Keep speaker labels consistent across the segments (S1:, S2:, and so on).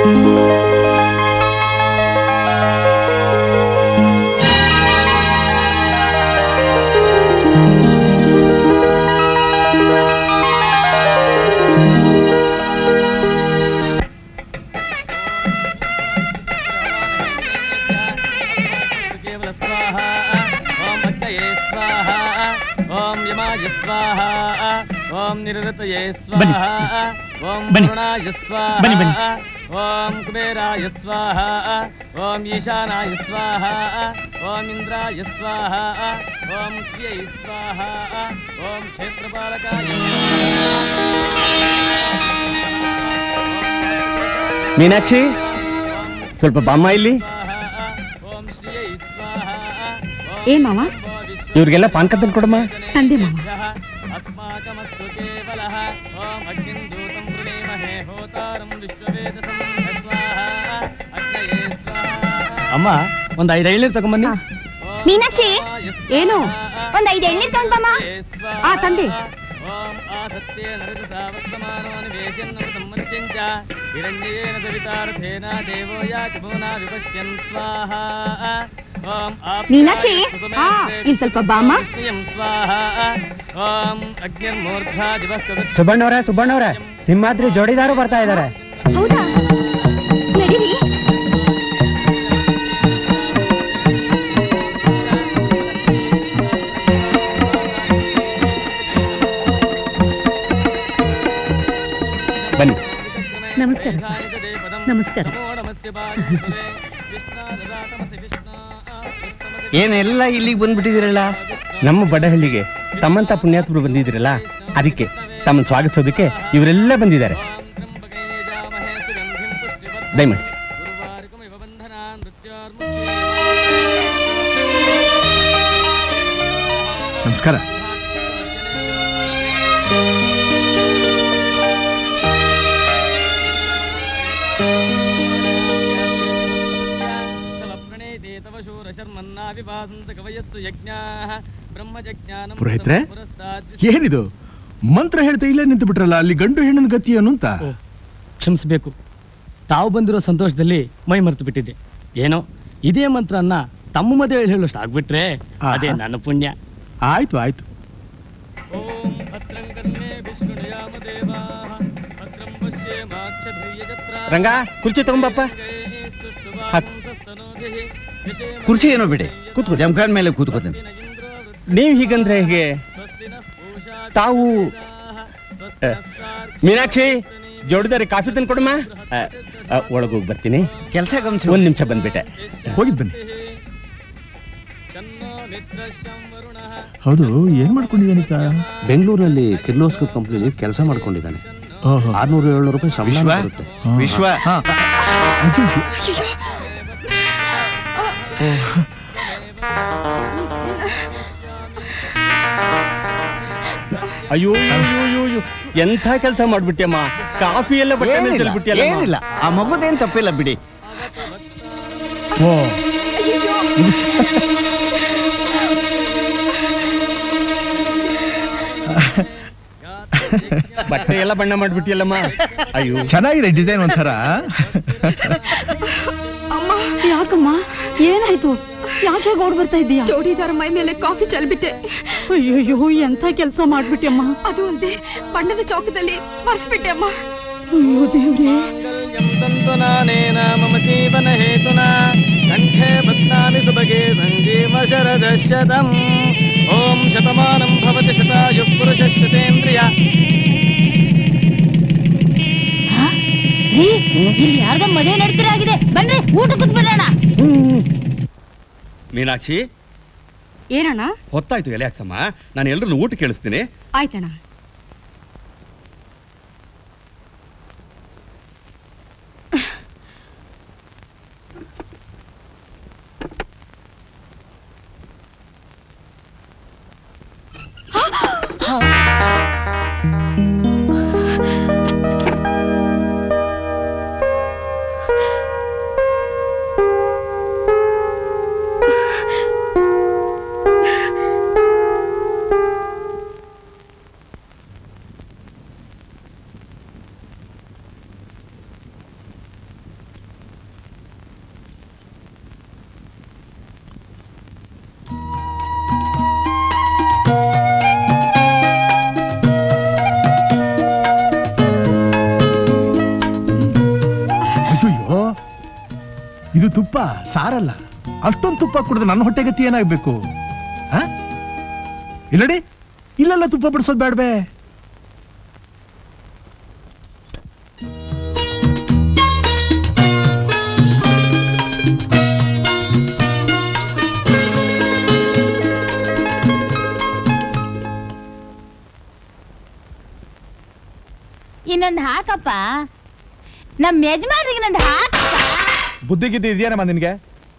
S1: ಕೇವಲ ಸ್ವಾಹ ಓಂ ಅಗ್ನಯೇ ಸ್ವಾಹ ಓಂ ಯಮಾಯ ಸ್ವಾಹ ಓಂ ನಿರೃತಯೇ ಸ್ವಾಹ ಓಂ
S2: ಬನ್ನಿ.
S1: ವರುಣಾಯ ಸ್ವಾಹ
S2: ಬನ್ನಿ, ಬನ್ನಿ.
S1: ಓಂ ಕುಬೇರಾಯ ಸ್ವಾಹ ಓಂ ಈಶಾನಾಯ ಸ್ವಾಹ ಓಂ ಇಂದ್ರಾಯ ಸ್ವಾಹ ಓಂ ಶ್ರಿಯೈ ಸ್ವಾಹ ಓಂ ಕ್ಷೇತ್ರಪಾಲಕಾಯ
S2: ಮೀನಾಕ್ಷಿ ಸ್ವಲ್ಪ ಬಾಮ್ಮ ಇಲ್ಲಿ
S1: ಓಂ ಶ್ರಿಯೈ ಸ್ವಾಹ
S3: ಏ ಮಾವ
S2: ಇವ್ರಿಗೆಲ್ಲ ಪಾನ್ಕ ತಂದು ಕೊಡಮ್ಮ
S3: ತಂದೆ ಮಾವ
S1: अस्माकमस्तु केवलः ॐ अग्निं दूतं वृणीमहे होतारं विश्ववेदसं स्वाहा अग्नये स्वाहा ಅಮ್ಮ ಒಂದ್ ಐದು ಎಳ್ನೀರು ತಗೊಂಬನ್ನಿ
S3: ಮೀನಾಕ್ಷಿ ಏನು ಒಂದ್ ಐದು ಎಳ್ನೀರ್ ತಗೊಂಡ್ಬಮ್ಮ ಆ ತಂದೆ
S1: ಓಂ ಆಸತ್ಯೇ ನರಜಸಾ ವರ್ತಮಾನೋ ನಿವೇಶನ್ನಮೃತಂ ಮಂತ್ಯಂಚ ಹಿರಣ್ಯೇನ ಸವಿತಾರಥೇನ ದೇವೋ ಯಾತಿ ಭುವನ ವಿಪಶ್ಯನ್ ಸ್ವಾಹ ಓಂ ಆಪ್ಯಾಯ
S3: ಮೀನಾಕ್ಷಿ
S1: ಕುಸುಮೇ
S3: ಆ ಇಲ್ಲಿ ಸ್ವಲ್ಪ ಬಾಮ್ಮ
S1: ವಿಷ್ಣುಯಂ ಸ್ವಾಹ ಓಂ ಅಗ್ನಿರ್ಮೂರ್ಧಾ ದಿವಃ ಕವಿತ್
S2: ಸುಬ್ಬಣ್ಣವ್ರೆ ಸುಬ್ಬಣ್ಣವ್ರೆ ಸಿಂಹಾದ್ರಿ ಜೋಡಿದಾರು ಬರ್ತಾ ಇದ್ದಾರೆ
S3: ಹೌದಾ ನಡೀರಿ
S2: ಬನ್ನಿ
S3: ನಮಸ್ಕಾರ ನಮಸ್ಕಾರ
S4: ಏನೆಲ್ಲ ಇಲ್ಲಿಗೆ ಬಂದ್ಬಿಟ್ಟಿದಿರಲ್ಲ
S2: ನಮ್ಮ ಬಡಹಳ್ಳಿಗೆ ತಮ್ಮಂತ ಪುಣ್ಯಾತ್ಮರು ಬಂದಿದ್ರಲ್ಲ ಅದಕ್ಕೆ ತಮ್ಮನ್ನು ಸ್ವಾಗತಿಸೋದಕ್ಕೆ ಇವರೆಲ್ಲ ಬಂದಿದ್ದಾರೆ ದಯಮಾಡಿಸಿ
S5: ನಮಸ್ಕಾರ ಪುರೋಹಿತ್ರೆ ಏನಿದು ಮಂತ್ರ ಹೇಳ್ತಾ ಇಲ್ಲೇ ನಿಂತು ಬಿಟ್ರಲ್ಲ ಅಲ್ಲಿ ಗಂಡು ಹೆಣ್ಣಿನ ಗತಿ ಏನು ಅಂತ
S1: ಕ್ಷಮಿಸಬೇಕು ತಾವು ಬಂದಿರೋ ಸಂತೋಷದಲ್ಲಿ ಮೈ ಮರೆತು ಬಿಟ್ಟಿದ್ದೆ ಏನೋ ಇದೇ ಮಂತ್ರನ್ನ ತಮ್ಮ ಮದುವೆ ಹೇಳೋಷ್ಟು ಆಗ್ಬಿಟ್ರೆ ಅದೇ
S5: ಆಹಾ.
S1: ನನ್ನ ಪುಣ್ಯ
S5: ಆಯ್ತು ಆಯ್ತು
S1: ಓಂ ಭದ್ರಂ ಕರ್ಣೇ ವಿಷ್ಣುಯಾಮ ದೇವಾಃ ಭದ್ರಂ ಪಶ್ಯೇಮಾಕ್ಷಧೈರ್ಯಜತ್ರಾ
S2: ರಂಗ ಕುರ್ಚಿ ತಗೊಂಬಪ್ಪ ಹಾಕು.
S4: ಕುರ್ಚಿ ಏನೋ ಬಿಡಿ ಕೂತ್ಕೊ ಜಮಖಾನ್ ಮೇಲೆ ಕೂತ್ಕೋತೀನಿ
S2: ನೀವು ಹೀಗಂದ್ರೆ ಹೇಗೆ ತಾವು ಆ, ಮೀನಾಕ್ಷಿ ಜೋಡಿದಾರೆ ಕಾಫಿ ತಂದು ಕೊಡಮ್ಮ ಒಳಗೋಗಿ ಬರ್ತೀನಿ
S4: ಕೆಲಸ ಗಮನಿಸಿ
S2: ಒಂದ್ ನಿಮಿಷ ಬಂದ್ಬಿಟ್ಟೆ
S5: ಹೋಗಿ ಬನ್ನಿ ಹೌದು ಏನ್ ಮಾಡ್ಕೊಂಡಿದ್ದಾನೀಗ
S6: ಬೆಂಗಳೂರಲ್ಲಿ ಕಿರ್ಲೋಸ್ಕರ್ ಕಂಪ್ನಿಲಿ ಕೆಲಸ ಮಾಡ್ಕೊಂಡಿದ್ದಾನೆ
S5: ಓಹೋ.
S6: ಆರ್ನೂರು ಏಳ್ನೂರು ರೂಪಾಯಿ ಸಂಬಳ
S4: ವಿಶ್ವ
S6: ಬರುತ್ತೆ
S5: ಹಾ,
S4: ವಿಶ್ವ
S5: ಹಾ. ಅಯ್ಯೋ,
S2: ಅಯ್ಯೋ ಅಯ್ಯೋ, ಅಯ್ಯೋ ಅಯ್ಯೋ ಎಂಥ ಕೆಲಸ ಮಾಡ್ಬಿಟ್ಟಿಯಮ್ಮ ಕಾಫಿ ಎಲ್ಲ ಬಟ್ಟೆ ಮೇಲೆ
S4: ಏನಿಲ್ಲ,
S2: ಚೆಲ್ಬಿಟ್ಟಿಯಲ್ಲ
S4: ಏನಿಲ್ಲ ಆ ಮಗುದೇನ್ ತಪ್ಪಿಲ್ಲ ಬಿಡಿ
S5: ಓ
S2: ಬಟ್ಟೆ ಎಲ್ಲ ಬಣ್ಣ ಮಾಡ್ಬಿಟ್ಟಿಯಲ್ಲಮ್ಮ ಅಯ್ಯೋ
S5: ಚೆನ್ನಾಗಿದೆ ಡಿಸೈನ್ ಒಂಥರ
S3: ಅಮ್ಮ ಯಾಕಮ್ಮ ಏನಾಯ್ತು ಯಾಕೆ ಹೇಗೆ ಓಡ್ ಬರ್ತಾ ಇದ್ದೀಯಾ ಜೋಡಿದಾರ ಮೈ ಮೇಲೆ ಕಾಫಿ ಚೆಲ್ಬಿಟ್ಟೆ ಅಯ್ಯೋ ಎಂಥ ಕೆಲಸ ಮಾಡ್ಬಿಟ್ಟೆಮ್ಮ ಅದು ಅಲ್ಲದೆ ಬಣ್ಣದ ಚೌಕದಲ್ಲಿ ಮರ್ಸ್ಬಿಟ್ಟೆ ಅಮ್ಮ ಅಯ್ಯೋ ದೇವ್ರೇ
S1: ಮಾಂಗಲ್ಯಂ ತಂತುನಾನೇನ ಮಮ ಜೀವನ ಹೇತುನಾ ಕಂಠೆ ಬದ್ನಾಮಿ ಸುಭಗೆ ಸಂಜೀವ ಶರದಶತಂ ಓಂ ಶತಮಾನಂ ಭವತಿ ಶತಾಯು ಪುರುಷ ಶತೇಂದ್ರಿಯ
S3: ಇಲ್ಲಿ ಯಾರ್ದೋ ಮದುವೆ ನಡೀತಿರಾಗಿದೆ ಬನ್ರಿ ಊಟ ಕೂತ್ಬಿಡೋಣ
S7: ಮೀನಾಕ್ಷಿ
S3: ಏನಣ್ಣ
S7: ಹೊತ್ತಾಯ್ತು ಎಲೆ ಹಾಕ್ಸಮ್ಮ ನಾನು ಎಲ್ರನ್ನು ಊಟ ಕೇಳಿಸ್ತೀನಿ
S3: ಆಯ್ತಣ್ಣ
S5: ಇದು ತುಪ್ಪ ಸಾರಲ್ಲ ಅಷ್ಟೊಂದು ತುಪ್ಪ ಕುಡಿದ್ರೆ ನನ್ನ ಹೊಟ್ಟೆಗತಿ ಏನಾಗ್ಬೇಕು ಆ? ಇಲ್ಲಡಿ ಇಲ್ಲೆಲ್ಲ ತುಪ್ಪ ಬಿಡಿಸೋದು ಬೇಡಬೇ
S8: ಇನ್ನೊಂದು ಹಾಕಪ್ಪ ನಮ್ಮ ಯಜಮಾನ್ರಿಗೆ ಇನ್ನೊಂದು ಹಾಕಪ್ಪ
S5: ಬುದ್ಧಿಗಿದ್ದು ಇದೆಯೇನಮ್ಮ ನಿನ್ಗೆ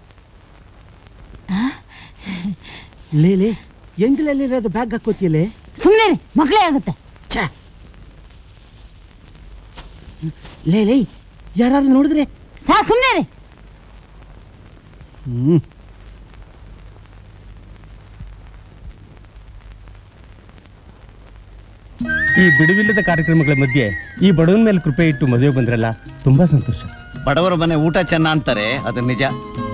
S9: ಲೇಲೆ ಎಂಜಲಲ್ಲಿರೋದು ಬ್ಯಾಗ್ ಹಾಕೋತಿಯಲೇ
S8: ಸುಮ್ಮನೆ ಮಗಳೇ ಆಗುತ್ತೆ
S9: ಛ ಲೇಲೆ ಯಾರಾದ್ರೂ ನೋಡಿದ್ರೆ
S8: ಸಾಕು ಸುಮ್ಮನೆ ರೀ
S9: ಹ್ಮ್
S2: ಈ ಬಿಡುವಿಲ್ಲದ ಕಾರ್ಯಕ್ರಮಗಳ ಮಧ್ಯೆ ಈ ಬಡವನ ಮೇಲೆ ಕೃಪೆ ಇಟ್ಟು ಮದುವೆ ಬಂದ್ರಲ್ಲ ತುಂಬಾ ಸಂತೋಷ
S4: ಬಡವರ ಮನೆ ಊಟ ಚೆನ್ನ ಅಂತಾರೆ ಅದು ನಿಜ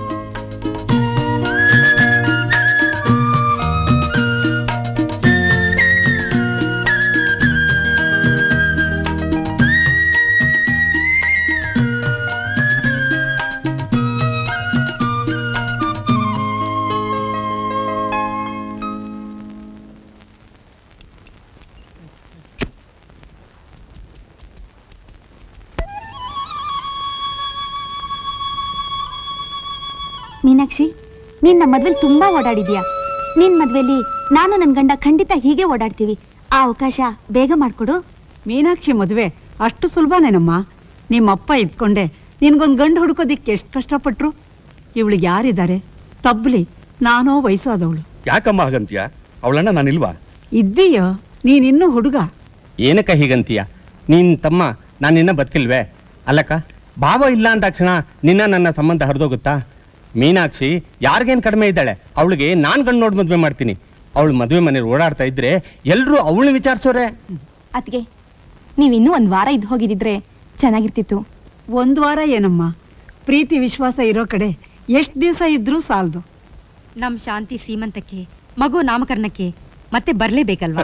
S3: ಮೀನಾಕ್ಷಿ ನೀನ್ ನಮ್ಮ ಮದ್ವೆಲಿ ತುಂಬಾ ಓಡಾಡಿದ್ಯಾ ನಿನ್ ಮದ್ವೆಲಿ ನಾನು ನನ್ ಗಂಡ ಖಂಡಿತ ಹೀಗೆ ಓಡಾಡ್ತೀವಿ ಆ ಅವಕಾಶ ಬೇಗ ಮಾಡ್ಕೊಡು
S10: ಮೀನಾಕ್ಷಿ ಮದುವೆ ಅಷ್ಟು ಸುಲಭನೇನಮ್ಮ ನಿಮ್ಮಪ್ಪ ಇದ್ಕೊಂಡೆ ನಿನ್ಗೊಂದು ಗಂಡು ಹುಡುಕೋದಿಕ್ಕೆ ಎಷ್ಟು ಕಷ್ಟಪಟ್ರು ಇವಳಿಗೆ ಯಾರಿದ್ದಾರೆ ತಬ್ಲಿ ನಾನೋ ವಯಸ್ಸಾದವಳು
S7: ಯಾಕಮ್ಮ ಹಾಗಂತೀಯ ಅವಳಣ್ಣ ನಾನಿಲ್ವಾ
S10: ಇದ್ದೀಯೋ ನೀನಿನ್ನೂ ಹುಡುಗ
S2: ಏನಕ್ಕ ಹೀಗಂತೀಯ ನೀನ್ ತಮ್ಮ ನಾನು ನಿನ್ನ ಬದುಕಿಲ್ವೇ ಅಲ್ಲಕ್ಕ ಭಾವ ಇಲ್ಲ ಅಂದ ತಕ್ಷಣ ನಿನ್ನ ನನ್ನ ಸಂಬಂಧ ಹರಿದೋಗುತ್ತಾ ಮೀನಾಕ್ಷಿ ಯಾರಿಗೇನ್ ಕಡಿಮೆ ಇದ್ದಾಳೆ ಅವಳಿಗೆ ನಾನ್ ಗಂಡು ನೋಡಿ ಮದ್ವೆ ಮಾಡ್ತೀನಿ ಅವಳು ಮದುವೆ ಮನೇಲಿ ಓಡಾಡ್ತಾ ಇದ್ರೆ ಎಲ್ರೂ ಅವಳನ್ನ ವಿಚಾರಿಸೋರೆ
S3: ಅತ್ಗೆ ನೀವಿನ್ನೂ ಒಂದ್ ವಾರ ಇದ್ದು ಹೋಗಿದಿದ್ರೆ ಚೆನ್ನಾಗಿರ್ತಿತ್ತು
S10: ಒಂದು ವಾರ ಏನಮ್ಮ ಪ್ರೀತಿ ವಿಶ್ವಾಸ ಇರೋ ಕಡೆ ಎಷ್ಟು ದಿವಸ ಇದ್ರೂ ಸಾಲದು
S3: ನಮ್ ಶಾಂತಿ ಸೀಮಂತಕ್ಕೆ ಮಗು ನಾಮಕರಣಕ್ಕೆ ಮತ್ತೆ ಬರ್ಲೇಬೇಕಲ್ವಾ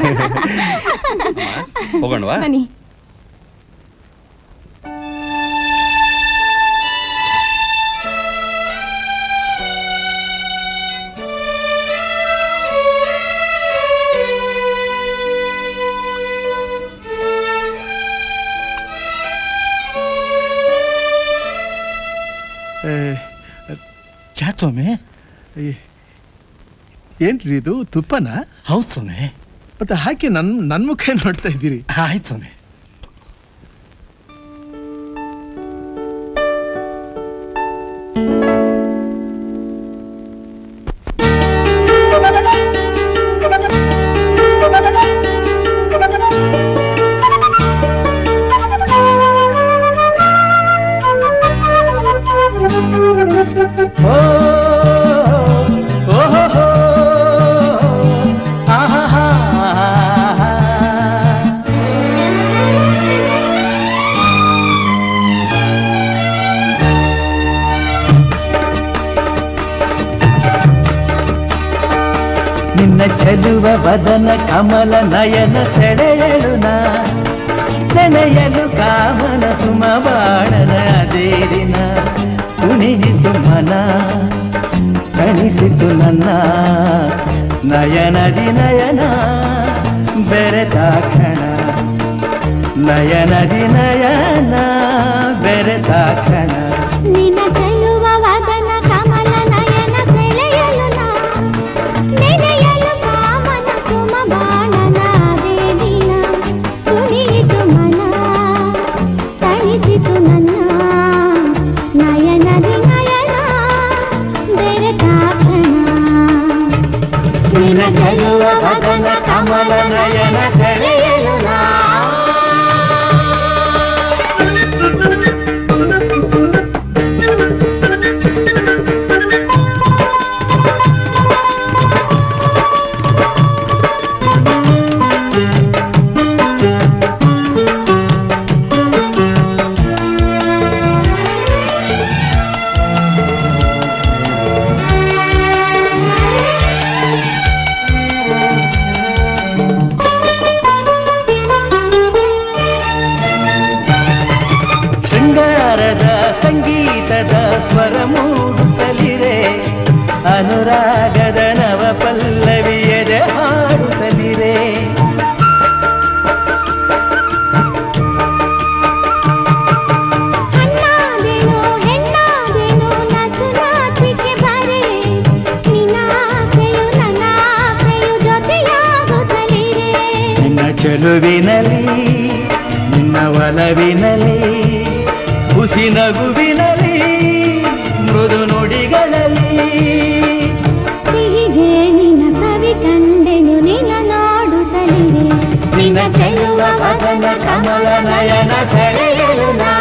S7: ಹೋಗೋಣವಾ
S3: ಬನ್ನಿ
S5: ಯಾಕೆ ಸ್ವಾಮಿ ಏನ್ರಿ ಇದು ತುಪ್ಪನ
S1: ಹೌದು ಸ್ವಾಮಿ
S5: ಮತ್ತೆ ಹಾಕಿ ನನ್ ನನ್ ಮುಖ ನೋಡ್ತಾ ಇದ್ದೀರಿ
S1: ಆಯ್ತು ಸ್ವಾಮಿ
S11: ನಿನ್ನ ಚೆಲುವ ಬದನ ಕಮಲ ನಯನ ಸೆಳೆಯಲು ನಾ ನೆನೆಯಲು ಕಾಮನ ಸುಮಬಾಣನ ಅದೇ ದಿನ ಕುಣಿಯಿತು ಮನ ಕಣಿಸಿತು ನನ್ನ ನಯನದಿ ನಯನ ಬೆರೆತಾಕ್ಷಣ ನಯನದಿ ನಯನ ಬೆರೆತಾಕ್ಷಣ
S8: ನಿನ್ನ ಚೆಲುವ ವದನ ಕಮಲ ನಯನ ಸೆಳೆಯಲು ನಾ ನೆನೆಯಲು ಕಾಮನ ಸುಮ ಬಾಣನ ಅದೇ ದಿನ ಕುಣಿಯಿತು ಮನ ತಣಿಸಿತು ನನ್ನ ನಯನದಿ ನಯನ ಬೆರೆತಾಕ್ಷಣ ನಿನ್ನ ಚೆಲುವ ವದನ ಕಮಲ ನಯನ ಸೆಳೆಯಲು ನಾ
S11: ಶೃಂಗಾರದ ಸಂಗೀತದ ಸ್ವರ ಮೂಡುತ್ತಲಿರೆ ಅನುರಾಗದ ನವ ಪಲ್ಲವಿ ಎದೆ ಹಾಡುತ್ತಲಿರೆ
S8: ಹಣ್ಣಾದೆನೋ ಹೆಣ್ಣಾದೆನೋ ನಸು ನಾಚಿಕೆ ಬರೆ ನಿನ್ನ ಆಸೆಯು ನನ್ನ ಆಸೆಯು ಜೊತೆಯಾಗುತ್ತಲಿರೆ
S11: ನಿನ್ನ ಚೆಲುವಿನಲ್ಲಿ ನಿನ್ನ ಒಲವಿನಲ್ಲಿ ಹುಸಿ ನಗುವಿನಲ್ಲಿ ಮೃದು ನುಡಿಗಳಲ್ಲಿ
S8: ಸಿಹಿ ಜೇನಿನ ಸವಿ ಕಂಡೆನು ನಿನ್ನ ನೋಡುತ್ತಲಿರೆ ನಿನ್ನ ಚೆಲುವ ವದನ ಕಮಲ ನಯನ ಸೆಳೆಯಲು ನಾ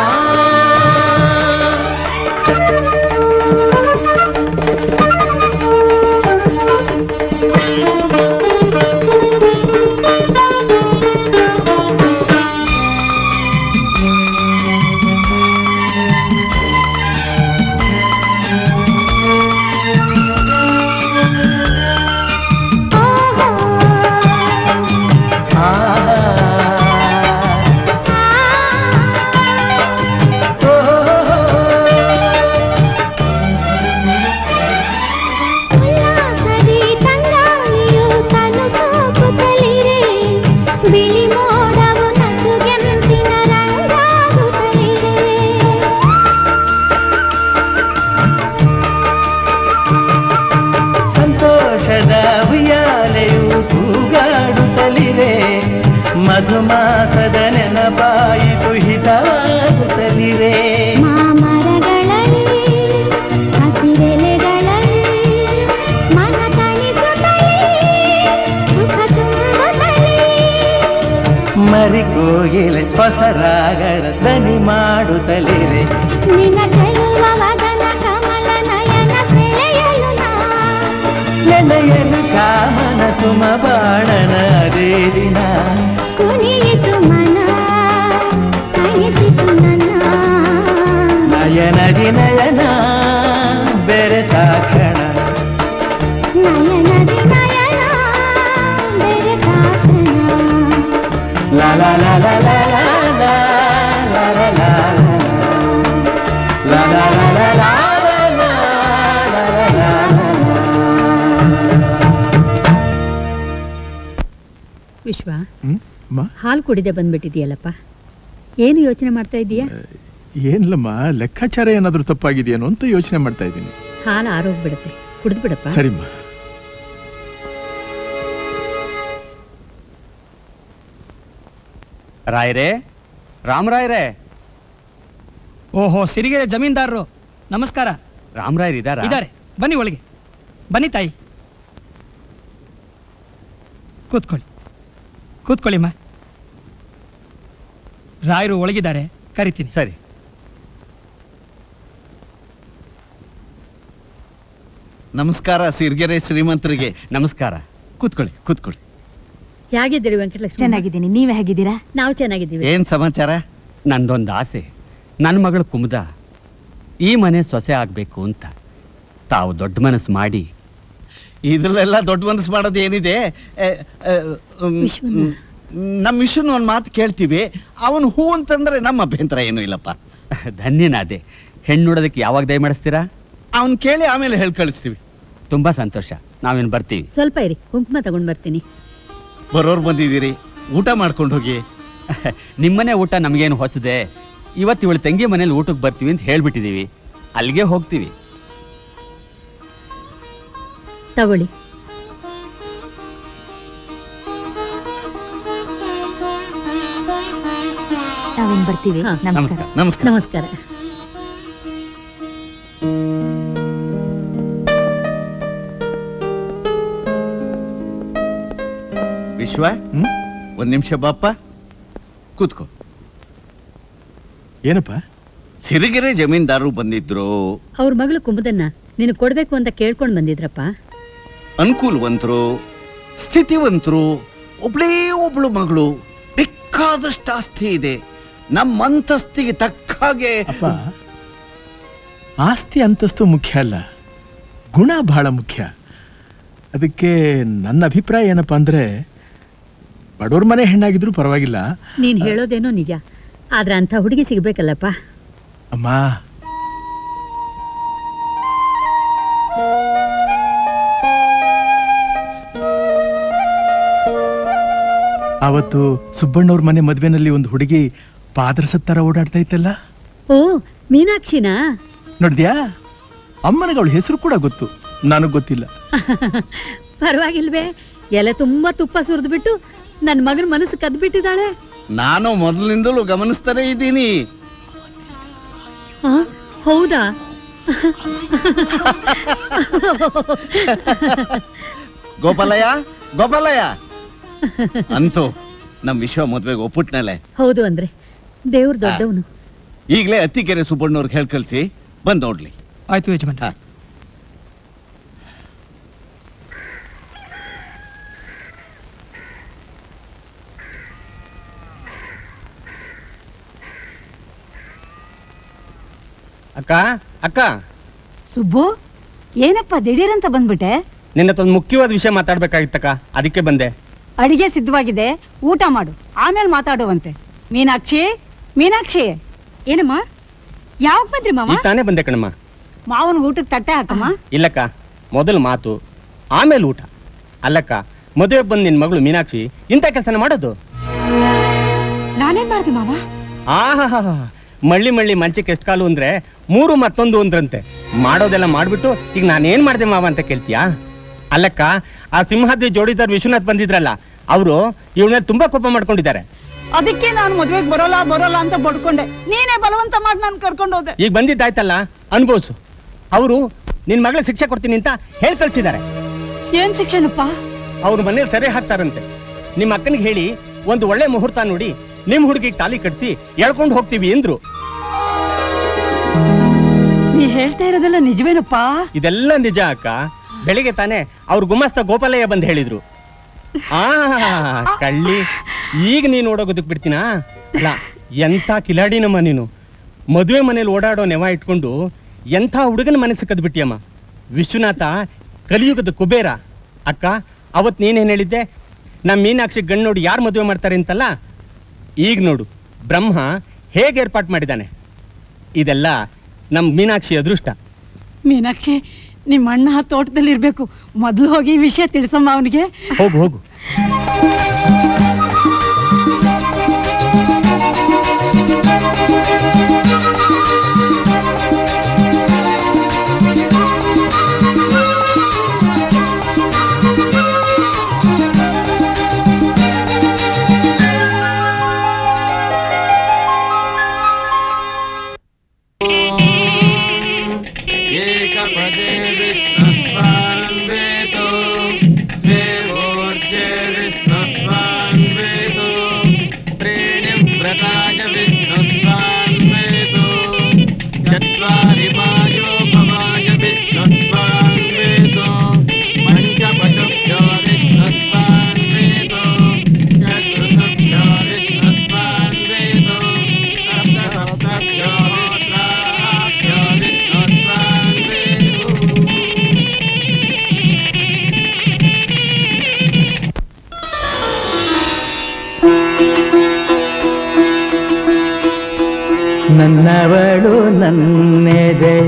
S8: ಉಲ್ಲಾಸದಿ ತಂಗಾಳಿಯು ತನು ಸೋಕುತ್ತಲಿರೆ ಬಿಳಿ ಮೋಡವು ನಸುಗೆಂಪಿನ ರಂಗಾಗುತ್ತಲಿರೆ
S11: ಸಂತೋಷದ ಉಯ್ಯಾಲೆಯು ತೂಗಾಡುತ್ತಲಿರೆ ಮಧುಮಾಸದ ನೆನಪಾಯಿತು ಹಿತಾಗುತ್ತಲಿರೆ
S8: ಮಾಮರಗಳಲ್ಲಿ ಹಸಿರೆಲೆಗಳಲ್ಲಿ ಮನ ತಣಿಸುತ್ತಲೇ ಸುಖ ತುಂಬುತ್ತಲೇ
S11: ಮರಿಕೋಗಿಲೆ ಹೊಸರಾಗದ ದನಿ ಮಾಡುತ್ತಲಿರೆ
S8: ನಿನ್ನ ಚೆಲುವ ವದನ ಕಮಲ ನಯನ ಸೆಳೆಯಲು ನಾ
S11: ನೆನೆಯಲು ಕಾಮನ ಸುಮ ಬಾಣನ ಅದೇ ದಿನ
S8: ಕುಣಿಯಿತು ಮನ ತಣಿಸಿತು ನನ್ನ
S11: ನಯನದಿ ನಯನ ಬೆರೆತಾಕ್ಷಣ
S8: ನಯನದಿ ನಯನ ಬೆರೆತಾಕ್ಷಣ
S11: La la la la la la la la la la la la la la la
S12: ವಿಶ್ವ
S5: ಹ್ಮ್ ಅಮ್ಮ
S12: ಹಾಲು ಕುಡಿದೆ ಬಂದ್ಬಿಟ್ಟಿದೆಯಲ್ಲಪ್ಪ ಏನು ಯೋಚನೆ ಮಾಡ್ತಾ ಇದೀಯಾ
S5: ಏನಿಲ್ಲಮ್ಮ ಲೆಕ್ಕಾಚಾರ ಏನಾದ್ರೂ ತಪ್ಪಾಗಿದೆಯೇನೋ ಅಂತ ಯೋಚನೆ ಮಾಡ್ತಾ ಇದ್ದೀನಿ
S12: ಹಾಲು ಆರೋಗ್ಬಿಡುತ್ತೆ ಕುಡಿದು ಬಿಡಪ್ಪ
S5: ಸರಿಮ್ಮ
S2: ರಾಯರೇ ರಾಮರಾಯರೇ
S1: ಓಹೋ ಸಿರಿಗೆರೆ ಜಮೀನ್ದಾರರು ನಮಸ್ಕಾರ
S2: ರಾಮರಾಯರ್ ಇದಾರ
S1: ಇದ್ದಾರೆ ಬನ್ನಿ ಒಳಗೆ ಬನ್ನಿ ತಾಯಿ ಕೂತ್ಕೊಳ್ಳಿ ಕೂತ್ಕೊಳ್ಳಿಮ್ಮ ರಾಯರು ಒಳಗಿದ್ದಾರೆ ಕರಿತೀನಿ
S2: ಸರಿ
S4: ನಮಸ್ಕಾರ ಸಿರ್ಗೆರೆ ಶ್ರೀಮಂತರಿಗೆ
S2: ನಮಸ್ಕಾರ
S4: ಕೂತ್ಕೊಳ್ಳಿ ಕೂತ್ಕೊಳ್ಳಿ
S12: ಹೇಗಿದ್ದೀರಿ ವೆಂಕಟಲಕ್ಷ್ಮಿ
S10: ಚೆನ್ನಾಗಿದ್ದೀನಿ ನೀವೇ ಹೇಗಿದ್ದೀರಾ
S12: ನಾವು ಚೆನ್ನಾಗಿದ್ದೀವಿ
S4: ಏನ್ ಸಮಾಚಾರ
S2: ನಂದೊಂದು ಆಸೆ ನನ್ನ ಮಗಳು ಕುಮುದ ಈ ಮನೆ ಸೊಸೆ ಆಗಬೇಕು ಅಂತ ತಾವು ದೊಡ್ಡ ಮನಸ್ಸು ಮಾಡಿ
S4: ಇದ್ರಲ್ಲೆಲ್ಲ ದೊಡ್ಡ ಮನಸ್ಸು ಮಾಡೋದು ಏನಿದೆ ಎ, ಎ, ಉಮ್,
S12: ವಿಶ್ವನ.
S4: ಉಮ್, ನಮ್ಮ ವಿಶ್ವನ ಒಂದು ಮಾತು ಕೇಳ್ತೀವಿ ಅವನು ಹೂ ಅಂತಂದ್ರೆ ನಮ್ಮ ಅಭ್ಯಂತರ ಏನೂ ಇಲ್ಲಪ್ಪ
S2: ಧನ್ಯನಾದೆ ಹೆಣ್ಣು ನೋಡೋದಕ್ಕೆ ಯಾವಾಗ ದಯ ಮಾಡಿಸ್ತೀರಾ
S4: ಅವನ್ ಕೇಳಿ ಆಮೇಲೆ ಹೇಳಿ ಕಳಿಸ್ತೀವಿ
S2: ತುಂಬಾ ಸಂತೋಷ ನಾವೇನು ಬರ್ತೀವಿ
S12: ಸ್ವಲ್ಪ ಇರಿ ಕುಂಕುಮ ತಗೊಂಡ್ ಬರ್ತೀನಿ
S4: ಬರೋರು ಬಂದಿದ್ದೀರಿ ಊಟ ಮಾಡ್ಕೊಂಡು ಹೋಗಿ
S2: ನಿಮ್ಮನೆ ಊಟ ನಮಗೇನು ಹೊಸದೆ ಇವತ್ತು ಇವಳು ತಂಗಿ ಮನೇಲಿ ಊಟಕ್ಕೆ ಬರ್ತೀವಿ ಅಂತ ಹೇಳ್ಬಿಟ್ಟಿದೀವಿ ಅಲ್ಲಿಗೆ ಹೋಗ್ತೀವಿ
S12: ತಗೊಳ್ಳಿ
S10: ನಾವೇನ್ ಬರ್ತೀವಿ
S12: ಹಾ.
S10: ನಮಸ್ಕಾರ
S4: ನಮಸ್ಕಾರ
S12: ನಮಸ್ಕಾರ
S4: ವಿಶ್ವ
S5: ಹ್ಮ್
S4: ಒಂದ್ ನಿಮಿಷ ಬಾಪ್ಪ ಕೂತ್ಕೋ
S5: ಏನಪ್ಪ
S4: ಸಿರಿಗೆರೆ ಜಮೀನ್ದಾರರು ಬಂದಿದ್ರು
S12: ಅವ್ರ ಮಗಳು ಕುಮುದನ್ನ ನೀನು ಕೊಡ್ಬೇಕು ಅಂತ ಕೇಳ್ಕೊಂಡ್ ಬಂದಿದ್ರಪ್ಪ
S4: ಅನುಕೂಲವಂತರು ಸ್ಥಿತಿವಂತರು ಒಬ್ಳೇ ಒಬ್ಳು ಮಗಳು ಬೇಕಾದಷ್ಟು ಆಸ್ತಿ ಇದೆ ನಮ್ಮ ಅಂತಸ್ತಿಗೆ ತಕ್ಕ ಹಾಗೆ
S5: ಅಪ್ಪ ಆಸ್ತಿ ಅಂತಸ್ತು ಮುಖ್ಯ ಅಲ್ಲ ಗುಣ ಬಹಳ ಮುಖ್ಯ ಅದಕ್ಕೆ ನನ್ನ ಅಭಿಪ್ರಾಯ ಏನಪ್ಪ ಅಂದ್ರೆ ಬಡವ್ರ ಮನೆ ಹೆಣ್ಣಾಗಿದ್ರು ಪರವಾಗಿಲ್ಲ
S12: ನೀನ್ ಹೇಳೋದೇನೋ ನಿಜ ಆದ್ರೆ ಅಂಥ ಹುಡುಗಿ ಸಿಗ್ಬೇಕಲ್ಲಪ್ಪ
S5: ಅಮ್ಮ ಅವತ್ತು ಸುಬ್ಬಣ್ಣವ್ರ ಮನೆ ಮದ್ವೆನಲ್ಲಿ ಒಂದು ಹುಡುಗಿ ಪಾದರಸದ ತರ ಓಡಾಡ್ತಾ ಇತ್ತಲ್ಲ
S12: ಓ ಮೀನಾಕ್ಷಿನಾ
S5: ನೋಡಿದ್ಯಾ ಅಮ್ಮನಿಗೆ ಅವಳ ಹೆಸರು ಕೂಡ ಗೊತ್ತು ನನಗ್ ಗೊತ್ತಿಲ್ಲ
S12: ಪರವಾಗಿಲ್ವೇ ಎಲೆ ತುಂಬಾ ತುಪ್ಪ ಸುರಿದು ಬಿಟ್ಟು ನನ್ನ ಮಗನ ಮನಸ್ಸು ಕದ್ದು ಬಿಟ್ಟಿದ್ದಾಳೆ
S4: ನಾನು ಮೊದಲಿನಿಂದಲೂ ಗಮನಿಸ್ತಾನೆ ಇದ್ದೀನಿ
S12: ಆ, ಹೌದಾ
S4: ಗೋಪಾಲಯ್ಯ ಗೋಪಾಲಯ್ಯ ಅಂತೂ ನಮ್ ವಿಶ್ವ ಮದ್ವೆಗೆ ಒಪ್ಪುಟ್ನಲೆ
S12: ಹೌದು ಅಂದ್ರೆ ದೇವ್ರ ದೊಡ್ಡವನು
S4: ಈಗಲೇ ಅತ್ತಿಕೆರೆ ಸುಬ್ಬಣ್ಣವ್ರಿಗೆ ಹೇಳ್ ಕಳ್ಸಿ ಬಂದ್ ನೋಡ್ಲಿ
S9: ಆಯ್ತು ಯಜಮಾನ
S2: ಅಕ್ಕ ಅಕ್ಕ
S10: ಸುಬ್ಬು ಏನಪ್ಪ ದಿಢೀರಂತ ಬಂದ್ಬಿಟ್ಟೆ
S2: ನಿನ್ನ ಹತ್ರ ಒಂದು ಮುಖ್ಯವಾದ ವಿಷಯ ಮಾತಾಡ್ಬೇಕಾಗಿತ್ತಕ್ಕ ಅದಕ್ಕೆ ಬಂದೆ
S10: ಅಡಿಗೆ ಸಿದ್ಧವಾಗಿದೆ ಊಟ ಮಾಡು ಆಮೇಲೆ ಮಾತಾಡುವಂತೆ ಮೀನಾಕ್ಷಿ ಮೀನಾಕ್ಷಿ
S12: ಏನಮ್ಮ ಯಾವಾಗ ಬಂದ್ರಿ
S2: ಈಗ ತಾನೇ ಬಂದೆ ಕಣಮ್ಮ
S10: ಮಾವನ ಊಟಕ್ಕೆ ತಟ್ಟೆ ಹಾಕಮ್ಮ
S2: ಇಲ್ಲಕ್ಕ ಮೊದಲು ಮಾತು ಆಮೇಲೆ ಊಟ ಅಲ್ಲಕ್ಕ ಮದುವೆ ಬಂದು ನಿನ್ ಮಗಳು ಮೀನಾಕ್ಷಿ ಇಂಥ ಕೆಲಸನ ಮಾಡೋದು
S3: ನಾನೇನ್ ಮಾಡ್ದೆ ಮಾವ
S2: ಆಹಾ ಮಳ್ಳಿ ಮಳ್ಳಿ ಮಂಚಕ್ಕೆ ಎಷ್ಟು ಕಾಲು ಅಂದ್ರೆ ಮೂರು ಮತ್ತೊಂದು ಅಂದ್ರಂತೆ ಮಾಡೋದೆಲ್ಲ ಮಾಡ್ಬಿಟ್ಟು ಈಗ ನಾನೇನ್ ಮಾಡ್ದೆ ಮಾವ ಅಂತ ಕೇಳ್ತೀಯಾ ಅಲ್ಲಕ್ಕ ಆ ಸಿಂಹಾದ್ರಿ ಜೋಡಿದಾರ್ ವಿಶ್ವನಾಥ್ ಬಂದಿದ್ರಲ್ಲ ಅವರು ಇವಳನ್ನ ತುಂಬಾ ಕೋಪ ಮಾಡ್ಕೊಂಡಿದ್ದಾರೆ
S10: ಅದಕ್ಕೆ ನಾನು ಮದುವೆಗೆ ಬರೋಲ್ಲ ಬರೋಲ್ಲ ಅಂತ ಬಡ್ಕೊಂಡೆ ನೀನೇ ಬಲವಂತ ಮಾಡಿ ನಾನು ಕರ್ಕೊಂಡು ಹೋದೆ
S2: ಈಗ ಬಂದಿದ್ದಾಯ್ತಲ್ಲ ಅನ್ಭವ್ಸು ಅವರು ನಿನ್ ಮಗಳ ಶಿಕ್ಷೆ ಕೊಡ್ತೀನಿ ಅಂತ ಹೇಳ್ ಕಳ್ಸಿದ್ದಾರೆ
S10: ಏನ್ ಶಿಕ್ಷಣಪ್ಪ
S2: ಅವ್ರ ಮನೇಲಿ ಸರಿ ಹಾಕ್ತಾರಂತೆ ನಿಮ್ಮ ಅಕ್ಕನಿಗೆ ಹೇಳಿ ಒಂದು ಒಳ್ಳೆ ಮುಹೂರ್ತ ನೋಡಿ ನಿಮ್ ಹುಡುಗಿಗೆ ತಾಲಿ ಕಟ್ಸಿ ಎಳ್ಕೊಂಡು ಹೋಗ್ತೀವಿ ಎಂದ್ರು
S10: ನೀ ಹೇಳ್ತಾ ಇರೋದೆಲ್ಲ ನಿಜವೇನಪ್ಪ
S2: ಇದೆಲ್ಲ ನಿಜ ಅಕ್ಕ ಬೆಳಿಗ್ಗೆ ತಾನೇ ಅವ್ರ ಗುಮಾಸ್ತ ಗೋಪಾಲಯ್ಯ ಬಂದು ಹೇಳಿದ್ರು ಆ ಕಳ್ಳಿ ಈಗ ನೀನು ಓಡೋಗೋದಕ್ ಬಿಡ್ತೀನಾ ಅಲ್ಲ ಎಂಥ ಕಿಲಾಡಿನಮ್ಮ ನೀನು ಮದುವೆ ಮನೇಲಿ ಓಡಾಡೋ ನೆವ ಇಟ್ಕೊಂಡು ಎಂಥ ಹುಡುಗನ ಮನಸ್ಸು ಕದ್ಬಿಟ್ಟಿಯಮ್ಮ ವಿಶ್ವನಾಥ ಕಲಿಯುಗದ ಕುಬೇರ ಅಕ್ಕ ಅವತ್ ನೀನೇನ್ ಹೇಳಿದ್ದೆ ನಮ್ಮ ಮೀನಾಕ್ಷಿ ಗಂಡು ನೋಡಿ ಯಾರು ಮದುವೆ ಮಾಡ್ತಾರೆ ಅಂತಲ್ಲ ಈಗ ನೋಡು ಬ್ರಹ್ಮ ಹೇಗೆ ಏರ್ಪಾಟ್ ಮಾಡಿದ್ದಾನೆ ಇದೆಲ್ಲ ನಮ್ಮ ಮೀನಾಕ್ಷಿ ಅದೃಷ್ಟ
S10: ಮೀನಾಕ್ಷಿ ನಿಮ್ಮ ಅಣ್ಣ ತೋಟದಲ್ಲಿ ಇರ್ಬೇಕು ಮೊದಲು ಹೋಗಿ ಈ ವಿಷಯ ತಿಳಿಸಮ್ಮ ಅವನಿಗೆ
S2: ಹೋಗು ಹೋಗು
S11: ಏಕಪದೇ ವಿಷ್ಣುಸ್ವಾನ್ವೇತೋ ದೇವೋರ್ಜೆ ವಿಷ್ಣುಸ್ವಾನ್ವೇತೋ ತ್ರೀಣಿ ವ್ರತಾಯ ವಿಷ್ಣುಸ್ವಾನ್ವೇತೋ ಚತ್ವಾರಿ ವಾಯೋ ಭವಾಯ ವಿಷ್ಣುಸ್ವಾನ್ವೇತೋ ಪಂಚಪಶುಭ್ಯೋ ವಿಷ್ಣುಸ್ವಾನ್ವೇತೋ ಚತುರ್ಭ್ಯೋ ವಿಷ್ಣುಸ್ವಾನ್ವೇತೋ ಸಪ್ತಸಪ್ತಭ್ಯೋ ರುದ್ರಾಭ್ಯೋ ವಿಷ್ಣುಸ್ವಾನ್ವೇತೋ
S8: ನನ್ನವಳು ನನ್ನೆದೆಯ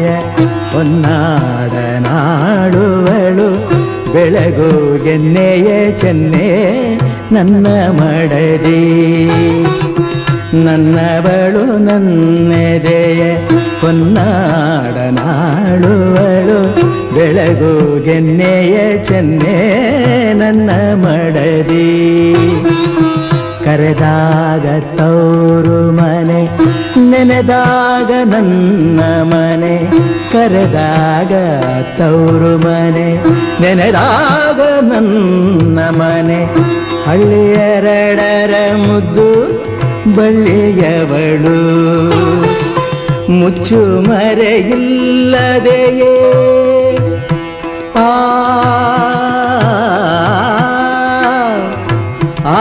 S8: ಹೊನ್ನಾಡನಾಡುವಳು ಬೆಳಗು ಗೆನ್ನೆಯ ಚೆನ್ನೆ ನನ್ನ ಮಡದಿ ನನ್ನವಳು ನನ್ನೆದೆಯ ಹೊನ್ನಾಡನಾಡುವಳು ಬೆಳಗು ಗೆನ್ನೆಯ ಚೆನ್ನೆ ನನ್ನ ಮಡದಿ ಕರೆದಾಗ ತವರು ಮನೆ ನೆನೆದಾಗ ನನ್ನ ಮನೆ ಕರೆದಾಗ ತವರು ಮನೆ ನೆನೆದಾಗ ನನ್ನ ಮನೆ ಹಳ್ಳಿಯರಡರ ಮುದ್ದು ಬಳ್ಳಿಯವಳು ಮುಚ್ಚು ಮರೆಯಿಲ್ಲದೆಯೇ ಆ ಆ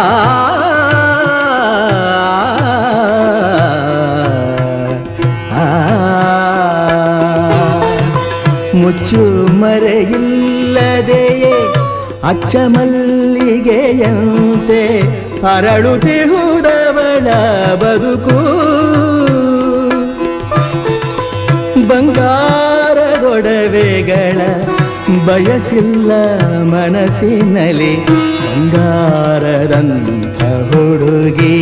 S8: ಮುಚ್ಚು ಮರೆಯಿಲ್ಲದೆಯೇ ಅಚ್ಚ ಮಲ್ಲಿಗೆಯಂತೆ ಅರಳುತ್ತಿಹುದವಳ ಬದುಕು
S11: ಬಂಗಾರದೊಡವೆಗಳ ಬಯಸಿಲ್ಲ ಮನಸ್ಸಿನಲ್ಲಿ ಬಂಗಾರದಂಥ ಹುಡುಗಿ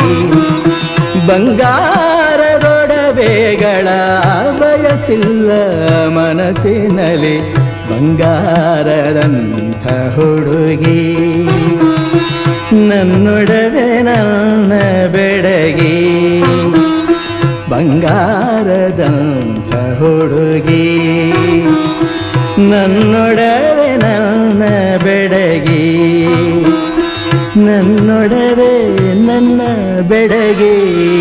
S11: ಬಂಗಾರದೊಡವೆಗಳ ಬಯಸಿಲ್ಲ ಮನಸ್ಸಿನಲ್ಲಿ ಬಂಗಾರದಂಥ ಹುಡುಗಿ ನನ್ನೊಡವೆ ನನ್ನ ಬೆಡಗಿ ಬಂಗಾರದಂಥ ಹುಡುಗಿ ನನ್ನೊಡವೆ ನನ್ನ ಬೆಡಗಿ ನನ್ನೊಡವೆ ನನ್ನ ಬೆಡಗಿ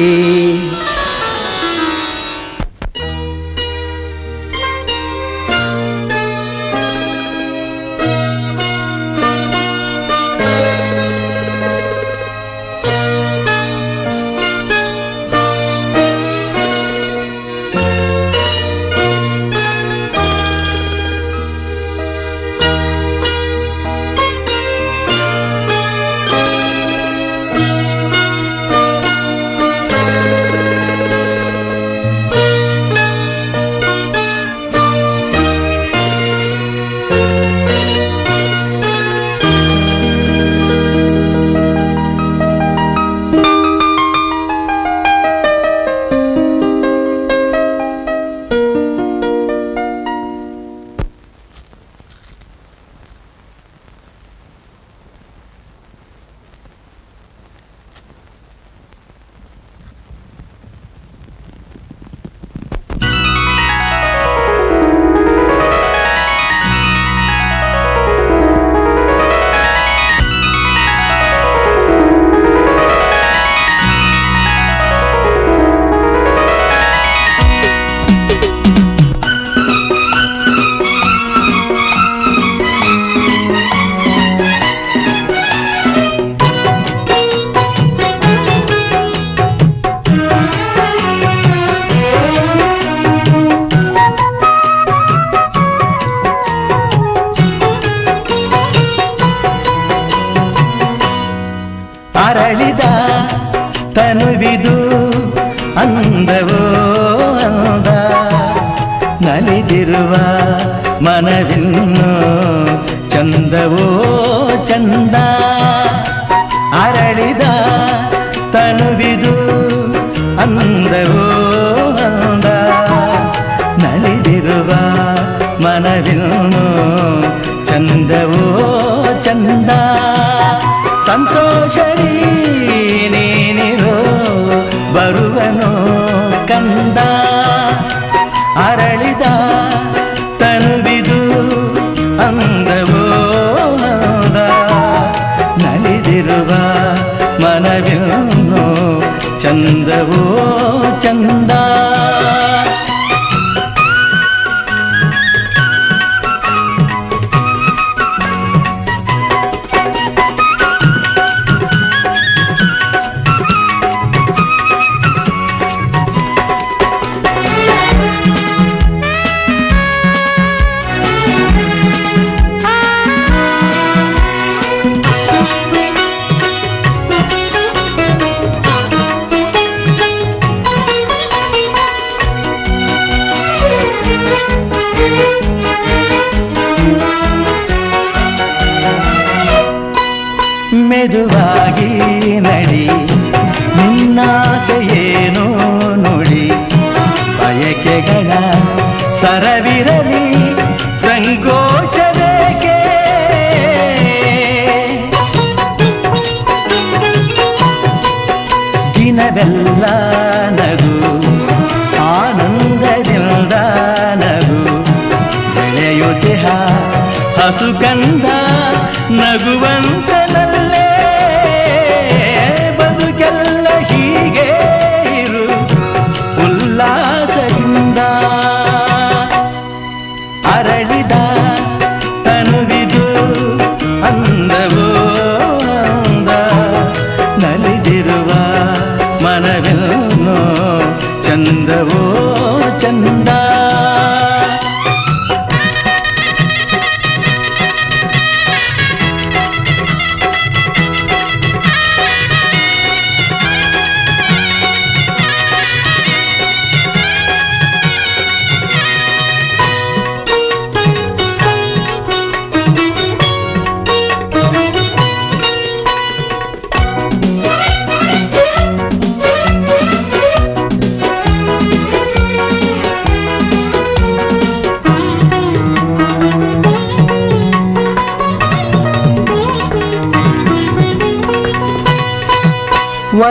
S11: ಅರಳಿದ ತನುವಿದು ಅಂದವೋ ಅಂದ ನಲಿದಿರುವ ಮನವಿನ್ನು ಚಂದವೋ ಚಂದ ಅರಳಿದ ತನುವಿದು ಅಂದವೋ ಅಂದ ನಲಿದಿರುವ ಮನವಿನ್ನು ಚಂದವೋ ಚಂದ ಸಂತೋಷರಿ ನೀನಿರೋ ಬರುವನೋ ಕಂದ ಅರಳಿದ ತನುವಿದು ಅಂದವೋ ಅಂದ ನಲಿದಿರುವ ಮನವಿನ್ನು ಚಂದವೋ ಚಂದ ಮೆದುವಾಗಿ ನಡಿ ನಿನ್ನಾಸೆಯೇನೋ ನುಡಿ ಬಯಕೆಗಳ ಸರವಿರಲಿ ಸಂಕೋಚಬೇಕೆ ದಿನವೆಲ್ಲ ನಗು ಆನಂದದಿಂದ ನಗು ಬೆಳೆಯುತ್ತಿಹ ಹಸುಗಂಧ ನಗುವಂತನಲ್ಲೇ ಬದುಕೆಲ್ಲ ಹೀಗೆ ಇರು ಉಲ್ಲಾಸದಿಂದ ಅರಳಿದ ತನುವಿದು ಅಂದವೋ ಅಂದ ನಲಿದಿರುವ ಮನವೆಲ್ಲೋ ಚಂದವೋ ಚಂದ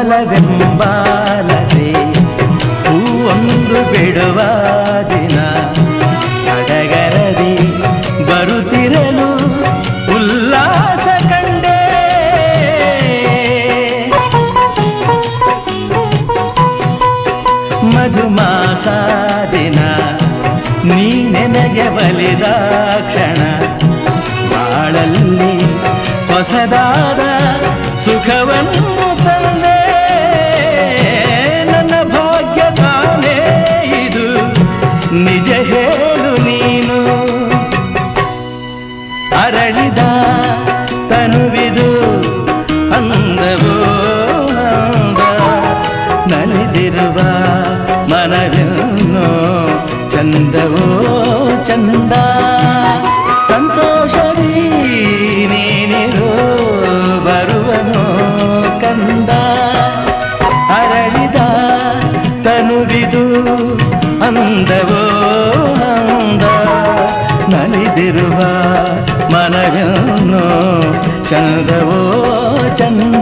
S11: ಒಲವೆಂಬಾಲದೆ ಹೂವೊಂದು ಬಿಡುವ ದಿನ ಸಡಗರದಿ ಬರುತ್ತಿರಲು ಉಲ್ಲಾಸ ಕಂಡೆ ಮಧುಮಾಸ ದಿನ ನೀ ನೆನಗೆ ಬಲಿದ ಕ್ಷಣ ಬಾಳಲ್ಲಿ ಹೊಸದಾದ ಸುಖವನ್ನು ತಂದೆ ನನ್ನ ಭಾಗ್ಯ ತಾನೇ ಇದು ನಿಜ ಹೇಳು ನೀನು ಅರಳಿದ ತನುವಿದು ಅಂದವೋ ಅಂದ ನಲಿದಿರುವ ಮನವೆನ್ನೋ ಚಂದವೋ ಚಂದ ಸಂತೋಷದಿ ನೀನಿರೋ ಬರುವನೋ ಕಂದ ಅರಳಿದ ತನುವಿದು ಅಂದವೋ ಅಂದ ನಲಿದಿರುವ ಮನವೆನ್ನೋ ಚಂದವೋ ಚಂದ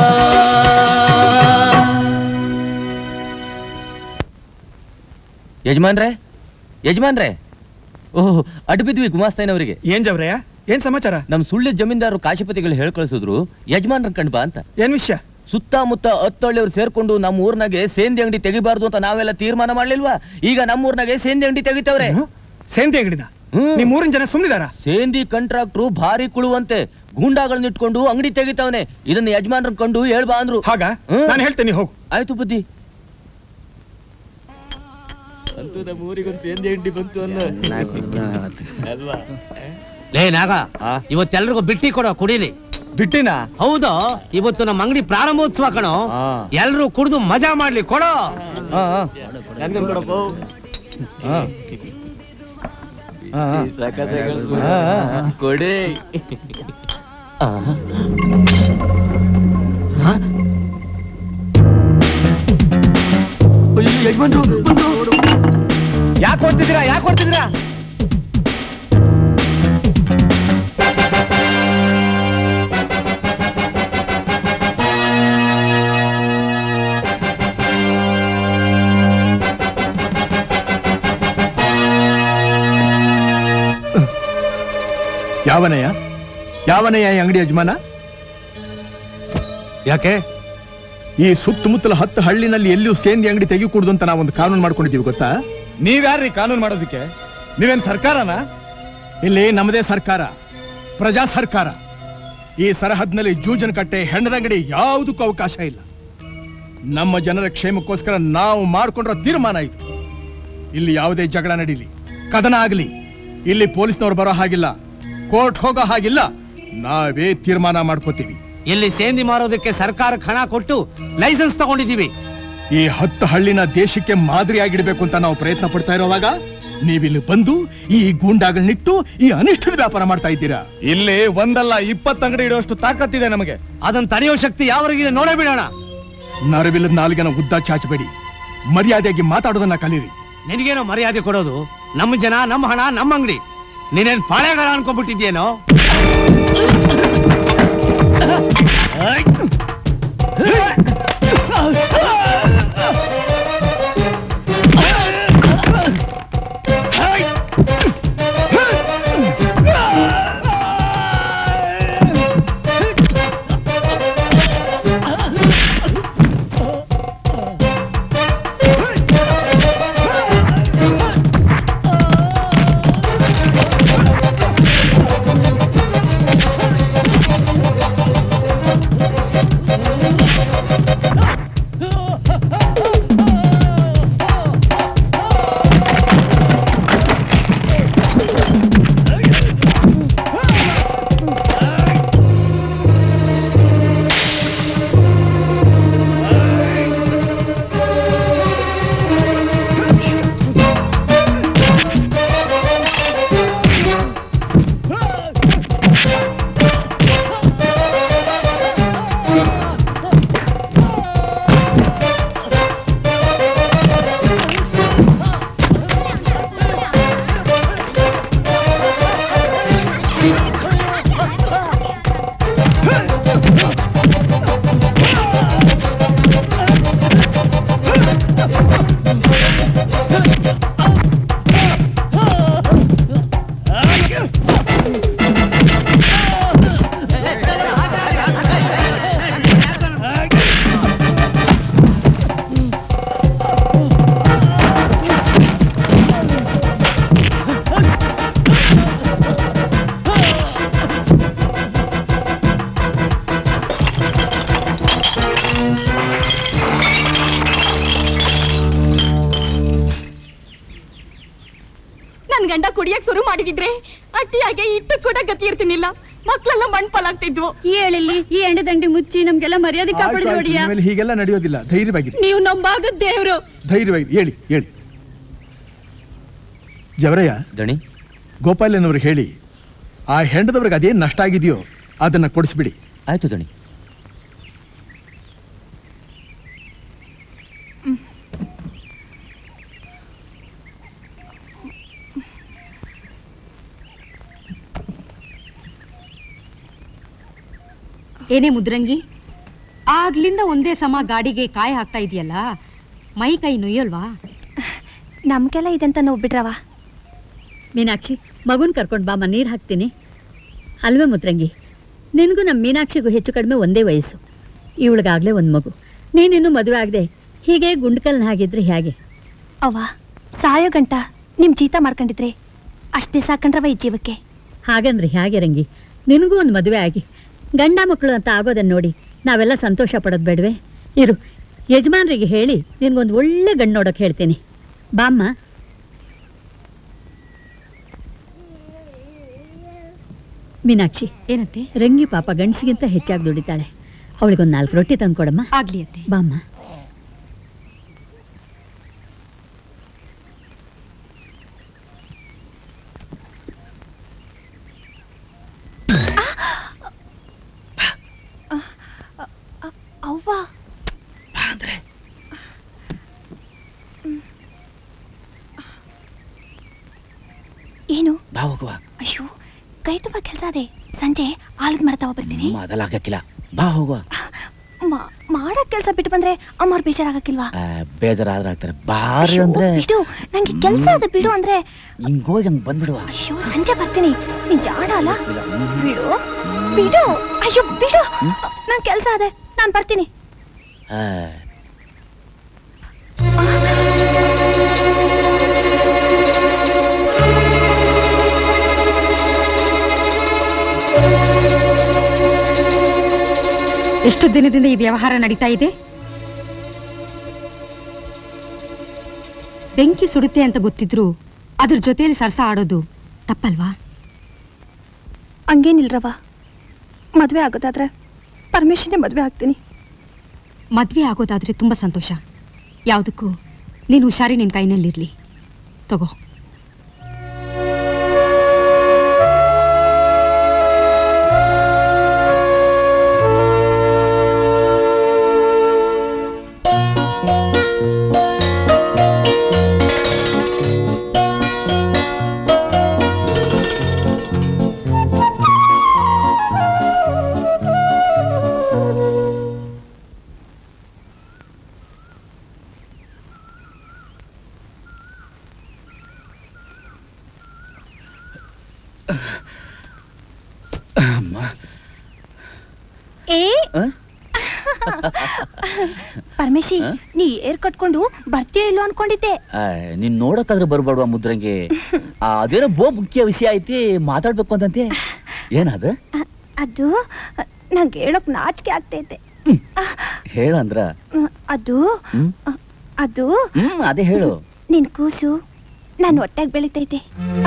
S13: ಯಜಮಾನ್ರೆ ಯಜಮಾನ್ರೆ ಓಹ್ ಅಡ್ಡ ಬಿದ್ವಿ ಗುಮಾಸ್ತಯ್ಯನವರಿಗೆ
S14: ಏನ್ ಜವ್ರಯ್ಯ ಏನ್ ಸಮಾಚಾರ
S13: ನಮ್ ಸುಳ್ಳು ಜಮೀನ್ದಾರರು ಕಾಶಿಪತಿಗಳು ಹೇಳ್ ಕಳಿಸಿದ್ರು ಯಜಮಾನ್ರ ಕಂಡ್ ಬಾ ಅಂತ
S14: ಏನ್ ವಿಷಯ
S13: ಸುತ್ತಮುತ್ತ ಹತ್ತಳ್ಳಿಯವ್ರು ಸೇರ್ಕೊಂಡು ನಮ್ಮ ಊರ್ನಾಗೆ ಸೇಂದಿ ಅಂಗಡಿ ತೆಗಿಬಾರ್ದು ಅಂತ ನಾವೆಲ್ಲ ತೀರ್ಮಾನ ಮಾಡ್ಲಿಲ್ವಾ ಈಗ ನಮ್ಮ ಊರ್ನಾಗೆ ಸೇಂದಿ ಅಂಗಡಿ ತೆಗಿತವ್ರೆ
S14: ಸೇಂದಿ ಅಂಗಡಿನ ನಿಮ್ ಊರಿನ ಜನ ಸುಮ್ನಿದಾರ
S13: ಸೇಂದಿ ಕಾಂಟ್ರಾಕ್ಟ್ರು ಭಾರಿ ಕುಳುವಂತೆ ಗೂಂಡಾಗಳನ್ನ ಇಟ್ಕೊಂಡು ಅಂಗಡಿ ತೆಗಿತಾವನೆ ಇದನ್ನ ಯಜಮಾನ್ರನ್ ಕಂಡು ಹೇಳ್ಬಾ ಅಂದ್ರು
S14: ಹಾಗ ನಾನು ಹೇಳ್ತೇನೆ ಹೋಗು
S13: ಆಯ್ತು ಬುದ್ಧಿ ಅಂತೂ ನಮ್ಮ ಊರಿಗೊಂದು ಸೇಂದಿ ಅಂಗಡಿ ಬಂತು ಅಲ್ವಾ
S9: ಲೇ ನಾಗ ಇವತ್ತೆಲ್ರಿಗೂ ಬಿಟ್ಟಿ ಕೊಡೋ ಕುಡೀಲಿ
S14: ಬಿಟ್ಟಿನ
S9: ಹೌದು ಇವತ್ತು ನಮ್ಮ ಅಂಗಡಿ ಪ್ರಾರಂಭೋತ್ಸವ ಕಣೋ ಎಲ್ರು ಕುಡಿದು ಮಜಾ ಮಾಡ್ಲಿ ಕೊಡೋ
S13: ಕೊಡಿ
S14: ಯಜಮಾನ್ರು ಯಾಕೆ ಕೊಡ್ತಿದ್ದೀರಾ ಯಾಕೆ ಕೊಡ್ತಿದ್ದೀರಾ
S5: ಯಾವನಯ್ಯ ಯಾವನಯ್ಯ ಈ ಅಂಗಡಿ ಯಜಮಾನ ಯಾಕೆ ಈ ಸುತ್ತಮುತ್ತಲ ಹತ್ತು ಹಳ್ಳಿನಲ್ಲಿ ಎಲ್ಲಿಯೂ ಸೇಂದಿ ಅಂಗಡಿ ತೆಗಿಕೂಡ್ದು ಅಂತ ನಾವೊಂದು ಕಾನೂನು ಮಾಡ್ಕೊಂಡಿದ್ದೀವಿ ಗೊತ್ತಾ
S14: ನೀವ್ಯಾರ್ರಿ ಕಾನೂನು ಮಾಡೋದಕ್ಕೆ ನೀವೇನ್ ಸರ್ಕಾರನಾ
S5: ಇಲ್ಲಿ ನಮ್ಮದೇ ಸರ್ಕಾರ ಪ್ರಜಾ ಸರ್ಕಾರ ಈ ಸರಹದ್ನಲ್ಲಿ ಜೂಜನ ಕಟ್ಟೆ ಹೆಣ್ಣದಂಗಡಿ ಯಾವುದಕ್ಕೂ ಅವಕಾಶ ಇಲ್ಲ ನಮ್ಮ ಜನರ ಕ್ಷೇಮಕ್ಕೋಸ್ಕರ ನಾವು ಮಾಡ್ಕೊಂಡಿರೋ ತೀರ್ಮಾನ ಇದು ಇಲ್ಲಿ ಯಾವುದೇ ಜಗಳ ನಡೀಲಿ ಕದನ ಆಗಲಿ ಇಲ್ಲಿ ಪೊಲೀಸ್ನವ್ರು ಬರೋ ಹಾಗಿಲ್ಲ ಕೋರ್ಟ್ ಹೋಗೋ ಹಾಗಿಲ್ಲ ನಾವೇ ತೀರ್ಮಾನ ಮಾಡ್ಕೋತೀವಿ
S9: ಇಲ್ಲಿ ಸೇಂದಿ ಮಾರೋದಕ್ಕೆ ಸರ್ಕಾರಕ್ಕೆ ಹಣ ಕೊಟ್ಟು ಲೈಸೆನ್ಸ್ ತಗೊಂಡಿದ್ದೀವಿ
S5: ಈ ಹತ್ತು ಹಳ್ಳಿನ ದೇಶಕ್ಕೆ ಮಾದರಿಯಾಗಿಡ್ಬೇಕು ಅಂತ ನಾವು ಪ್ರಯತ್ನ ಪಡ್ತಾ ಇರೋವಾಗ ನೀವಿಲ್ಲಿ ಬಂದು ಈ ಗೂಂಡಾಗಳನ್ನಿಟ್ಟು ಈ ಅನಿಷ್ಟದ ವ್ಯಾಪಾರ ಮಾಡ್ತಾ ಇದ್ದೀರಾ
S14: ಇಲ್ಲಿ ಒಂದಲ್ಲ ಇಪ್ಪತ್ತು ಅಂಗಡಿ ಇಡುವಷ್ಟು ತಾಕತ್ತಿದೆ ನಮಗೆ
S9: ಅದನ್ನ ತಡೆಯೋ ಶಕ್ತಿ ಯಾವರಿಗಿದೆ ನೋಡೇ ಬಿಡೋಣ
S5: ನರವಿಲ್ಲದ ನಾಲ್ಗೆನ ಉದ್ದ ಚಾಚಬೇಡಿ ಮರ್ಯಾದೆಯಾಗಿ ಮಾತಾಡೋದನ್ನ ಕಲೀರಿ
S9: ನಿನಗೇನೋ ಮರ್ಯಾದೆ ಕೊಡೋದು ನಮ್ಮ ಜನ ನಮ್ಮ ಹಣ ನಮ್ಮ ಅಂಗಡಿ ನೀನೇನ್ ಪಾಳೆಗಾರ ಅನ್ಕೊಂಡ್ಬಿಟ್ಟಿದ್ಯೇನೋ
S3: ನನ್ ಗಂಡ ಕುಡಿಯಕ್ ಶುರು ಮಾಡಿದ್ರೆ ಅಟ್ಟಿಯಾಗೆ ಇಟ್ಟು ಕೂಡ ಗತಿ ಇರ್ತೀನಿಲ್ಲ ಮಕ್ಳೆಲ್ಲ ಮಣ್ ಪಾಲಾಗ್ತಿದ್ವು
S12: ಹೇಳಿಲ್ಲಿ ಈ ಎಣ್ಣೆ ದಂಡಿ ಮುಚ್ಚಿ ನಮ್ಗೆಲ್ಲ ಮರ್ಯಾದೆ
S5: ಆಯ್ತು,
S12: ಕಾಪಾಡಿದ್ರು
S5: ಆಯ್ತು,
S12: ಒಡಿಯ
S5: ಇನ್ಮೇಲೆ ಹೀಗೆಲ್ಲ ನಡೆಯೋದಿಲ್ಲ ಧೈರ್ಯವಾಗಿರಿ
S12: ನೀವು ನಂಬಾಗ ದೇವ್ರು
S5: ಧೈರ್ಯವಾಗಿ ಹೇಳಿ ಹೇಳಿ ಜವರಯ್ಯ
S13: ದಣಿ
S5: ಗೋಪಾಲನವ್ರಿಗೆ ಹೇಳಿ ಆ ಹೆಂಡದವ್ರಿಗೆ ಅದೇನ್ ನಷ್ಟ ಆಗಿದೆಯೋ ಅದನ್ನ ಕೊಡಿಸ್ಬಿಡಿ
S13: ಆಯ್ತು ದಣಿ
S15: ಏನೇ ಮುದ್ರಂಗಿ ಆಗ್ಲಿಂದ ಒಂದೇ ಸಮ ಗಾಡಿಗೆ ಕಾಯಿ ಹಾಕ್ತಾ ಇದೆಯಲ್ಲ ಮೈ ಕೈ ನುಯ್ಯಲ್ವಾ
S16: ನಮ್ಗೆಲ್ಲ ಇದಂತ ನೋವು ಬಿಡ್ರವ
S12: ಮೀನಾಕ್ಷಿ ಮಗುನ್ ಕರ್ಕೊಂಡ್ ಬಾ ನೀರ್ ಹಾಕ್ತೀನಿ ಅಲ್ವೇ ಮುದ್ರಂಗಿ ನಿನಗೂ ನಮ್ಮ ಮೀನಾಕ್ಷಿಗೂ ಹೆಚ್ಚು ಕಡಿಮೆ ಒಂದೇ ವಯಸ್ಸು ಇವಳಿಗಾಗ್ಲೇ ಒಂದು ಮಗು ನೀನಿನ್ನೂ ಮದುವೆ ಆಗದೆ ಹೀಗೆ ಗುಂಡ್ಕಲ್ನ ಹಾಗಿದ್ರೆ ಹೇಗೆ
S16: ಅವ್ವ ಸಾಯೋ ಗಂಟ ನಿಮ್ ಜೀತ ಮಾಡ್ಕೊಂಡಿದ್ರೆ ಅಷ್ಟೇ ಸಾಕಂಡ್ರವ ಈ ಜೀವಕ್ಕೆ
S12: ಹಾಗಂದ್ರೆ ಹೇಗೆ ರಂಗಿ ನಿನಗೂ ಒಂದು ಮದುವೆ ಆಗಿ ಗಂಡ ಮಕ್ಕಳು ಅಂತ ಆಗೋದನ್ನ ನೋಡಿ ನಾವೆಲ್ಲ ಸಂತೋಷ ಪಡೋದು ಬೇಡವೆ ಇರು ಯಜಮಾನ್ರಿಗೆ ಹೇಳಿ ನಿನ್ಗೊಂದು ಒಳ್ಳೆ ಗಂಡು ನೋಡೋಕೆ ಹೇಳ್ತೀನಿ ಬಾಮ್ಮ ಮೀನಾಕ್ಷಿ
S15: ಏನತ್ತೆ
S12: ರಂಗಿ ಪಾಪ ಗಂಡಸಿಗಿಂತ ಹೆಚ್ಚಾಗಿ ದುಡಿತಾಳೆ ಅವಳಿಗೊಂದು ನಾಲ್ಕು ರೊಟ್ಟಿ ತಂದು ಕೊಡಮ್ಮ
S15: ಆಗ್ಲಿ ಅತ್ತೆ
S12: ಬಾಮ್ಮ
S16: ಅವ್ವ ಏನು
S13: ಬಾ ಹೋಗುವ
S16: ಅಯ್ಯೋ ಕೈ ತುಂಬಾ ಕೆಲಸ ಅದೇ ಸಂಜೆ ಆಲದ ಮರ ತಗೋ ಬರ್ತೀನಿ
S13: ಅದೆಲ್ಲ ಆಗಕ್ಕಿಲ್ಲ ಬಾ ಹೋಗುವ
S16: ಮಾ- ಮಾಡಕ್ ಕೆಲಸ ಬಿಟ್ಟು ಬಂದ್ರೆ ಅಮ್ಮವ್ರು ಬೇಜಾರಾಗಕ್ಕಿಲ್ವಾ
S13: ಆ, ಬೇಜಾರಾದ್ರೆ ಆಗ್ತಾರೆ ಬಾರಿ
S16: ಅಯ್ಯೋ,
S13: ಅಂದ್ರೆ
S16: ಬಿಡು ನಂಗೆ ಕೆಲಸ ಅದ ಬಿಡು ಅಂದ್ರೆ
S13: ಹಿಂಗೋಗಿ ಹಂಗ್ ಬಂದ್ಬಿಡುವ
S16: ಅಯ್ಯೋ ಸಂಜೆ ಬರ್ತೀನಿ ನೀನ್ ಜಾಡ ಅಲ್ಲ ಬಿಡು ಬಿಡು ಅಯ್ಯೋ ಬಿಡು ನನ್ ಕೆಲಸ ಅದೆ ನಾನ್ ಬರ್ತೀನಿ
S13: ಆ,
S15: ಎಷ್ಟು ದಿನದಿಂದ ಈ ವ್ಯವಹಾರ ನಡೀತಾ ಇದೆ ಬೆಂಕಿ ಸುಡುತ್ತೆ ಅಂತ ಗೊತ್ತಿದ್ರು ಅದ್ರ ಜೊತೆಯಲ್ಲಿ ಸರ್ಸ ಆಡೋದು ತಪ್ಪಲ್ವಾ
S16: ಹಂಗೇನಿಲ್ರವ ಮದ್ವೆ ಆಗೋದಾದ್ರೆ ಪರಮೇಶನೇ ಮದ್ವೆ ಆಗ್ತೀನಿ
S15: ಮದ್ವೆ ಆಗೋದಾದ್ರೆ ತುಂಬಾ ಸಂತೋಷ ಯಾವುದಕ್ಕೂ ನೀನು ಹುಷಾರಿ ನಿನ್ನ ಕೈನಲ್ಲಿರ್ಲಿ ತಗೋ
S13: ಅಮ್ಮ
S16: ಏ
S13: ಆ?
S16: ಪರಮೇಶಿ ನೀ ಏರ್ ಕಟ್ಕೊಂಡು ಬರ್ತೀಯೋ ಇಲ್ಲೋ ಅನ್ಕೊಂಡಿದ್ದೆ
S13: ಆ, ನೀನ್ ನೋಡಕ್ಕಾದ್ರೆ ಬರ್ಬೇಡ್ವಾ ಮುದ್ರಂಗೆ ಆ, ಅದೇನೋ ಬೋ ಮುಖ್ಯ ವಿಷಯ ಐತಿ ಮಾತಾಡ್ಬೇಕು ಅಂತಂತೆ ಏನದ
S16: ಅದು ನಂಗೆ ಹೇಳಕ್ ನಾಚಿಕೆ ಆಗ್ತೈತೆ
S13: ಹೇಳಂದ್ರ
S16: ಹ್ಮ್, ಅದು
S13: ಹ್ಮ್
S16: ಅದು
S13: ಹ್ಮ್ ಅದೇ ಹೇಳು
S16: ನಿನ್ ಕೂಸು ನಾನು ಹೊಟ್ಟೆಗೆ ಬೆಳಿತೈತೆ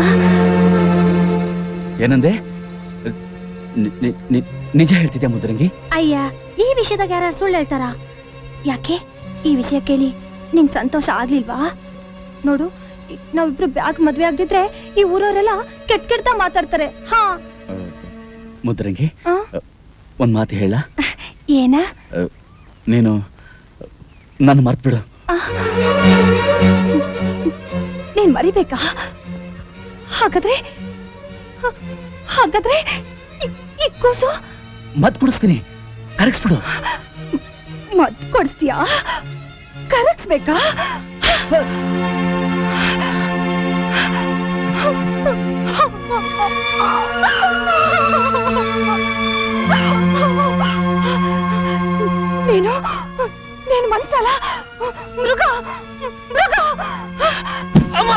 S13: ಏನಂದೆ ನಿ- ನಿ- ನಿ- ನಿಜ ಹೇಳ್ತಿದ್ಯಾ ಮುದ್ರಂಗಿ
S16: ಅಯ್ಯ ಈ ವಿಷಯದಾಗ ಯಾರು ಸುಳ್ಳು ಹೇಳ್ತಾರ ಯಾಕೆ ಈ ವಿಷಯ ಕೇಳಿ ನಿಂಗ್ ಸಂತೋಷ ಆಗ್ಲಿಲ್ವಾ ನೋಡು ಈ- ನಾವಿಬ್ರು ಬ್ಯಾಗ್ ಮದ್ವೆ ಆಗ್ದಿದ್ರೆ ಈ ಊರವರೆಲ್ಲ ಕೆಟ್ಟ ಕೆಟ್ಟ ಮಾತಾಡ್ತಾರೆ ಹಾ
S13: ಮುದ್ರಂಗಿ
S16: ಆ?
S13: ಒಂದ್ ಮಾತು ಹೇಳ
S16: ಏನ
S13: ನೀನು ನನ್ನ ಮರ್ತ್ಬಿಡು
S16: ನೀನ್ ಮರಿಬೇಕಾ ಹಾಗಾದ್ರೆ ಹ- ಹಾಗಾದ್ರೆ ಈ- ಈ ಕೂಸು
S13: ಮತ್ ಕುಡಿಸ್ತೀನಿ ಕರಗಿಸ್ಬಿಡು
S16: ಮತ್ ಕೊಡ್ತೀಯಾ ಕರಗಿಸ್ಬೇಕಾ ನೀನು ನೀನು ಮನ್ಸಲ್ಲ ಮೃಗ ಮೃಗ
S13: ಅಮ್ಮ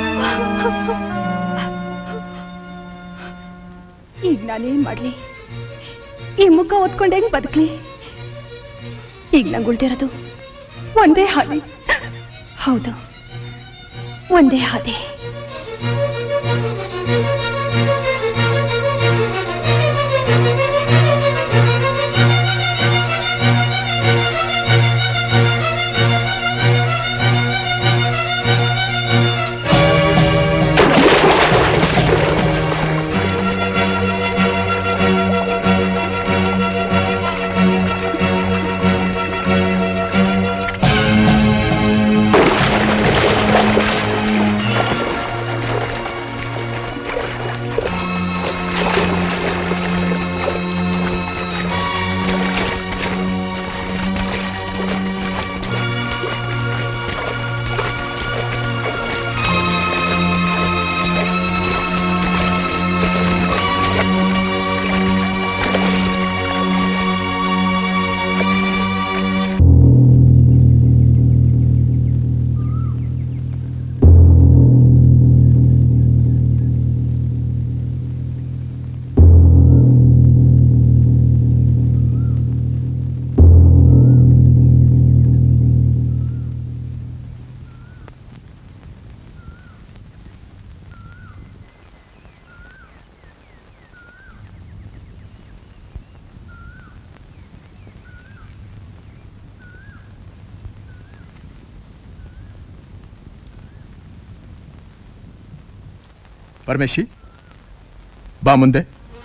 S16: ಈಗ ನಾನೇನ್ ಮಾಡ್ಲಿ ಈ ಮುಖ ಓದ್ಕೊಂಡು ಹೆಂಗ್ ಬದುಕ್ಲಿ ಈಗ ನಂಗೆ ಉಳ್ದಿರೋದು ಒಂದೇ ಹಾದಿ ಹೌದು ಒಂದೇ ಹಾದಿ
S5: ಪರಮೇಶಿ ಬಾ ಮುಂದೆ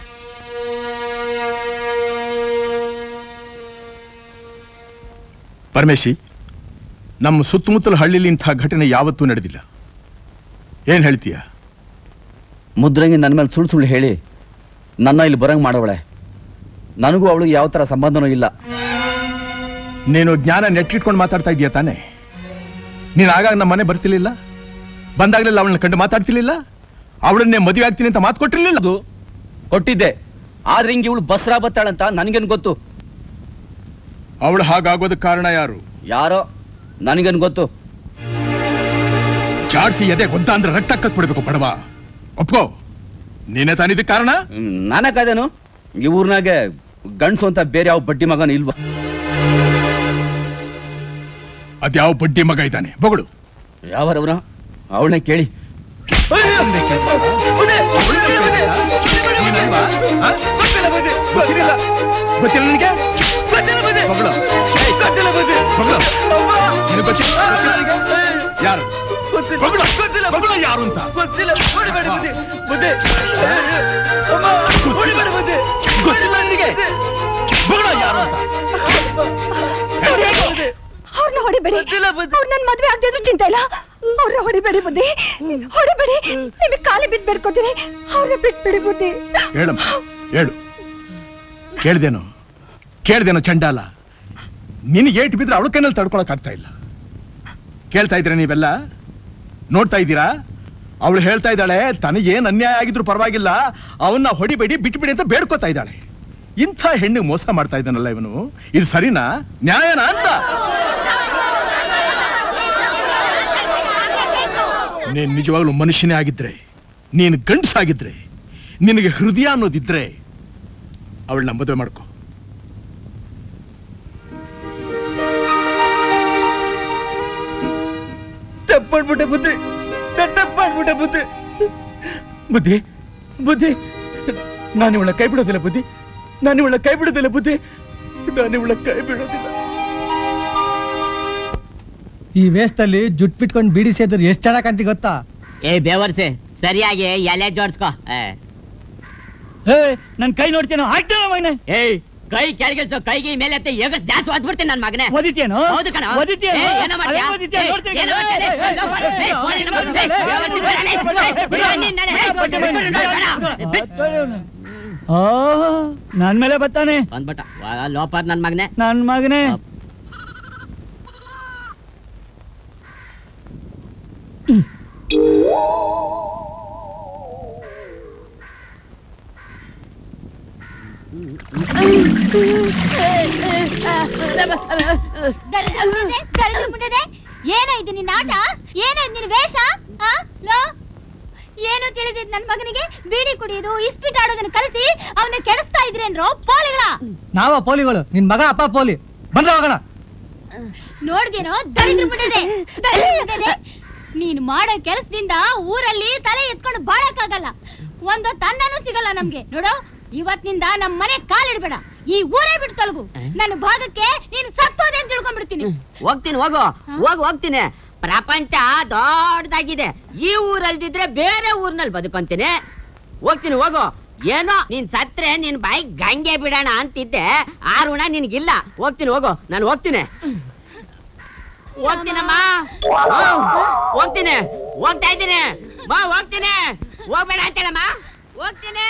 S5: ಪರಮೇಶಿ ನಮ್ಮ ಸುತ್ತಮುತ್ತಲ ಹಳ್ಳಿಲಿ ಇಂಥ ಘಟನೆ ಯಾವತ್ತೂ ನಡೆದಿಲ್ಲ ಏನ್ ಹೇಳ್ತೀಯ
S13: ಮುದ್ರಂಗಿ ನನ್ನ ಮೇಲೆ ಸುಳ್ಳು ಸುಳ್ಳು ಹೇಳಿ ನನ್ನ ಇಲ್ಲಿ ಬರಂಗ್ ಮಾಡವಳೆ ನನಗೂ ಅವಳಿಗೆ ಯಾವ ಥರ ಸಂಬಂಧನೂ ಇಲ್ಲ
S5: ನೀನು ಜ್ಞಾನ ನೆಟ್ಟಿಟ್ಕೊಂಡು ಮಾತಾಡ್ತಾ ಇದೀಯ ತಾನೆ ನೀನು ಆಗಾಗ ನಮ್ಮ ಮನೆ ಬರ್ತಿರ್ಲಿಲ್ಲ ಬಂದಾಗಲೆಲ್ಲ ಅವಳನ್ನ ಕಂಡು ಮಾತಾಡ್ತಿರ್ಲಿಲ್ಲ ಅವಳನ್ನೇ ಮದುವೆ ಆಗ್ತೀನಿ ಅಂತ ಮಾತು ಕೊಟ್ಟಿರ್ಲಿಲ್ಲ
S13: ಅದು ಕೊಟ್ಟಿದ್ದೆ ಆದ್ರೆ ಹಿಂಗೆ ಇವಳು ಬಸ್ರಾ ಬತ್ತಾಳಂತ ನನಗೇನು ಗೊತ್ತು
S5: ಅವಳು ಹಾಗಾಗೋದಕ್ಕೆ ಕಾರಣ ಯಾರು
S13: ಯಾರೋ ನನಗೇನು ಗೊತ್ತು
S5: ಚಾಡ್ಸಿ ಎದೆ ಗೊತ್ತ ಅಂದ್ರೆ ರಕ್ತ ಕತ್ಬಿಡ್ಬೇಕು ಬಡವ ಒಪ್ಕೋ ನೀನೇ ತಾನಿದ ಕಾರಣ
S13: ನಾನೇ ಕಾದೇನು ಈ ಊರ್ನಾಗೆ ಗಂಡ್ಸು ಅಂತ ಬೇರೆ ಯಾವ ಬಡ್ಡಿ ಮಗನ ಇಲ್ವಾ
S5: ಅದ್ಯಾವ ಬಡ್ಡಿ ಮಗ ಇದ್ದಾನೆ ಬಗಳು
S13: ಯಾವರವ್ರ ಅವಳನ್ನ ಕೇಳಿ
S5: ಗೊತ್ತಿಲ್ಲ ನಿನಗೆ ಬಗಳು ನಿನಗೆ ಗೊತ್ತಿಲ್ಲ ಯಾರು ಬಗಳು ಬಗಳು ಯಾರು ಅಂತ ಗೊತ್ತಿಲ್ಲ ನಿನಗೆ ಬಗಳು ಯಾರು ಅಂತ
S16: ಅವ್ರನ್ನ ಹೊಡಿಬೇಡಿ ಅವ್ರು ನನ್ ಮದ್ವೆ ಆಗದಿದ್ರು ಚಿಂತೆ ಇಲ್ಲ ಅವ್ರನ್ನ ಹೊಡಿಬೇಡಿ ಬುದ್ಧಿ ಹೊಡಿಬೇಡಿ ನಿಮಗೆ ಕಾಲಿ ಬಿದ್ದು ಬೇಡ್ಕೋತೀನಿ ಅವ್ರನ್ನ ಬಿಟ್ಬಿಡಿ ಬುದ್ಧಿ
S5: ಹೇಳಮ್ಮ ಹೇಳು ಕೇಳ್ದೇನೋ ಕೇಳ್ದೇನೋ ಚಂಡಾಲ ನಿನಗೆ ಏಟ್ ಬಿದ್ರೆ ಅವಳ ಕೈನಲ್ಲಿ ತಡ್ಕೊಳಕ್ ಆಗ್ತಾ ಇಲ್ಲ ಕೇಳ್ತಾ ಇದ್ದೀರಾ ನೀವೆಲ್ಲ ನೋಡ್ತಾ ಇದ್ದೀರಾ ಅವಳು ಹೇಳ್ತಾ ಇದ್ದಾಳೆ ತನಗೇನ್ ಅನ್ಯಾಯ ಆಗಿದ್ರು ಪರವಾಗಿಲ್ಲ ಅವನ್ನ ಹೊಡಿಬೇಡಿ ಬಿಟ್ಬಿಡಿ ಅಂತ ಬೇಡ್ಕೋತಾ ಇದ್ದಾಳೆ ಇಂಥ ಹೆಣ್ಣಿಗೆ ಮೋಸ ಮಾಡ್ತಾ ಇದ್ದಾನಲ್ಲ ಇವನು ಇದು ಸರಿನಾ ನ್ಯಾಯನಾ ಅಂತ ನೀನ್ ನಿಜವಾಗ್ಲೂ ಮನುಷ್ಯನೇ ಆಗಿದ್ರೆ ನೀನು ಗಂಡಸಾಗಿದ್ರೆ ನಿನಗೆ ಹೃದಯ ಅನ್ನೋದಿದ್ರೆ ಅವಳನ್ನ ಮದುವೆ ಮಾಡ್ಕೊ
S13: ತಪ್ಪು ಮಾಡ್ಬಿಟ್ಟೆ ಬುದ್ಧಿ ನಾನ್ ತಪ್ಪು ಮಾಡ್ಬಿಟ್ಟೆ ಬುದ್ಧಿ ಬುದ್ಧಿ ಬುದ್ಧಿ ನಾನು ಇವಳ ಕೈ ಬಿಡೋದಿಲ್ಲ ಬುದ್ಧಿ ನಾನು ಇವಳ ಕೈ ಬಿಡೋದಿಲ್ಲ ಬುದ್ಧಿ ನಾನು ಇವಳ ಕೈ ಬಿಡೋದಿಲ್ಲ
S1: ಈ ವೇಷದಲ್ಲಿ ಜುಟ್ ಬಿಟ್ಕೊಂಡು ಬೀಡಿ ಸೇದ್ರು ಎಷ್ಟು ಚೆನ್ನಾಗಿ ಕಾಣ್ತಿ ಗೊತ್ತಾ
S17: ಏ ಬೇವರ್ಸೆ ಸರಿಯಾಗಿ ಎಲೆ ಜೋಡ್ಸ್ಕೋ
S1: ನನ್ ಕೈ ನೋಡ್ತೇನೋ ಹಾಕ್ತೇನೋ ಮಗನೇ
S17: ಏಯ್ ಕೈ ಕೆಳಗಿಲ್ಸೋ ಕೈಗೆ ಮೇಲೆ ಎತ್ತಿ ಎಗಸ್ ಜಾಸ್ತಿ ಒದ್ಬಿಡ್ತೀನಿ ನನ್ನ ಮಗನೇ
S1: ಒದಿತ್ಯೇನೋ?
S17: ಹೌದು ಕಣ
S1: ಒದಿತ್ಯೇನೋ?
S17: ಏನೋ ಮಾಡ್ತೀಯಾ?
S1: ಅದೇ ಒದಿತ್ಯಾ?
S17: ಏಯ್,
S1: ನೋಡ್ತೀನಿ
S17: ಏನೋ
S1: ಕಣೋ.
S17: ಮಾಡ್ತೀಯಾ?
S1: ಏಯ್, ಏಯ್,
S17: ಲೋ, ಬಾ, ಏಯ್, ಓಡಿ ನಮ್ಮ ಮಗನೇ. ಏಯ್, ಬೇವರ್ಸಿ ಬೇಡ, ಏಯ್, ಏಯ್, ಬಿಡು, ನೀನ್ ನಡೆ, ಏಯ್, ಬಿಡು, ಬಿಡು, ಬಿಡು, ಬೇಡ.
S1: ನನ್ ಮೇಲೆ ಬರ್ತಾನೆ
S17: ಬಂದ್ಬಿಟ್ಟ ವಾ, ಲೋಪರ್ ನನ್ನ ಮಗನೇ
S1: ನನ್ ಮಗನೇ
S18: ಏನೋ ಇದು ನಿನ್ನ ಆಟ ಏನೋ ಇದು ನಿನ್ನ ವೇಷ ಆ? ಲೋ ಏನು ತಿಳಿದಿದ್ ನನ್ ಮಗನಿಗೆ ಬೀಡಿ ಕುಡಿಯೋದು ಇಸ್ಪಿಟ್ ಆಡೋದನ್ನ ಕಲಿಸಿ ಅವನ್ನ ಕೆಡಿಸ್ತಾ ಇದ್ರೇನ್ರೋ ಪೋಲಿಗಳ
S19: ನಾವ ಪೋಲಿಗಳು ನಿನ್ ಮಗ ಅಪ್ಪ ಪೋಲಿ ಬಂದ್ರೆ ಹೋಗೋಣ
S18: ನೋಡ್ದೇನೋ ದರಿದ್ರ ಬಿಟ್ಟಿದೆ ದರಿದ್ರಬಿಟ್ಟಿದೆ. ನೀನ್ ಮಾಡೋ ಕೆಲಸದಿಂದ ಊರಲ್ಲಿ ತಲೆ ಎತ್ಕೊಂಡು ಬಾಳಕ್ಕಾಗಲ್ಲ ಒಂದು ತನ್ನೂ ಸಿಗಲ್ಲ ನಮ್ಗೆ ನೋಡು ಇವತ್ತಿನಿಂದ ನಮ್ ಮನೆ ಕಾಲಿಡ್ಬೇಡ ಈ ಊರೇ ಬಿಟ್ಟು ತೊಲಗು ನನ್ನ ಭಾಗಕ್ಕೆ ನೀನು ಸತ್ತೋದೆ ಅಂತ ತಿಳ್ಕೊಂಡ್ಬಿಡ್ತೀನಿ
S17: ಹೋಗ್ತೀನಿ ಹೋಗು ಹೋಗ್ ಹೋಗ್ತೀನಿ ಪ್ರಪಂಚ ದೊಡ್ಡದಾಗಿದೆ ಈ ಊರಲ್ದಿದ್ರೆ ಬೇರೆ ಊರ್ನಲ್ಲಿ ಬದುಕೊಂತೀನಿ ಹೋಗ್ತೀನಿ ಹೋಗು ಏನೋ ನೀನ್ ಸತ್ರೆ ನಿನ್ ಬಾಯಿ ಗಂಗೆ ಬಿಡೋಣ ಅಂತಿದ್ದೆ ಆ ಋಣ ನಿನ್ಗಿಲ್ಲ ಹೋಗ್ತೀನಿ ಹೋಗು ನಾನು ಹೋಗ್ತೀನಿ ಹೋಗ್ತೀನಮ್ಮ ಹ್ಮ್, ಹೋಗ್ತೀನಿ ಹೋಗ್ತಾ ಇದ್ದೀನಿ ಬಾ ಹೋಗ್ತೀನಿ ಹೋಗ್ಬೇಡ ಅಂತೇಳಮ್ಮ ಹೋಗ್ತೀನಿ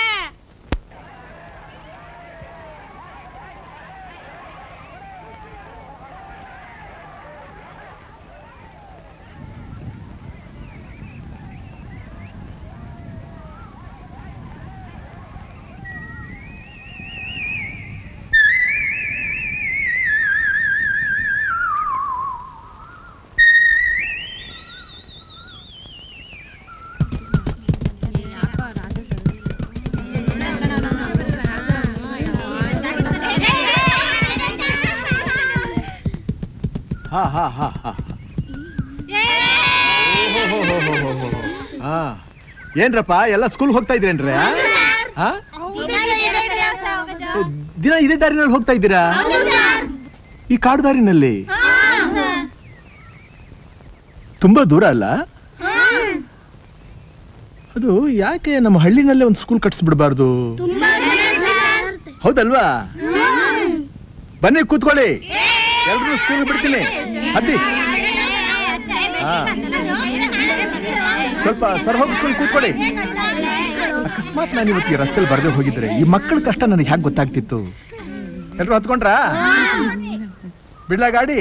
S5: ಹಾ ಹಾ ಹಾ ಹಾ ಹಾ ಏನ್ರಪ್ಪ ಎಲ್ಲ ಸ್ಕೂಲ್ ಹೋಗ್ತಾ ಇದ್ರೇನ್ರಿ ಹಾ ದಿನ ಇದೇ ದಾರಿನಲ್ಲಿ ಹೋಗ್ತಾ ಇದ್ದೀರಾ ಈ ಕಾಡು ದಾರಿನಲ್ಲಿ ತುಂಬಾ ದೂರ ಅಲ್ಲ ಅದು ಯಾಕೆ ನಮ್ಮ ಹಳ್ಳಿನಲ್ಲೇ ಒಂದು ಸ್ಕೂಲ್ ಕಟ್ಸ್ಬಿಡ್ಬಾರ್ದು ಹೌದಲ್ವಾ ಬನ್ನಿ ಕೂತ್ಕೊಳ್ಳಿ ಎಲ್ರು ಸ್ಕೂಲ್ ಬಿಡ್ತೀನಿ ಹತ್ತಿ ಹಾ. ಸ್ವಲ್ಪ ಸರ್ ಹೋಗಿಸ್ಕೊಂಡು ಕೂತ್ಕೊಳ್ಳಿ ಅಕಸ್ಮಾತ್ ನಾನು ಇವತ್ತು ಈ ರಸ್ತೆಯಲ್ಲಿ ಬರದೆ ಹೋಗಿದ್ರೆ ಈ ಮಕ್ಕಳ ಕಷ್ಟ ನನಗೆ ಹ್ಯಾಕ್ ಗೊತ್ತಾಗ್ತಿತ್ತು ಎಲ್ರು ಹತ್ಕೊಂಡ್ರಾ ಬಿಡ್ಲಾ ಗಾಡಿ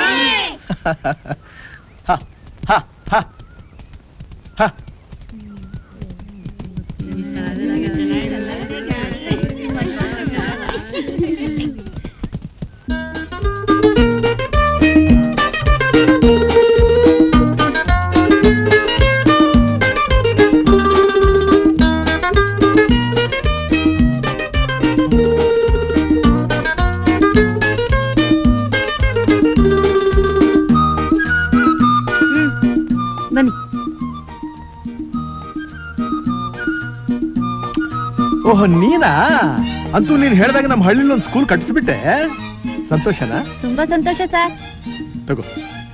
S5: ಹ, ಹ, ಹ. ಹ.
S10: ಬನ್ನಿ
S5: ಓಹ್ ನೀನಾ ಅಂತೂ ನೀನ್ ಹೇಳ್ದಾಗ ನಮ್ಮ ಹಳ್ಳಿಲಿ ಒಂದು ಸ್ಕೂಲ್ ಕಟ್ಸ್ಬಿಟ್ಟೆ ಸಂತೋಷನಾ
S18: ತುಂಬಾ ಸಂತೋಷ ಸರ್
S5: ತಗೋ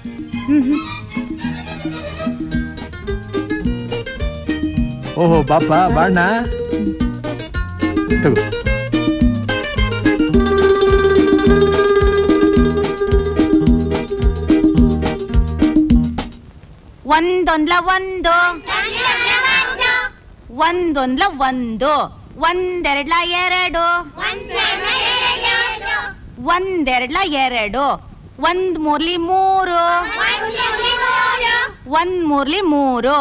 S5: ಓಹೋ ಬಾಪ ಬಾಣ್ಣ ತಗೋ
S20: ಒಂದೊಂದ್ಲ ಒಂದು ಒಂದೊಂದ್ಲ ಒಂದು ಒಂದೆರಡ್ಲ ಎರಡು ಒಂದೆರಡ್ಲ ಎರಡು ಒಂದ್ ಮೂರ್ಲಿ ಮೂರು ಒಂದ್ ಮೂರ್ಲಿ ಮೂರು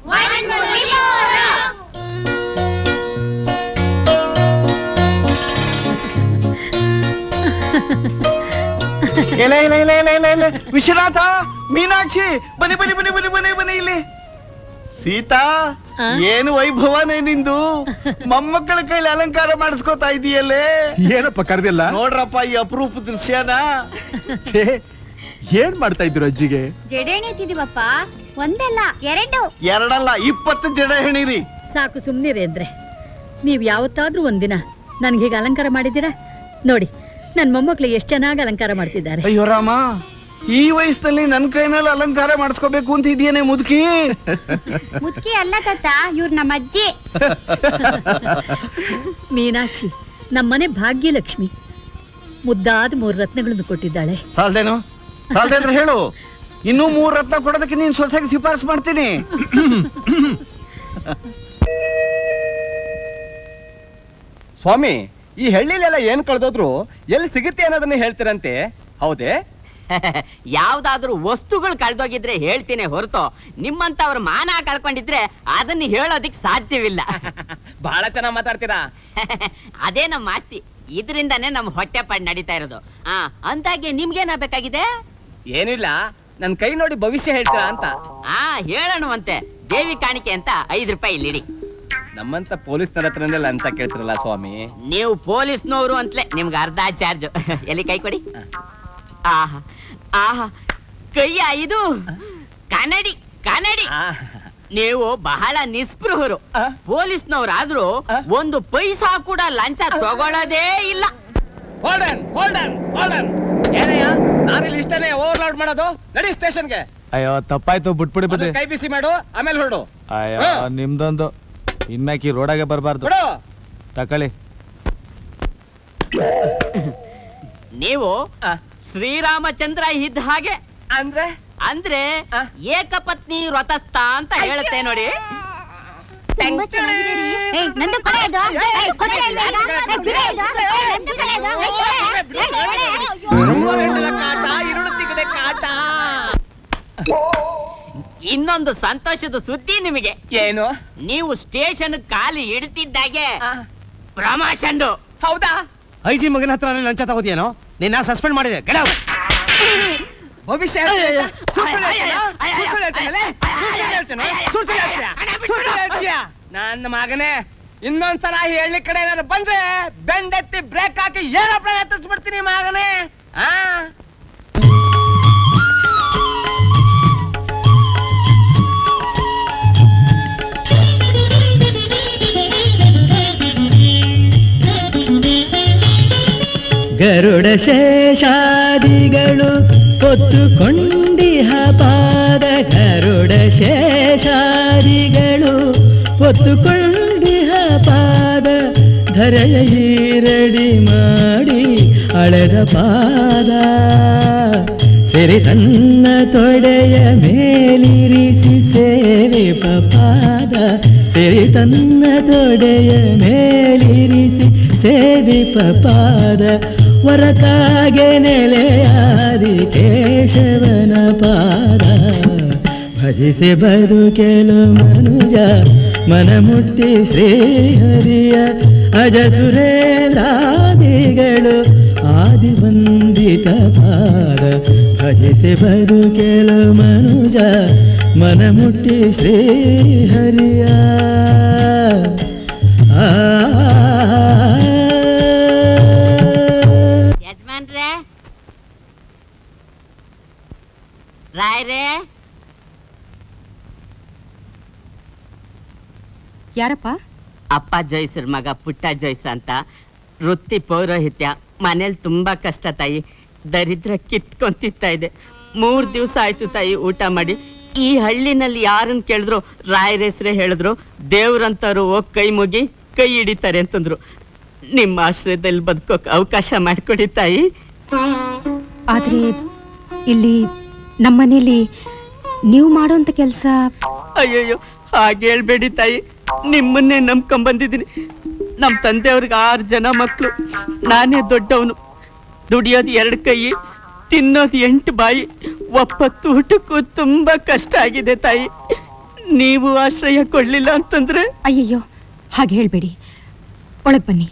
S4: ಎಲೆ ಎಲೆ ಎಲೆ ಎಲೆ ಎಲೆ ಎಲೆ ವಿಶ್ವನಾಥ ಮೀನಾಕ್ಷಿ ಬನ್ನಿ ಬನ್ನಿ ಬನ್ನಿ ಬನ್ನಿ ಬನ್ನಿ ಬನ್ನಿ ಇಲ್ಲಿ ಸೀತಾ ಏನು ವೈಭವನೇ ನಿಂದು ಮೊಮ್ಮಕ್ಕಳ ಕೈಲಿ ಅಲಂಕಾರ ಮಾಡಿಸ್ಕೋತಾ ಇದೀಯಲ್ಲೇ
S5: ಏನಪ್ಪ ಕರೆದಿಲ್ಲ
S4: ನೋಡ್ರಪ್ಪ ಈ ಅಪರೂಪ ದೃಶ್ಯನ
S5: ಏನ್ ಮಾಡ್ತಾ ಇದ್ರು ಅಜ್ಜಿಗೆ
S18: ಜಡೆಣಿ ತಿದೀವಪ್ಪ ಒಂದಲ್ಲ ಎರಡು
S4: ಎರಡಲ್ಲ ಇಪ್ಪತ್ತು ಜಡ ಹೆಣಿರಿ
S12: ಸಾಕು ಸುಮ್ಮನಿರಿ ಅಂದ್ರೆ ನೀವು ಯಾವತ್ತಾದ್ರೂ ಒಂದಿನ ನನ್ಗೆ ಹೀಗೆ ಅಲಂಕಾರ ಮಾಡಿದ್ದೀರಾ ನೋಡಿ ನನ್ನ ಮೊಮ್ಮಕ್ಳು ಎಷ್ಟು ಚೆನ್ನಾಗಿ ಅಲಂಕಾರ ಮಾಡ್ತಿದ್ದಾರೆ
S4: ಅಯ್ಯೋ ರಾಮ ಈ ವಯಸ್ಸಲ್ಲಿ ನನ್ ಕೈನಲ್ಲಿ ಅಲಂಕಾರ ಮಾಡಿಸ್ಕೋಬೇಕು ಅಂತ ಇದೆಯೇನೆ ಮುದುಕಿ
S18: ಮುದ್ಕಿ ಅಲ್ಲ ತಾತ ಇವ್ರು ನಮ್ಮ ಅಜ್ಜಿ
S12: ಮೀನಾಕ್ಷಿ ನಮ್ಮನೆ ಭಾಗ್ಯಲಕ್ಷ್ಮಿ ಮುದ್ದಾದ ಮೂರು ರತ್ನಗಳನ್ನು ಕೊಟ್ಟಿದ್ದಾಳೆ
S4: ಸಾಲ್ದೇನು ಸಾಲ್ದೆ ಅಂದ್ರೆ ಹೇಳು ಇನ್ನೂ ಮೂರ್ ರತ್ನ ಕೊಡೋದಕ್ಕೆ ನೀನ್ ಸೊಸೆಗೆ ಶಿಫಾರಸು ಮಾಡ್ತೀನಿ
S21: ಸ್ವಾಮಿ ಈ ಹಳ್ಳಿಲೆಲ್ಲ ಏನ್ ಕಳ್ದೋದ್ರು ಎಲ್ಲಿ ಸಿಗುತ್ತೆ ಅನ್ನೋದನ್ನ ಹೇಳ್ತೀರಂತೆ ಹೌದೇ
S17: ಯಾವ್ದಾದ್ರೂ ವಸ್ತುಗಳು ಕಳ್ದೋಗಿದ್ರೆ ಹೇಳ್ತೀನಿ ಹೊರತು ನಿಮ್ಮಂತವ್ರ ಮಾನ ಕಳ್ಕೊಂಡಿದ್ರೆ ಅದನ್ನ ಹೇಳೋದಿಕ್ ಸಾಧ್ಯವಿಲ್ಲ
S21: ಬಹಳ ಚೆನ್ನಾಗ್ ಮಾತಾಡ್ತೀರಾ
S17: ಅದೇ ನಮ್ಮ ಆಸ್ತಿ ಇದರಿಂದಾನೇ ನಮ್ ಹೊಟ್ಟೆ ಪಾಡ್ ನಡೀತಾ ಇರೋದು ಆ ಅಂದಾಗೆ ನಿಮ್ಗೇನಾಗಬೇಕಾಗಿದೆ
S21: ಏನಿಲ್ಲ ನನ್ ಕೈ ನೋಡಿ ಭವಿಷ್ಯ ಹೇಳ್ತೀರಾ ಅಂತ
S17: ಆ ಹೇಳೋಣವಂತೆ ದೇವಿ ಕಾಣಿಕೆ ಅಂತ ಐದು ರೂಪಾಯಿ ಇಲ್ಲಿಡಿ
S21: ನಮ್ಮಂತ ಪೊಲೀಸ್ನರ ಹತ್ರನೇ ಲಂಚ ಕೇಳ್ತಿರಲ್ಲ ಸ್ವಾಮಿ
S17: ನೀವು ಪೊಲೀಸ್ನವರು ಅಂತಲೇ ನಿಮ್ಗೆ ಅರ್ಧ ಚಾರ್ಜ್ ಎಲ್ಲಿ ಕೈ ಕೊಡಿ ಆಹಾ ಆಹಾ ಕೈಯ ಇದು ಕನ್ನಡಿ ಕನ್ನಡಿ ನೀವು ಬಹಳ ನಿಸ್ಪೃಹರು ಪೊಲೀಸ್ನವರಾದ್ರೂ ಒಂದು ಪೈಸಾ ಕೂಡ ಲಂಚ ತಗೊಳ್ಳೋದೇ ಇಲ್ಲ
S21: ಹೋಲ್ಡನ್ ಹೋಲ್ಡನ್ ಹೋಲ್ಡನ್ ಏನಯ್ಯ ನಾನಿಲ್ಲಿ ಇಷ್ಟನೇ ಓವರ್ಲೋಡ್ ಮಾಡೋದು ನಡಿ ಸ್ಟೇಷನ್ಗೆ
S6: ಅಯ್ಯೋ ತಪ್ಪಾಯ್ತು ಬಿಟ್ಬಿಡಿ ಬುದ್ಧಿ
S21: ಕೈ ಬಿಸಿ ಮಾಡು ಆಮೇಲೆ ಹೊರಡು
S6: ಅಯ್ಯೋ
S21: ಹಾ.
S6: ನಿಮ್ದೊಂದು ಇನ್ಮ್ಯಾಕಿ ರೋಡಾಗೆ ಬರಬಾರ್ದು
S21: ಬಿಡು
S6: ತಕೊಳ್ಳಿ
S17: ನೀವು ಶ್ರೀರಾಮಚಂದ್ರ ಇದ್ದ ಹಾಗೆ
S21: ಅಂದ್ರೆ
S17: ಅಂದ್ರೆ ಏಕಪತ್ನಿ ವ್ರತಸ್ಥ ಅಂತ ಹೇಳುತ್ತೆ ನೋಡಿ
S18: ತುಂಬಾ ಚೆನ್ನಾಗಿದೆ ರೀ. ಏಯ್, ನಂದು ಕೊಡೆ ಅದು. ಏಯ್, ಕೊಡೆ ಅಲ್ವಾ ಈಗ? ಏಯ್, ಬಿಡು ಈಗ. ಏಯ್, ನಂದು ಕೊಡೆ ಅದು. ಏಯ್, ಕೊಡೆ. ಏಯ್, ಕೊಡೆ.
S21: ಕಾಟ ಇರುಳು ತಿಗದೆ ಕಾಟ
S17: ಇನ್ನೊಂದು ಸಂತೋಷದ ಸುದ್ದಿ ನಿಮಗೆ
S21: ಏನು
S17: ನೀವು ಸ್ಟೇಷನ್ ಕಾಲು ಇಡ್ತಿದ್ದಾಗೆ ಪ್ರಮೋಷನ್
S21: ಹೌದಾ
S9: ಐ ಜಿ ಮಗನ ಹತ್ರ ಲಂಚ ತಗೋದಿಯೇನೋ ನಿನ್ನ ಸಸ್ಪೆಂಡ್ ಮಾಡಿದೆ ಗೆಟ್ ಔಟ್
S21: ಭವಿಷ್ಯ ಹೇಳ್ತೀಯಾ? ಸುಳ್ಳು ಹೇಳ್ತೀಯಾ? ಸುಳ್ಳು ಹೇಳ್ತೀಯಲ್ಲ? ಸುಳ್ಳು ಹೇಳ್ತೀಯಾ? ಸುಳ್ಳು ಹೇಳ್ತೀಯಾ? ಸುಳ್ಳು ಹೇಳ್ತೀಯಾ? ನನ್ನ ಮಗನೇ ಇನ್ನೊಂದ್ಸಲ ಹೇಳಿ ಕಡೆ ನಾನು ಬಂದ್ರೆ ಬೆಂಡೆತ್ತಿ ಬ್ರೇಕ್ ಹಾಕಿ ಏರೋಪ್ಲೇನ್ ಹತ್ತಿಸ್ಬಿಡ್ತೀನಿ ಮಗನೇ ಆ
S11: ಗರುಡ ಶೇಷಾದಿಗಳು ಹೊತ್ತುಕೊಂಡಿಹ ಪಾದ ಗರುಡ ಶೇಷಾದಿಗಳು ಹೊತ್ತುಕೊಂಡಿಹ ಪಾದ ಧರೆಯ ಈರಡಿ ಮಾಡಿ ಅಳೆದ ಪಾದ ಸಿರಿ ತನ್ನ ತೊಡೆಯ ಮೇಲಿರಿಸಿ ಸೇವಿಪ ಪಾದ ಸಿರಿ ತನ್ನ ತೊಡೆಯ ಮೇಲಿರಿಸಿ ಸೇವಿಪ ಪಾದ ವರಕಾಗೆ ನೆಲೆಯಾದಿ ಕೇಶವನ ಪಾದ ಭಜಿಸಿ ಬದುಕೆಲು ಮನುಜ ಮನ ಮುಟ್ಟಿ ಶ್ರೀಹರಿಯ ಅಜ ಸುರೇಂದ್ರಾದಿಗಳು ಆದಿ ವಂದಿತ ಪಾದ ಭಜಿಸಿ ಬದುಕೆಲು ಮನುಜ ಮನ ಮುಟ್ಟಿ ಶ್ರೀಹರಿಯ ಆ
S17: ಯಜಮಾನ್ರೆ ರಾಯ್ರೆ
S15: ಯಾರಪ್ಪ
S17: ಅಪ್ಪ ಜೋಯ್ಸರ್ ಮಗ ಪುಟ್ಟ ಜೋಯ್ಸ ಅಂತ ವೃತ್ತಿ ಪೌರೋಹಿತ್ಯ ಮನೇಲಿ ತುಂಬಾ ಕಷ್ಟ ತಾಯಿ ದರಿದ್ರ ಕಿತ್ಕೊಂತಿತ್ತಾ ಇದೆ ಮೂರ್ ದಿವಸ ಆಯ್ತು ತಾಯಿ ಊಟ ಮಾಡಿ ಈ ಹಳ್ಳಿನಲ್ಲಿ ಯಾರನ್ನ ಕೇಳಿದ್ರು ರಾಯರ ಹೆಸ್ರೇ ಹೇಳಿದ್ರು ದೇವ್ರಂತವ್ರು ಹೋಗ್ ಕೈ ಮುಗಿ ಕೈ ಹಿಡಿತಾರೆ ಅಂತಂದ್ರು ನಿಮ್ಮ ಆಶ್ರಯದಲ್ಲಿ ಬದುಕೋಕ್ ಅವಕಾಶ ಮಾಡಿಕೊಡಿ ತಾಯಿ
S15: ಆದ್ರೆ ಇಲ್ಲಿ ನಮ್ಮನೇಲಿ ನೀವು ಮಾಡೋಂಥ ಕೆಲಸ
S17: ಅಯ್ಯಯ್ಯೋ ಹಾಗೆ ಹೇಳ್ಬೇಡಿ ತಾಯಿ ನಿಮ್ಮನ್ನೇ ನಂಬ್ಕೊಂಬಂದಿದ್ದೀನಿ ನಮ್ಮ ತಂದೆಯವ್ರಿಗೆ ಆರು ಜನ ಮಕ್ಕಳು ನಾನೇ ದೊಡ್ಡವನು ದುಡಿಯೋದು ಎರಡು ಕೈ ತಿನ್ನೋದು ಎಂಟು ಬಾಯಿ ಒಪ್ಪತ್ತು ಊಟಕ್ಕೂ ತುಂಬಾ ಕಷ್ಟ ಆಗಿದೆ ತಾಯಿ ನೀವು ಆಶ್ರಯ ಕೊಡ್ಲಿಲ್ಲ ಅಂತಂದ್ರೆ
S15: ಅಯ್ಯಯ್ಯೋ ಹಾಗೆ ಹೇಳ್ಬೇಡಿ ಒಳಗ್ ಬನ್ನಿ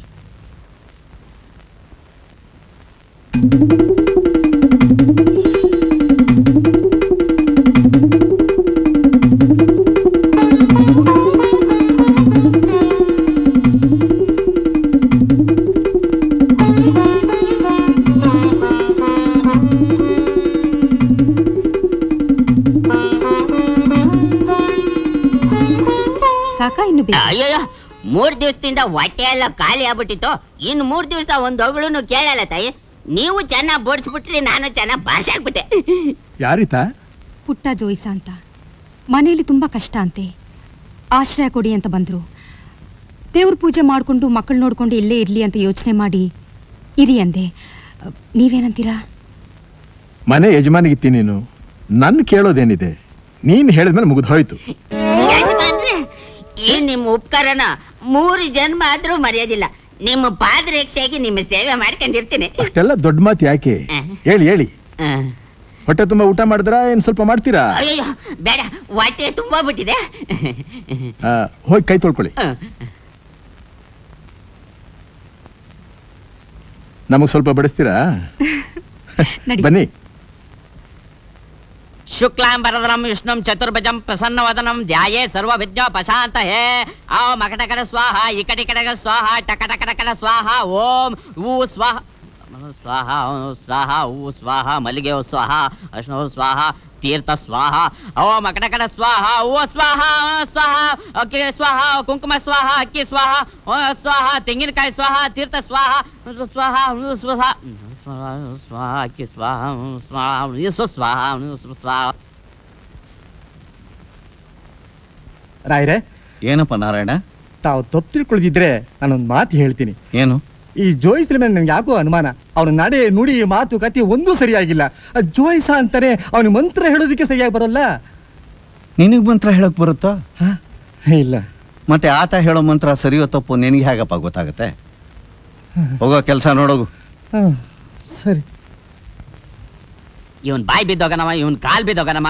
S15: ಸಾಕಾ ಇನ್ನು ಬೇಕು
S17: ಅಯ್ಯಯ್ಯೋ ಮೂರ್ ದಿವಸದಿಂದ ಹೊಟ್ಟೆ ಎಲ್ಲ ಖಾಲಿ ಆಗ್ಬಿಟ್ಟಿತ್ತು ಇನ್ ಮೂರ್ ದಿವಸ ಒಂದ್ ಹೊಗಳೂನು ಕೇಳಲ್ಲ ತಾಯಿ ನೀವು ಚೆನ್ನಾಗ್ ಬೋಡ್ಸ್ಬಿಟ್ರಿ ನಾನು ಚೆನ್ನಾಗ್ ಬಾರ್ಸಾಕ್ಬಿಟ್ಟೆ
S5: ಯಾರಿತಾ
S15: ಪುಟ್ಟ ಜೋಯಿಸ ಅಂತ ಮನೆಯಲ್ಲಿ ತುಂಬ ಕಷ್ಟ ಅಂತೆ ಆಶ್ರಯ ಕೊಡಿ ಅಂತ ಬಂದರು ದೇವ್ರ ಪೂಜೆ ಮಾಡಿಕೊಂಡು ಮಕ್ಕಳು ನೋಡ್ಕೊಂಡು ಇಲ್ಲೇ ಇರಲಿ ಅಂತ ಯೋಚನೆ ಮಾಡಿ ಇರಿ ಅಂದೆ ಅ, ನೀವೇನಂತೀರಾ
S5: ಮನೆ ಯಜಮಾನಿಗಿತ್ತಿ ನೀನು ನನ್ ಕೇಳೋದೇನಿದೆ ನೀನ್ ಹೇಳಿದ್ಮೇಲೆ ಮುಗಿದು ಹೋಯ್ತು
S17: ಯಜಮಾನ್ರೆ, ಈ ನಿಮ್ಮ ಉಪಕಾರನ ಮೂರು ಜನ್ಮ ಆದ್ರೂ ಮರೆಯೋದಿಲ್ಲ ನಿಮ್ಮ ಪಾದರಕ್ಷೆಯಾಗಿ ನಿಮ್ಮ ಸೇವೆ ಮಾಡ್ಕೊಂಡಿರ್ತೀನಿ
S5: ಅಷ್ಟೆಲ್ಲ ದೊಡ್ಡ ಮಾತು ಯಾಕೆ ಹೇಳಿ ಹೇಳಿ ಹೊಟ್ಟೆ ತುಂಬಾ ಊಟ ಮಾಡಿದ್ರಾ ಏನ್ ಸ್ವಲ್ಪ ಮಾಡ್ತೀರಾ
S17: ಅಯ್ಯೋ ಬೇಡ ಹೊಟ್ಟೆ ತುಂಬಾ ಬಿಟ್ಟಿದೆ
S5: ಆ, ಹೋಗಿ ಕೈ ತೊಳ್ಕೊಳ್ಳಿ ನಮಗ್ ಸ್ವಲ್ಪ ಬಡಿಸ್ತೀರಾ ಬನ್ನಿ
S17: ಶುಕ್ಲಾಂಬರದರಂ ವಿಷ್ಣುಂ ಚತುರ್ಭುಜಂ ಪ್ರಸನ್ನವದನಂ ಧ್ಯಾಯೇ ಸರ್ವವಿದ್ಯೋ ಪಶಾಂತ ಹೇ ಆ ಮಕಟಕಟ ಸ್ವಾಹ ಇಕಟಿಕಟಕ ಸ್ವಾಹ ಟಕಟಕಟಕಟ ಸ್ವಾಹ ಓಂ ಊ ಸ್ವಾಹ ಸ್ವಾಹ ಓಂ ಸ್ವಾಹ ಊ ಸ್ವಾಹ ಮಲ್ಲಿಗೆ ಓ ಸ್ವಾಹ ಅರ್ಶಿನ ಓ ಸ್ವಾಹ ತೀರ್ಥ ಸ್ವಾಹ ಓ ಮಕಟಕಟ ಸ್ವಾಹ ಓ ಸ್ವಾಹ ಓ ಸ್ವಾಹ ಅಕ್ಕಿ ಸ್ವಾಹ ಕುಂಕುಮ ಸ್ವಾಹ ಅಕ್ಕಿ ಸ್ವಾಹ ಓ ಸ್ವಾಹ ತೆಂಗಿನಕಾಯಿ ಸ್ವಾಹ ತೀರ್ಥ ಸ್ವಾಹ ಸ್ವಾಹ ಸ್ವಾಹ ಸ್ವಾಹ ಸ್ವಾಹ ಅಕ್ಕಿ ಸ್ವಾಹ ಸ್ವಾಹ ಯಸ್ವ ಸ್ವಾಹ ಯಸ್ವ ಸ್ವಾಹ
S4: ರಾಯ್ರೆ
S7: ಏನಪ್ಪ ನಾರಾಯಣ
S4: ತಾವು ತಪ್ಪು ತಿಳ್ಕೊಳ್ದಿದ್ರೆ ನಾನೊಂದು ಮಾತು ಹೇಳ್ತೀನಿ
S7: ಏನು
S4: ಈ ಜೋಯಿಸ್ರ ಮೇಲೆ ನನ್ಗೆ ಯಾಕೋ ಅನುಮಾನ ಅವನ ನಡೆ ನುಡಿ ಮಾತು ಕತೆ ಒಂದೂ ಸರಿಯಾಗಿಲ್ಲ ಆ ಜೋಯಿಸ ಅಂತಾನೆ ಅವನ ಮಂತ್ರ ಹೇಳೋದಕ್ಕೆ ಸರಿಯಾಗಿ ಬರಲ್ಲ
S7: ನಿನಗ್ ಮಂತ್ರ ಹೇಳಕ್ ಬರುತ್ತಾ
S4: ಇಲ್ಲ
S7: ಮತ್ತೆ ಆತ ಹೇಳೋ ಮಂತ್ರ ಸರಿಯೋ ತಪ್ಪು ನಿನಗೆ ಹೇಗಪ್ಪ ಗೊತ್ತಾಗತ್ತೆ ಹೋಗೋ ಕೆಲಸ ನೋಡೋಗು
S4: ಸರಿ
S17: ಇವನ್ ಬಾಯಿ ಬಿದ್ದೋಗನವ ಇವನ್ ಕಾಲ್ ಬಿದ್ದೋಗನವ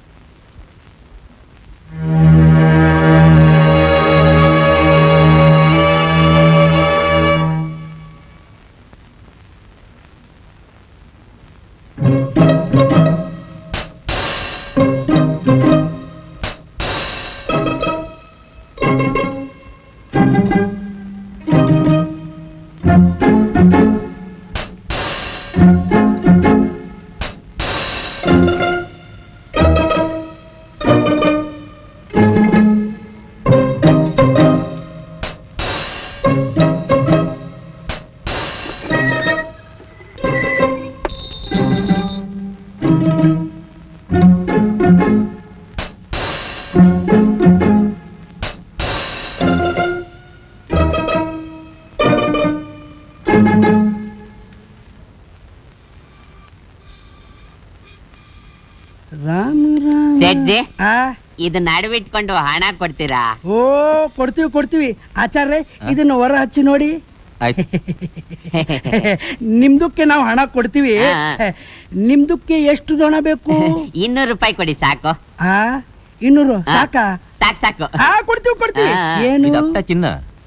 S21: ರಾಮ ರಾಮ
S17: ಸಜ್ಜೆ
S21: ಆ
S17: ಇದು ನಡುವಿಟ್ಕೊಂಡು ಹಣ ಕೊಡ್ತೀರಾ
S21: ಓ ಕೊಡ್ತೀವಿ ಕೊಡ್ತೀವಿ ಆಚಾರ್ಯ ಇದನ್ನ ಹೊರ ಹಚ್ಚಿ ನೋಡಿ ನಿಮ್ದಕ್ಕೆ ನಾವು ಹಣ ಕೊಡ್ತೀವಿ ನಿಮ್ದಕ್ಕೆ ಎಷ್ಟು ಹಣ ಬೇಕು
S17: ಇನ್ನೂರು ರೂಪಾಯಿ ಕೊಡಿ ಸಾಕು
S21: ಆ ಇನ್ನೂರು ಸಾಕಾ
S17: ಸಾಕು ಸಾಕು
S21: ಆ ಕೊಡ್ತೀವಿ ಕೊಡ್ತೀವಿ
S17: ಆ,
S21: ಏನು
S9: ಚಿನ್ನ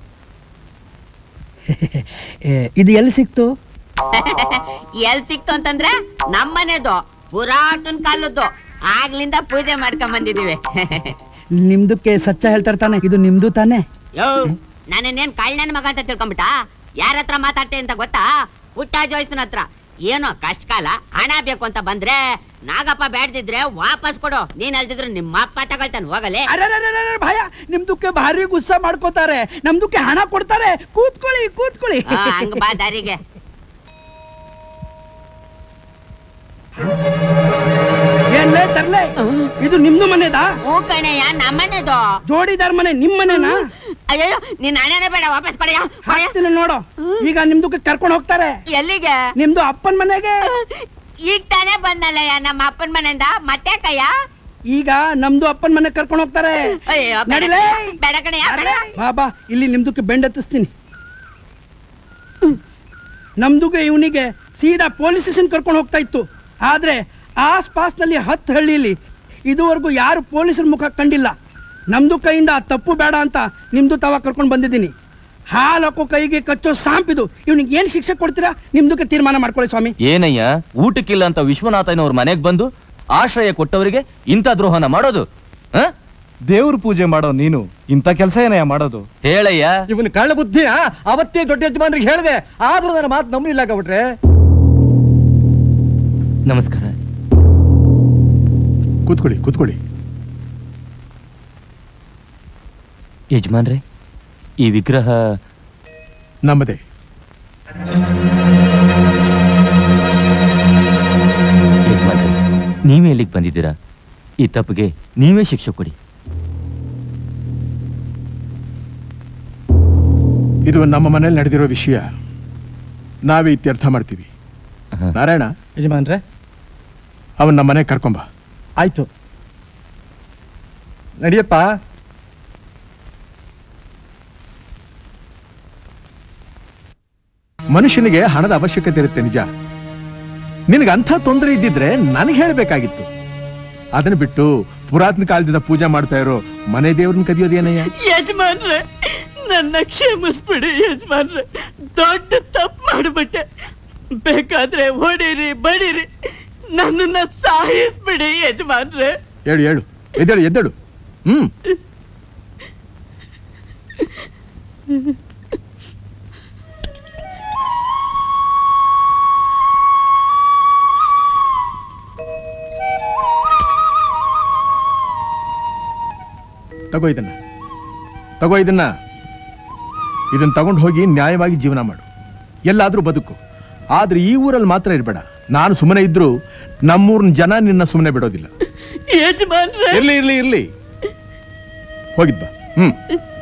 S21: ಏ, ಇದು ಎಲ್ಲಿ ಸಿಕ್ತು
S17: ಎಲ್ ಸಿಕ್ತು ಅಂತಂದ್ರೆ ನಮ್ಮನೆದು ಪುರಾತನ ಕಾಲದ್ದು ಆಗ್ಲಿಂದ ಪೂಜೆ ಮಾಡ್ಕೊಂಡ್ ಬಂದಿದೀವಿ
S21: ನಿಮ್ದಕ್ಕೆ ಸಚ್ಚ ಹೇಳ್ತಾರೆ ತಾನೆ ಇದು ನಿಮ್ದು ತಾನೆ
S17: ಯೋ ನಾನೇನೇನ್ ಕಳ್ಳನ ಮಗ ಅಂತ ತಿಳ್ಕೊಂಬಿಟ್ಟ ಯಾರ ಹತ್ರ ಮಾತಾಡ್ತೆ ಅಂತ ಗೊತ್ತಾ ಪುಟ್ಟ ಜೋಯ್ಸನ ಹತ್ರ ಏನೋ ಕಷ್ಟ ಕಾಲ ಹಣ ಬೇಕು ಅಂತ ಬಂದ್ರೆ ನಾಗಪ್ಪ ಬೇಡ್ದಿದ್ರೆ ವಾಪಸ್ ಕೊಡು ನೀನ್ ಅಲ್ದಿದ್ರೆ ನಿಮ್ಮ ಅಪ್ಪ ತಗೊಳ್ತಾನೆ ಹೋಗಲೇ
S21: ಅರೆರೆರೆರೆರೆ, ಭಯ ನಿಮ್ದಕ್ಕೆ ಭಾರಿ ಗುಸ್ಸ ಮಾಡ್ಕೋತಾರೆ ನಮ್ದಕ್ಕೆ ಹಣ ಕೊಡ್ತಾರೆ ಕೂತ್ಕೊಳ್ಳಿ ಕೂತ್ಕೊಳ್ಳಿ
S17: ಆ, ಹಂಗ್ ಬಾ ದಾರಿಗೆ
S21: ಏನ್ಲೇ ತರ್ಲೆ ಇದು ನಿಮ್ದು ಮನೆದಾ
S17: ಹೂ ಕಣಯ್ಯ ನಮ್ಮನೆದು
S21: ಜೋಡಿದಾರ್ ಮನೆ ನಿಮ್ ಮನೆನಾ
S17: ಅಯ್ಯೋ ನೀನ್ ಹಣನೇ ಬೇಡ ವಾಪಸ್ ಕೊಡಯ್ಯ
S21: ಹಾಕ್ತೀನಿ ನೋಡು ಈಗ ನಿಮ್ದಕ್ಕೆ ಕರ್ಕೊಂಡು ಹೋಗ್ತಾರೆ
S17: ಎಲ್ಲಿಗೆ
S21: ನಿಮ್ದು ಅಪ್ಪನ್ ಮನೆಗೆ
S17: ಈಗ ತಾನೇ ಬಂದಲ್ಲಯ್ಯ ನಮ್ಮ ಅಪ್ಪನ ಮನೆಯಿಂದ ಮತ್ತೆ ಕಯ್ಯ
S21: ಈಗ ನಮ್ದು ಅಪ್ಪನ್ ಮನೆ ಕರ್ಕೊಂಡು ಹೋಗ್ತಾರೆ
S17: ಅಯ್ಯೋ ಬೇಡ
S21: ನಡಿಲೇ
S17: ಕಣಯ್ಯ, ಬೇಡ ಕಣಯ್ಯ ಬೇಡ
S21: ಬಾ ಬಾ ಇಲ್ಲಿ ನಿಮ್ದಕ್ಕೆ ಬೆಂಡ್ ಹತ್ತಿಸ್ತೀನಿ ನಮ್ದುಗೆ ಇವನಿಗೆ ಸೀದಾ ಪೊಲೀಸ್ ಸ್ಟೇಷನ್ ಕರ್ಕೊಂಡು ಹೋಗ್ತಾ ಇತ್ತು ಆದ್ರೆ ಆಸ್ಪಾಸ್ನಲ್ಲಿ ಹತ್ತು ಹಳ್ಳಿಲಿ ಇದುವರೆಗೂ ಯಾರು ಪೊಲೀಸರ ಮುಖ ಕಂಡಿಲ್ಲ ನಮ್ದು ಕೈಯಿಂದ ಆ ತಪ್ಪು ಬೇಡ ಅಂತ ನಿಮ್ದು ತವ ಕರ್ಕೊಂಡು ಬಂದಿದ್ದೀನಿ ಹಾಲಕ್ಕೋ ಕೈಗೆ ಕಚ್ಚೋ ಸಾಂಪಿದು ಇವನಿಗೆ ಏನು ಶಿಕ್ಷೆ ಕೊಡ್ತೀರಾ ನಿಮ್ದಕ್ಕೆ ತೀರ್ಮಾನ ಮಾಡ್ಕೊಳ್ಳಿ ಸ್ವಾಮಿ
S9: ಏನಯ್ಯ ಊಟಕ್ಕಿಲ್ಲ ಅಂತ ವಿಶ್ವನಾಥನವ್ರ ಮನೆಗ್ ಬಂದು ಆಶ್ರಯ ಕೊಟ್ಟವರಿಗೆ ಇಂಥ ದ್ರೋಹನ ಮಾಡೋದು ಆ?
S6: ದೇವ್ರ ಪೂಜೆ ಮಾಡೋ ನೀನು ಇಂಥ ಕೆಲಸ ಏನಯ್ಯ ಮಾಡೋದು
S9: ಹೇಳಯ್ಯ
S4: ಇವನ್ ಕಳ್ಳ ಬುದ್ಧಿ ಆ? ಅವತ್ತೇ ದೊಡ್ಡ ಯಜಮಾನ್ರಿಗೆ ಹೇಳಿದೆ ಆದ್ರೂ ನನ್ನ ಮಾತು ನಂಬಲಿಲ್ಲ ಗೌಡ್ರೆ
S9: ನಮಸ್ಕಾರ
S5: ಕೂತ್ಕೊಳ್ಳಿ ಕೂತ್ಕೊಳ್ಳಿ
S9: ಯಜಮಾನ್ರೆ ಈ ವಿಗ್ರಹ
S5: ನಮ್ಮದೇ
S9: ಯಜಮಾನ್ರೆ ನೀವೇ ಇಲ್ಲಿಗೆ ಬಂದಿದ್ದೀರಾ ಈ ತಪ್ಪಿಗೆ ನೀವೇ ಶಿಕ್ಷೆ ಕೊಡಿ
S5: ಇದು ನಮ್ಮ ಮನೇಲಿ ನಡೆದಿರೋ ವಿಷಯ ನಾವೇ ಇತ್ಯರ್ಥ ಮಾಡ್ತೀವಿ ನಾರಾಯಣ
S4: ಯಜಮಾನ್ರೆ
S5: ಅವನ್ ನಮ್ಮ ಮನೆಗೆ ಕರ್ಕೊಂಬ
S4: ಆಯ್ತು ನಡಿಯಪ್ಪ
S5: ಮನುಷ್ಯನಿಗೆ ಹಣದ ಅವಶ್ಯಕತೆ ಇರುತ್ತೆ ನಿಜ ನಿನಗೆ ಅಂಥ ತೊಂದರೆ ಇದ್ದಿದ್ರೆ ನನಗೆ ಹೇಳಬೇಕಾಗಿತ್ತು ಅದನ್ನ ಬಿಟ್ಟು ಪುರಾತನ ಕಾಲದಿಂದ ಪೂಜೆ ಮಾಡ್ತಾ ಇರೋ ಮನೆ ದೇವ್ರನ್ನ ಕದಿಯೋದೇನಯ್ಯ
S21: ಯಜಮಾನ್ರೆ ನನ್ನ ಕ್ಷಮಿಸ್ಬಿಡಿ ಯಜಮಾನ್ರೆ ದೊಡ್ಡ ತಪ್ಪು ಮಾಡ್ಬಿಟ್ಟೆ ಬೇಕಾದ್ರೆ ಹೊಡೀರಿ ಬಡೀರಿ
S4: ನನ್ನನ್ನ ಸಾಯಿಸ್ಬಿಡಿ ಯಜಮಾನ್ರೆ
S5: ಹೇಳು ಹೇಳು ಎದ್ದೇಳು ಎದ್ದೇಳು ಹ್ಮ್ ತಗೋ ಇದನ್ನ ತಗೋ ಇದನ್ನ ಇದನ್ನ ತಗೊಂಡು ಹೋಗಿ ನ್ಯಾಯವಾಗಿ ಜೀವನ ಮಾಡು ಎಲ್ಲಾದ್ರೂ ಬದುಕು ಆದ್ರೆ ಈ ಊರಲ್ಲಿ ಮಾತ್ರ ಇರಬೇಡ ನಾನು ಸುಮ್ಮನೆ ಇದ್ರು ನಮ್ಮೂರಿನ ಜನ ನಿನ್ನ ಸುಮ್ಮನೆ ಬಿಡೋದಿಲ್ಲ
S4: ಯಜಮಾನ್ರೆ
S5: ಇರ್ಲಿ ಇರ್ಲಿ ಇರ್ಲಿ ಹೋಗಿದ್ ಬಾ ಹ್ಮ್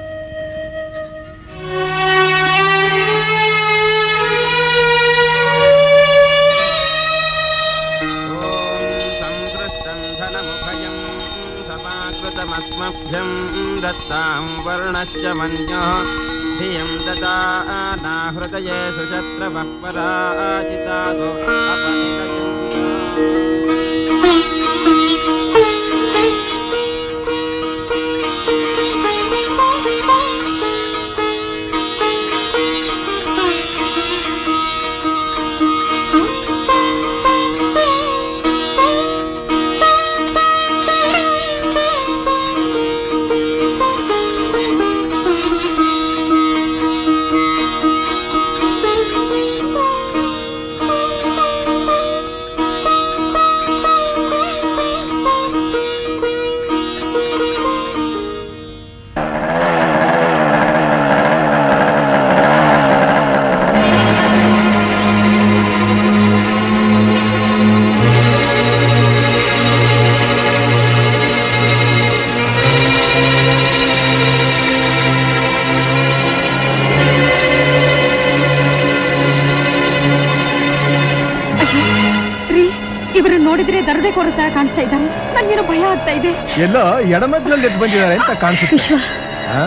S2: कृतमस्मभ्यं दत्तां वर्णश्च मन्यः धियं ददानाहृदये सुशत्रवः पराजितासो
S15: ಅಯ್ಯೋ ರೀ ಇವರು ನೋಡಿದ್ರೆ ದರೋಡೆಕೋರ ತರ ಕಾಣಿಸ್ತಾ ಇದ್ದಾರೆ ನನ್ಗೇನೋ ಭಯ ಆಗ್ತಾ ಇದೆ
S5: ಎಲ್ಲೋ ಎಡಮದ್ರಲ್ಲಿ ಎದ್ದು ಬಂದಿದ್ದಾರೆ ಅಂತ ಕಾಣಿಸುತ್ತೆ ಆ?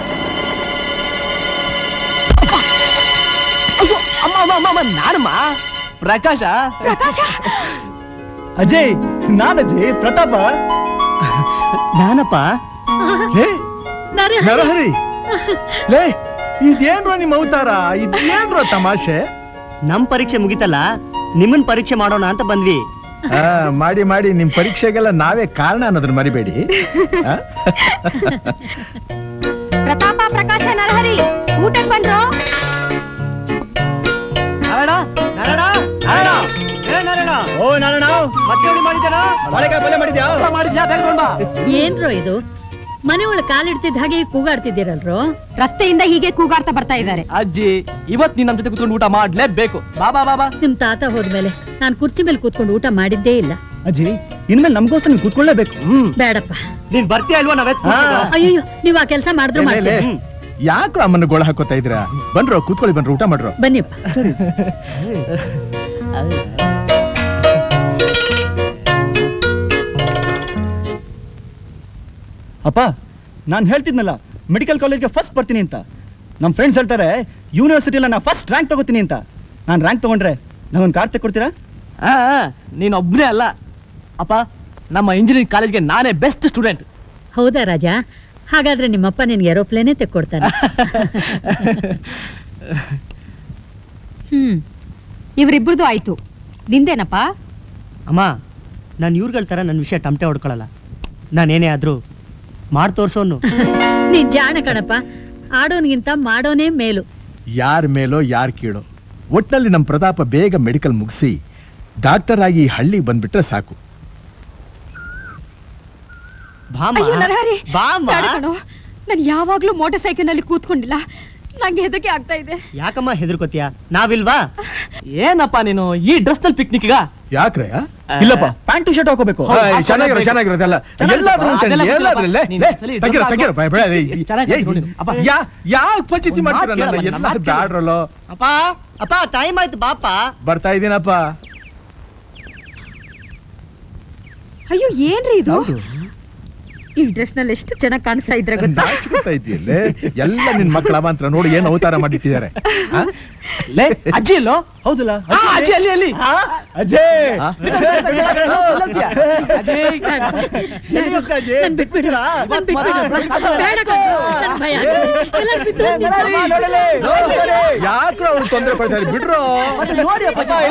S4: ಅಯ್ಯೋ ಅಮ್ಮ ಅಮ್ಮ ಅಮ್ಮ, ಅಮ್ಮ ನಾನಮ್ಮ ಪ್ರಕಾಶ
S15: ಪ್ರಕಾಶ
S4: ಅಜಯ್ ನಾನಜಯ್ ಪ್ರತಾಪ ನಾನಪ್ಪ
S5: ಲೇ, ನರಹರಿ ಲೇ ಇದೇನ್ರೋ ನಿಮ್ಮ ಅವತಾರ ಇದೇನ್ರೋ ತಮಾಷೆ
S4: ನಮ್ ಪರೀಕ್ಷೆ ಮುಗಿತಲ್ಲ ನಿಮ್ಮನ್ ಪರೀಕ್ಷೆ ಮಾಡೋಣ ಅಂತ ಬಂದ್ವಿ
S5: ಆ, ಮಾಡಿ ಮಾಡಿ ನಿಮ್ ಪರೀಕ್ಷೆಗೆಲ್ಲ ನಾವೇ ಕಾರಣ ಅನ್ನೋದನ್ನ ಮರಿಬೇಡಿ ಆ?
S15: ಪ್ರತಾಪ ಪ್ರಕಾಶ ನರಹರಿ ಊಟಕ್ಕೆ ಬಂದ್ರು
S4: ನಾರಾಯಣ ನಾರಾಯಣ ನಾರಾಯಣ ಏ ನಾರಾಯಣ ಓ ನಾರಾಯಣ ಮತ್ತೆ ಹುಳಿ ಮಾಡಿದ್ಯಾನ ಬಾಳೆಕಾಯಿ ಪಲ್ಯ ಮಾಡಿದ್ಯಾ ಮಾಡಿದ್ಯಾ ಬೇಗ ತಗೊಂಡ್ ಬಾ
S12: ಏನ್ರೋ ಇದು ಮನೆ ಒಳಗೆ ಕಾಲಿಡ್ತಿದ್ದ ಹಾಗೆ ಕೂಗಾಡ್ತಿದ್ದೀರಲ್ರೋ
S15: ರಸ್ತೆಯಿಂದ ಹೀಗೆ ಕೂಗಾಡ್ತಾ ಬರ್ತಾ ಇದ್ದಾರೆ
S4: ಅಜ್ಜಿ ಇವತ್ ನೀನ್ ನಮ್ ಜೊತೆ ಕುತ್ಕೊಂಡು ಊಟ ಮಾಡ್ಲೇಬೇಕು ಬಾ ಬಾ ಬಾ ಬಾ
S12: ನಿಮ್ ತಾತ ಹೋದ್ಮೇಲೆ ನಾನ್ ಕುರ್ಚಿ ಮೇಲೆ ಕೂತ್ಕೊಂಡು ಊಟ ಮಾಡಿದ್ದೇ ಇಲ್ಲ
S4: ಅಜ್ಜಿ ಇನ್ಮೇಲೆ ನಮ್ಗೋಸ್ಕರ ನೀನ್ ಕೂತ್ಕೊಳ್ಳೇಬೇಕು
S12: ಬೇಡಪ್ಪ
S4: ನೀನ್ ಬರ್ತೀಯ ಅಲ್ವಾ ನಾವೇ
S12: ಅಯ್ಯೋ ನೀವ್ ಆ ಕೆಲಸ ಮಾಡಿದ್ರು
S5: ಲೇ, ಲೇ,
S12: ಮಾಡ್ತೀನಿ
S5: ಯಾಕ್ರೋ ಅಮ್ಮನ ಗೋಳ ಹಾಕೋತಾ ಇದ್ರ ಬನ್ರೋ ಕೂತ್ಕೊಳ್ಳಿ ಬನ್ರಿ ಊಟ ಮಾಡ್ರೋ
S12: ಬನ್ನಿಪ್ಪ
S22: ಅಪ್ಪ ನಾನು ಹೇಳ್ತಿದ್ನಲ್ಲ ಮೆಡಿಕಲ್ ಕಾಲೇಜ್ಗೆ ಫಸ್ಟ್ ಬರ್ತೀನಿ ಅಂತ ನಮ್ಮ ಫ್ರೆಂಡ್ಸ್ ಹೇಳ್ತಾರೆ ಯೂನಿವರ್ಸಿಟಿಲ್ಲ ನಾ ಫಸ್ಟ್ ರ್ಯಾಂಕ್ ತಗೋತೀನಿ ಅಂತ ನಾನು ರ್ಯಾಂಕ್ ತಗೊಂಡ್ರೆ ನಾವೊಂದು ಕಾರ್ ತೆಕ್ಕೊಡ್ತೀರಾ
S4: ಆ, ಆ, ನೀನ್ ಒಬ್ನೇ ಅಲ್ಲ ಅಪ್ಪ ನಮ್ಮ ಇಂಜಿನಿಯರಿಂಗ್ ಕಾಲೇಜ್ಗೆ ನಾನೇ ಬೆಸ್ಟ್ ಸ್ಟೂಡೆಂಟ್
S12: ಹೌದಾ ರಾಜಾ ಹಾಗಾದ್ರೆ ನಿಮ್ಮಪ್ಪ ನಿನ್ಗೆ ಏರೋಪ್ಲೇನೇ ತೆಕ್ಕೊಡ್ತಾನೆ
S15: ಹ್ಮ್ ಇವರಿಬ್ಬರದು ಆಯ್ತು ನಿಂದೇನಪ್ಪ
S4: ಅಮ್ಮ ನಾನು ಇವ್ರುಗಳ ಥರ ನನ್ನ ವಿಷಯ ಟಮಟೆ ಹೊಡ್ಕೊಳಲ್ಲ ನಾನೇನೇ ಆದ್ರೂ ಮಾಡಿ ತೋರ್ಸೋನು
S12: ನೀನ್ ಜಾಣ ಕಣಪ್ಪ ಆಡೋನ್ಗಿಂತ ಮಾಡೋನೇ ಮೇಲು
S5: ಯಾರ ಮೇಲೋ ಯಾರ್ ಕೀಳೋ ಒಟ್ನಲ್ಲಿ ನಮ್ಮ ಪ್ರತಾಪ ಬೇಗ ಮೆಡಿಕಲ್ ಮುಗಿಸಿ ಡಾಕ್ಟರ್ ಆಗಿ ಈ ಹಳ್ಳಿಗೆ ಬಂದ್ಬಿಟ್ರೆ ಸಾಕು
S15: ಅಯ್ಯೋ ನರಹರಿ ಬೇಡ ಕಣೋ. ನಾನು ಯಾವಾಗ್ಲೂ ಮೋಟಾರ್ ಸೈಕಲ್ ನಲ್ಲಿ ಕೂತ್ಕೊಂಡಿಲ್ಲ ನಂಗೆ ಹೆದರಿಕೆ ಆಗ್ತಾ ಇದೆ
S4: ಯಾಕಮ್ಮ ಹೆದರ್ಕೋತೀಯ ನಾವಿಲ್ವಾ ಏನಪ್ಪ ನೀನು ಈ ಡ್ರೆಸ್ ನಲ್ಲಿ ಪಿಕ್ನಿಕ್ಗ
S5: ಯಾಕ್ರೆ
S22: ಇಲ್ಲಪ್ಪ ಪ್ಯಾಂಟು ಶರ್ಟ್ ಹಾಕೋಬೇಕು
S5: ಚೆನ್ನಾಗಿರೋ ಚೆನ್ನಾಗಿರೋದೆಲ್ಲ ಎಲ್ಲಾದ್ರೂ ಒಂದ್ ಚೆನ್ನಾಗಿ- ಎಲ್ಲಾದ್ರೂ ಇಲ್ಲೇ? ಲೇ, ತೆಗೀರೋ, ತೆಗೀರೋ, ಬೇಡ, ಬೇಡ, ಏಯ್, ಏಯ್, ಯಾ- ಯಾಕ್ ಪಂಚಾಯ್ತಿ ಮಾಡ್ತೀರ ನನ್ನ? ಎಲ್ಲ ಬ್ಯಾಡ್ರಲ್ಲೋ
S4: ಅಪ್ಪ ಅಪ್ಪ ಟೈಮ್ ಆಯ್ತು ಬಾಪ
S5: ಬರ್ತಾ ಇದೀನಪ್ಪ
S15: ಅಯ್ಯೋ ಏನ್ರಿ ಇದು
S12: ಈ ಡ್ರೆಸ್ ನಲ್ಲಿ ಎಷ್ಟು ಚೆನ್ನಾಗಿ ಕಾಣಿಸ್ತಾ ಇದ್ರೆ ಗೊತ್ತಾ
S8: ನಾಚ್ಕೊತಾ ಇದೆಯಲ್ಲೇ ಎಲ್ಲ ನಿನ್ ಮಕ್ಕಳ ಅವಾಂತರ ನೋಡಿ ಏನು ಅವತಾರ ಮಾಡಿಟ್ಟಿದ್ದಾರೆ ಆ?
S22: ಲೇ ಅಜ್ಜಿ ಎಲ್ಲೋ ಹೌದಲ್ಲ
S8: ಆ, ಅಜ್ಜಿ ಅಲ್ಲಿ, ಅಲ್ಲಿ.
S22: ಅಜಯ್
S8: ಆ?
S12: ನನ್ ಬಿಟ್ಬಿಡು ನನ್ ಬಿಟ್ಬಿಡು. ಬೇಡ ಕಣೋ, ನನ್ ಭಯ ಆಗುತ್ತೆ. ಎಲ್ಲರೂ ಬಿಟ್ಟು ಹೋಗ್ತಿದ್ದಾರೆ.
S8: ಯಾಕ್ರೋ ಅವ್ರು ತೊಂದರೆ ಕೊಡ್ತಾರೆ ಬಿಡ್ರೋ
S22: ನೋಡಿ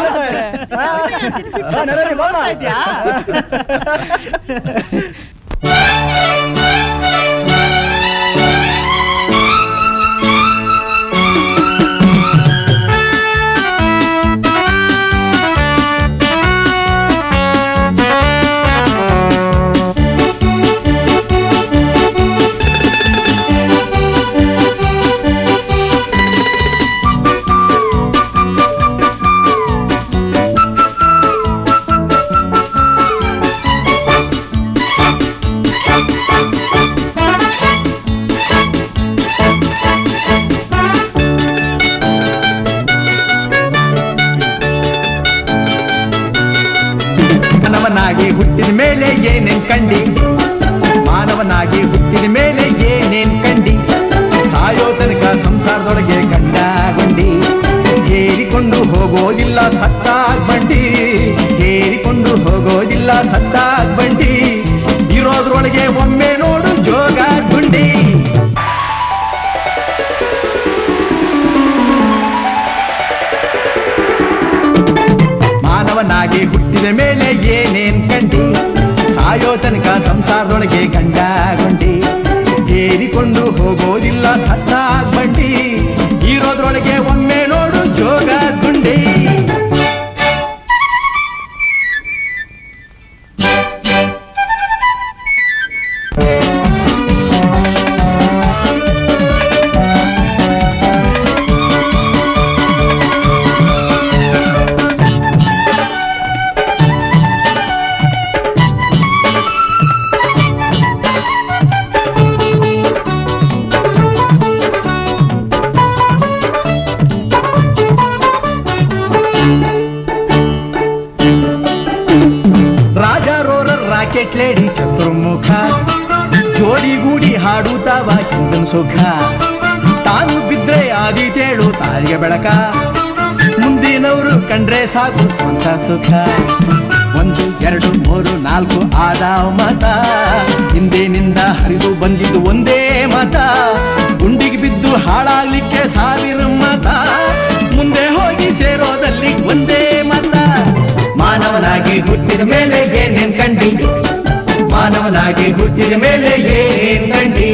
S11: ಮಾನವನಾಗಿ ಹುಟ್ಟಿದ ಮೇಲೆ ಏನೇನ್ ಕಂಡಿ ಮಾನವನಾಗಿ ಹುಟ್ಟಿದ ಮೇಲೆ ಏನೇನ್ ಕಂಡಿ ಸಾಯೋ ತನಕ ಸಂಸಾರದೊಳಗೆ ಗಂಡ ಗಂಡಿ ಏರಿಕೊಂಡು ಹೋಗೋದಿಲ್ಲ ಸತ್ತಾಗ್ ಬಂಡಿ ಏರಿಕೊಂಡು ಹೋಗೋದಿಲ್ಲ ಸತ್ತಾಗ್ ಬಂಡಿ ಇರೋದ್ರೊಳಗೆ ಒಮ್ಮೆ ನೋಡು ಜೋಗ ಗುಂಡಿ ಮಾನವನಾಗಿ ಹುಟ್ಟಿದ ಮೇಲೆ ಏನೇನ್ ಕಂಡಿ ಸಾಯೋ ತನಕ ಸಂಸಾರದೊಳಗೆ ಗಂಡ ಗುಂಡಿ ಏರಿಕೊಂಡು ಹೋಗೋದಿಲ್ಲ ಸತ್ತಾಗ್ ಬಂಡಿ ಇರೋದ್ರೊಳಗೆ ಒಮ್ಮೆ ನೋಡು ಜೋಗ ಗುಂಡಿ ರಾಜಾರೋರ ರಾಕೆಟ್ ಲೇಡಿ ಚತುರ್ಮುಖ ಜೋಡಿಗೂಡಿ ಹಾಡುತ್ತಾವ ಹಿಂದನ್ ಸುಖ ತಾನು ಬಿದ್ರೆ ಆದೀತೇಳು ತಾಯಿಗೆ ಬೆಳಕ ಮುಂದಿನವರು ಕಂಡ್ರೆ ಸಾಕು ಸ್ವಂತ ಸುಖ ಒಂದು ಎರಡು ಮೂರು ನಾಲ್ಕು ಆದಾವ ಮತ ಹಿಂದಿನಿಂದ ಹರಿದು ಬಂದಿದ್ದು ಒಂದೇ ಮತ ಗುಂಡಿಗೆ ಬಿದ್ದು ಹಾಳಾಗ್ಲಿಕ್ಕೆ ಸಾವಿರ ಮತ ಮುಂದೆ ಹೋಗಿ ಸೇರೋದಲ್ಲಿ ಒಂದೇ ಮತ ಮಾನವನಾಗಿ ಹುಟ್ಟಿದ ಮೇಲೆ ಏನೇನ್ ಕಂಡಿ ಮಾನವನಾಗಿ ಹುಟ್ಟಿದ ಮೇಲೆ ಏನೇನ್ ಕಂಡಿ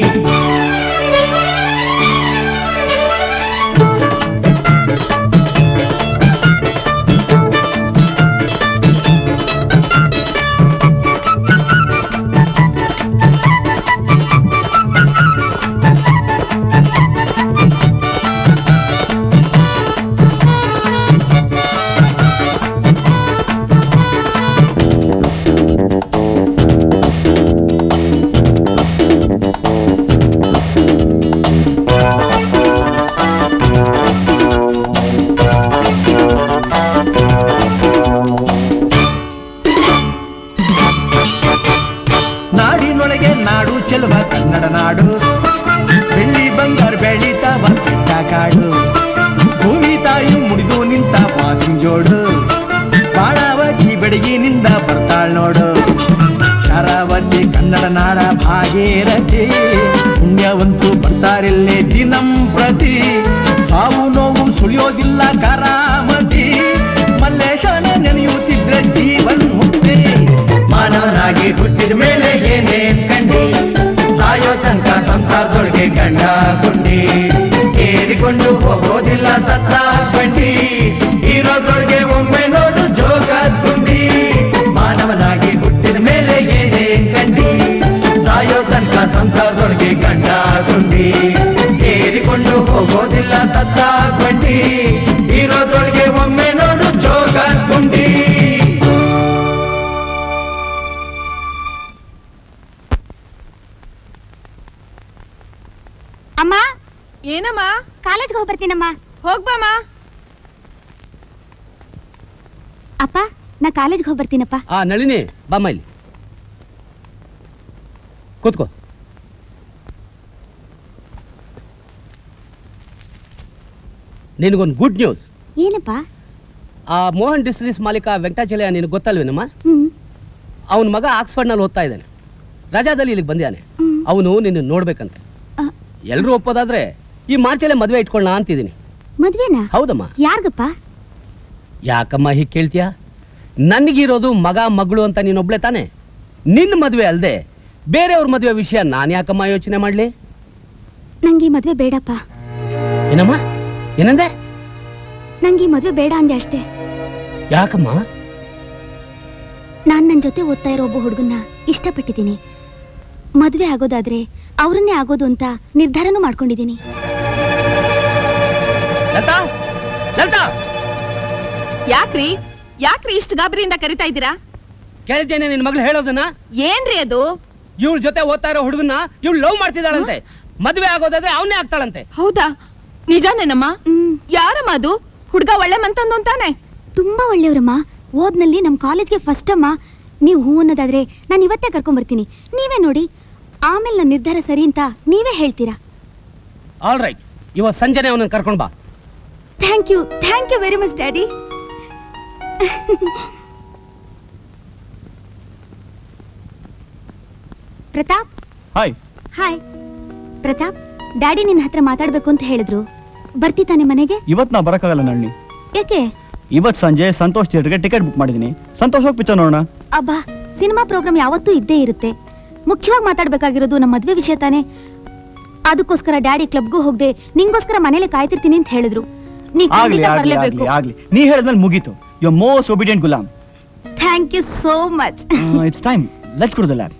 S11: ನಾಡಿನೊಳಗೆ ನಾಡು ಚೆಲುವ ಕನ್ನಡ ನಾಡು ಬೆಳ್ಳಿ ಬಂಗಾರ ಬೆಳೀತಾವ ಚಿಟ್ಟ ಕಾಡು ಭೂಮಿ ತಾಯಿ ಮುಡಿದು ನಿಂತ ಪಾಸಿಂಗ್ ಜೋಡು ಬಾಣಾವತಿ ಬೆಡಗಿನಿಂದ ಬರ್ತಾಳ್ ನೋಡು ಶರಾವತಿ ಕನ್ನಡ ನಾಡ ಭಾಗೀರಥಿ ಪುಣ್ಯವಂತೂ ಬರ್ತಾರಿಲ್ಲೇ ದಿನಂ ಪ್ರತಿ ಸಾವು ನೋವು ಸುಳಿಯೋದಿಲ್ಲ ಕರಾಮತಿ ಮಲ್ಲೇಶನ ನೆನೆಯುತ್ತಿದ್ರೆ ಜೀವನ್ ಮುಕ್ತಿ ಮಾನವನಾಗಿ ಹುಟ್ಟಿದ ಮೇಲೆ ಏನೇನ್ ಕಂಡಿ ಸಾಯೋ ತನಕ ಸಂಸಾರದೊಳಗೆ ಗಂಡ ಗುಂಡಿ ಏರಿಕೊಂಡು ಹೋಗೋದಿಲ್ಲ ಸತ್ತ ಬಂಡಿ ಇರೋದ್ರೊಳಗೆ ಒಮ್ಮೆ ನೋಡು ಜೋಗ ಗುಂಡಿ ಮಾನವನಾಗಿ ಹುಟ್ಟಿದ ಮೇಲೆ ಏನೇನ್ ಕಂಡಿ ಸಾಯೋ ತನಕ ಸಂಸಾರದೊಳಗೆ ಗಂಡ ಗುಂಡಿ ಏರಿಕೊಂಡು ಹೋಗೋದಿಲ್ಲ ಸತ್ತ ಬಂಡಿ ಇರೋದ್ರೊಳಗೆ ಒಮ್ಮೆ ನೋಡು ಜೋಗ ಗುಂಡಿ
S18: ಅಮ್ಮ ಏನಮ್ಮ ಕಾಲೇಜ್ಗೆ ಹೋಗಿ ಬರ್ತೀನಮ್ಮ ಹೋಗ್ಬಮ್ಮ ಅಪ್ಪ ನಾ ಕಾಲೇಜ್ಗೆ ಹೋಗಿ ಬರ್ತೀನಪ್ಪ
S9: ಆ ನಳಿನಿ ಬಮ್ಮ ಇಲ್ಲಿ ಕೂತ್ಕೋ ನಿನಗೊಂದು ಗುಡ್ ನ್ಯೂಸ್
S16: ಏನಪ್ಪ
S9: ಆ ಮೋಹನ್ ಡಿಸ್ಟಿಲೀಸ್ ಮಾಲೀಕ ವೆಂಕಟಾಚಲಯ ನಿನಗೆ ಗೊತ್ತಲ್ವೇನಮ್ಮ
S16: ಹ್ಮ್
S9: ಅವನ ಮಗ ಆಕ್ಸ್ಫರ್ಡ್ನಲ್ಲಿ ಓದ್ತಾ ಇದ್ದಾನೆ ರಜಾದಲ್ಲಿ ಇಲ್ಲಿಗೆ ಬಂದಿದ್ದಾನೆ ಅವನು ನಿನ್ನ ನೋಡ್ಬೇಕಂತೆ ಎಲ್ಲರೂ ಒಪ್ಪೋದಾದ್ರೆ ಈ ಮಾರ್ಚಲ್ಲೇ ಮದುವೆ ಇಟ್ಕೊಳ್ಳೋಣ ಅಂತಿದ್ದೀನಿ
S16: ಮದ್ವೆನಾ
S9: ಹೌದಮ್ಮ
S16: ಯಾರ್ಗಪ್ಪ
S9: ಯಾಕಮ್ಮ ಹೀಗೆ ಕೇಳ್ತೀಯ ನನಗಿರೋದು ಮಗ ಮಗಳು ಅಂತ ನೀನೊಬ್ಳೆ ತಾನೆ ನಿನ್ನ ಮದುವೆ ಅಲ್ಲದೆ ಬೇರೆಯವ್ರ ಮದುವೆ ವಿಷಯ ನಾನು ಯಾಕಮ್ಮ ಯೋಚನೆ ಮಾಡಲಿ
S16: ನಂಗೆ ಈ ಮದ್ವೆ ಬೇಡಪ್ಪ
S9: ಏನಮ್ಮ ಏನಂದೆ
S16: ನಂಗೆ ಈ ಮದ್ವೆ ಬೇಡ ಅಂದೆ ಅಷ್ಟೇ
S9: ಯಾಕಮ್ಮ
S16: ನಾನ್ ನನ್ ಜೊತೆ ಓದ್ತಾ ಇರೋ ಒಬ್ಬ ಹುಡುಗನ್ನ ಇಷ್ಟಪಟ್ಟಿದ್ದೀನಿ ಮದ್ವೆ ಆಗೋದಾದ್ರೆ ಅವ್ರನ್ನೇ ಆಗೋದು ಅಂತ ನಿರ್ಧಾರನೂ ಮಾಡ್ಕೊಂಡಿದ್ದೀನಿ
S9: ಲತಾ ಲತಾ
S3: ಯಾಕ್ರಿ ಯಾಕ್ರಿ ಇಷ್ಟು ಗಾಬರಿಯಿಂದ ಕರಿತಾ ಇದ್ದೀರಾ
S9: ಕೇಳಿದ್ದೇನೆ ನಿನ್ನ ಮಗಳು ಹೇಳೋದನ್ನ
S3: ಏನ್ರಿ ಅದು
S9: ಇವಳ ಜೊತೆ ಓದ್ತಾ ಇರೋ ಹುಡುಗನ್ನ ಇವಳು ಲವ್ ಮಾಡ್ತಿದ್ದಾಳಂತೆ ಮದುವೆ ಆಗೋದಾದ್ರೆ ಅವನೇ ಆಗ್ತಾಳಂತೆ
S3: ಹೌದಾ ನಿಜಾನೇನಮ್ಮ ಯಾರಮ್ಮ ಅದು ಹುಡ್ಗ ಒಳ್ಳೆ ಮಂತಂದು ಅಂತಾನೆ
S16: ತುಂಬಾ ಒಳ್ಳೆಯವ್ರಮ್ಮ ಓದ್ನಲ್ಲಿ ನಮ್ ಕಾಲೇಜ್ಗೆ ಫಸ್ಟ್ ಅಮ್ಮ ನೀವು ಹೂ ಅನ್ನೋದಾದ್ರೆ ನಾನು ಇವತ್ತೇ ಕರ್ಕೊಂಡ್ ಬರ್ತೀನಿ ನೀವೇ ನೋಡಿ ಆಮೇಲೆ ನನ್ನ ನಿರ್ಧಾರ ಸರಿ ಅಂತ ನೀವೇ ಹೇಳ್ತೀರಾ
S9: ಆಲ್ ರೈಟ್ ಇವತ್ತು ಸಂಜೆನೆ ಅವನನ್ನ ಕರ್ಕೊಂಡು ಬಾ
S16: thank you thank you very much daddy Pratap
S22: hi
S16: hi Pratap daddy ನಿನ್ನ ಹತ್ರ ಮಾತಾಡ್ಬೇಕು ಅಂತ ಹೇಳಿದ್ರು ಬರ್ತಿತ್ತಾನೆ ಮನೆಗೆ
S22: ಇವತ್ತು ನಾ ಬರಕ್ಕಾಗಲ್ಲ ನಳಿನಿ
S16: ಯಾಕೆ
S22: ಇವತ್ತು ಸಂಜೆ ಸಂತೋಷ್ ಥಿಯೇಟರ್ಗೆ ಟಿಕೆಟ್ ಬುಕ್ ಮಾಡಿದ್ದೀನಿ ಸಂತೋಷ್ ಹೋಗಿ ಪಿಕ್ಚರ್ ನೋಡೋಣ
S16: ಅಬ್ಬಾ ಸಿನಿಮಾ ಪ್ರೋಗ್ರಾಮ್ ಯಾವತ್ತೂ ಇದ್ದೇ ಇರುತ್ತೆ ಮುಖ್ಯವಾಗಿ ಮಾತಾಡ್ಬೇಕಾಗಿರೋದು ನಮ್ಮ ಮದ್ವೆ ವಿಷಯ ತಾನೇ ಅದಕ್ಕೋಸ್ಕರ ಡ್ಯಾಡಿ ಕ್ಲಬ್ಗೂ ಹೋಗದೆ ನಿಂಗೋಸ್ಕರ ಮನೇಲಿ ಕಾಯ್ತಿರ್ತೀನಿ ಅಂತ ಹೇಳಿದ್ರು ನೀ
S22: ಆಗ್ಲಿ
S16: ಖಂಡಿತ
S22: ಆಗ್ಲಿ
S16: ಬರ್ಲೇಬೇಕು
S22: ಆಗ್ಲಿ ಆಗ್ಲಿ ನೀ ಹೇಳಿದ್ಮೇಲೆ ಮುಗೀತು ಯು ಮೋಸ್ಟ್ ಒಬಿಡಿಯಂಟ್ ಗುಲಾಮ್
S16: thank you so much
S22: it's time let's good the lab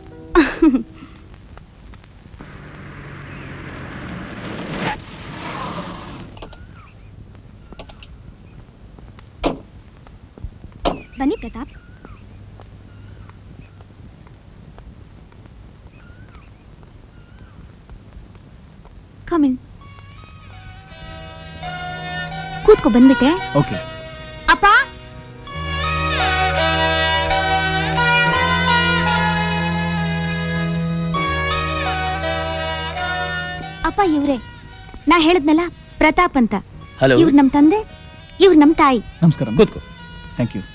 S16: ಬನ್ನಿ ಪ್ರತಾಪ್ ಕಮಿನ್ ಕೂತ್ಕೋ ಬಂದ್ಬಿಟ್ಟೆ
S22: ಓಕೆ
S3: ಅಪ್ಪ
S16: ಅಪ್ಪ ಇವ್ರೆ ನಾ ಹೇಳದ್ನಲ್ಲ ಪ್ರತಾಪ್ ಅಂತ
S9: Hello.
S16: ಇವ್ರು ನಮ್ ತಂದೆ ಇವ್ರು ನಮ್ ತಾಯಿ
S22: ನಮಸ್ಕಾರ
S9: ಕೂತ್ಕೋ
S22: ಥ್ಯಾಂಕ್ ಯು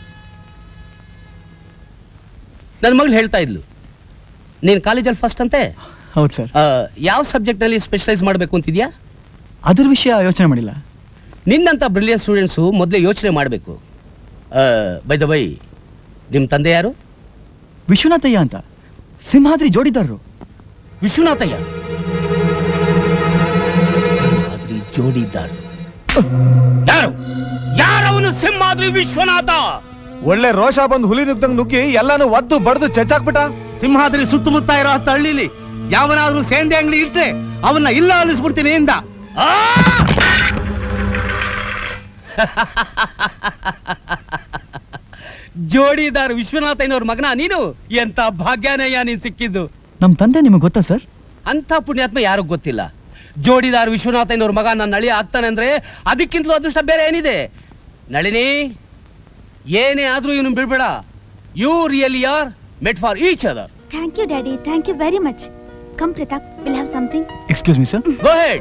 S9: ನನ್ನ ಮಗಳು ಹೇಳ್ತಾ ಇದ್ಲು ನೀನು ಕಾಲೇಜಲ್ಲಿ ಫಸ್ಟ್ ಅಂತೆ
S22: ಹೌದು ಸರ್
S9: ಆ, ಯಾವ ಸಬ್ಜೆಕ್ಟ್ನಲ್ಲಿ ಸ್ಪೆಷಲೈಸ್ ಮಾಡಬೇಕು ಅಂತಿದ್ಯಾ
S22: ಅದ್ರ ವಿಷಯ ಯೋಚನೆ ಮಾಡಿಲ್ಲ
S9: ನಿನ್ನಂಥ ಬ್ರಿಲಿಯನ್ ಸ್ಟೂಡೆಂಟ್ಸು ಮೊದಲೇ ಯೋಚನೆ ಮಾಡಬೇಕು ಬೈ ದ ಬೈ ನಿಮ್ಮ ತಂದೆ ಯಾರು
S22: ವಿಶ್ವನಾಥಯ್ಯ ಅಂತ ಸಿಂಹಾದ್ರಿ ಜೋಡಿದಾರರು
S9: ವಿಶ್ವನಾಥಯ್ಯ ಸಿಂಹಾದ್ರಿ ಜೋಡಿದಾರ ಯಾರು ಯಾರವನು ಸಿಂಹಾದ್ರಿ ವಿಶ್ವನಾಥ
S6: ಒಳ್ಳೆ ರೋಷ ಬಂದು ಹುಲಿ ನುಗ್ದಂಗ್ ನುಗ್ಗಿ ಎಲ್ಲಾನು ಒದ್ದು ಬಡ್ದು ಚೆಚ್ಚಾಕ್ಬಿಟ್ಟ
S9: ಸಿಂಹಾದ್ರಿ ಸುತ್ತಮುತ್ತ ಇರೋ ಹತ್ತು ಹಳ್ಳಿಲಿ ಯಾವನಾದ್ರೂ ಸೇಂದೆ ಅಂಗಡಿ ಇಟ್ರೆ ಅವನ್ನ ಇಲ್ಲ ಅನಿಸ್ಬಿಡ್ತೀನಿ ಇಂದ ಜೋಡಿದಾರ್ ವಿಶ್ವನಾಥಯ್ಯನವ್ರ ಮಗನ ನೀನು ಎಂತ ಭಾಗ್ಯನಯ್ಯ ನೀನ್ ಸಿಕ್ಕಿದ್ದು
S22: ನಮ್ ತಂದೆ ನಿಮಗೆ ಗೊತ್ತಾ ಸರ್
S9: ಅಂತ ಪುಣ್ಯಾತ್ಮ ಯಾರು ಗೊತ್ತಿಲ್ಲ ಜೋಡಿದಾರ್ ವಿಶ್ವನಾಥಯ್ಯನವ್ರ ಮಗ ನನ್ನ ನಳಿ ಆಗ್ತಾನೆ ಅಂದ್ರೆ ಅದಕ್ಕಿಂತಲೂ ಅದೃಷ್ಟ ಬೇರೆ ಏನಿದೆ ನಳಿನಿ ಏನೇ ಆದ್ರೂ ಇವನು ಬಿಡ್ಬೇಡ you really are met for each other
S16: thank you daddy thank you very much come Pratap will have something
S22: excuse me sir
S9: go ahead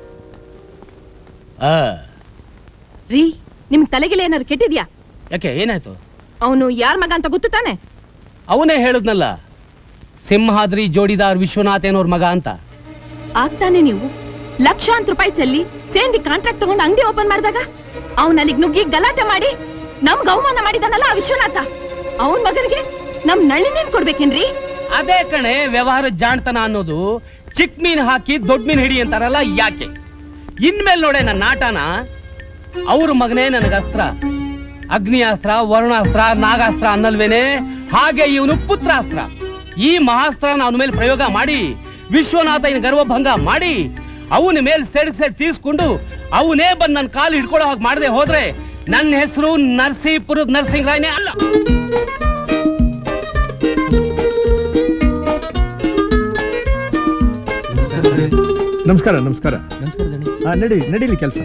S3: ರೀ ನಿಮ್ಗ್ ತಲೆಗಿಲ್ಲ ಏನಾರು ಕೆಟ್ಟಿದ್ಯಾ
S9: ಯಾಕೆ ಏನಾಯ್ತು
S3: ಅವನು ಯಾರ್ ಮಗ ಅಂತ ಗೊತ್ತು ತಾನೆ
S9: ಅವನೇ ಹೇಳಿದ್ನಲ್ಲ ಸಿಂಹಾದ್ರಿ ಜೋಡಿದಾರ್ ವಿಶ್ವನಾಥ್ ಏನೋರ್ ಮಗ ಅಂತ
S3: ಆಗ್ತಾನೆ ನೀವು ಲಕ್ಷಾಂತರ ರೂಪಾಯಿ ಚೆಲ್ಲಿ ಸೇಂದಿ ಕಾಂಟ್ರಾಕ್ಟ್ ತಗೊಂಡು ಅಂಗಡಿ ಓಪನ್ ಮಾಡಿದಾಗ ಅವನ್ ಅಲ್ಲಿಗ್ ನುಗ್ಗಿ ಗಲಾಟೆ ಮಾಡಿ ನಮ್ಗ್ ಅವಮಾನ ಮಾಡಿದಾನಲ್ಲ ಆ ವಿಶ್ವನಾಥ ಅವನ್ ಮಗನಿಗೆ ನಮ್ ನಳಿನೇನ್ ಕೊಡ್ಬೇಕೇನ್ರಿ
S9: ಅದೇ ಕಣೆ ವ್ಯವಹಾರ ಜಾಣ್ತನ ಅನ್ನೋದು ಚಿಕ್ಕ ಮೀನ್ ಹಾಕಿ ದೊಡ್ಡ ಮೀನ್ ಹಿಡಿ ಅಂತಾರಲ್ಲ ಯಾಕೆ ಇನ್ಮೇಲೆ ನೋಡೆ ನನ್ನ ನಾಟನ ಅವ್ರ ಮಗನೇ ನನಗೆ ಅಸ್ತ್ರ ಅಗ್ನಿಯಾಸ್ತ್ರ ವರುಣಾಸ್ತ್ರ ನಾಗಾಸ್ತ್ರ ಅನ್ನಲ್ವೇನೆ ಹಾಗೆ ಇವನು ಪುತ್ರಾಸ್ತ್ರ ಈ ಮಹಾಸ್ತ್ರ ಅವನ ಮೇಲೆ ಪ್ರಯೋಗ ಮಾಡಿ ವಿಶ್ವನಾಥನ ಗರ್ವಭಂಗ ಮಾಡಿ ಅವನ ಮೇಲೆ ಸೆಡ್ ಸೆಡ್ ತೀರ್ಸ್ಕೊಂಡು ಅವನೇ ಬಂದು ನನ್ನ ಕಾಲು ಹಿಡ್ಕೊಳ್ಳೋ ಹಾಗೆ ಮಾಡದೆ ಹೋದ್ರೆ ನನ್ನ ಹೆಸರು ನರಸೀಪುರದ ನರಸಿಂಹರಾಯನೇ ಅಲ್ಲ
S5: ನಮಸ್ಕಾರ ನಮಸ್ಕಾರ ಹಾ ನಡಿ ನಡೀಲಿ ಕೆಲಸ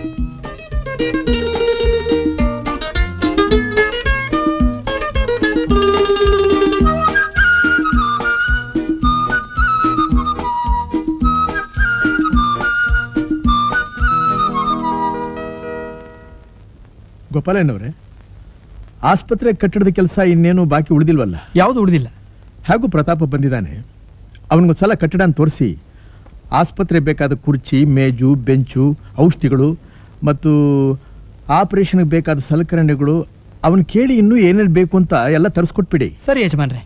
S8: ಗೋಪಾಲಯ್ಯನವ್ರೆ ಆಸ್ಪತ್ರೆ ಕಟ್ಟಡದ ಕೆಲಸ ಇನ್ನೇನು ಬಾಕಿ ಉಳಿದಿಲ್ವಲ್ಲ
S22: ಯಾವುದು ಉಳಿದಿಲ್ಲ
S8: ಹಾಗೂ ಪ್ರತಾಪ ಬಂದಿದ್ದಾನೆ ಅವನಿಗೊಂದ್ಸಲ ಕಟ್ಟಡ ತೋರಿಸಿ ಆಸ್ಪತ್ರೆ ಬೇಕಾದ ಕುರ್ಚಿ ಮೇಜು ಬೆಂಚು ಔಷಧಿಗಳು ಮತ್ತು ಆಪರೇಷನ್ಗೆ ಬೇಕಾದ ಸಲಕರಣೆಗಳು ಅವನು ಕೇಳಿ ಇನ್ನೂ ಏನೇನು ಬೇಕು ಅಂತ ಎಲ್ಲ ತರಿಸ್ಕೊಟ್ಬಿಡಿ
S22: ಸರಿ ಯಜಮಾನ್ರೆ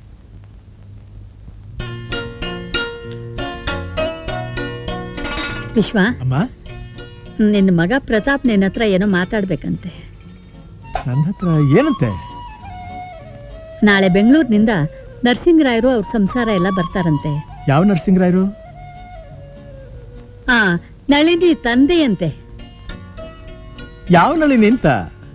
S12: ವಿಶ್ವ
S8: ಅಮ್ಮ
S12: ನಿನ್ನ ಮಗ ಪ್ರತಾಪ್ ನಿನ್ನ ಹತ್ರ ಏನೋ ಮಾತಾಡ್ಬೇಕಂತೆ
S8: ನನ್ನ ಹತ್ರ ಏನಂತೆ
S12: ನಾಳೆ ಬೆಂಗಳೂರಿನಿಂದ ನರಸಿಂಗರಾಯರು ಅವ್ರ ಸಂಸಾರ ಎಲ್ಲ ಬರ್ತಾರಂತೆ
S8: ಯಾವ ನರಸಿಂಗರಾಯರು
S12: ಆ ನಳಿನಿ ತಂದೆಯಂತೆ
S8: ಯಾವ ನಳಿ ನಿಂತ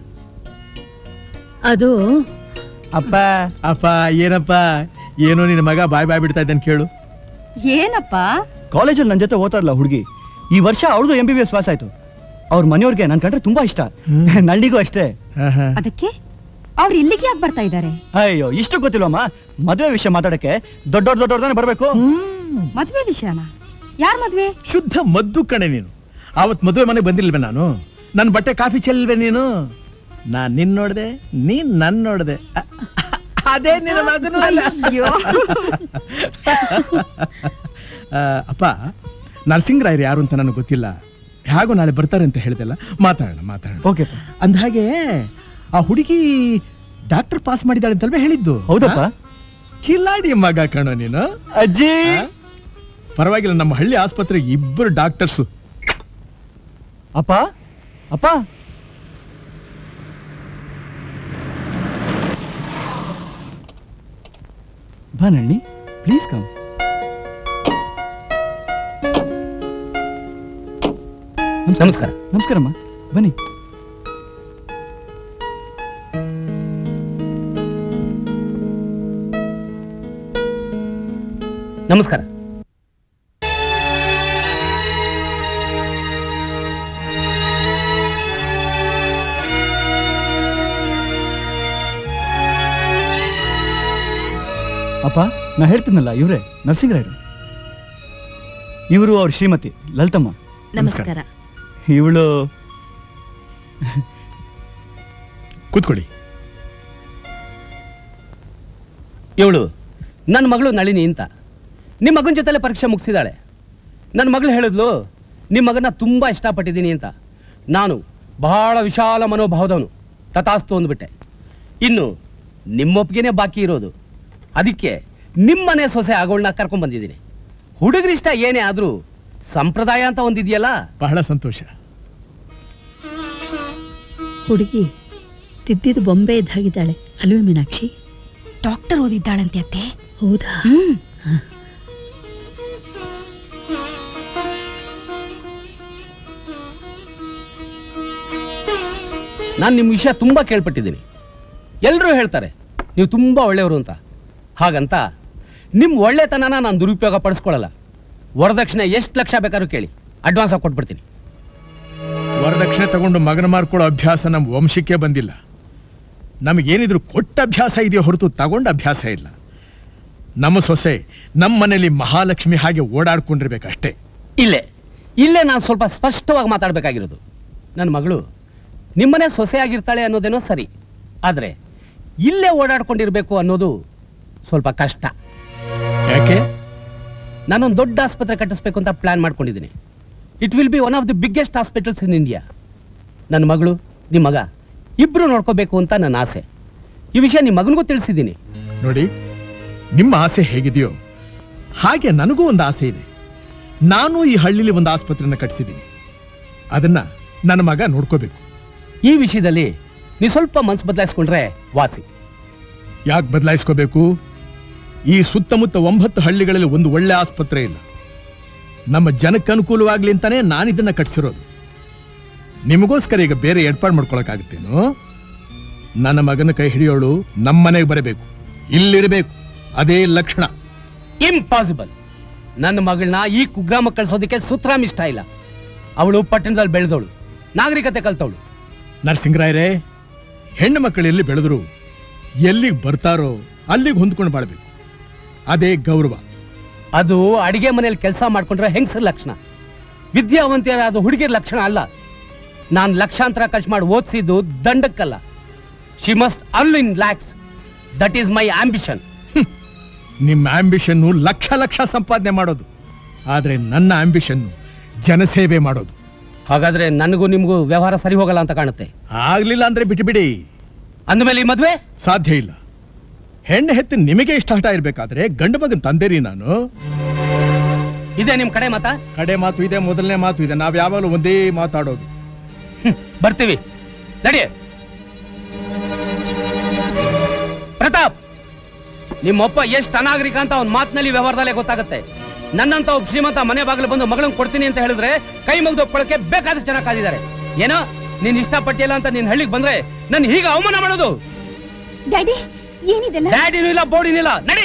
S12: ಅದು
S8: ಅಪ್ಪ ಅಪ್ಪ ಏನಪ್ಪ ಏನೋ ನಿನ್ನ ಮಗ ಬಾಯ್ ಬಾಯ್ ಬಿಡ್ತಾ ಇದ್ದಾನೆ ಕೇಳು
S10: ಏನಪ್ಪ
S22: ಕಾಲೇಜಲ್ಲಿ ನನ್ನ ಜೊತೆ ಓದ್ತಾರಲ್ಲ ಹುಡುಗಿ ಈ ವರ್ಷ ಅವಳದು M B B S pass ಆಯ್ತು ಅವ್ರ ಮನೆಯವ್ರಿಗೆ ನನ್ ಕಂಡ್ರೆ ತುಂಬಾ ಇಷ್ಟ ನಳ್ಳಿಗೂ ಅಷ್ಟೇ
S15: ಅದಕ್ಕೆ ಅವ್ರು ಇಲ್ಲಿಗೆ ಯಾಕೆ ಬರ್ತಾ ಇದ್ದಾರೆ
S22: ಅಯ್ಯೋ ಇಷ್ಟು ಗೊತ್ತಿಲ್ವಮ್ಮ ಮದುವೆ ವಿಷಯ ಮಾತಾಡಕ್ಕೆ ದೊಡ್ಡವ್ರ ದೊಡ್ಡವ್ರದಾನೆ ಬರ್ಬೇಕು
S15: ಮದ್ವೆ ವಿಷಯನ ಯಾರ್ ಮದ್ವೆ
S8: ಶುದ್ಧ ಮದ್ದು ಕಣೆ ನೀನು ಅವತ್ ಮದುವೆ ಮನೆಗೆ ಬಂದಿಲ್ವೇ ನಾನು ನನ್ನ ಬಟ್ಟೆ ಕಾಫಿ ಚೆಲ್ವೆ ನೀನು ನಾನ್ ನಿನ್ ನೋಡ್ದೆ ನೀನ್ ನನ್ ನೋಡ್ದೆ ಅ- ಅದೇ ನಿನ್ನ ಮಗನೂ ಅಲ್ಲ ಆ, ಅಪ್ಪ ನರಸಿಂಗರಾಯರು ಯಾರು ಅಂತ ನನಗೆ ಗೊತ್ತಿಲ್ಲ ಹೇಗೋ ನಾಳೆ ಬರ್ತಾರೆ ಅಂತ ಹೇಳ್ದಲ್ಲ ಮಾತಾಡೋಣ ಮಾತಾಡೋಣ
S22: ಓಕೆ
S8: ಅಂದಹಾಗೆ ಆ ಹುಡುಗಿ ಡಾಕ್ಟರ್ ಪಾಸ್ ಮಾಡಿದಾಳೆ ಅಂತಲ್ವೇ ಹೇಳಿದ್ದು
S22: ಹೌದಪ್ಪ?
S8: ಆ? ಕಿಲಾಡಿ ಮಗ ಕಣೋ ನೀನು
S22: ಅಜ್ಜಿ
S8: ಪರವಾಗಿಲ್ಲ ನಮ್ಮ ಹಳ್ಳಿ ಆಸ್ಪತ್ರೆಗೆ ಇಬ್ಬರು ಡಾಕ್ಟರ್ಸು
S22: ಅಪ್ಪ ಅಪ್ಪ ಬಾ ನಳ್ಳಿ ಪ್ಲೀಸ್ ಕಮ್
S9: ನಮಸ್ಕಾರ
S22: ನಮಸ್ಕಾರಮ್ಮ ಬನ್ನಿ
S9: ನಮಸ್ಕಾರ
S22: ಅಪ್ಪ ನಾ ಹೇಳ್ತೀನಲ್ಲ ಇವರೇ ನರಸಿಂಗರಾಯರು ಇವರು ಅವ್ರ ಶ್ರೀಮತಿ ಲಲಿತಮ್ಮ
S12: ನಮಸ್ಕಾರ
S22: ಇವಳು
S8: ಕೂತ್ಕೊಳ್ಳಿ
S9: ಇವಳು ನನ್ನ ಮಗಳು ನಳಿನಿ ಅಂತ ನಿಮ್ಮ ಮಗನ ಜೊತೆಲೆ ಪರೀಕ್ಷೆ ಮುಗಿಸಿದಾಳೆ ನನ್ನ ಮಗಳು ಹೇಳಿದ್ಲು ನಿಮ್ಮ ಮಗನ ತುಂಬ ಇಷ್ಟಪಟ್ಟಿದ್ದೀನಿ ಅಂತ ನಾನು ಬಹಳ ವಿಶಾಲ ಮನೋಭಾವದವನು ತಥಾಸ್ತು ಅಂದ್ಬಿಟ್ಟೆ ಇನ್ನು ನಿಮ್ಮೊಪ್ಪಿಗೆನೇ ಬಾಕಿ ಇರೋದು ಅದಕ್ಕೆ ನಿಮ್ಮನೆ ಸೊಸೆ ಆಗೋಳನ್ನ ಕರ್ಕೊಂಡ್ ಬಂದಿದ್ದೀನಿ ಹುಡುಗರಿಷ್ಟ ಏನೇ ಆದರೂ ಸಂಪ್ರದಾಯ ಅಂತ ಒಂದಿದೆಯಲ್ಲ
S8: ಬಹಳ ಸಂತೋಷ
S12: ಹುಡುಗಿ ತಿದ್ದಿದ್ದು ಬೊಂಬೆ ಇದ್ದಾಗಿದ್ದಾಳೆ ಅಲ್ವೇ ಮೀನಾಕ್ಷಿ
S15: ಡಾಕ್ಟರ್ ಓದಿದ್ದಾಳಂತೆ ಅತ್ತೆ
S12: ಹೌದಾ
S9: ನಾನು ನಿಮ್ಮ ವಿಷಯ ತುಂಬ ಕೇಳ್ಪಟ್ಟಿದ್ದೀನಿ ಎಲ್ಲರೂ ಹೇಳ್ತಾರೆ ನೀವು ತುಂಬ ಒಳ್ಳೆಯವರು ಅಂತ ಹಾಗಂತ ನಿಮ್ಮ ಒಳ್ಳೆತನನ ನಾನು ದುರುಪಯೋಗ ಪಡಿಸ್ಕೊಳ್ಳಲ್ಲ ವರದಕ್ಷಿಣೆ ಎಷ್ಟು ಲಕ್ಷ ಬೇಕಾದ್ರೂ ಕೇಳಿ ಅಡ್ವಾನ್ಸ್ ಆಗಿ ಕೊಟ್ಬಿಡ್ತೀನಿ
S8: ವರದಕ್ಷಿಣೆ ತಗೊಂಡು ಮಗನ ಮಾರ್ಕೊಳ್ಳೋ ಅಭ್ಯಾಸ ನಮ್ಮ ವಂಶಕ್ಕೆ ಬಂದಿಲ್ಲ ನಮಗೇನಿದ್ರು ಕೊಟ್ಟ ಅಭ್ಯಾಸ ಇದೆಯೋ ಹೊರತು ತಗೊಂಡ ಅಭ್ಯಾಸ ಇಲ್ಲ ನಮ್ಮ ಸೊಸೆ ನಮ್ಮ ಮನೇಲಿ ಮಹಾಲಕ್ಷ್ಮಿ ಹಾಗೆ ಓಡಾಡ್ಕೊಂಡಿರ್ಬೇಕಷ್ಟೇ
S9: ಇಲ್ಲೇ ಇಲ್ಲೇ ನಾನು ಸ್ವಲ್ಪ ಸ್ಪಷ್ಟವಾಗಿ ಮಾತಾಡಬೇಕಾಗಿರೋದು ನನ್ನ ಮಗಳು ನಿಮ್ಮನೆ ಸೊಸೆ ಆಗಿರ್ತಾಳೆ ಅನ್ನೋದೇನೋ ಸರಿ ಆದರೆ ಇಲ್ಲೇ ಓಡಾಡ್ಕೊಂಡಿರ್ಬೇಕು ಅನ್ನೋದು ಸ್ವಲ್ಪ ಕಷ್ಟ
S8: ಯಾಕೆ
S9: ನಾನೊಂದು ದೊಡ್ಡ ಆಸ್ಪತ್ರೆ ಕಟ್ಟಿಸ್ಬೇಕು ಅಂತ ಪ್ಲಾನ್ ಮಾಡ್ಕೊಂಡಿದ್ದೀನಿ it will be one of the biggest hospitals in India ನನ್ನ ಮಗಳು ನಿಮ್ಮ ಮಗ ಇಬ್ರು ನೋಡ್ಕೋಬೇಕು ಅಂತ ನನ್ನ ಆಸೆ ಈ ವಿಷಯ ನಿಮ್ಮ ಮಗನಿಗೂ ತಿಳಿಸಿದ್ದೀನಿ
S8: ನೋಡಿ ನಿಮ್ಮ ಆಸೆ ಹೇಗಿದೆಯೋ ಹಾಗೆ ನನಗೂ ಒಂದು ಆಸೆ ಇದೆ ನಾನು ಈ ಹಳ್ಳಿಲಿ ಒಂದು ಆಸ್ಪತ್ರೆನ ಕಟ್ಟಿಸಿದ್ದೀನಿ ಅದನ್ನ ನನ್ನ ಮಗ ನೋಡ್ಕೋಬೇಕು
S9: ಈ ವಿಷಯದಲ್ಲಿ ನೀವು ಸ್ವಲ್ಪ ಮನ್ಸು ಬದಲಾಯಿಸ್ಕೊಂಡ್ರೆ ವಾಸಿ
S8: ಯಾಕೆ ಬದಲಾಯಿಸ್ಕೋಬೇಕು ಈ ಸುತ್ತಮುತ್ತ ಒಂಬತ್ತು ಹಳ್ಳಿಗಳಲ್ಲಿ ಒಂದು ಒಳ್ಳೆ ಆಸ್ಪತ್ರೆ ಇಲ್ಲ ನಮ್ಮ ಜನಕ್ಕೆ ಅನುಕೂಲವಾಗ್ಲಿ ಅಂತಾನೆ ನಾನು ಇದನ್ನ ಕಟ್ಸಿರೋದು ನಿಮಗೋಸ್ಕರ ಈಗ ಬೇರೆ ಏರ್ಪಾಡು ಮಾಡ್ಕೊಳಕ್ಕಾಗುತ್ತೇನು ನನ್ನ ಮಗನ ಕೈ ಹಿಡಿಯೋಳು ನಮ್ಮನೆಗೆ ಬರಬೇಕು ಇಲ್ಲಿರಬೇಕು ಅದೇ ಲಕ್ಷಣ
S9: ಇಂಪಾಸಿಬಲ್ ನನ್ನ ಮಗಳನ್ನ ಈ ಕುಗ್ರಾಮಕ್ಕೆ ಕಳ್ಸೋದಕ್ಕೆ ಸುತ್ರಾಮ್ ಇಷ್ಟ ಇಲ್ಲ ಅವಳು ಪಟ್ಟಣದಲ್ಲಿ ಬೆಳೆದವಳು ನಾಗರಿಕತೆ ಕಲ್ತವಳು
S8: ನರಸಿಂಗರಾಯರೇ ಹೆಣ್ಣು ಮಕ್ಕಳು ಎಲ್ಲಿ ಬೆಳೆದ್ರು ಎಲ್ಲಿಗೆ ಬರ್ತಾರೋ ಅಲ್ಲಿಗೆ ಹೊಂದ್ಕೊಂಡು ಬಾಳ್ಬೇಕು ಅದೇ ಗೌರವ
S9: ಅದು ಅಡಿಗೆ ಮನೆಯಲ್ಲಿ ಕೆಲಸ ಮಾಡ್ಕೊಂಡ್ರೆ ಹೆಂಗಸರ ಲಕ್ಷಣ ವಿದ್ಯಾವಂತಿಯರಾದ ಹುಡುಗಿಯರ ಲಕ್ಷಣ ಅಲ್ಲ ನಾನು ಲಕ್ಷಾಂತರ ಖರ್ಚು ಮಾಡಿ ಓದಿಸಿದ್ದು ದಂಡಕ್ಕಲ್ಲ she must earn in lakhs that is my ambition
S8: ನಿಮ್ಮ ಆಂಬಿಷನ್ನು ಲಕ್ಷ ಲಕ್ಷ ಸಂಪಾದನೆ ಮಾಡೋದು ಆದ್ರೆ ನನ್ನ ಆಂಬಿಷನ್ನು ಜನಸೇವೆ ಮಾಡೋದು
S9: ಹಾಗಾದ್ರೆ ನನಗೂ ನಿಮಗೂ ವ್ಯವಹಾರ ಸರಿ ಹೋಗಲ್ಲ ಅಂತ ಕಾಣುತ್ತೆ
S8: ಆಗ್ಲಿಲ್ಲ ಅಂದ್ರೆ ಬಿಟ್ಬಿಡಿ
S9: ಅಂದಮೇಲೆ ಈ ಮದ್ವೆ
S8: ಸಾಧ್ಯ ಇಲ್ಲ ಹೆಣ್ಣು ಹೆತ್ತು ನಿಮಗೆ ಇಷ್ಟ ಹಠ ಇರ್ಬೇಕಾದ್ರೆ ಗಂಡು ಮಗನ್ ತಂದೇರಿ ನಾನು
S9: ಇದೆ ನಿಮ್ ಕಡೆ ಮಾತಾ
S8: ಕಡೆ ಮಾತು ಇದೆ ಮೊದಲನೇ ಮಾತು ಇದೆ ನಾವ್ ಯಾವಾಗಲೂ ಒಂದೇ ಮಾತಾಡೋದು
S9: ಬರ್ತೀವಿ ನಡಿ ಪ್ರತಾಪ್ ನಿಮ್ಮಪ್ಪ ಎಷ್ಟು ಅನಾಗರಿಕ ಅಂತ ಅವ್ನ ಮಾತಿನಲ್ಲಿ ವ್ಯವಹಾರದಲ್ಲೇ ಗೊತ್ತಾಗುತ್ತೆ ನನ್ನಂತ ಒಬ್ಬ ಶ್ರೀಮಂತ ಮನೆ ಬಾಗಿಲು ಬಂದು ಮಗಳನ್ನ ಕೊಡ್ತೀನಿ ಅಂತ ಹೇಳಿದ್ರೆ ಕೈ ಮುಗಿದು ಒಪ್ಕೊಳ್ಳೋಕೆ ಬೇಕಾದಷ್ಟು ಜನ ಕಾದಿದ್ದಾರೆ ಏನೋ ನೀನ್ ಇಷ್ಟಪಟ್ಟಿಲ್ಲ ಅಂತ ನಿನ್ ಹಳ್ಳಿಗೆ ಬಂದ್ರೆ ನನ್ ಹೀಗೆ ಅವಮಾನ ಮಾಡೋದು
S18: ಡ್ಯಾಡಿ ಏನಿದೆಲ್ಲ
S9: ಡ್ಯಾಡಿನೂ ಇಲ್ಲ ಬೋರ್ಡಿನೂ ಇಲ್ಲ ನಡಿ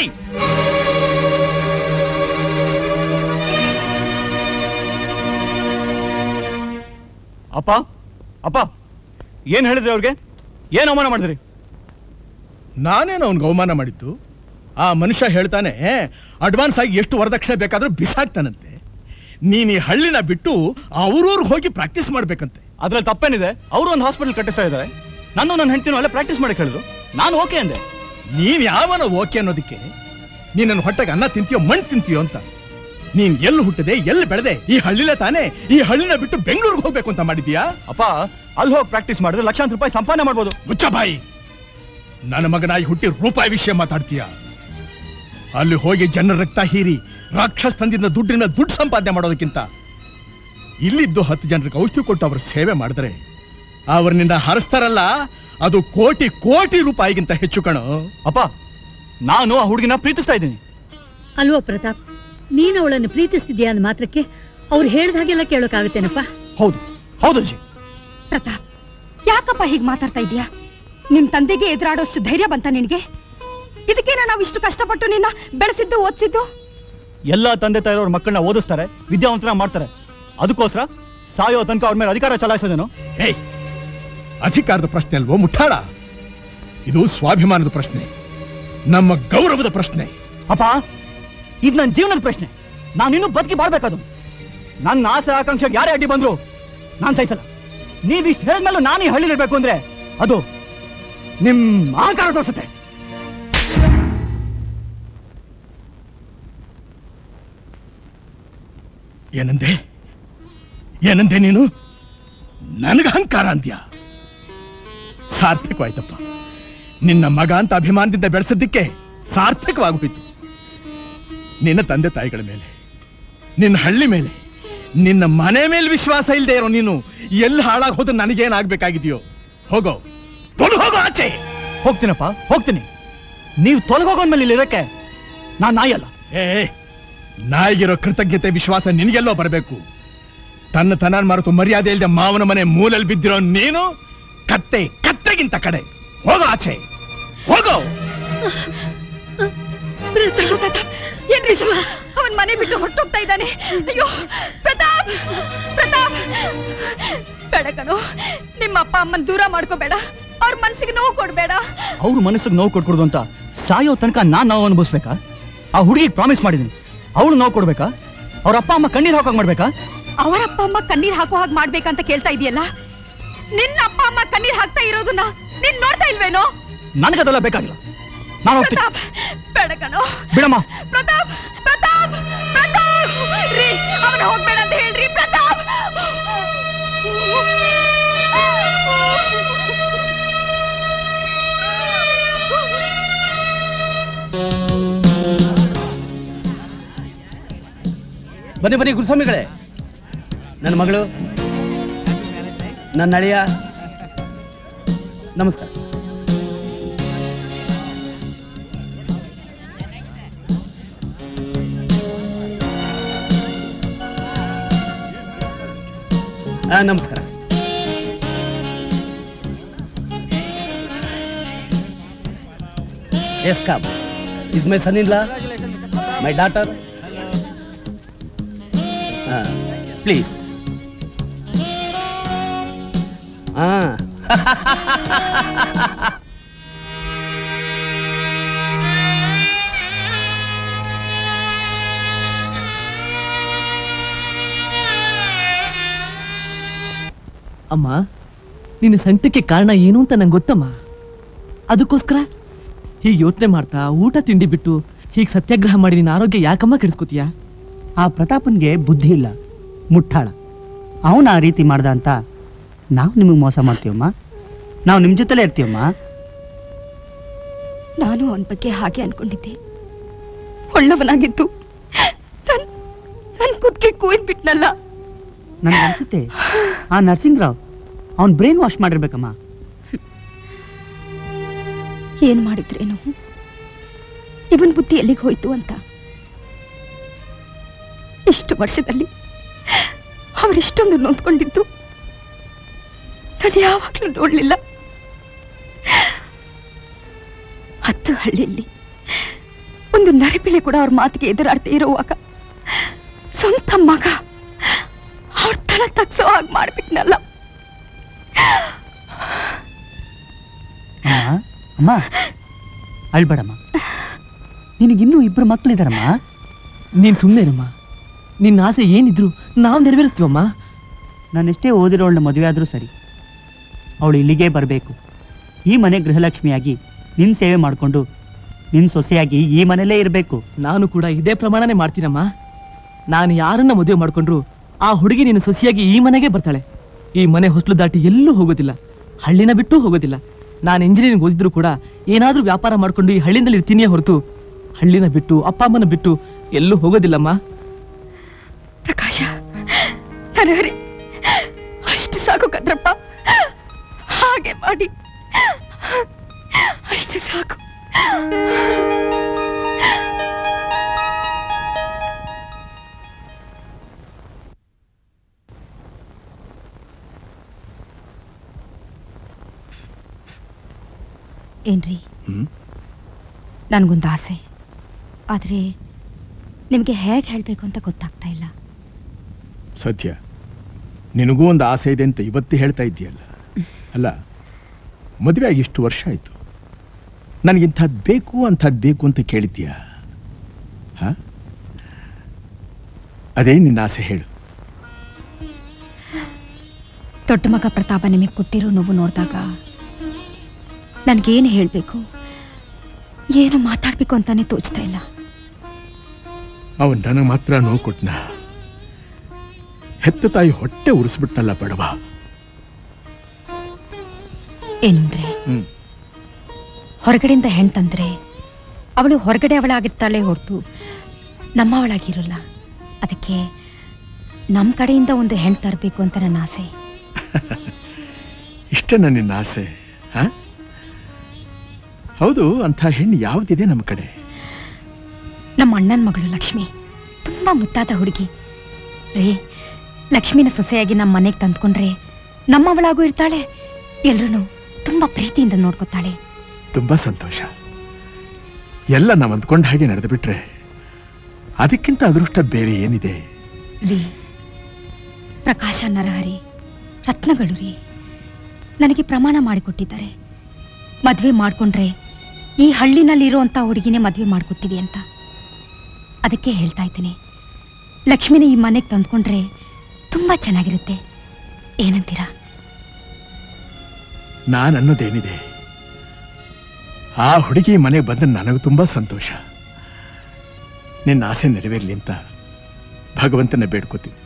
S22: ಅಪ್ಪ ಅಪ್ಪ ಏನ್ ಹೇಳಿದ್ರಿ ಅವ್ರಿಗೆ ಏನ್ ಅವಮಾನ ಮಾಡಿದ್ರಿ
S8: ನಾನೇನು ಅವ್ನಿಗೆ ಅವಮಾನ ಮಾಡಿದ್ದು ಆ ಮನುಷ್ಯ ಹೇಳ್ತಾನೆ ಅಡ್ವಾನ್ಸ್ ಆಗಿ ಎಷ್ಟು ವರದಕ್ಷಿಣೆ ಬೇಕಾದ್ರೂ ಬಿಸಾಕ್ತಾನಂತೆ ನೀನ್ ಈ ಹಳ್ಳಿನ ಬಿಟ್ಟು ಅವ್ರವ್ರಿಗೆ ಹೋಗಿ ಪ್ರಾಕ್ಟೀಸ್ ಮಾಡ್ಬೇಕಂತೆ
S22: ಅದ್ರಲ್ಲಿ ತಪ್ಪೇನಿದೆ ಅವರು ಒಂದು ಹಾಸ್ಪಿಟಲ್ ಕಟ್ಟಿಸ್ತಾ ಇದ್ದಾರೆ ನಾನು ನನ್ನ ಹೆಂಡತಿನೂ ಅಲ್ಲೇ ಪ್ರಾಕ್ಟೀಸ್ ಮಾಡಕ್ಕೆ ಹೇಳಿದ್ರು ನಾನು ಓಕೆ ಅಂದೆ
S8: ನೀನ್ ಯಾವನ ಓಕೆ ಅನ್ನೋದಕ್ಕೆ ನೀನ್ ನನ್ನ ಹೊಟ್ಟೆಗೆ ಅನ್ನ ತಿಂತೀಯೋ ಮಣ್ಣು ತಿಂತೀಯೋ ಅಂತ ನೀನ್ ಎಲ್ಲಿ ಹುಟ್ಟಿದೆ ಎಲ್ಲಿ ಬೆಳೆದೆ ಈ ಹಳ್ಳಿಲೇ ತಾನೇ ಈ ಹಳ್ಳಿನ ಬಿಟ್ಟು ಬೆಂಗಳೂರಿಗೆ ಹೋಗ್ಬೇಕು ಅಂತ ಮಾಡಿದ್ಯಾ
S22: ಅಪ್ಪ ಅಲ್ಲಿ ಹೋಗಿ ಪ್ರಾಕ್ಟೀಸ್ ಮಾಡಿದ್ರೆ ಲಕ್ಷಾಂತರ ರೂಪಾಯಿ ಸಂಪಾದನೆ ಮಾಡ್ಬೋದು
S8: ಮುಚ್ಚ ಬಾಯಿ ನನ್ನ ಮಗನಾಗಿ ಹುಟ್ಟಿ ರೂಪಾಯಿ ವಿಷಯ ಮಾತಾಡ್ತೀಯ ಅಲ್ಲಿ ಹೋಗಿ ಜನರ ರಕ್ತ ಹೀರಿ ರಾಕ್ಷಸ್ ತಂದಿದ್ದ ದುಡ್ಡಿನ ದುಡ್ಡು ಸಂಪಾದನೆ ಮಾಡೋದಕ್ಕಿಂತ ಇಲ್ಲಿದ್ದು ಹತ್ತು ಜನರಿಗೆ ಔಷಧಿ ಕೊಟ್ಟು ಅವ್ರ ಸೇವೆ ಮಾಡಿದ್ರೆ ಅವ್ರನ್ನಿಂದ ಹರಿಸ್ತಾರಲ್ಲ ಅದು ಕೋಟಿ ಕೋಟಿ ರೂಪಾಯಿಗಿಂತ ಹೆಚ್ಚು ಕಣೋ
S22: ಅಪ್ಪ ನಾನು ಆ ಹುಡುಗಿನ ಪ್ರೀತಿಸ್ತಾ ಇದ್ದೀನಿ
S12: ಅಲ್ವೋ ಪ್ರತಾಪ್ ನೀನು ಅವಳನ್ನು ಪ್ರೀತಿಸ್ತಿದ್ಯಾ ಅಂದ ಮಾತ್ರಕ್ಕೆ ಅವ್ರು ಹೇಳ್ದ ಹಾಗೆಲ್ಲ ಕೇಳೋಕ್ಕಾಗತ್ತೇನಪ್ಪ
S22: ಹೌದು ಹೌದು ಅಜ್ಜಿ
S15: ಪ್ರತಾಪ್ ಯಾಕಪ್ಪ ಹೀಗೆ ಮಾತಾಡ್ತಾ ಇದೀಯಾ ನಿಮ್ ತಂದೆಗೆ ಎದುರಾಡೋಷ್ಟು ಧೈರ್ಯ ಬಂತ ನಿನಗೆ ಇದಕ್ಕೇನ ನಾವು ಇಷ್ಟು ಕಷ್ಟಪಟ್ಟು ನಿನ್ನ ಬೆಳೆಸಿದ್ದು ಓದಿಸಿದ್ದು
S22: ಎಲ್ಲ ತಂದೆ ತಾಯಿಯವ್ರ ಮಕ್ಕಳನ್ನ ಓದಿಸ್ತಾರೆ ವಿದ್ಯಾವಂತನ ಮಾಡ್ತಾರೆ ಅದಕ್ಕೋಸ್ಕರ ಸಾಯೋ ತನಕ ಅವ್ರ ಮೇಲೆ ಅಧಿಕಾರ ಚಲಾಯಿಸೋದೇನು
S8: ಏಯ್ ಅಧಿಕಾರದ ಪ್ರಶ್ನೆ ಅಲ್ವೋ ಮುಟ್ಟಾಳ ಇದು ಸ್ವಾಭಿಮಾನದ ಪ್ರಶ್ನೆ ನಮ್ಮ ಗೌರವದ ಪ್ರಶ್ನೆ
S22: ಅಪ್ಪ ಇದು ನನ್ನ ಜೀವನದ ಪ್ರಶ್ನೆ ನಾನು ಇನ್ನೂ ಬದುಕಿ ಬಾಳ್ಬೇಕದು ನನ್ನ ಆಸೆ ಆಕಾಂಕ್ಷೆಗೆ ಯಾರೇ ಅಡ್ಡಿ ಬಂದ್ರು ನಾನು ಸಹಿಸಲ್ಲ ನೀವು ಇಷ್ಟು ಹೇಳಿದ್ಮೇಲೂ ನಾನು ಈ ಹಳ್ಳಿಲಿರ್ಬೇಕು ಅಂದ್ರೆ ಅದು ನಿಮ್ ಆಕಾರ ತೋರಿಸುತ್ತೆ
S8: ಏನಂದೆ ಏನಂದೆ ನೀನು ನನಗ ಅಹಂಕಾರ ಅಂತ್ಯ ಸಾರ್ಥಕವಾಯ್ತಪ್ಪ ನಿನ್ನ ಮಗ ಅಂತ ಅಭಿಮಾನದಿಂದ ಬೆಳೆಸಿದ್ದಕ್ಕೆ ಸಾರ್ಥಕವಾಗೋಯ್ತು ನಿನ್ನ ತಂದೆ ತಾಯಿಗಳ ಮೇಲೆ ನಿನ್ನ ಹಳ್ಳಿ ಮೇಲೆ ನಿನ್ನ ಮನೆ ಮೇಲೆ ವಿಶ್ವಾಸ ಇಲ್ಲದೆ ಇರೋ ನೀನು ಎಲ್ಲಿ ಹಾಳಾಗಿ ಹೋದ್ರೆ ನನಗೇನಾಗ್ಬೇಕಾಗಿದೆಯೋ ಹೋಗೋ ತೊಳು ಹೋಗೋ ಆಚೆ
S22: ಹೋಗ್ತೀನಪ್ಪ ಹೋಗ್ತೀನಿ ನೀವು ತೊಲಗೋಗೋನ್ ಮೇಲೆ ಇಲ್ಲಿ ಇರಕ್ಕೆ ನಾನು ನಾಯಲ್ಲ
S8: ಏ ನಾಯಿಗಿರೋ ಕೃತಜ್ಞತೆ ವಿಶ್ವಾಸ ನಿನಗೆಲ್ಲೋ ಬರಬೇಕು ತನ್ನ ತನ್ನ ಮರೆತು ಮರ್ಯಾದೆ ಇಲ್ಲದೆ ಮಾವನ ಮನೆ ಮೂಲಲ್ಲಿ ಬಿದ್ದಿರೋ ನೀನು ಕತ್ತೆ ಕತ್ತೆಗಿಂತ ಕಡೆ ಹೋಗೋ ಆಚೆ ಹೋಗೋ
S15: ಪ್ರತಾಪ್ ಏನ್ ವಿಶ್ವ ಅವನ್ ಮನೆ ಬಿಟ್ಟು ಹೊರಟೋಗ್ತಾ ಇದ್ದಾನೆ ಅಯ್ಯೋ ಪ್ರತಾಪ್ ಪ್ರತಾಪ್ ಬೇಡ ಕಣೋ ನಿಮ್ಮ ಅಪ್ಪ ಅಮ್ಮನ್ ದೂರ ಮಾಡ್ಕೋಬೇಡ ಅವ್ರ ಮನ್ಸಿಗೆ ನೋವು ಕೊಡ್ಬೇಡ
S22: ಅವ್ರ ಮನಸ್ಸಿಗೆ ನೋವು ಕೊಟ್ಕೊಡ್ದು ಅಂತ ಸಾಯೋ ತನಕ ನಾನ್ ನೋವು ಅನುಭವಿಸ್ಬೇಕಾ ಆ ಹುಡುಗಿಗೆ ಪ್ರಾಮಿಸ್ ಮಾಡಿದ್ದೀನಿ ಅವಳು ನೋವು ಕೊಡ್ಬೇಕಾ ಅವ್ರ ಅಪ್ಪ ಅಮ್ಮ ಕಣ್ಣೀರ್ ಹಾಕೋಕ್ ಮಾಡ್ಬೇಕಾ
S15: ಅವರ ಅಪ್ಪ ಅಮ್ಮ ಕಣ್ಣೀರ್ ಹಾಕೋ ಹಾಗೆ ಮಾಡ್ಬೇಕಂತ ಕೇಳ್ತಾ ಇದೆಯಲ್ಲ ನಿನ್ನ ಅಪ್ಪ ಅಮ್ಮ ಕಣ್ಣೀರ್ ಹಾಕ್ತಾ ಇರೋದನ್ನ ನೀನ್ ನೋಡ್ತಾ ಇಲ್ವೇನೋ
S22: ನನಗದೆಲ್ಲ ಬೇಕಾಗಿಲ್ಲ ನಾನು ಹೋಗ್ತೀನಿ
S15: ಪ್ರತಾಪ್ ಬೇಡ ಕಣೋ
S22: ಬಿಡಮ್ಮ
S15: ಪ್ರತಾಪ್ ಪ್ರತಾಪ್ ಪ್ರತಾಪ್ ರೀ ಅವನ ಹೋಗ್ಬೇಡ ಅಂತ ಹೇಳ್ರಿ ಪ್ರತಾಪ್
S9: ಬನ್ನಿ ಬನ್ನಿ ಗುರುಸ್ವಾಮಿಗಳೇ ನನ್ನ ಮಗಳು ನನ್ನ ಅಳಿಯ ನಮಸ್ಕಾರ ಆ, ನಮಸ್ಕಾರ yes come is my son in law my daughter please ಹಾ
S13: ಅಮ್ಮ ನಿನ್ನ ಸಂಕಟಕ್ಕೆ ಕಾರಣ ಏನು ಅಂತ ನಂಗೆ ಗೊತ್ತಮ್ಮ ಅದಕ್ಕೋಸ್ಕರ ಹೀಗೆ ಯೋಚನೆ ಮಾಡ್ತಾ ಊಟ ತಿಂಡಿ ಬಿಟ್ಟು ಹೀಗೆ ಸತ್ಯಾಗ್ರಹ ಮಾಡಿ ನಿನ್ನ ಆರೋಗ್ಯ ಯಾಕಮ್ಮ ಕೆಡಿಸ್ಕೋತೀಯ
S22: ಆ ಪ್ರತಾಪನ್ಗೆ ಬುದ್ಧಿ ಇಲ್ಲ ಮುಟ್ಟಾಳ ಅವನ ಆ ರೀತಿ ಮಾಡ್ದ ಅಂತ ನಾವು ನಿಮಗೆ ಮೋಸ ಮಾಡ್ತೀವಮ್ಮ ನಾವು ನಿಮ್ಮ ಜೊತೆಲೇ ಇರ್ತೀವಮ್ಮ
S15: ನಾನು ಅವನ ಬಗ್ಗೆ ಹಾಗೆ ಅನ್ಕೊಂಡಿದ್ದೆ ಒಳ್ಳವನಾಗಿದ್ದು ನನ್ ನನ್ ಕುದ್ಗೆ ಕೂಯ್ದು ಬಿಟ್ನಲ್ಲ
S22: ನನಗೆ ಅನ್ಸುತ್ತೆ ಆ ನರಸಿಂಗರಾವ್ ಅವ್ನ ಬ್ರೈನ್ ವಾಶ್ ಮಾಡಿರ್ಬೇಕಮ್ಮ
S15: ಏನ್ ಮಾಡಿದ್ರೇನು ಇವನ್ ಬುದ್ಧಿ ಎಲ್ಲಿಗೆ ಹೋಯ್ತು ಅಂತ ಇಷ್ಟು ವರ್ಷದಲ್ಲಿ ಅವರಿಷ್ಟೊಂದು ನೊಂದ್ಕೊಂಡಿದ್ದು ನಾನು ಯಾವಾಗ್ಲೂ ನೋಡ್ಲಿಲ್ಲ ಹತ್ತು ಹಳ್ಳಿಯಲ್ಲಿ ಒಂದು ನರಿಪಿಳೆ ಕೂಡ ಅವ್ರ ಮಾತಿಗೆ ಎದುರಾಡ್ತಾ ಇರುವಾಗ ಸ್ವಂತ ಮಗ ಅವ್ರ ತಲೆ ತಗ್ಸೋ ಹಾಗೆ ಮಾಡ್ಬಿಟ್ನಲ್ಲ
S22: ಅಮ್ಮ ಅಮ್ಮ ಅಳ್ಬೇಡಮ್ಮ ನಿನಗಿನ್ನೂ ಇಬ್ರು ಮಕ್ಕಳಿದಾರಮ್ಮ
S13: ನೀನು ಸುಮ್ಮನೆರಮ್ಮ ನಿನ್ನ ಆಸೆ ಏನಿದ್ರು ನಾವು ನೆರವೇರಿಸ್ತೀವಮ್ಮ
S22: ನಾನೆಷ್ಟೇ ಓದಿರೋಳನ್ನ ಮದುವೆ ಆದರೂ ಸರಿ ಅವಳು ಇಲ್ಲಿಗೆ ಬರಬೇಕು ಈ ಮನೆ ಗೃಹಲಕ್ಷ್ಮಿಯಾಗಿ ನಿನ್ನ ಸೇವೆ ಮಾಡಿಕೊಂಡು ನಿನ್ನ ಸೊಸೆಯಾಗಿ ಈ ಮನೆಯಲ್ಲೇ ಇರಬೇಕು
S13: ನಾನು ಕೂಡ ಇದೇ ಪ್ರಮಾಣನೇ ಮಾಡ್ತೀನಮ್ಮ ನಾನು ಯಾರನ್ನ ಮದುವೆ ಮಾಡ್ಕೊಂಡ್ರು ಆ ಹುಡುಗಿ ನಿನ್ನ ಸೊಸೆಯಾಗಿ ಈ ಮನೆಗೆ ಬರ್ತಾಳೆ ಈ ಮನೆ ಹೊಸ್ಲು ದಾಟಿ ಎಲ್ಲೂ ಹೋಗೋದಿಲ್ಲ ಹಳ್ಳಿನ ಬಿಟ್ಟು ಹೋಗೋದಿಲ್ಲ ನಾನು ಇಂಜಿನಿಯರಿಂಗ್ ಓದಿದ್ರು ಕೂಡ ಏನಾದರೂ ವ್ಯಾಪಾರ ಮಾಡ್ಕೊಂಡು ಈ ಹಳ್ಳಿನಲ್ಲಿ ಇರ್ತೀನಿಯೇ ಹೊರತು ಹಳ್ಳಿನ ಬಿಟ್ಟು ಅಪ್ಪ ಅಮ್ಮನ ಬಿಟ್ಟು ಎಲ್ಲೂ ಹೋಗೋದಿಲ್ಲಮ್ಮ
S15: ಪ್ರಕಾಶ ನನಗರಿ ಅಷ್ಟು ಸಾಕು ಕಟ್ರಪ್ಪ ಹಾಗೆ ಮಾಡಿ ಅಷ್ಟು ಸಾಕು ಏನ್ರಿ ನನಗೊಂದು ಆಸೆ ಆದರೆ ನಿಮಗೆ ಹೇಗೆ ಹೇಳಬೇಕು ಅಂತ ಗೊತ್ತಾಗ್ತಾ ಇಲ್ಲ
S8: ಸತ್ಯ ನಿನಗೂ ಒಂದು ಆಸೆ ಇದೆ ಅಂತ ಇವತ್ತೇ ಹೇಳ್ತಾ ಇದ್ದೀಯಲ್ಲ ಅಲ್ಲ ಮದುವೆ ಆಗಿ ಇಷ್ಟು ವರ್ಷ ಆಯ್ತು ನನಗಿಂಥದ್ದು ಬೇಕು ಅಂಥದ್ದು ಬೇಕು ಅಂತ ಕೇಳಿದ್ದೀಯಾ ಹ ಅದೇ ನಿನ್ನ ಆಸೆ ಹೇಳು
S15: ದೊಡ್ಡ ಮಗ ಪ್ರತಾಪ ನಿಮಗೆ ಕೊಟ್ಟಿರೋ ನೋವು ನೋಡಿದಾಗ ನನಗೇನು ಹೇಳಬೇಕು ಏನು ಮಾತಾಡಬೇಕು ಅಂತಾನೆ ತೋಚ್ತಾ ಇಲ್ಲ
S8: ಅವನ್ ನನಗೆ ಮಾತ್ರ ನೋವು ಕೊಟ್ನ ಹೆತ್ತ ತಾಯಿ ಹೊಟ್ಟೆ ಉರಿಸ್ಬಿಟ್ನಲ್ಲ ಬಡವ
S15: ಏನಂದ್ರೆ
S8: ಹ್ಮ್.
S15: ಹೊರಗಡೆಯಿಂದ ಹೆಣ್ ತಂದ್ರೆ ಅವಳು ಹೊರಗಡೆ ಅವಳಾಗಿರ್ತಾಳೆ ಹೊರತು ನಮ್ಮವಳಾಗಿರಲ್ಲ ಅದಕ್ಕೆ ನಮ್ಮ ಕಡೆಯಿಂದ ಒಂದು ಹೆಣ್ ತರಬೇಕು ಅಂತ ನನ್ನ ಆಸೆ
S8: ಇಷ್ಟೇ ನಿನ್ನ ಆಸೆ ಹ ಹೌದು ಅಂಥ ಹೆಣ್ಣು ಯಾವುದಿದೆ ನಮ್ಮ ಕಡೆ
S15: ನಮ್ಮ ಅಣ್ಣನ ಮಗಳು ಲಕ್ಷ್ಮಿ ತುಂಬಾ ಮುದ್ದಾದ ಹುಡುಗಿ ರೀ ಲಕ್ಷ್ಮಿನ ಸೊಸೆಯಾಗಿ ನಮ್ಮ ಮನೆಗೆ ತಂದ್ಕೊಂಡ್ರೆ ನಮ್ಮವಳಾಗೂ ಇರ್ತಾಳೆ ಎಲ್ರೂ ತುಂಬಾ ಪ್ರೀತಿಯಿಂದ ನೋಡ್ಕೊತಾಳೆ
S8: ತುಂಬಾ ಸಂತೋಷ ಎಲ್ಲ ನಾವು ಅಂದ್ಕೊಂಡ ಹಾಗೆ ನಡೆದು ಬಿಟ್ರೆ ಅದಕ್ಕಿಂತ ಅದೃಷ್ಟ ಬೇರೆ ಏನಿದೆ
S15: ರೀ ಪ್ರಕಾಶ ನರಹರಿ ರತ್ನಗಳು ರೀ ನನಗೆ ಪ್ರಮಾಣ ಮಾಡಿಕೊಟ್ಟಿದ್ದಾರೆ ಮದುವೆ ಮಾಡ್ಕೊಂಡ್ರೆ ಈ ಹಳ್ಳಿನಲ್ಲಿರುವಂಥ ಹುಡುಗಿನೇ ಮದುವೆ ಮಾಡ್ಕೊತೀವಿ ಅಂತ ಅದಕ್ಕೆ ಹೇಳ್ತಾ ಇದ್ದೀನಿ ಲಕ್ಷ್ಮಿನ ಈ ಮನೆಗೆ ತಂದ್ಕೊಂಡ್ರೆ ತುಂಬಾ ಚೆನ್ನಾಗಿರುತ್ತೆ ಏನಂತೀರಾ
S8: ನಾನು ಅನ್ನೋದೇನಿದೆ ಆ ಹುಡುಗಿ ಮನೆಗೆ ಬಂದ ನನಗೆ ತುಂಬಾ ಸಂತೋಷ ನಿನ್ನ ಆಸೆ ನೆರವೇರಲಿ ಅಂತ ಭಗವಂತನ ಬೇಡ್ಕೋತೀನಿ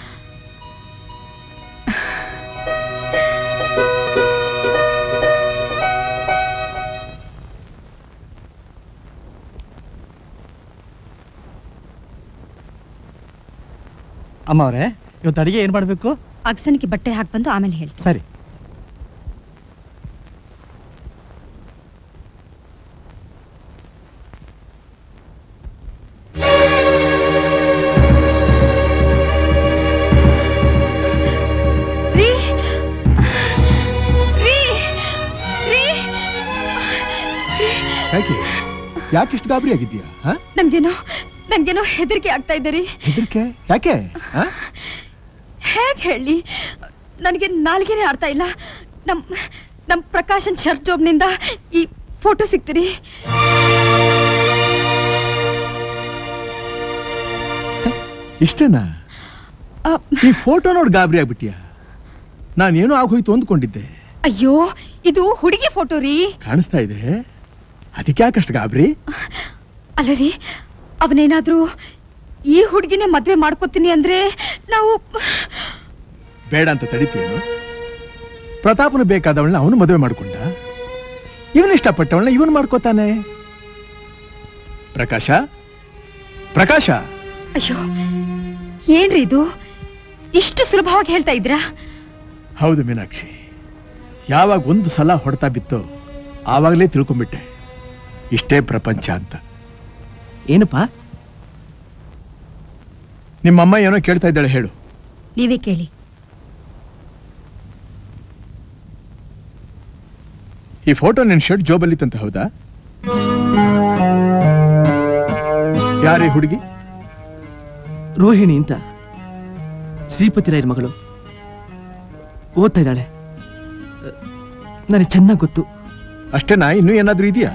S22: ಅಮ್ಮ ಅವರೇ ಇವತ್ತು ಅಡಿಗೆ ಏನು ಮಾಡಬೇಕು
S15: ಅಗ್ಸನಿಗೆ ಬಟ್ಟೆ ಹಾಕಿ ಬಂದು ಆಮೇಲೆ ಹೇಳ್ತೀನಿ
S22: ಸರಿ
S15: ರೀ ರೀ ರೀ
S8: ಯಾಕೆ ಯಾಕೆ ಇಷ್ಟು ಗಾಬರಿ ಆಗಿದ್ಯಾ ಹ
S15: ನನ್ಗೇನೋ ನನ್ಗೇನೋ ಹೆದರಿಕೆ ಆಗ್ತಾ ಇದೆ ರೀ
S8: ಹೆದರಿಕೆ ಯಾಕೆ ಹ?
S15: ಹೇಗೆ ಹೇಳಿ ನನಗೆ ನಾಲ್ಗೆನೇ ಆಡ್ತಾ ಇಲ್ಲ ನಮ್ ನಮ್ ಪ್ರಕಾಶನ್ ಶರ್ಟ್ ಜಾಬ್ನಿಂದ ಈ ಫೋಟೋ ಸಿಗ್ತೀರಿ
S8: ಇಷ್ಟೇನಾ ಈ ಫೋಟೋ ನೋಡಿ ಗಾಬರಿ ಆಗ್ಬಿಟ್ಟಿಯಾ ನಾನೇನೋ ಆಗೋಯ್ತು ಅಂದ್ಕೊಂಡಿದ್ದೆ
S15: ಅಯ್ಯೋ ಇದು ಹುಡುಗಿ ಫೋಟೋ ರೀ
S8: ಕಾಣಿಸ್ತಾ ಇದೆ ಅದಕ್ಕೆ ಯಾಕಷ್ಟು ಗಾಬರಿ
S15: ಅಲ್ಲ ರೀ ಅವನೇನಾದ್ರೂ ಈ ಹುಡುಗಿನೇ ಮದ್ವೆ ಮಾಡ್ಕೋತೀನಿ ಅಂದ್ರೆ ನಾವು
S8: ಬೇಡ ಅಂತ ತಡಿತೀಯೇನು ಪ್ರತಾಪನು ಬೇಕಾದವಳನ್ನ ಅವನು ಮದುವೆ ಮಾಡ್ಕೊಂಡ ಇವನು ಇಷ್ಟಪಟ್ಟವಳನ್ನ ಇವನು ಮಾಡ್ಕೋತಾನೆ ಪ್ರಕಾಶ ಪ್ರಕಾಶ
S15: ಅಯ್ಯೋ ಏನ್ರಿ ಇದು ಇಷ್ಟು ಸುಲಭವಾಗಿ ಹೇಳ್ತಾ ಇದ್ರಾ
S8: ಹೌದು ಮೀನಾಕ್ಷಿ ಯಾವಾಗ ಒಂದು ಸಲ ಹೊಡೆತ ಬಿತ್ತೋ ಆವಾಗಲೇ ತಿಳ್ಕೊಂಬಿಟ್ಟೆ ಇಷ್ಟೇ ಪ್ರಪಂಚ ಅಂತ
S13: ಏನಪ್ಪ
S8: ನಿಮ್ಮಮ್ಮ ಏನೋ ಕೇಳ್ತಾ ಇದ್ದಾಳೆ ಹೇಳು
S15: ನೀವೇ ಕೇಳಿ
S8: ಈ ಫೋಟೋ ನಿನ್ ಶರ್ಟ್ ಜೋಬಲ್ಲಿತ್ತಂತ ಹೌದಾ ಯಾರೇ ಹುಡುಗಿ
S13: ರೋಹಿಣಿ ಅಂತ ಶ್ರೀಪತಿ ರಾಯರ ಮಗಳು ಓದ್ತಾ ಇದ್ದಾಳೆ ನನಗೆ ಚೆನ್ನಾಗಿ ಗೊತ್ತು
S8: ಅಷ್ಟೇನಾ ಇನ್ನೂ ಏನಾದ್ರೂ ಇದೆಯಾ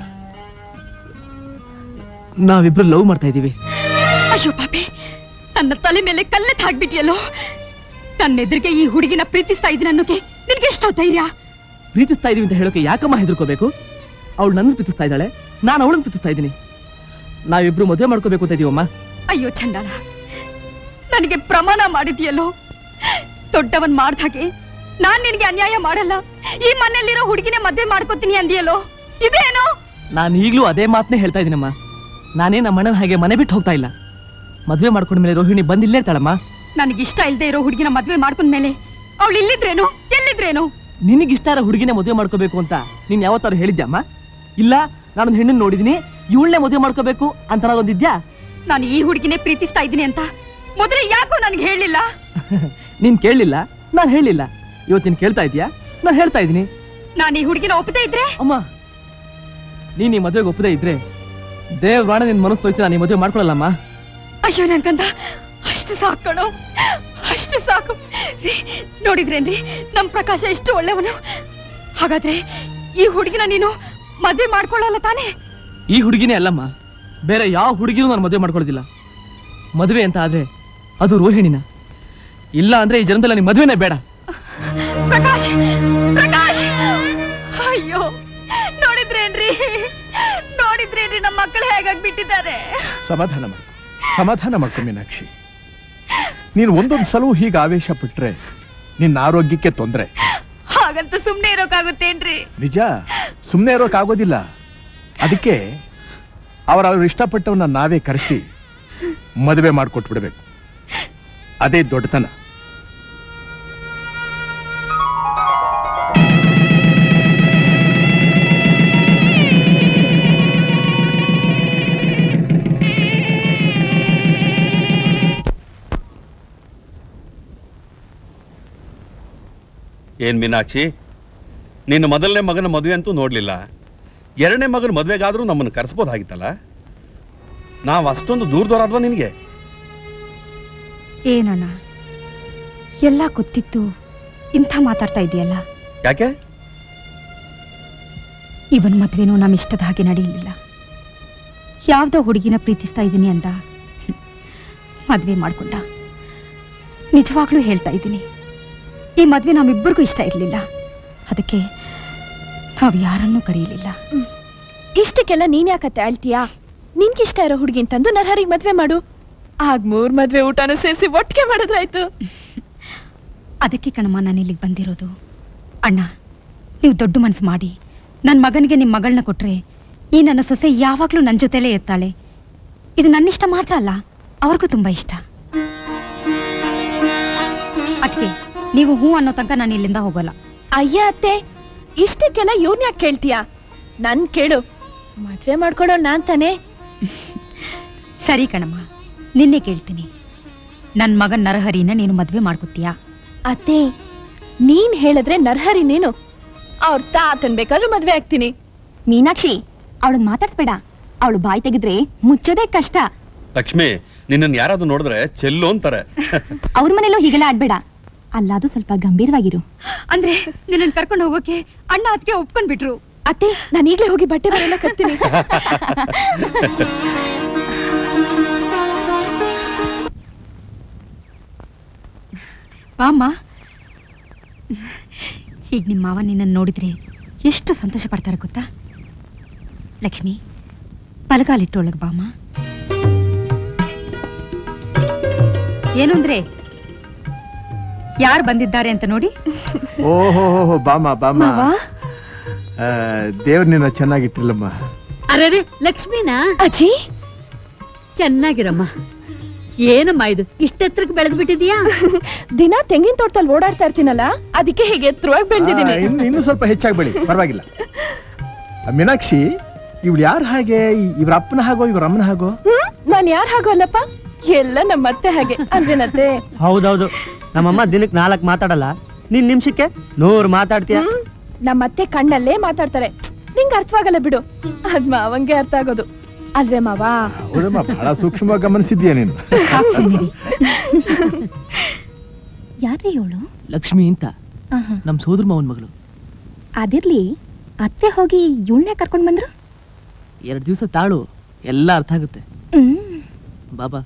S13: ನಾವಿಬ್ರು ಲವ್ ಮಾಡ್ತಾ ಇದ್ದೀವಿ
S15: ಅಯ್ಯೋ ಪಾಪಿ ನನ್ನ ತಲೆ ಮೇಲೆ ಕಲ್ಲೆತ್ ಹಾಕ್ಬಿಟ್ಟಿಯಲ್ಲೋ ನನ್ನ ಎದುರಿಗೆ ಈ ಹುಡುಗಿನ ಪ್ರೀತಿಸ್ತಾ ಇದ್ದೀನಿ ಅನ್ನೋಕೆ ನಿನ್ಗೆ ಎಷ್ಟೋ ಧೈರ್ಯ
S13: ಪ್ರೀತಿಸ್ತಾ ಇದೀವಿ ಅಂತ ಹೇಳೋಕೆ ಯಾಕಮ್ಮ ಹೆದರ್ಕೋಬೇಕು ಅವಳು ನನ್ನ ಪ್ರೀತಿಸ್ತಾ ಇದ್ದಾಳೆ ನಾನು ಅವಳನ್ನ ಪ್ರೀತಿಸ್ತಾ ಇದ್ದೀನಿ ನಾವಿಬ್ರು ಮದುವೆ ಮಾಡ್ಕೋಬೇಕು ಅಂತ ಇದೀವಮ್ಮ
S15: ಅಯ್ಯೋ ಚಂಡಾಳ ನನಗೆ ಪ್ರಮಾಣ ಮಾಡಿದ್ಯಲ್ಲೋ ದೊಡ್ಡವನ್ ಮಾಡ್ದ ಹಾಗೆ ನಾನ್ ನಿನಗೆ ಅನ್ಯಾಯ ಮಾಡಲ್ಲ ಈ ಮನೆಯಲ್ಲಿರೋ ಹುಡುಗಿನೇ ಮದ್ವೆ ಮಾಡ್ಕೋತೀನಿ ಅಂದಿಯಲ್ಲೋ ಇದೇನೋ
S13: ನಾನು ಈಗಲೂ ಅದೇ ಮಾತನ್ನೇ ಹೇಳ್ತಾ ಇದ್ದೀನಮ್ಮ ನಾನೇ ನಮ್ಮ ಅಣ್ಣನ ಹಾಗೆ ಮನೆ ಬಿಟ್ಟು ಹೋಗ್ತಾ ಇಲ್ಲ ಮದುವೆ ಮಾಡ್ಕೊಂಡ ಮೇಲೆ ರೋಹಿಣಿ ಬಂದು ಇಲ್ಲೇ ಇರ್ತಾಳಮ್ಮ
S15: ನನಗೆ ಇಷ್ಟ ಇಲ್ದೇ ಇರೋ ಹುಡುಗಿನ ಮದ್ವೆ ಮಾಡ್ಕೊಂಡ್ಮೇಲೆ ಅವಳು ಇಲ್ಲಿದ್ರೇನು ಎಲ್ಲಿದ್ರೇನು
S13: ನಿನಗಿಷ್ಟ ಇರೋ ಹುಡುಗಿನೇ ಮದುವೆ ಮಾಡ್ಕೋಬೇಕು ಅಂತ ನೀನ್ ಯಾವತ್ತಾರು ಹೇಳಿದ್ಯಮ್ಮ ಇಲ್ಲ ನಾನೊಂದು ಹೆಣ್ಣನ್ನು ನೋಡಿದೀನಿ ಇವಳನ್ನೇ ಮದುವೆ ಮಾಡ್ಕೋಬೇಕು ಅಂತ ಒಂದಿದ್ಯಾ
S15: ನಾನು ಈ ಹುಡುಗಿನೇ ಪ್ರೀತಿಸ್ತಾ ಇದ್ದೀನಿ ಅಂತ ಮೊದಲೇ ಯಾಕೋ ನನಗೆ ಹೇಳಿಲ್ಲ
S13: ನೀನ್ ಕೇಳಲಿಲ್ಲ ನಾನು ಹೇಳಿಲ್ಲ ಇವತ್ತು ನೀನ್ ಕೇಳ್ತಾ ಇದೀಯಾ ನಾನು ಹೇಳ್ತಾ ಇದ್ದೀನಿ
S15: ನಾನು ಈ ಹುಡುಗಿನ ಒಪ್ಪದೇ ಇದ್ರೆ
S13: ಅಮ್ಮ ನೀನ್ ಈ ಮದುವೆಗೆ ಒಪ್ಪದೇ ಇದ್ರೆ ದೇವ್ರಾಣ ನಿನ್ ಮನಸ್ಸು ತೋರಿಸಿ ನಾನು ಈ ಮದುವೆ ಮಾಡ್ಕೊಳ್ಳಲ್ಲಮ್ಮ
S15: ಅಯ್ಯೋ ನನ್ಕಂದ ಅಷ್ಟು ಸಾಕು ಕಣೋ ಅಷ್ಟು ಸಾಕು ರೀ, ನೋಡಿದ್ರೇನ್ರಿ ನಮ್ ಪ್ರಕಾಶ ಎಷ್ಟು ಒಳ್ಳೆಯವನು ಹಾಗಾದ್ರೆ ಈ ಹುಡುಗಿನ ನೀನು ಮದ್ವೆ ಮಾಡ್ಕೊಳ್ಳಲ್ಲ ತಾನೇ
S13: ಈ ಹುಡುಗಿನೇ ಅಲ್ಲಮ್ಮ ಬೇರೆ ಯಾವ ಹುಡುಗಿನೂ ನಾನು ಮದುವೆ ಮಾಡ್ಕೊಳ್ಳೋದಿಲ್ಲ ಮದುವೆ ಅಂತ ಆದ್ರೆ ಅದು ರೋಹಿಣಿನ ಇಲ್ಲ ಅಂದ್ರೆ ಈ ಜನ್ಮದಲ್ಲಿ ನನಗೆ ಮದುವೆನೇ ಬೇಡ
S15: ಪ್ರಕಾಶ್ ಪ್ರಕಾಶ್ ಅಯ್ಯೋ ನೋಡಿದ್ರೇನ್ರಿ ನೋಡಿದ್ರೇನ್ರಿ ನಮ್ಮ ಮಕ್ಕಳು ಹೇಗಾಗ್ಬಿಟ್ಟಿದ್ದಾರೆ
S8: ಸಮಾಧಾನ ಮಾಡ್ಕೊ ಸಮಾಧಾನ ಮಾಡ್ಕೊ ಮೀನಾಕ್ಷಿ ನೀನು ಒಂದೊಂದು ಸಲವೂ ಹೀಗೆ ಆವೇಶ ಪಟ್ರೆ ನಿನ್ನ ಆರೋಗ್ಯಕ್ಕೆ ತೊಂದರೆ
S15: ಹಾಗಂತ ಸುಮ್ನೆ ಇರೋಕಾಗುತ್ತೇನ್ರಿ
S8: ನಿಜ ಸುಮ್ಮನೆ ಇರೋಕ್ಕಾಗೋದಿಲ್ಲ ಅದಕ್ಕೆ ಅವರವ್ರು ಇಷ್ಟಪಟ್ಟವನ್ನ ನಾವೇ ಕರೆಸಿ ಮದುವೆ ಮಾಡಿಕೊಟ್ಬಿಡ್ಬೇಕು ಅದೇ ದೊಡ್ಡತನ
S7: ಏನ್ ಮೀನಾಕ್ಷಿ ನಿನ್ನ ಮೊದಲನೇ ಮಗನ ಮದುವೆ ಅಂತೂ ನೋಡ್ಲಿಲ್ಲ ಎರಡನೇ ಮಗನ ಮದುವೆಗಾದ್ರೂ ನಮ್ಮನ್ನು ಕರೆಸ್ಬೋದಾಗಿತ್ತಲ್ಲ ನಾವು ಅಷ್ಟೊಂದು ದೂರ ದೂರ ಆದ್ವಾ ನಿನಗೆ
S15: ಏನಣ್ಣ ಎಲ್ಲ ಗೊತ್ತಿತ್ತು ಇಂಥ ಮಾತಾಡ್ತಾ ಇದೆಯಲ್ಲ
S7: ಯಾಕೆ
S15: ಇವನ್ ಮದ್ವೆನೂ ನಮ್ಮ ಇಷ್ಟದ ಹಾಗೆ ನಡೆಯಲಿಲ್ಲ ಯಾವ್ದೋ ಹುಡುಗಿನ ಪ್ರೀತಿಸ್ತಾ ಇದ್ದೀನಿ ಅಂದ ಮದ್ವೆ ಮಾಡ್ಕೊಂಡ ನಿಜವಾಗ್ಲೂ ಹೇಳ್ತಾ ಇದ್ದೀನಿ ಈ ಮದ್ವೆ ನಮ್ಮಿಬ್ಬರಿಗೂ ಇಷ್ಟ ಇರಲಿಲ್ಲ ಅದಕ್ಕೆ ನಾವು ಯಾರನ್ನೂ ಕರೆಯಲಿಲ್ಲ
S3: ಇಷ್ಟಕ್ಕೆಲ್ಲ ನೀನ್ ಯಾಕತ್ತೆ ಅಳ್ತೀಯಾ ನಿನ್ಗಿಷ್ಟ ಇರೋ ಹುಡುಗಿನ್ ತಂದು ನರ್ಹರಿಗೆ ಮದ್ವೆ ಮಾಡು ಆಗ ಮೂರ್ ಮದ್ವೆ ಊಟನೂ ಸೇರಿಸಿ ಒಟ್ಟಿಗೆ ಮಾಡಿದ್ರಾಯ್ತು
S15: ಅದಕ್ಕೆ ಕಣಮ್ಮ ನಾನು ಇಲ್ಲಿಗೆ ಬಂದಿರೋದು ಅಣ್ಣ ನೀವು ದೊಡ್ಡ ಮನಸ್ಸು ಮಾಡಿ ನನ್ನ ಮಗನಿಗೆ ನಿಮ್ಮ ಮಗಳನ್ನ ಕೊಟ್ರೆ ಈ ನನ್ನ ಸೊಸೆ ಯಾವಾಗಲೂ ನನ್ನ ಜೊತೆಲೇ ಇರ್ತಾಳೆ ಇದು ನನ್ನಿಷ್ಟ ಮಾತ್ರ ಅಲ್ಲ ಅವ್ರಿಗೂ ತುಂಬಾ ಇಷ್ಟ ಅದಕ್ಕೆ ನೀವು ಹೂ ಅನ್ನೋ ತನಕ ನಾನು ಇಲ್ಲಿಂದ ಹೋಗೋಲ್ಲ
S3: ಅಯ್ಯ ಅತ್ತೆ ಇಷ್ಟಕ್ಕೆಲ್ಲ ಇವ್ನ್ ಯಾಕೆ ಕೇಳ್ತೀಯಾ ನನ್ ಕೇಳು ಮದ್ವೆ ಮಾಡ್ಕೊಡೋ ನಾನ್ ತಾನೇ
S15: ಸರಿ ಕಣಮ್ಮ ನಿನ್ನೆ ಕೇಳ್ತೀನಿ ನನ್ನ ಮಗನ್ ನರಹರಿನ ನೀನು ಮದ್ವೆ ಮಾಡ್ಕೊತೀಯಾ
S3: ಅತ್ತೆ ನೀನ್ ಹೇಳಿದ್ರೆ ನರ್ಹರಿ ನೀನು ಅವ್ರ ತಾತನ್ ಬೇಕಾದ್ರೂ ಮದ್ವೆ ಆಗ್ತೀನಿ
S16: ಮೀನಾಕ್ಷಿ ಅವಳನ್ನ ಮಾತಾಡ್ಸ್ಬೇಡ ಅವಳು ಬಾಯಿ ತೆಗೆದ್ರೆ ಮುಚ್ಚೋದೇ ಕಷ್ಟ
S7: ಲಕ್ಷ್ಮಿ ನಿನ್ನನ್ನು ಯಾರಾದ್ರೂ ನೋಡಿದ್ರೆ ಚೆಲ್ಲು ಅಂತಾರೆ
S16: ಅವ್ರ ಮನೇಲೂ ಹೀಗೆಲ್ಲ ಆಡ್ಬೇಡ ಅಲ್ಲಾದು ಸ್ವಲ್ಪ ಗಂಭೀರವಾಗಿರು
S15: ಅಂದ್ರೆ ನಿನ್ನ ಕರ್ಕೊಂಡು ಹೋಗೋಕೆ ಅಣ್ಣ ಅದಕ್ಕೆ ಒಪ್ಕೊಂಡ್ಬಿಟ್ರು
S3: ಅತ್ತೆ ನಾನು ಈಗ್ಲೇ ಹೋಗಿ ಬಟ್ಟೆ ಬರೆಲ್ಲ ಕಟ್ತೀನಿ
S15: ಬಾಮ್ಮ ಹೀಗೆ ನಿಮ್ಮ ಮಾವ ನಿನ್ನನ್ನು ನೋಡಿದ್ರೆ ಎಷ್ಟು ಸಂತೋಷ ಪಡ್ತಾರೆ ಗೊತ್ತಾ ಲಕ್ಷ್ಮಿ ಬಲಗಾಲಿಟ್ಟು ಒಳಗೆ ಬಾಮ್ಮ ಏನು ಅಂದ್ರೆ ಯಾರು ಬಂದಿದ್ದಾರೆ ಅಂತ ನೋಡಿ
S8: ಓಹೋ ಬಾಮ ಬಾಮ ದೇವ್ರ ನಿನ್ನ ಚೆನ್ನಾಗಿಟ್ಟಿಲ್ಲಮ್ಮ
S12: ಅರೆ ಲಕ್ಷ್ಮೀನಾ
S3: ಅಜ್ಜಿ
S12: ಚೆನ್ನಾಗಿರಮ್ಮ ಏನಮ್ಮ ಇದು ಇಷ್ಟೆತ್ರಕ್ಕೆ ಬೆಳೆದು ಬಿಟ್ಟಿದ್ಯಾ
S3: ದಿನ ತೆಂಗಿನ ತೋಟದಲ್ಲಿ ಓಡಾಡ್ತಾ ಇರ್ತೀನಲ್ಲ ಅದಕ್ಕೆ ಹೀಗೆ ಎತ್ತರವಾಗಿ ಬೆಳೆದಿದ್ದೀನಿ
S8: ಆ, ಇನ್ನು ಇನ್ನು ಸ್ವಲ್ಪ ಹೆಚ್ಚಾಗಿ ಬೆಳಿ ಪರವಾಗಿಲ್ಲ ಆ, ಮೀನಾಕ್ಷಿ ಇವಳು ಯಾರು ಹಾಗೆ ಇ- ಇವ್ರ ಅಪ್ಪನ ಹಾಗೋ ಇವ್ರ ಅಮ್ಮನ ಹಾಗೋ
S3: ಹ್ಮ್ ನಾನ್ ಯಾರ್ ಹಾಗೋ ಅಲ್ಲಪ್ಪ ಎಲ್ಲ ನಮ್ಮ ಅತ್ತೆ ಹಾಗೆ ಅಲ್ವೇನತ್ತೆ
S1: ಹೌದೌದು ನಮ್ಮಮ್ಮ ದಿನಕ್ಕೆ ನಾಲ್ಕು ಮಾತಾಡಲ್ಲ ನೀನ್ ನಿಮಿಷಕ್ಕೆ ನೂರು ಮಾತಾಡ್ತೀಯ
S3: ಹ್ಮ್ ನಮ್ಮ ಅತ್ತೆ ಕಣ್ಣಲ್ಲೇ ಮಾತಾಡ್ತಾರೆ ನಿಂಗೆ ಅರ್ಥವಾಗಲ್ಲ ಬಿಡು ಅದ್ ಮಾವಂಗೆ ಅರ್ಥ ಆಗೋದು ಅಲ್ವೇ ಮಾವ
S8: ಹೌದಮ್ಮ ಬಹಳ ಸೂಕ್ಷ್ಮವಾಗಿ ಗಮನಿಸಿದ್ಯಾ ನೀನು
S16: ಯಾರೇ ಇವಳು
S13: ಲಕ್ಷ್ಮಿ ಅಂತ ನಮ್ ಸೋದರ ಮಾವನ್ ಮಗಳು
S16: ಅದಿರ್ಲಿ ಅತ್ತೆ ಹೋಗಿ ಇವಳನ್ನೇ ಕರ್ಕೊಂಡ್ ಬಂದ್ರು
S13: ಎರಡು ದಿವಸ ತಾಳು ಎಲ್ಲ ಅರ್ಥ ಆಗುತ್ತೆ
S16: ಹ್ಮ್
S13: ಬಾಬಾ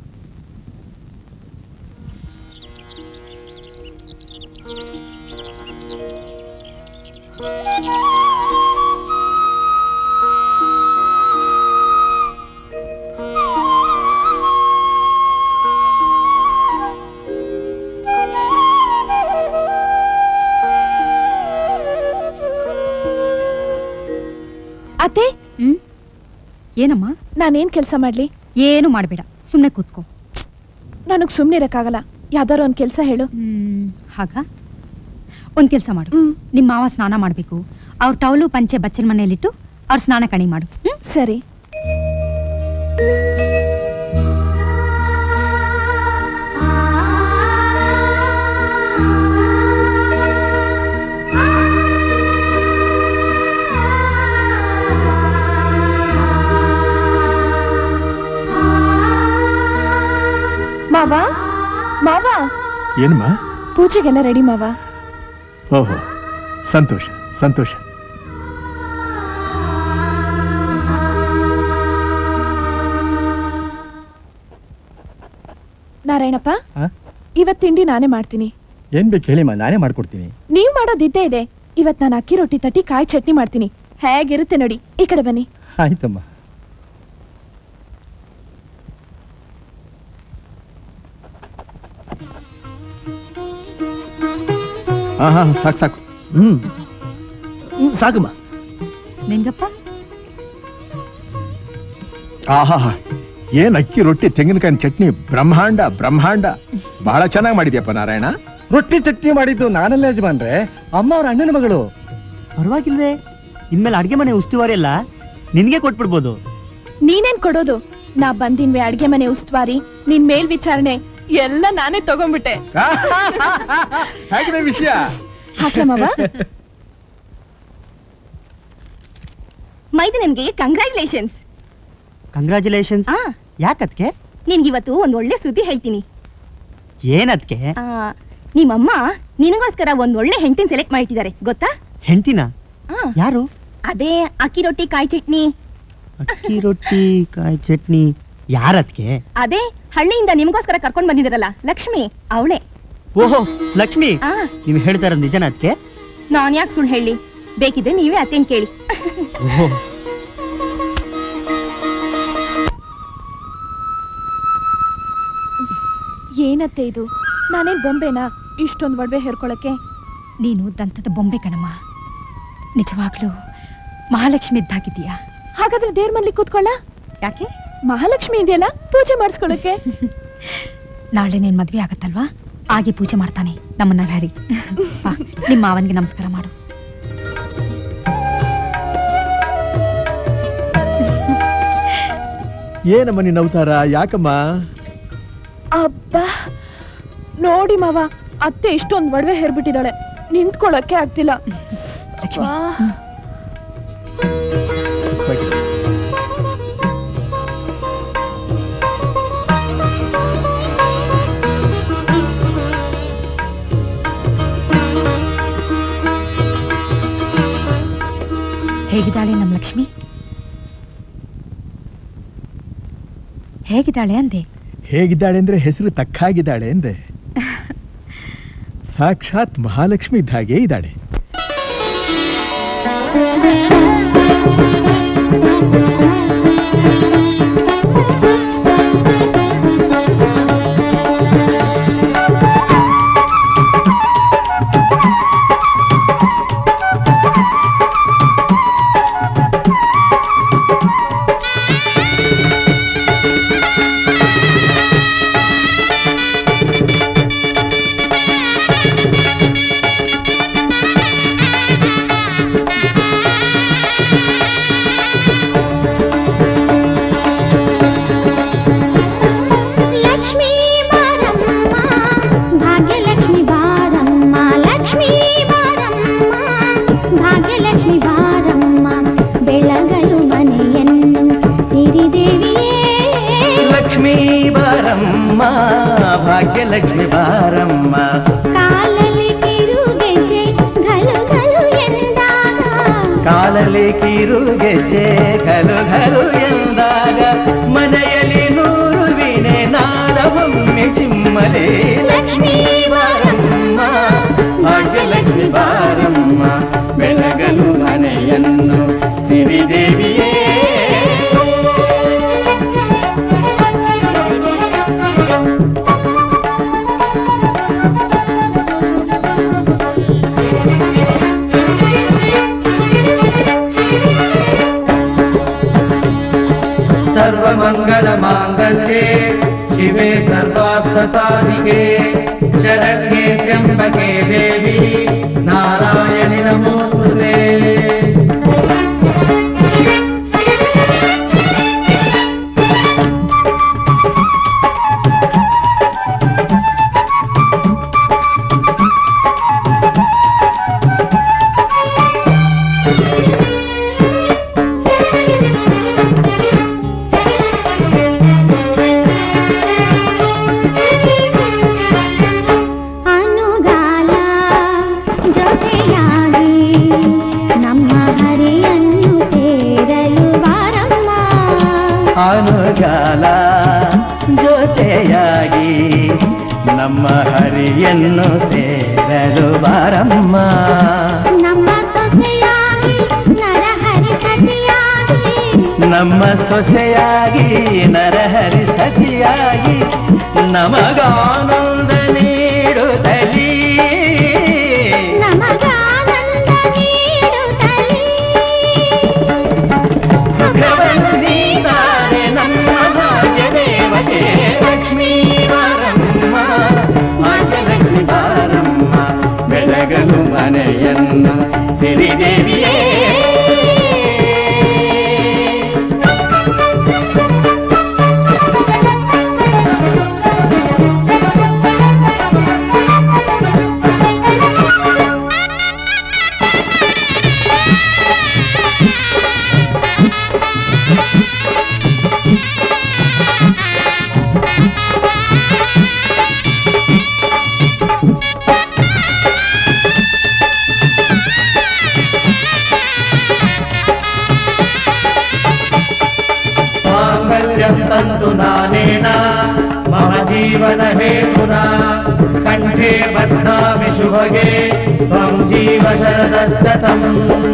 S3: ಅತ್ತೆ
S15: ಹ್ಮ್ ಏನಮ್ಮ
S3: ನಾನೇನ್ ಕೆಲಸ ಮಾಡ್ಲಿ
S15: ಏನು ಮಾಡಬೇಡ ಸುಮ್ಮನೆ ಕೂತ್ಕೋ
S3: ನನಗ್ ಸುಮ್ನೆ ಇರಕ್ಕಾಗಲ್ಲ ಯಾವ್ದಾರು ಒಂದ್ ಕೆಲ್ಸ ಹೇಳು
S15: ಹ್ಮ್ ಹಾಗ ಒಂದ್ ಕೆಲಸ ಮಾಡು ನಿಮ್ಮ ಮಾವ ಸ್ನಾನ ಮಾಡ್ಬೇಕು ಅವ್ರ ಟವಲು ಪಂಚೆ ಬಚ್ಚಲ ಮನೆಯಲ್ಲಿಟ್ಟು ಅವ್ರ ಸ್ನಾನ ಕಣಿ ಮಾಡು ಹ್ಮ್
S3: ಸರಿ ಮಾವ ಮಾವ
S8: ಏನಮ್ಮ
S3: ಪೂಜೆಗೆಲ್ಲ ರೆಡಿ ಮಾವ
S8: ಓಹೋ ಸಂತೋಷ ಸಂತೋಷ
S3: ನಾರಾಯಣಪ್ಪ
S22: ಆ?
S3: ಇವತ್ ತಿಂಡಿ ನಾನೇ ಮಾಡ್ತೀನಿ
S22: ಏನ್ ಬೇಕು ಹೇಳಿಮ್ಮ ನಾನೇ ಮಾಡ್ಕೊಡ್ತೀನಿ
S3: ನೀವ್ ಮಾಡೋದಿದ್ದೇ ಇದೆ ಇವತ್ ನಾನು ಅಕ್ಕಿ ರೊಟ್ಟಿ ತಟ್ಟಿ ಕಾಯಿ ಚಟ್ನಿ ಮಾಡ್ತೀನಿ ಹೇಗಿರುತ್ತೆ ನೋಡಿ ಈ ಕಡೆ ಬನ್ನಿ
S22: ಆಯ್ತಮ್ಮ
S8: ಹಾ ಹಾ ಸಾಕು ಸಾಕು
S22: ಹ್ಮ್ ಹ್ಮ್, ಸಾಕಮ್ಮ
S15: ನಿಂಗಪ್ಪ
S8: ಆಹಾ ಏನ್ ಅಕ್ಕಿ ರೊಟ್ಟಿ ತೆಂಗಿನಕಾಯಿ ಚಟ್ನಿ ಬ್ರಹ್ಮಾಂಡ ಬ್ರಹ್ಮಾಂಡ ಬಹಳ ಚೆನ್ನಾಗಿ ಮಾಡಿದ್ಯಪ್ಪ ನಾರಾಯಣ
S22: ರೊಟ್ಟಿ ಚಟ್ನಿ ಮಾಡಿದ್ದು ನಾನಲ್ಲ ಯಜಮಾನ್ರೆ ಅಮ್ಮ ಅವ್ರ ಅಣ್ಣನ ಮಗಳು
S1: ಪರವಾಗಿಲ್ವೇ ಇನ್ಮೇಲೆ ಅಡ್ಗೆ ಮನೆ ಉಸ್ತುವಾರಿ ಎಲ್ಲ ನಿನ್ಗೆ ಕೊಟ್ಬಿಡ್ಬೋದು
S3: ನೀನೇನ್ ಕೊಡೋದು ನಾ ಬಂದಿನ್ವೆ ಅಡ್ಗೆ ಮನೆ ಉಸ್ತುವಾರಿ ನಿನ್ ಮೇಲ್ ವಿಚಾರಣೆ ಎಲ್ಲ ನಾನೇ ತಗೊಂಡ್ಬಿಟ್ಟೆ
S8: ಹೇಗಿದೆ ವಿಷಯ
S3: ಹಾಕ್ಲ ಮಾವ
S16: ಮೈದನನ್ಗೆ ಕಂಗ್ರ್ಯಾಚುಲೇಷನ್ಸ್
S1: ಕಂಗ್ರ್ಯಾಚುಲೇಷನ್ಸ್ ಯಾಕದ್ಕೆ
S16: ನಿನ್ಗಿವತ್ತು ಒಂದ್ ಒಳ್ಳೆ ಸುದ್ದಿ ಹೇಳ್ತೀನಿ
S1: ಏನದ್ಕೆ
S16: ಆ, ನಿಮ್ಮಮ್ಮ ನಿನಗೋಸ್ಕರ ಒಂದ್ ಒಳ್ಳೆ ಹೆಂಡತಿನ ಸೆಲೆಕ್ಟ್ ಮಾಡಿಟ್ಟಿದ್ದಾರೆ ಗೊತ್ತಾ
S1: ಹೆಂಡ್ತಿನ
S16: ಆ,
S1: ಯಾರು
S16: ಅದೇ ಅಕ್ಕಿ ರೊಟ್ಟಿ ಕಾಯಿ ಚಟ್ನಿ
S1: ಅಕ್ಕಿ ರೊಟ್ಟಿ ಕಾಯಿ ಚಟ್ನಿ ಯಾರದ್ಕೆ
S16: ಅದೇ ಹಳ್ಳಿಯಿಂದ ನಿಮ್ಗೋಸ್ಕರ ಕರ್ಕೊಂಡ್ ಬಂದಿದಾರಲ್ಲ ಲಕ್ಷ್ಮಿ ಅವಳೆ
S1: ಓಹೋ ಲಕ್ಷ್ಮಿ
S16: ಆ
S1: ನೀವ್ ಹೇಳ್ತಾ ಇರೋದು ನಿಜನ ಅದಕ್ಕೆ
S16: ನಾನ್ ಯಾಕೆ ಸುಳ್ಳು ಹೇಳಿ ಬೇಕಿದ್ರೆ ನೀವೇ ಅತ್ತೇನ್ ಕೇಳಿ
S1: ಓಹೋ
S3: ಏನತ್ತೆ ಇದು ನಾನೇನ್ ಬೊಂಬೆನಾ ಇಷ್ಟೊಂದ್ ಒಡವೆ ಹೇರ್ಕೊಳಕ್ಕೆ
S15: ನೀನು ದಂತದ ಬೊಂಬೆ ಕಣಮ್ಮ ನಿಜವಾಗ್ಲೂ ಮಹಾಲಕ್ಷ್ಮಿ ಇದ್ದಾಗಿದ್ದೀಯಾ
S3: ಹಾಗಾದ್ರೆ ದೇವ್ರ ಮನೇಲಿ ಕೂತ್ಕೊಳ್ಳ
S15: ಯಾಕೆ
S3: ಮಹಾಲಕ್ಷ್ಮಿ ಇದೆಯಲ್ಲ ಪೂಜೆ ಮಾಡಿಸ್ಕೊಳಕ್ಕೆ
S15: ನಾಳೆ ನೀನ್ ಮದ್ವೆ ಆಗತ್ತಲ್ವಾ ಹಾಗೆ ಪೂಜೆ ಮಾಡ್ತಾನೆ ನಮ್ಮನ್ನ ಹರಿ ಬಾ ನಿಮ್ಮ ಮಾವನ್ಗೆ ನಮಸ್ಕಾರ ಮಾಡು
S8: ಏನಮ್ಮ ನಿನ್ನ ಅವತಾರ ಯಾಕಮ್ಮ
S3: ಅಬ್ಬಾ ನೋಡಿ ಮಾವ ಅತ್ತೆ ಇಷ್ಟೊಂದ್ ಒಡವೆ ಹೇರ್ಬಿಟ್ಟಿದ್ದಾಳೆ ನಿಂತ್ಕೊಳಕ್ಕೆ ಆಗ್ತಿಲ್ಲ
S15: ಲಕ್ಷ್ಮಿ
S3: ಅಬ್ಬಾ.
S15: ಹೇಗಿದ್ದಾಳೆ ನಮ್ಮ ಲಕ್ಷ್ಮಿ ಹೇಗಿದ್ದಾಳೆ ಅಂದೆ
S8: ಹೇಗಿದ್ದಾಳೆ ಅಂದ್ರೆ ಹೆಸರು ತಕ್ಕಾಗಿದ್ದಾಳೆ ಎಂದೆ ಸಾಕ್ಷಾತ್ ಮಹಾಲಕ್ಷ್ಮಿ ಇದ್ದ ಹಾಗೆ ಇದ್ದಾಳೆ
S14: ಲಕ್ಷ್ಮೀ ಬಾರಮ್ಮ ಭಾಗ್ಯಲಕ್ಷ್ಮಿ ಬಾರಮ್ಮ ಲಕ್ಷ್ಮೀ ಬಾರಮ್ಮ ಭಾಗ್ಯಲಕ್ಷ್ಮಿ ಬಾರಮ್ಮ ಬೆಳಗಲು ಮನೆಯನ್ನು ಸಿರಿದೇವಿಯೇ
S11: ಲಕ್ಷ್ಮೀ ಬಾರಮ್ಮ ಭಾಗ್ಯಲಕ್ಷ್ಮಿ ಬಾರಮ್ಮ
S14: ಕಾಲಲ್ಲಿ ಕಿರುಗೆಜ್ಜೆ ಘಲು ಘಲು ಎಂದಾಗ
S11: ಕಾಲಲ್ಲಿ ಕಿರು ಗೆಜ್ಜೆ ಘಲು ಘಲು ಎಂದಾಗ ಮನೆಯಲ್ಲಿ ನೂರು ವೀಣೆ ನಾದವೊಮ್ಮೆ ಚಿಮ್ಮಲೆ ಲಕ್ಷ್ಮೀ ಬಾರಮ್ಮ ಭಾಗ್ಯಲಕ್ಷ್ಮಿ ಬಾರಮ್ಮ ಬೆಳಗಲು ಮನೆಯನ್ನು ಸಿರಿದೇವಿಯೇ ಸರ್ವಮಂಗಳ ಮಾಂಗಲ್ಯೆ ಶಿವೆ ಸರ್ವಾರ್ಥ ಸಾಧಿಕೆ ಶರಣ್ಯೆ ತ್ರ್ಯಂಬಕೆ ದೇವಿ ನಾರಾಯಣಿ ನಮೋಸ್ತುತೆ
S14: ಅನುಗಾಲ ಜೊತೆಯಾಗಿ ನಮ್ಮ ಹರಿಯನ್ನು ಸೇರಲು ಬಾರಮ್ಮ
S11: ಅನುಗಾಲ ಜೊತೆಯಾಗಿ ನಮ್ಮ ಹರಿಯನ್ನು ಸೇರಲು ಬಾರಮ್ಮ
S14: ನಮ್ಮ ಸೊಸೆಯಾಗಿ ನರಹರಿ ಸತಿಯಾಗಿ
S11: ನಮ್ಮ ಸೊಸೆಯಾಗಿ ನರಹರಿ ಸತಿಯಾಗಿ ನಮಗಾನಂದ ನೀಡುತ್ತಲೀ
S14: ನಮಗಾನಂದ ನೀಡುತ್ತಲೀ
S11: ಸುಖವನ್ನು ನೀನಾರೆ ನಮ್ಮ ಭಾಗ್ಯ ದೇವತೆ ಲಕ್ಷ್ಮೀ ಬಾರಮ್ಮ ಭಾಗ್ಯಲಕ್ಷ್ಮಿ ಬಾರಮ್ಮ ಬೆಳಗಲು ಮನೆಯನ್ನು ಸಿರಿದೇವಿಯೇ माङ्गल्यं तन्तु नानेन मम जीवन हेतुना कण्ठे बध्नामि शुभगे त्वं जीव शरदश्चतम्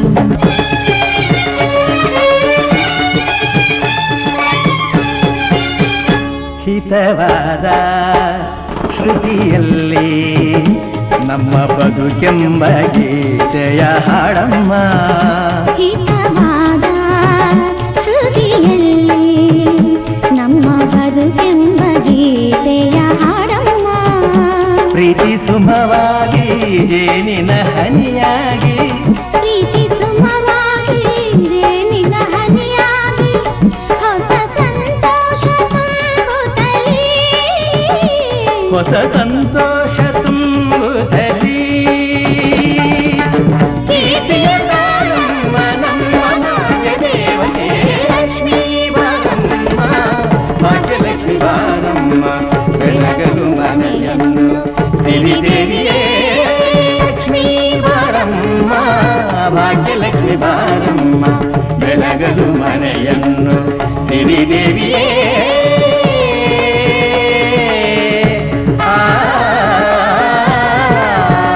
S11: ಹಿತವಾದ ಶ್ರುತಿಯಲ್ಲಿ ನಮ್ಮ ಬದುಕೆಂಬ ಗೀತೆಯ ಹಾಡಮ್ಮ
S14: ಹಿತವಾದ ಶ್ರುತಿಯಲ್ಲಿ ನಮ್ಮ ಬದುಕೆಂಬ ಗೀತೆಯ ಹಾಡಮ್ಮ
S11: ಪ್ರೀತಿ ಸುಮವಾಗಿ ಜೇನಿನ ಹನಿಯಾಗಿ
S14: ಪ್ರೀತಿ ಸುಮವಾಗಿ ಜೇನಿನ ಹನಿಯಾಗಿ ಹೊಸ ಸಂತೋಷ ತುಂಬುತ್ತಲೇ
S11: ಹೊಸ ಸಂತೋಷ ತುಂಬುತ್ತಲೀ ಕೀರ್ತಿಯ ತಾರಮ್ಮ ನಮ್ಮ ಭಾಗ್ಯ ದೇವತೆ ಲಕ್ಷ್ಮೀ ಬಾರಮ್ಮ ಭಾಗ್ಯಲಕ್ಷ್ಮಿ ಬಾರಮ್ಮ ಬೆಳಗಲು ಮನೆಯನ್ನು ಸಿರಿದೇವಿಯೇ ಲಕ್ಷ್ಮೀ ಬಾರಮ್ಮ ಭಾಗ್ಯಲಕ್ಷ್ಮಿ ಬಾರಮ್ಮ ಬೆಳಗಲು ಮನೆಯನ್ನು ಸಿರಿದೇವಿಯೇ ಆ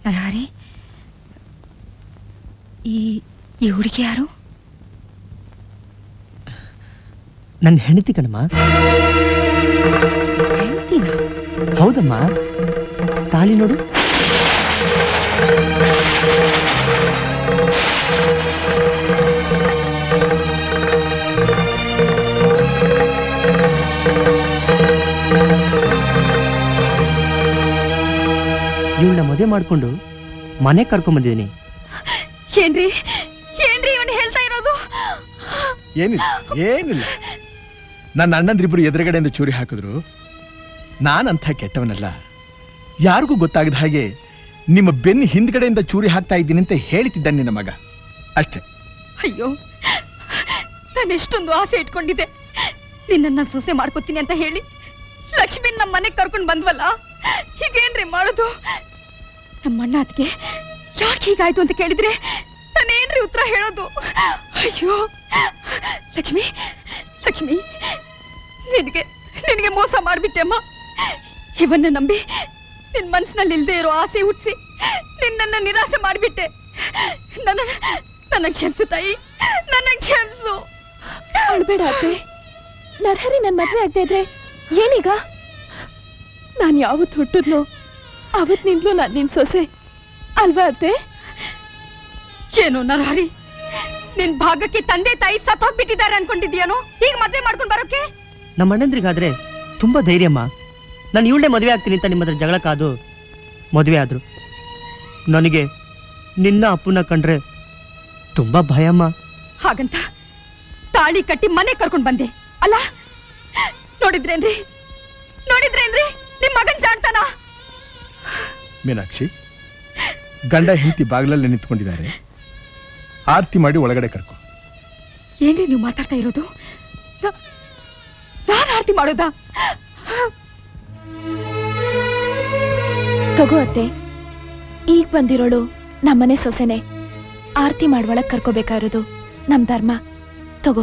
S15: ನರಹರಿ ಈ ಈ ಹುಡುಗಿ ಯಾರು
S1: ನನ್ನ ಹೆಂಡತಿ ಕಣಮ್ಮ
S15: ಹೆಂಡ್ತಿನ
S1: ಹೌದಮ್ಮ ತಾಳಿ ನೋಡು ಇವಳನ್ನ ಮದುವೆ ಮಾಡ್ಕೊಂಡು ಮನೆ ಕರ್ಕೊಂಡ್ ಬಂದಿದ್ದೀನಿ
S3: ಏನ್ರಿ ಏನ್ರಿ ಇವನು ಹೇಳ್ತಾ ಇರೋದು
S8: ಏನಿಲ್ಲ ಏನಿಲ್ಲ ನನ್ನ ಅಣ್ಣಂದ್ರಿಬ್ರು ಎದುರುಗಡೆಯಿಂದ ಚೂರಿ ಹಾಕಿದ್ರು ನಾನಂಥ ಕೆಟ್ಟವನಲ್ಲ ಯಾರಿಗೂ ಗೊತ್ತಾಗದ ಹಾಗೆ ನಿಮ್ಮ ಬೆನ್ನು ಹಿಂದ್ಗಡೆಯಿಂದ ಚೂರಿ ಹಾಕ್ತಾ ಇದ್ದೀನಿ ಅಂತ ಹೇಳ್ತಿದ್ದ ನಿನ್ನ ಮಗ ಅಷ್ಟೇ
S15: ಅಯ್ಯೋ ನಾನು ಎಷ್ಟೊಂದು ಆಸೆ ಇಟ್ಕೊಂಡಿದ್ದೆ ನಿನ್ನ ಸೊಸೆ ಮಾಡ್ಕೋತೀನಿ ಅಂತ ಹೇಳಿ ಲಕ್ಷ್ಮಿ ನಮ್ಮ ಮನೆಗೆ ಕರ್ಕೊಂಡು ಬಂದ್ವಲ್ಲ ಹೀಗೇನ್ರಿ ಮಾಡೋದು ನಮ್ಮ ಅಣ್ಣ ಅದಕ್ಕೆ ಯಾಕೆ ಹೀಗಾಯ್ತು ಅಂತ ಕೇಳಿದ್ರೆ ನಾನೇನ್ರಿ ಉತ್ತರ ಹೇಳೋದು ಅಯ್ಯೋ ಲಕ್ಷ್ಮಿ ಲಕ್ಷ್ಮಿ ನಿನಗೆ ನಿನಗೆ ಮೋಸ ಮಾಡ್ಬಿಟ್ಟೆ ಅಮ್ಮ ಇವನ್ನ ನಂಬಿ ನಿನ್ ಮನಸ್ಸಿನಲ್ಲಿ ಇಲ್ದೇ ಇರೋ ಆಸೆ ಹುಟ್ಟಿಸಿ ನಿನ್ನನ್ನ ನಿರಾಸೆ ಮಾಡಿಬಿಟ್ಟೆ ನನ್ನ ನನ್ನ ಕ್ಷಮಿಸು ತಾಯಿ ನನ್ನ ಕ್ಷಮಿಸು
S3: ಅಳ್ಬೇಡ ಅತ್ತೆ ನರಹರಿ ನನ್ ಮದ್ವೆ ಆಗದೆ ಇದ್ರೆ ಏನೀಗ ನಾನ್ ಯಾವತ್ ಹುಟ್ಟಿದ್ನೋ ಅವತ್ತಿನಿಂದಲೂ ನಾನ್ ನಿನ್ ಸೊಸೆ ಅಲ್ವಾ ಅತ್ತೆ
S15: ಏನು ನರಹರಿ ನಿನ್ ಭಾಗಕ್ಕೆ ತಂದೆ ತಾಯಿ ಸತ್ತೋಗ್ಬಿಟ್ಟಿದ್ದಾರೆ ಅನ್ಕೊಂಡಿದ್ಯಾನೋ ಈಗ ಮದ್ವೆ ಮಾಡ್ಕೊಂಡ್ ಬರೋಕೆ
S1: ನಮ್ಮ ಅಣ್ಣಂದ್ರಿಗಾದ್ರೆ ತುಂಬಾ ಧೈರ್ಯಮ್ಮ ನಾನು ಇವಳೇ ಮದುವೆ ಆಗ್ತೀನಿ ಅಂತ ನಿಮ್ಮ ಹತ್ರ ಜಗಳ ಕಾದು ಮದುವೆ ಆದ್ರು ನನಗೆ ನಿನ್ನ ಅಪ್ಪನ ಕಂಡ್ರೆ ತುಂಬಾ ಭಯಮ್ಮ
S15: ಹಾಗಂತ ತಾಳಿ ಕಟ್ಟಿ ಮನೆ ಕರ್ಕೊಂಡ್ ಬಂದೆ ಅಲ್ಲ ನೋಡಿದ್ರೇನ್ರಿ ನೋಡಿದ್ರೇನ್ರಿ ನಿಮ್ ಮಗನ್ ಜಾಣ್ತಾನ
S8: ಮೀನಾಕ್ಷಿ ಗಂಡ ಹೆಂಡತಿ ಬಾಗಿಲಲ್ಲಿ ನಿಂತ್ಕೊಂಡಿದ್ದಾರೆ ಆರತಿ ಮಾಡಿ ಒಳಗಡೆ ಕರ್ಕೊ
S15: ಏನ್ರಿ ನೀವು ಮಾತಾಡ್ತಾ ಇರೋದು ನಾ- ನಾನ್ ಆರ್ತಿ ಮಾಡೋದಾ
S3: ತಗೋ ಅತ್ತೆ ಈಗ ಬಂದಿರೋಳು ನಮ್ಮನೆ ಸೊಸೆನೆ ಆರತಿ ಮಾಡ್ವಳಕ್ ಕರ್ಕೋಬೇಕಾಗಿರೋದು ನಮ್ ಧರ್ಮ ತಗೋ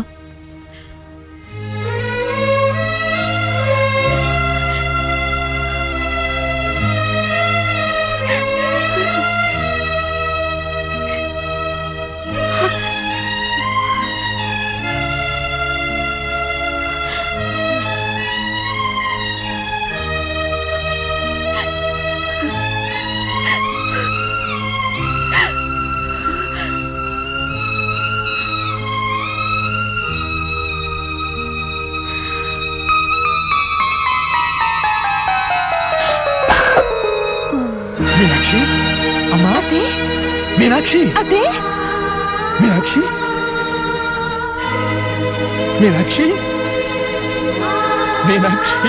S8: ಮೀನಾಕ್ಷಿ ಅಮ್ಮ ಮೀನಾಕ್ಷಿ
S3: ಅದೇ
S8: ಮೀನಾಕ್ಷಿ ಮೀನಾಕ್ಷಿ ಮೀನಾಕ್ಷಿ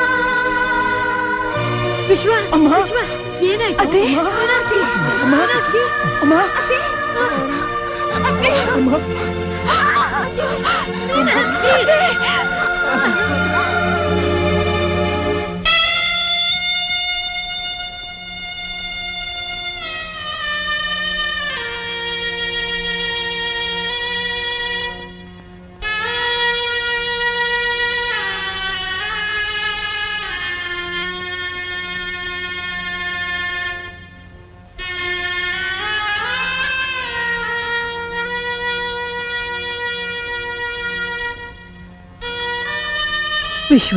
S15: ವಿಶ್ವ ಅಮ್ಮ ವಿಶ್ವ ಏನಾಯ್ತು
S3: ಅದೇ
S15: ಮೀನಾಕ್ಷಿ ಮೀನಾಕ್ಷಿ
S8: ಅಮ್ಮ
S15: ಅತ್ತೆ ಅತ್ತೆ
S8: ಅಮ್ಮ
S15: ಮೀನಾಕ್ಷಿ ವಿಶ್ವ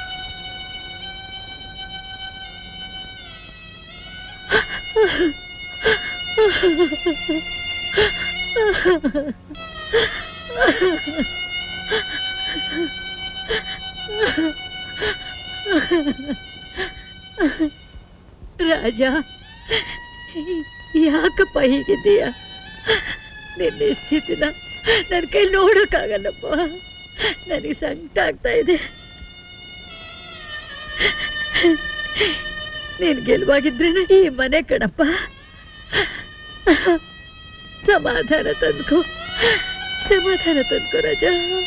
S12: ರಾಜ ಯಾಕಪ್ಪ ಹೀಗಿದ್ದೀಯ ನಿನ್ನ ಸ್ಥಿತಿನ ನನ್ನ ಕೈ ನೋಡೋಕ್ಕಾಗಲ್ಲಪ್ಪ ನನಗೆ ಸಂಕಟ ಆಗ್ತಾ ಇದೆ ನೀನ್ ಗೆಲುವಾಗಿದ್ರೆ ಈ ಮನೆ ಕಣಪ್ಪ ಸಮಾಧಾನ ತಂದ್ಕೋ ಸಮಾಧಾನ ತಂದ್ಕೋ ರಾಜ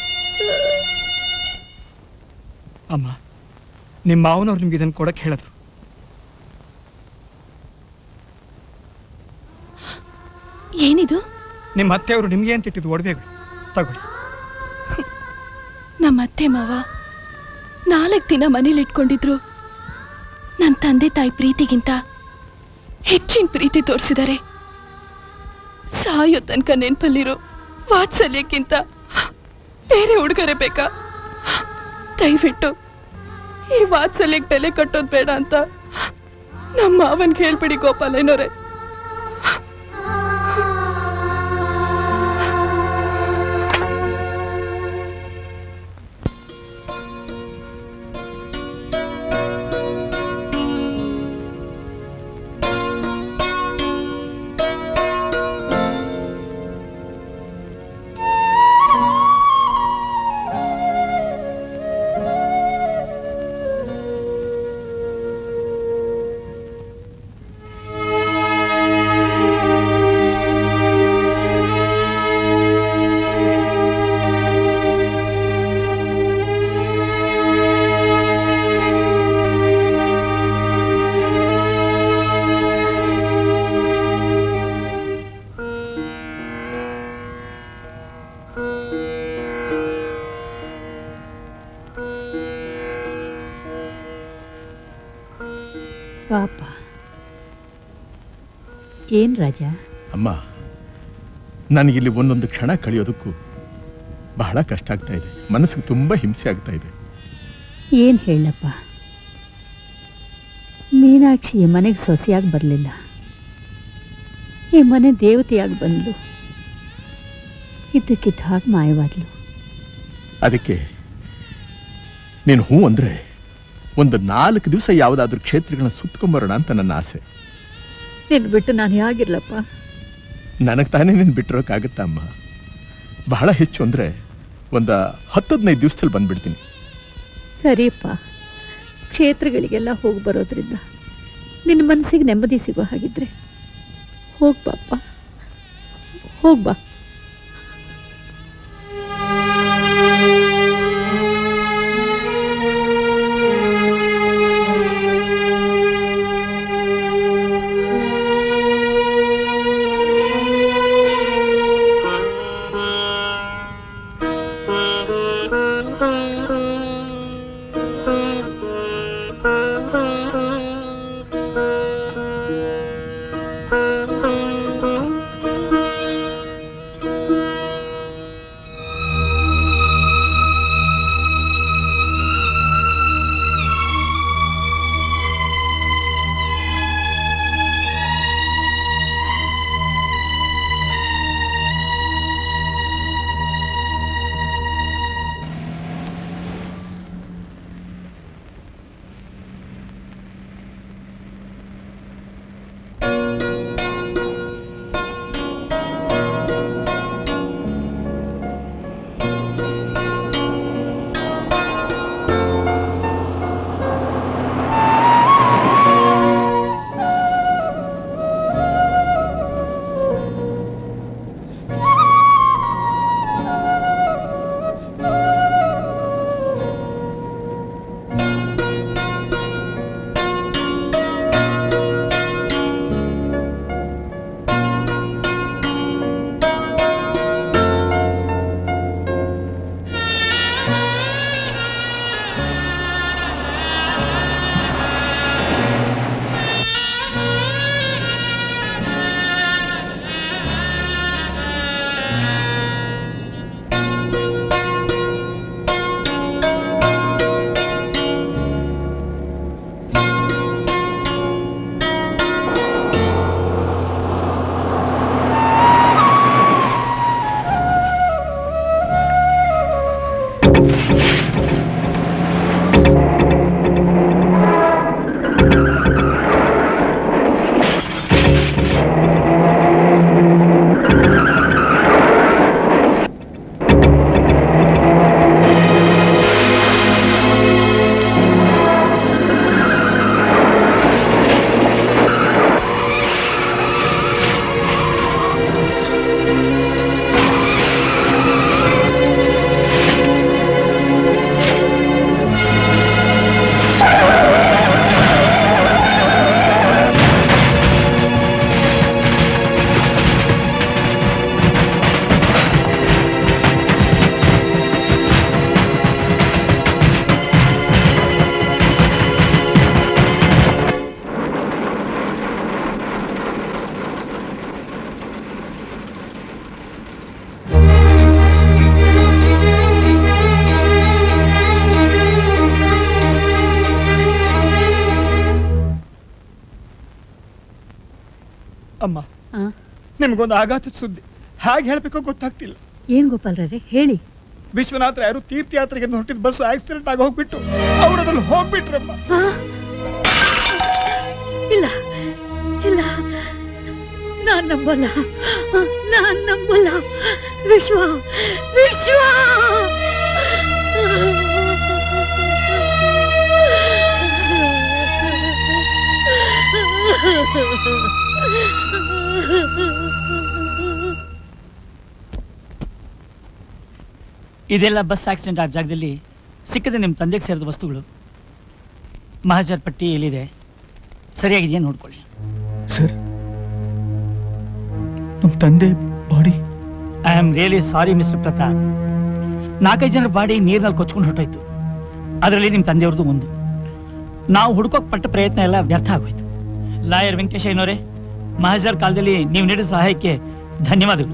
S22: ಅಮ್ಮ ನಿಮ್ಮ ಮಾವನವ್ರು ನಿಮ್ಗೆ ಇದನ್ನು ಕೊಡಕ್ಕೆ ಹೇಳಿದ್ರು
S3: ಏನಿದು
S22: ನಿಮ್ಮ ಅತ್ತೆಯವರು ನಿಮ್ಗೆ ಅಂತ ಇಟ್ಟಿದ್ದು ಒಡವೆಗಳು ತಗೊಳ್ಳಿ
S3: ನಮ್ಮ ಅತ್ತೆ ಮಾವ ನಾಲ್ಕು ದಿನ ಮನೇಲಿ ಇಟ್ಕೊಂಡಿದ್ರು ನನ್ನ ತಂದೆ ತಾಯಿ ಪ್ರೀತಿಗಿಂತ ಹೆಚ್ಚಿನ ಪ್ರೀತಿ ತೋರಿಸಿದ್ದಾರೆ ಸಾಯೋ ತನಕ ನೆನ್ಪಲ್ಲಿರೋ ವಾತ್ಸಲ್ಯಕ್ಕಿಂತ ಬೇರೆ ಉಡುಗೊರೆ ಬೇಕಾ ದಯವಿಟ್ಟು ಈ ವಾತ್ಸಲ್ಯಕ್ಕೆ ಬೆಲೆ ಕಟ್ಟೋದು ಬೇಡ ಅಂತ ನಮ್ಮ ಮಾವನ್ಗೆ ಹೇಳ್ಬಿಡಿ ಗೋಪಾಲಯ್ಯನವ್ರೆ
S12: ಪಾಪ ಏನ್ ರಾಜ
S8: ಅಮ್ಮ ನನಗಿಲ್ಲಿ ಒಂದೊಂದು ಕ್ಷಣ ಕಳೆಯೋದಕ್ಕೂ ಬಹಳ ಕಷ್ಟ ಆಗ್ತಾ ಇದೆ ಮನಸ್ಸಿಗೆ ತುಂಬಾ ಹಿಂಸೆ ಆಗ್ತಾ ಇದೆ
S12: ಏನ್ ಹೇಳಪ್ಪ ಮೀನಾಕ್ಷಿ ಈ ಮನೆಗೆ ಸೊಸೆಯಾಗಿ ಬರಲಿಲ್ಲ ಈ ಮನೆ ದೇವತೆಯಾಗಿ ಬಂದ್ಲು ಇದ್ದಕ್ಕಿದ್ದ ಹಾಗೆ ಮಾಯವಾದ್ಲು
S8: ಅದಕ್ಕೆ ನೀನು ಹ್ಞೂ ಅಂದ್ರೆ ಒಂದು ನಾಲ್ಕು ದಿವಸ ಯಾವುದಾದ್ರೂ ಕ್ಷೇತ್ರಗಳನ್ನ ಸುತ್ಕೊಂಬರೋಣ ಅಂತ ನನ್ನ ಆಸೆ
S12: ನಿನ್ ಬಿಟ್ಟು ನಾನು ಹೇಗಿರ್ಲಪ್ಪ
S8: ನನಗೆ ತಾನೇ ನೀನು ಬಿಟ್ಟಿರೋಕ್ಕಾಗತ್ತಾ ಅಮ್ಮ ಬಹಳ ಹೆಚ್ಚು ಅಂದ್ರೆ ಒಂದು ಹತ್ತು ಹದಿನೈದು ದಿವಸದಲ್ಲಿ ಬಂದ್ಬಿಡ್ತೀನಿ
S12: ಸರಿಯಪ್ಪ ಕ್ಷೇತ್ರಗಳಿಗೆಲ್ಲ ಹೋಗಿ ಬರೋದ್ರಿಂದ ನಿನ್ನ ಮನಸ್ಸಿಗೆ ನೆಮ್ಮದಿ ಸಿಗೋ ಹಾಗಿದ್ರೆ ಹೋಗ್ಬಾಪ್ಪ ಹೋಗ್ಬಾ
S19: ಅಮ್ಮ ನಿಮ್ಗೊಂದು ಆಘಾತದ ಸುದ್ದಿ ಹಾಗೆ ಹೇಳ್ಬೇಕೋ ಗೊತ್ತಾಗ್ತಿಲ್ಲ
S12: ಏನ್ ಗೋಪಾಲ್ರೇ ಹೇಳಿ
S19: ವಿಶ್ವನಾಥ ಯಾರು ತೀರ್ಥಯಾತ್ರೆಗೆ ಹೊರಟಿದ ಬಸ್ ಆಕ್ಸಿಡೆಂಟ್ ಆಗಿ ಹೋಗ್ಬಿಟ್ಟು ಅವ್ರು ಅದ್ರಲ್ಲಿ ಹೋಗ್ಬಿಟ್ರಮ್ಮ
S12: ಇಲ್ಲ ಇಲ್ಲ ನಾನ್ ನಂಬಲ್ಲ ನಾನ್ ನಂಬಲ್ಲ ವಿಶ್ವ ವಿಶ್ವ
S22: ಇದೆಲ್ಲ ಬಸ್ ಆಕ್ಸಿಡೆಂಟ್ ಆದ ಜಾಗದಲ್ಲಿ ಸಿಕ್ಕದೆ ನಿಮ್ಮ ತಂದೆಗೆ ಸೇರಿದ ವಸ್ತುಗಳು ಮಹಾಜರ್ ಪಟ್ಟಿ ಎಲ್ಲಿದೆ ಸರಿಯಾಗಿದೆಯಾ ನೋಡ್ಕೊಳ್ಳಿ
S19: ಸರ್ ನಮ್ಮ ತಂದೆ body
S22: I am really sorry mister Pratap ನಾಲ್ಕೈದು ಜನರ ಬಾಡಿ ನೀರಿನಲ್ಲಿ ಕೊಚ್ಕೊಂಡು ಹೊರಟೋಯ್ತು ಅದರಲ್ಲಿ ನಿಮ್ಮ ತಂದೆಯವ್ರದ್ದು ಒಂದು ನಾವು ಹುಡುಕೋಕ್ ಪಟ್ಟ ಪ್ರಯತ್ನ ಎಲ್ಲ ವ್ಯರ್ಥ ಆಗೋಯ್ತು ಲಾಯರ್ ವೆಂಕಟೇಶಯ್ಯನವರೇ ಮಹಾಜರ್ ಕಾಲದಲ್ಲಿ ನೀವು ನೀಡಿದ ಸಹಾಯಕ್ಕೆ ಧನ್ಯವಾದಗಳು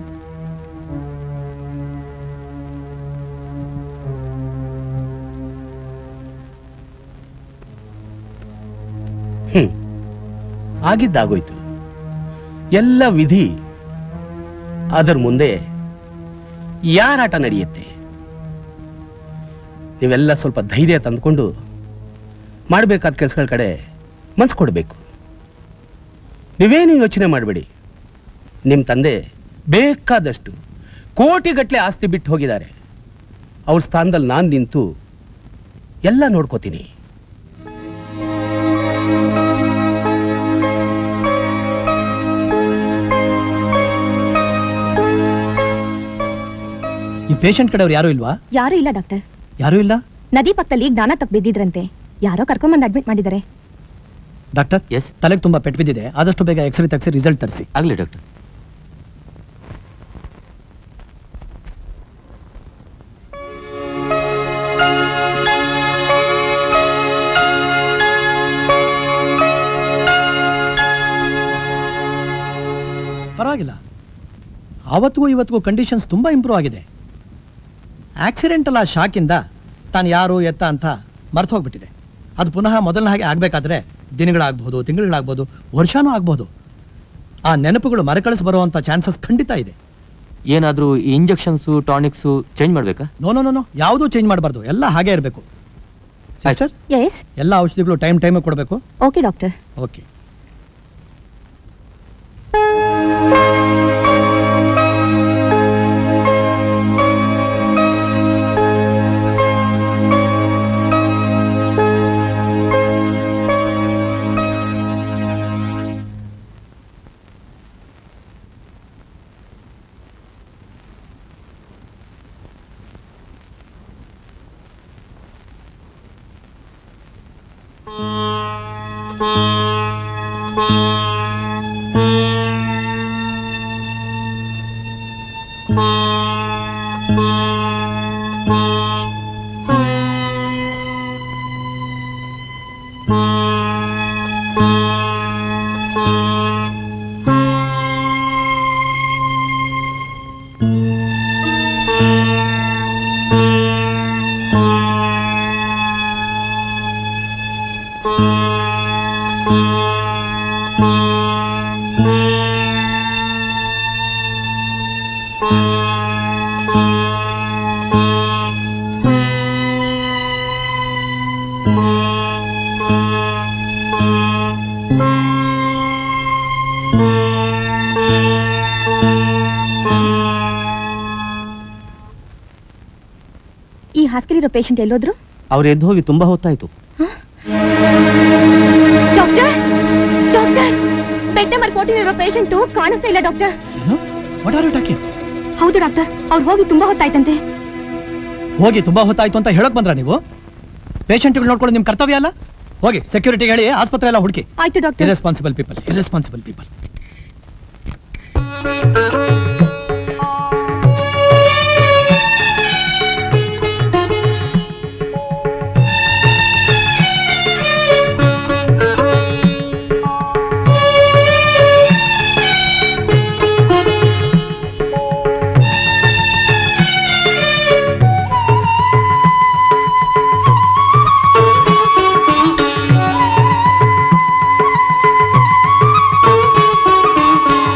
S9: ಹ್ಮ್ ಆಗಿದ್ದಾಗೋಯ್ತು ಎಲ್ಲ ವಿಧಿ ಅದರ ಮುಂದೆ ಯಾರಾಟ ನಡೆಯುತ್ತೆ ನೀವೆಲ್ಲ ಸ್ವಲ್ಪ ಧೈರ್ಯ ತಂದ್ಕೊಂಡು ಮಾಡಬೇಕಾದ ಕೆಲಸಗಳ ಕಡೆ ಮನ್ಸು ಕೊಡಬೇಕು ನೀವೇನು ಯೋಚನೆ ಮಾಡಬೇಡಿ ನಿಮ್ಮ ತಂದೆ ಬೇಕಾದಷ್ಟು ಕೋಟಿಗಟ್ಟಲೆ ಆಸ್ತಿ ಬಿಟ್ಟು ಹೋಗಿದ್ದಾರೆ ಅವ್ರ ಸ್ಥಾನದಲ್ಲಿ ನಾನು ನಿಂತು ಎಲ್ಲ ನೋಡ್ಕೋತೀನಿ
S22: ಈ ಪೇಷಂಟ್ ಕಡೆಯವ್ರು ಯಾರು ಇಲ್ವಾ
S16: ಯಾರು ಇಲ್ಲ ಡಾಕ್ಟರ್
S22: ಯಾರು ಇಲ್ಲ
S16: ನದಿ ಪಕ್ಕದಲ್ಲಿ ಜ್ಞಾನ ತಪ್ಪು ಬಿದ್ದಿದ್ರಂತೆ ಯಾರೋ ಕರ್ಕೊಂಬಂದು ಅಡ್ಮಿಟ್ ಮಾಡಿದ್ದಾರೆ
S22: ಡಾಕ್ಟರ್ ಎಸ್ ತಲೆಗೆ ತುಂಬಾ ಪೆಟ್ಟು ಬಿದ್ದಿದೆ ಆದಷ್ಟು ಬೇಗ ಎಕ್ಸ್ರೇ ತೆಗೆಸಿ ರಿಸಲ್ಟ್ ತರಿಸಿ
S20: ಆಗಲಿ ಡಾಕ್ಟರ್
S22: ಪರವಾಗಿಲ್ಲ ಆವತ್ತಿಗೂ ಇವತ್ತಿಗೂ ಕಂಡೀಷನ್ಸ್ ತುಂಬಾ ಇಂಪ್ರೂವ್ ಆಗಿದೆ ಆಕ್ಸಿಡೆಂಟಲ್ ಆ ಶಾಕಿಂದ ತಾನು ಯಾರು ಎತ್ತ ಅಂತ ಮರ್ತು ಹೋಗ್ಬಿಟ್ಟಿದೆ ಅದು ಪುನಃ ಮೊದಲನ ಹಾಗೆ ಆಗಬೇಕಾದ್ರೆ ದಿನಗಳಾಗ್ಬೋದು ತಿಂಗಳುಗಳಾಗ್ಬೋದು ವರ್ಷನೂ ಆಗ್ಬೋದು ಆ ನೆನಪುಗಳು ಮರುಕಳಿಸಿ ಬರುವಂಥ ಚಾನ್ಸಸ್ ಖಂಡಿತ ಇದೆ
S20: ಏನಾದರೂ ಈ ಇಂಜೆಕ್ಷನ್ಸು ಟಾನಿಕ್ಸು ಚೇಂಜ್ ಮಾಡಬೇಕಾ
S22: ನೋ ನೋ ನೋ ನೋ ಯಾವುದೂ ಚೇಂಜ್ ಮಾಡಬಾರ್ದು ಎಲ್ಲ ಹಾಗೆ ಇರಬೇಕು ಸಿಸ್ಟರ್
S16: ಎಸ್
S22: ಎಲ್ಲ ಔಷಧಿಗಳು ಟೈಮ್ ಟೈಮ್ ಕೊಡಬೇಕು
S16: ಓಕೆ ಡಾಕ್ಟರ್
S22: ಓಕೆ
S16: ಈ ಹಾಸ್ಕಲಿರೋ ಪೇಷಂಟ್ ಎಲ್ಲೋದ್ರು
S20: ಅವ್ರು ಎದ್ದು ಹೋಗಿ ತುಂಬಾ ಹೊತ್ತಾಯ್ತು
S16: doctor doctor bed number fourteen ಇರೋ ಪೇಷಂಟು ಕಾಣಿಸ್ತಾ ಇಲ್ಲ doctor
S22: what are you talking
S16: ಹೌದು ಡಾಕ್ಟರ್ ಅವ್ರು ಹೋಗಿ ತುಂಬಾ ಹೊತ್ತಾಯ್ತಂತೆ
S22: ಹೋಗಿ ತುಂಬಾ ಹೊತ್ತಾಯ್ತು ಅಂತ ಹೇಳಕ್ ಬಂದ್ರ ನೀವು ಪೇಷಂಟ್ಗಳು ನೋಡ್ಕೊಳ್ಳೋ ನಿಮ್ ಕರ್ತವ್ಯ ಅಲ್ಲ ಹೋಗಿ ಸೆಕ್ಯೂರಿಟಿ ಹೇಳಿ ಆಸ್ಪತ್ರೆ ಎಲ್ಲ ಹುಡುಕಿ
S16: ಆಯ್ತು doctor
S22: irresponsible people irresponsible people
S14: Thank you.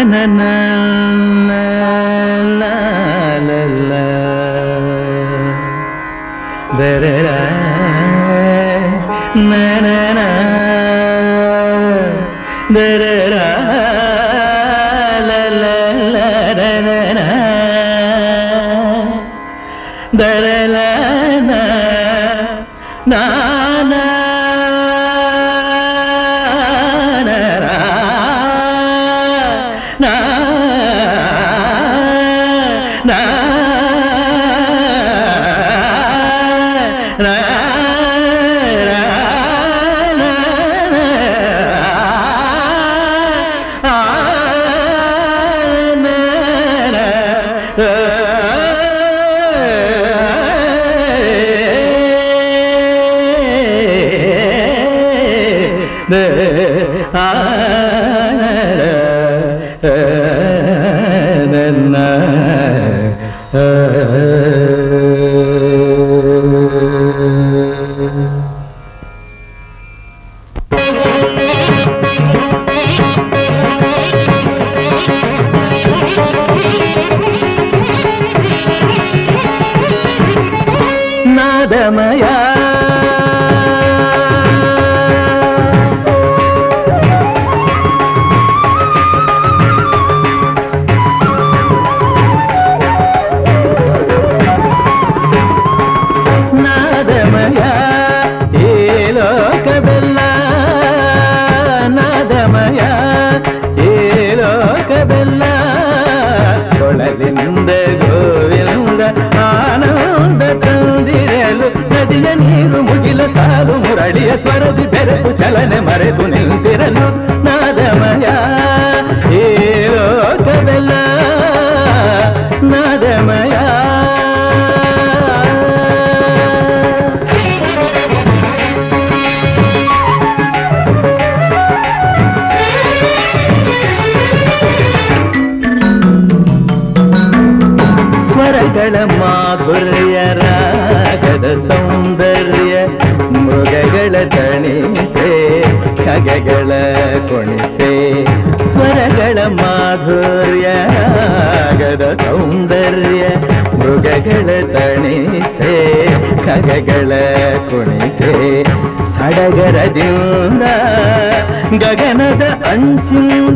S11: na na la la la la da da da na na na da da da la la la da da da da da la na na na na ra na na na ನಾದಮಯ ನಾದಮಯ ಈ ಲೋಕವೆಲ್ಲ ನಾದಮಯ ಈ ಲೋಕವೆಲ್ಲ ಕೊಳಲಿಂದ ಗೋವಿಂದ ಆನಂದ ತಂದಿರಲು ನದಿಯ ನೀರು ಮುಗಿಲ ಸಾಲು ಮುರಳಿಯ ಸ್ವರದಿ ಬೆರೆತು ಚಲನೆ ಮರೆತು ನಿಂತಿರಲು ನಾದಮಯ ಈ ಲೋಕವೆಲ್ಲ ನಾದಮಯ ಸ್ವರಗಳ ಮಾಧುರ್ಯ ರಾಗದ ಸೌಂದರ್ಯ ಮೃಗಗಳ ತಣಿಸೆ ಖಗಗಳ ಕೊಣಿಸೆ ಸ್ವರಗಳ ಮಾಧುರ್ಯ ರಾಗದ ಸೌಂದರ್ಯ ಮೃಗಗಳ ತಣಿಸೆ ಖಗಗಳ ಕುಣಿಸೆ ಸಡಗರದಿಂದ ಗಗನದ ಅಂಚಿಂದ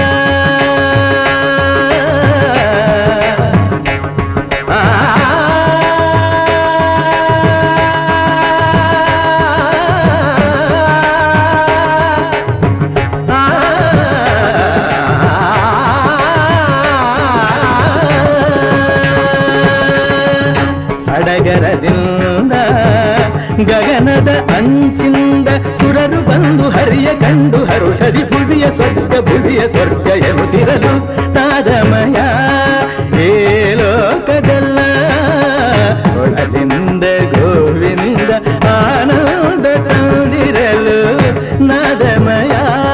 S11: ಸಡಗರದಿಂದ ಗಗನದ ಅಂಚಿಂದ ಸುರರು ಬಂದು ಹರಿಯ ಕಂಡು ಹರುಷದಿ ಭುವಿಯ ಸ್ವರ್ಗ ಭುವಿಯ ಸ್ವರ್ಗ ಎನ್ನುತ್ತಿರಲು ನಾದಮಯ ಏ ಲೋಕದಲ್ಲ ಒಳದಿಂದ ಗೋವಿಂದ ಆನಂದ ತಂದಿರಲು ನಾದಮಯ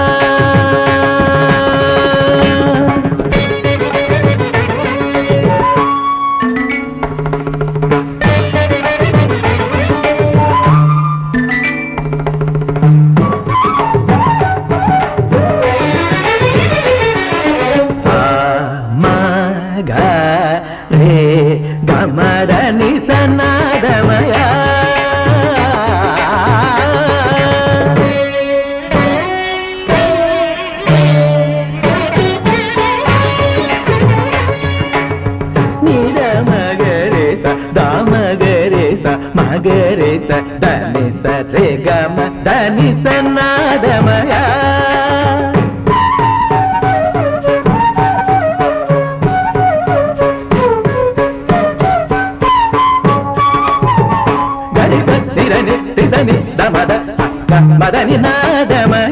S11: ಸ ಮ ಗ ರೇ ಗ ಮ ದ ನಿ ಸ ನ ದ ಮ ಯ ನಿ ದ ಮ ಗ ರೇ ಸ ದ ಮ ಗ ರೇ ಸ ಮ ಗ ರೇ ಸ ದ ನಿ ಸ ರೇ ಗ ಮ ದ ನಿ ಸ ನ ದ ಮ ಯ ಗರಿ ಸನಿ ರಿಸನಿ ದಮದ ಸಕ್ಕ ಮದನಿ ನಾದಮಯ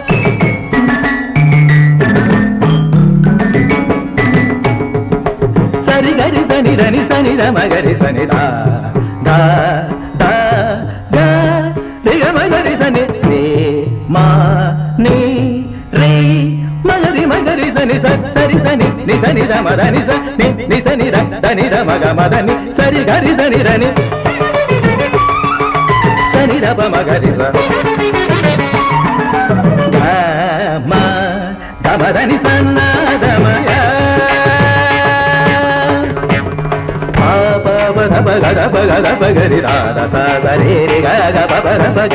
S11: ಸರಿ ಗರಿ ಸನಿ ರನಿ ಸನಿ ದ ಮಗರಿ ಸನಿ ದ ದ ದ ಗ ರಿ ಗ ಮಗರಿ ಸನಿ ನಿ ಮಾ ನಿ ರಿ ಮಗರಿ ಮಗರಿ ಸನಿ ಸ ಸರಿ ಸನಿ ನಿ ಸನಿ ದ ಮದ ನಿ ಸ ನಿ ನಿ ಸನಿ ದ ದ ನಿ ದ ಮಗ ಮದ ನಿ ಸರಿ ಗರಿ ಸನಿ ರನಿ ಸನಿ ದ ಪ ಮಗರಿ ಸ ಗ ಮ ಗ ಮದ ನಿ ಸ ನ ದ ಮ ದ ಪ ಗ ದ ಪ ಗ ದ ಪ ಗ ರಿ ದ ದ ಸ ಸ ರಿ ರಿ ಗ ಗ ಪ ಪ ದ ಪ ಗ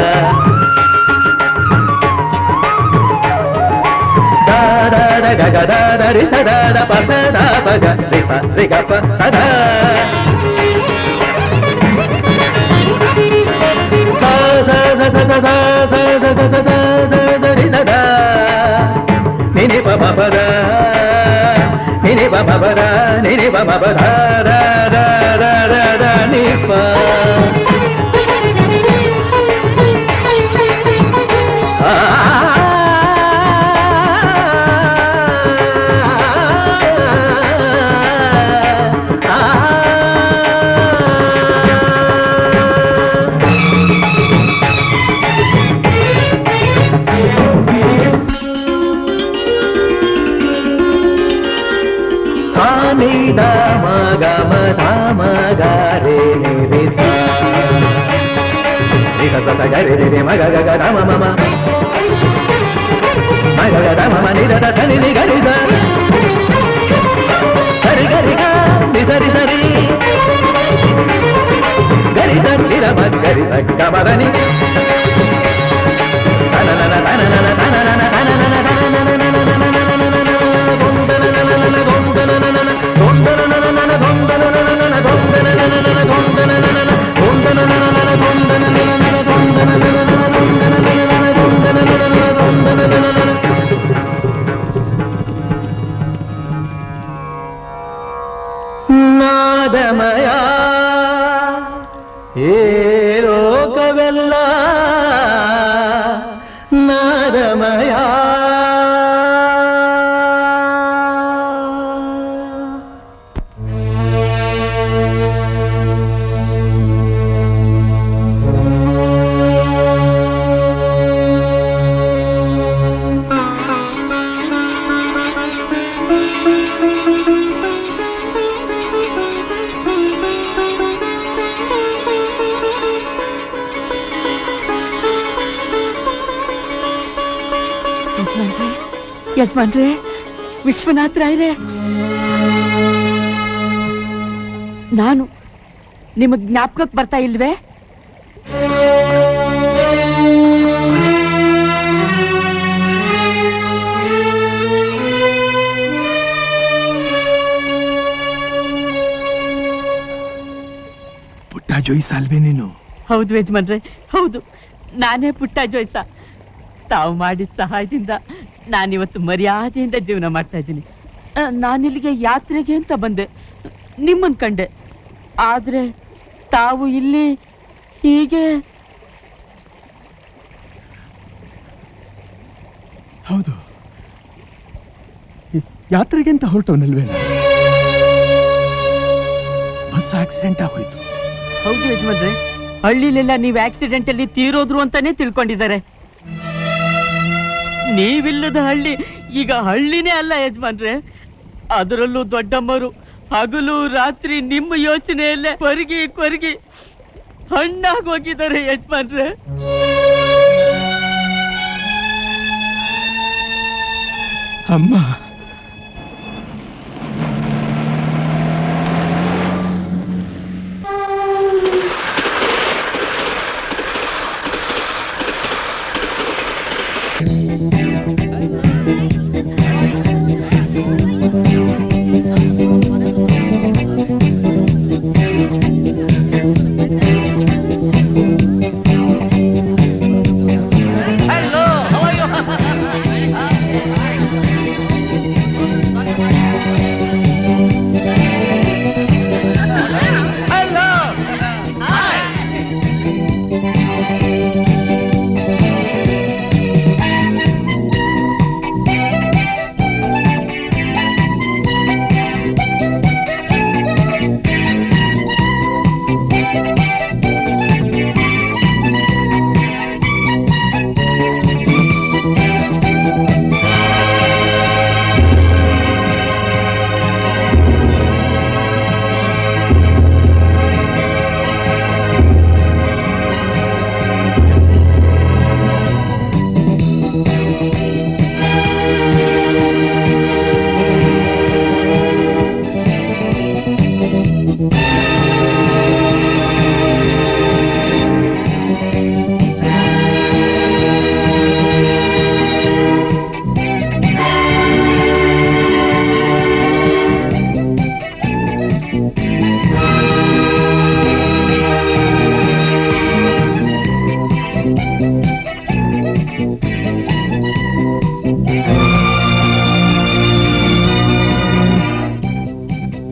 S11: ದ ದ ದ ಗ ಗ ದ ದ ರಿ ಸ ದ ದ ಪ ಸ ದ ಪ ಗ ರಿ ಸ ರಿ ಗ ಪ ಸ ದ ಸ ಸ ಸ ಸ ಸ ಸ ಸ ಸ ಸ ಸ ಸ ಸ ಸ ರಿ ಸ ದ ನಿ ನಿ ಪ ಪ ಪ ದ ನಿ ನಿ ಪ ಪ ಪ ದ ನಿ ನಿ ಪ ಪ ಪ ದ ದ ದ ದ ದ ದ ನಿ ಪ ಸಾ ನಿ ದ ಮ ಗ ಮ ಧ ಮ ಗ ರೇ ನಿ ರಿ ಸ ರಿ ಸ ಸ ಸ ಗ ರಿ ರಿ ರಿ ಮ ಗ ಗ ಗ ಧ ಮ ಮ ಮ ಮ ಗ ಗ ಧ ಮ ಮ ನಿ ದ ದ ಸ ನಿ ನಿ ಗ ರಿ ಸ ಸರಿ ಗ ರಿ ಗ ನಿ ಸ ರಿ ಸ ರಿ ಗ ರಿ ಸ ರಿ ರ ಮ ಗ ರಿ ಸ ಗ ಮ ದ ನಿ ತ ನ ನ ನ ತ ನ ನ ನ ತ ನ ನ ನ ತ ನ ನ ನ ತ ನ ನ ನ ನ ನ ನ ನ ನ ನಾದಮಯ ಏ ಲೋಕವೆಲ್ಲ ನಾದಮಯ
S10: ಯಜಮಾನ್ರೆ ಯಜಮಾನ್ರೆ ವಿಶ್ವನಾಥ್ ರಾಯ್ರೆ ನಾನು ನಿಮಗ್ ಜ್ಞಾಪಕಕ್ಕೆ ಬರ್ತಾ ಇಲ್ವೇ
S8: ಪುಟ್ಟ ಜೋಯಿಸಲ್ವೇ ನೀನು
S10: ಹೌದು ಯಜಮಾನ್ರೆ ಹೌದು ನಾನೇ ಪುಟ್ಟ ಜೋಯ್ಸ ತಾವು ಮಾಡಿದ ಸಹಾಯದಿಂದ ನಾನಿವತ್ತು ಮರ್ಯಾದೆಯಿಂದ ಜೀವನ ಮಾಡ್ತಾ ಇದ್ದೀನಿ ಆ, ನಾನಿಲ್ಲಿಗೆ ಯಾತ್ರೆಗೆ ಅಂತ ಬಂದೆ ನಿಮ್ಮನ್ ಕಂಡೆ ಆದ್ರೆ ತಾವು ಇಲ್ಲಿ ಹೀಗೆ
S8: ಹೌದು ಯಾತ್ರೆಗೆ ಅಂತ ಹೊರಟವನಲ್ವೇ ಬಸ್ ಆಕ್ಸಿಡೆಂಟ್ ಆಗೋಯ್ತು
S10: ಹೌದು ಯಜಮಾನ್ರೆ ಹಳ್ಳಿಲೆಲ್ಲ ನೀವು ಆಕ್ಸಿಡೆಂಟ್ ಅಲ್ಲಿ ತೀರೋದ್ರು ಅಂತಾನೆ ತಿಳ್ಕೊಂಡಿದ್ದಾರೆ ನೀವಿಲ್ಲದ ಹಳ್ಳಿ ಈಗ ಹಳ್ಳಿನೇ ಅಲ್ಲ ಯಜಮಾನ್ರೆ ಅದರಲ್ಲೂ ದೊಡ್ಡಮ್ಮರು ಹಗಲು ರಾತ್ರಿ ನಿಮ್ಮ ಯೋಚನೆಯಲ್ಲೇ ಕೊರಗಿ ಕೊರಗಿ ಹಣ್ಣಾಗಿ ಹೋಗಿದ್ದಾರೆ ಯಜಮಾನ್ರೆ
S8: ಅಮ್ಮ
S17: Hello, how are you?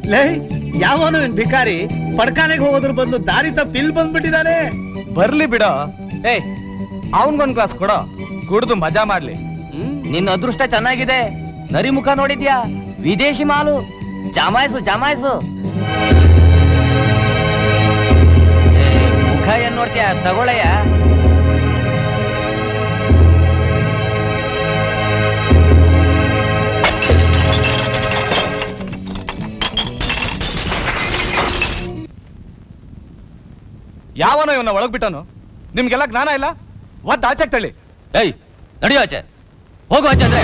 S4: ಲೇ ಯಾವನು ಇನ್ ಭಿಕಾರಿ ಪಡ್ಕಾನೆಗೆ ಹೋಗೋದ್ರ ಬಂದು ದಾರಿ ತಪ್ಪು ಇಲ್ಲಿ ಬಂದ್ಬಿಟ್ಟಿದ್ದಾನೆ
S6: ಬರ್ಲಿ ಬಿಡ ಏ ಅವನ್ಗೊಂದ್ ಗ್ಲಾಸ್ ಕೊಡ ಕುಡ್ದು ಮಜಾ ಮಾಡ್ಲಿ
S17: ನಿನ್ನ ಅದೃಷ್ಟ ಚೆನ್ನಾಗಿದೆ ನರಿ ಮುಖ ನೋಡಿದ್ಯಾ ವಿದೇಶಿ ಮಾಲು ಜಮಾಯಿಸು ಜಮಾಯಿಸು ಏ, ಮುಖ ಏನ್ ನೋಡ್ತೀಯ ತಗೊಳ್ಳಯ್ಯ
S6: ಯಾವನೋ ಇವನ್ನ ಒಳಗ್ ಬಿಟ್ಟನು ನಿಮ್ಗೆಲ್ಲ ಜ್ಞಾನ ಇಲ್ಲ ಒದ್ದು ಆಚೆಗ್ ತಳ್ಳಿ
S17: ಏಯ್ ನಡಿಯೋ ಆಚೆ ಹೋಗು ಆಚೆ ಅಂದ್ರೆ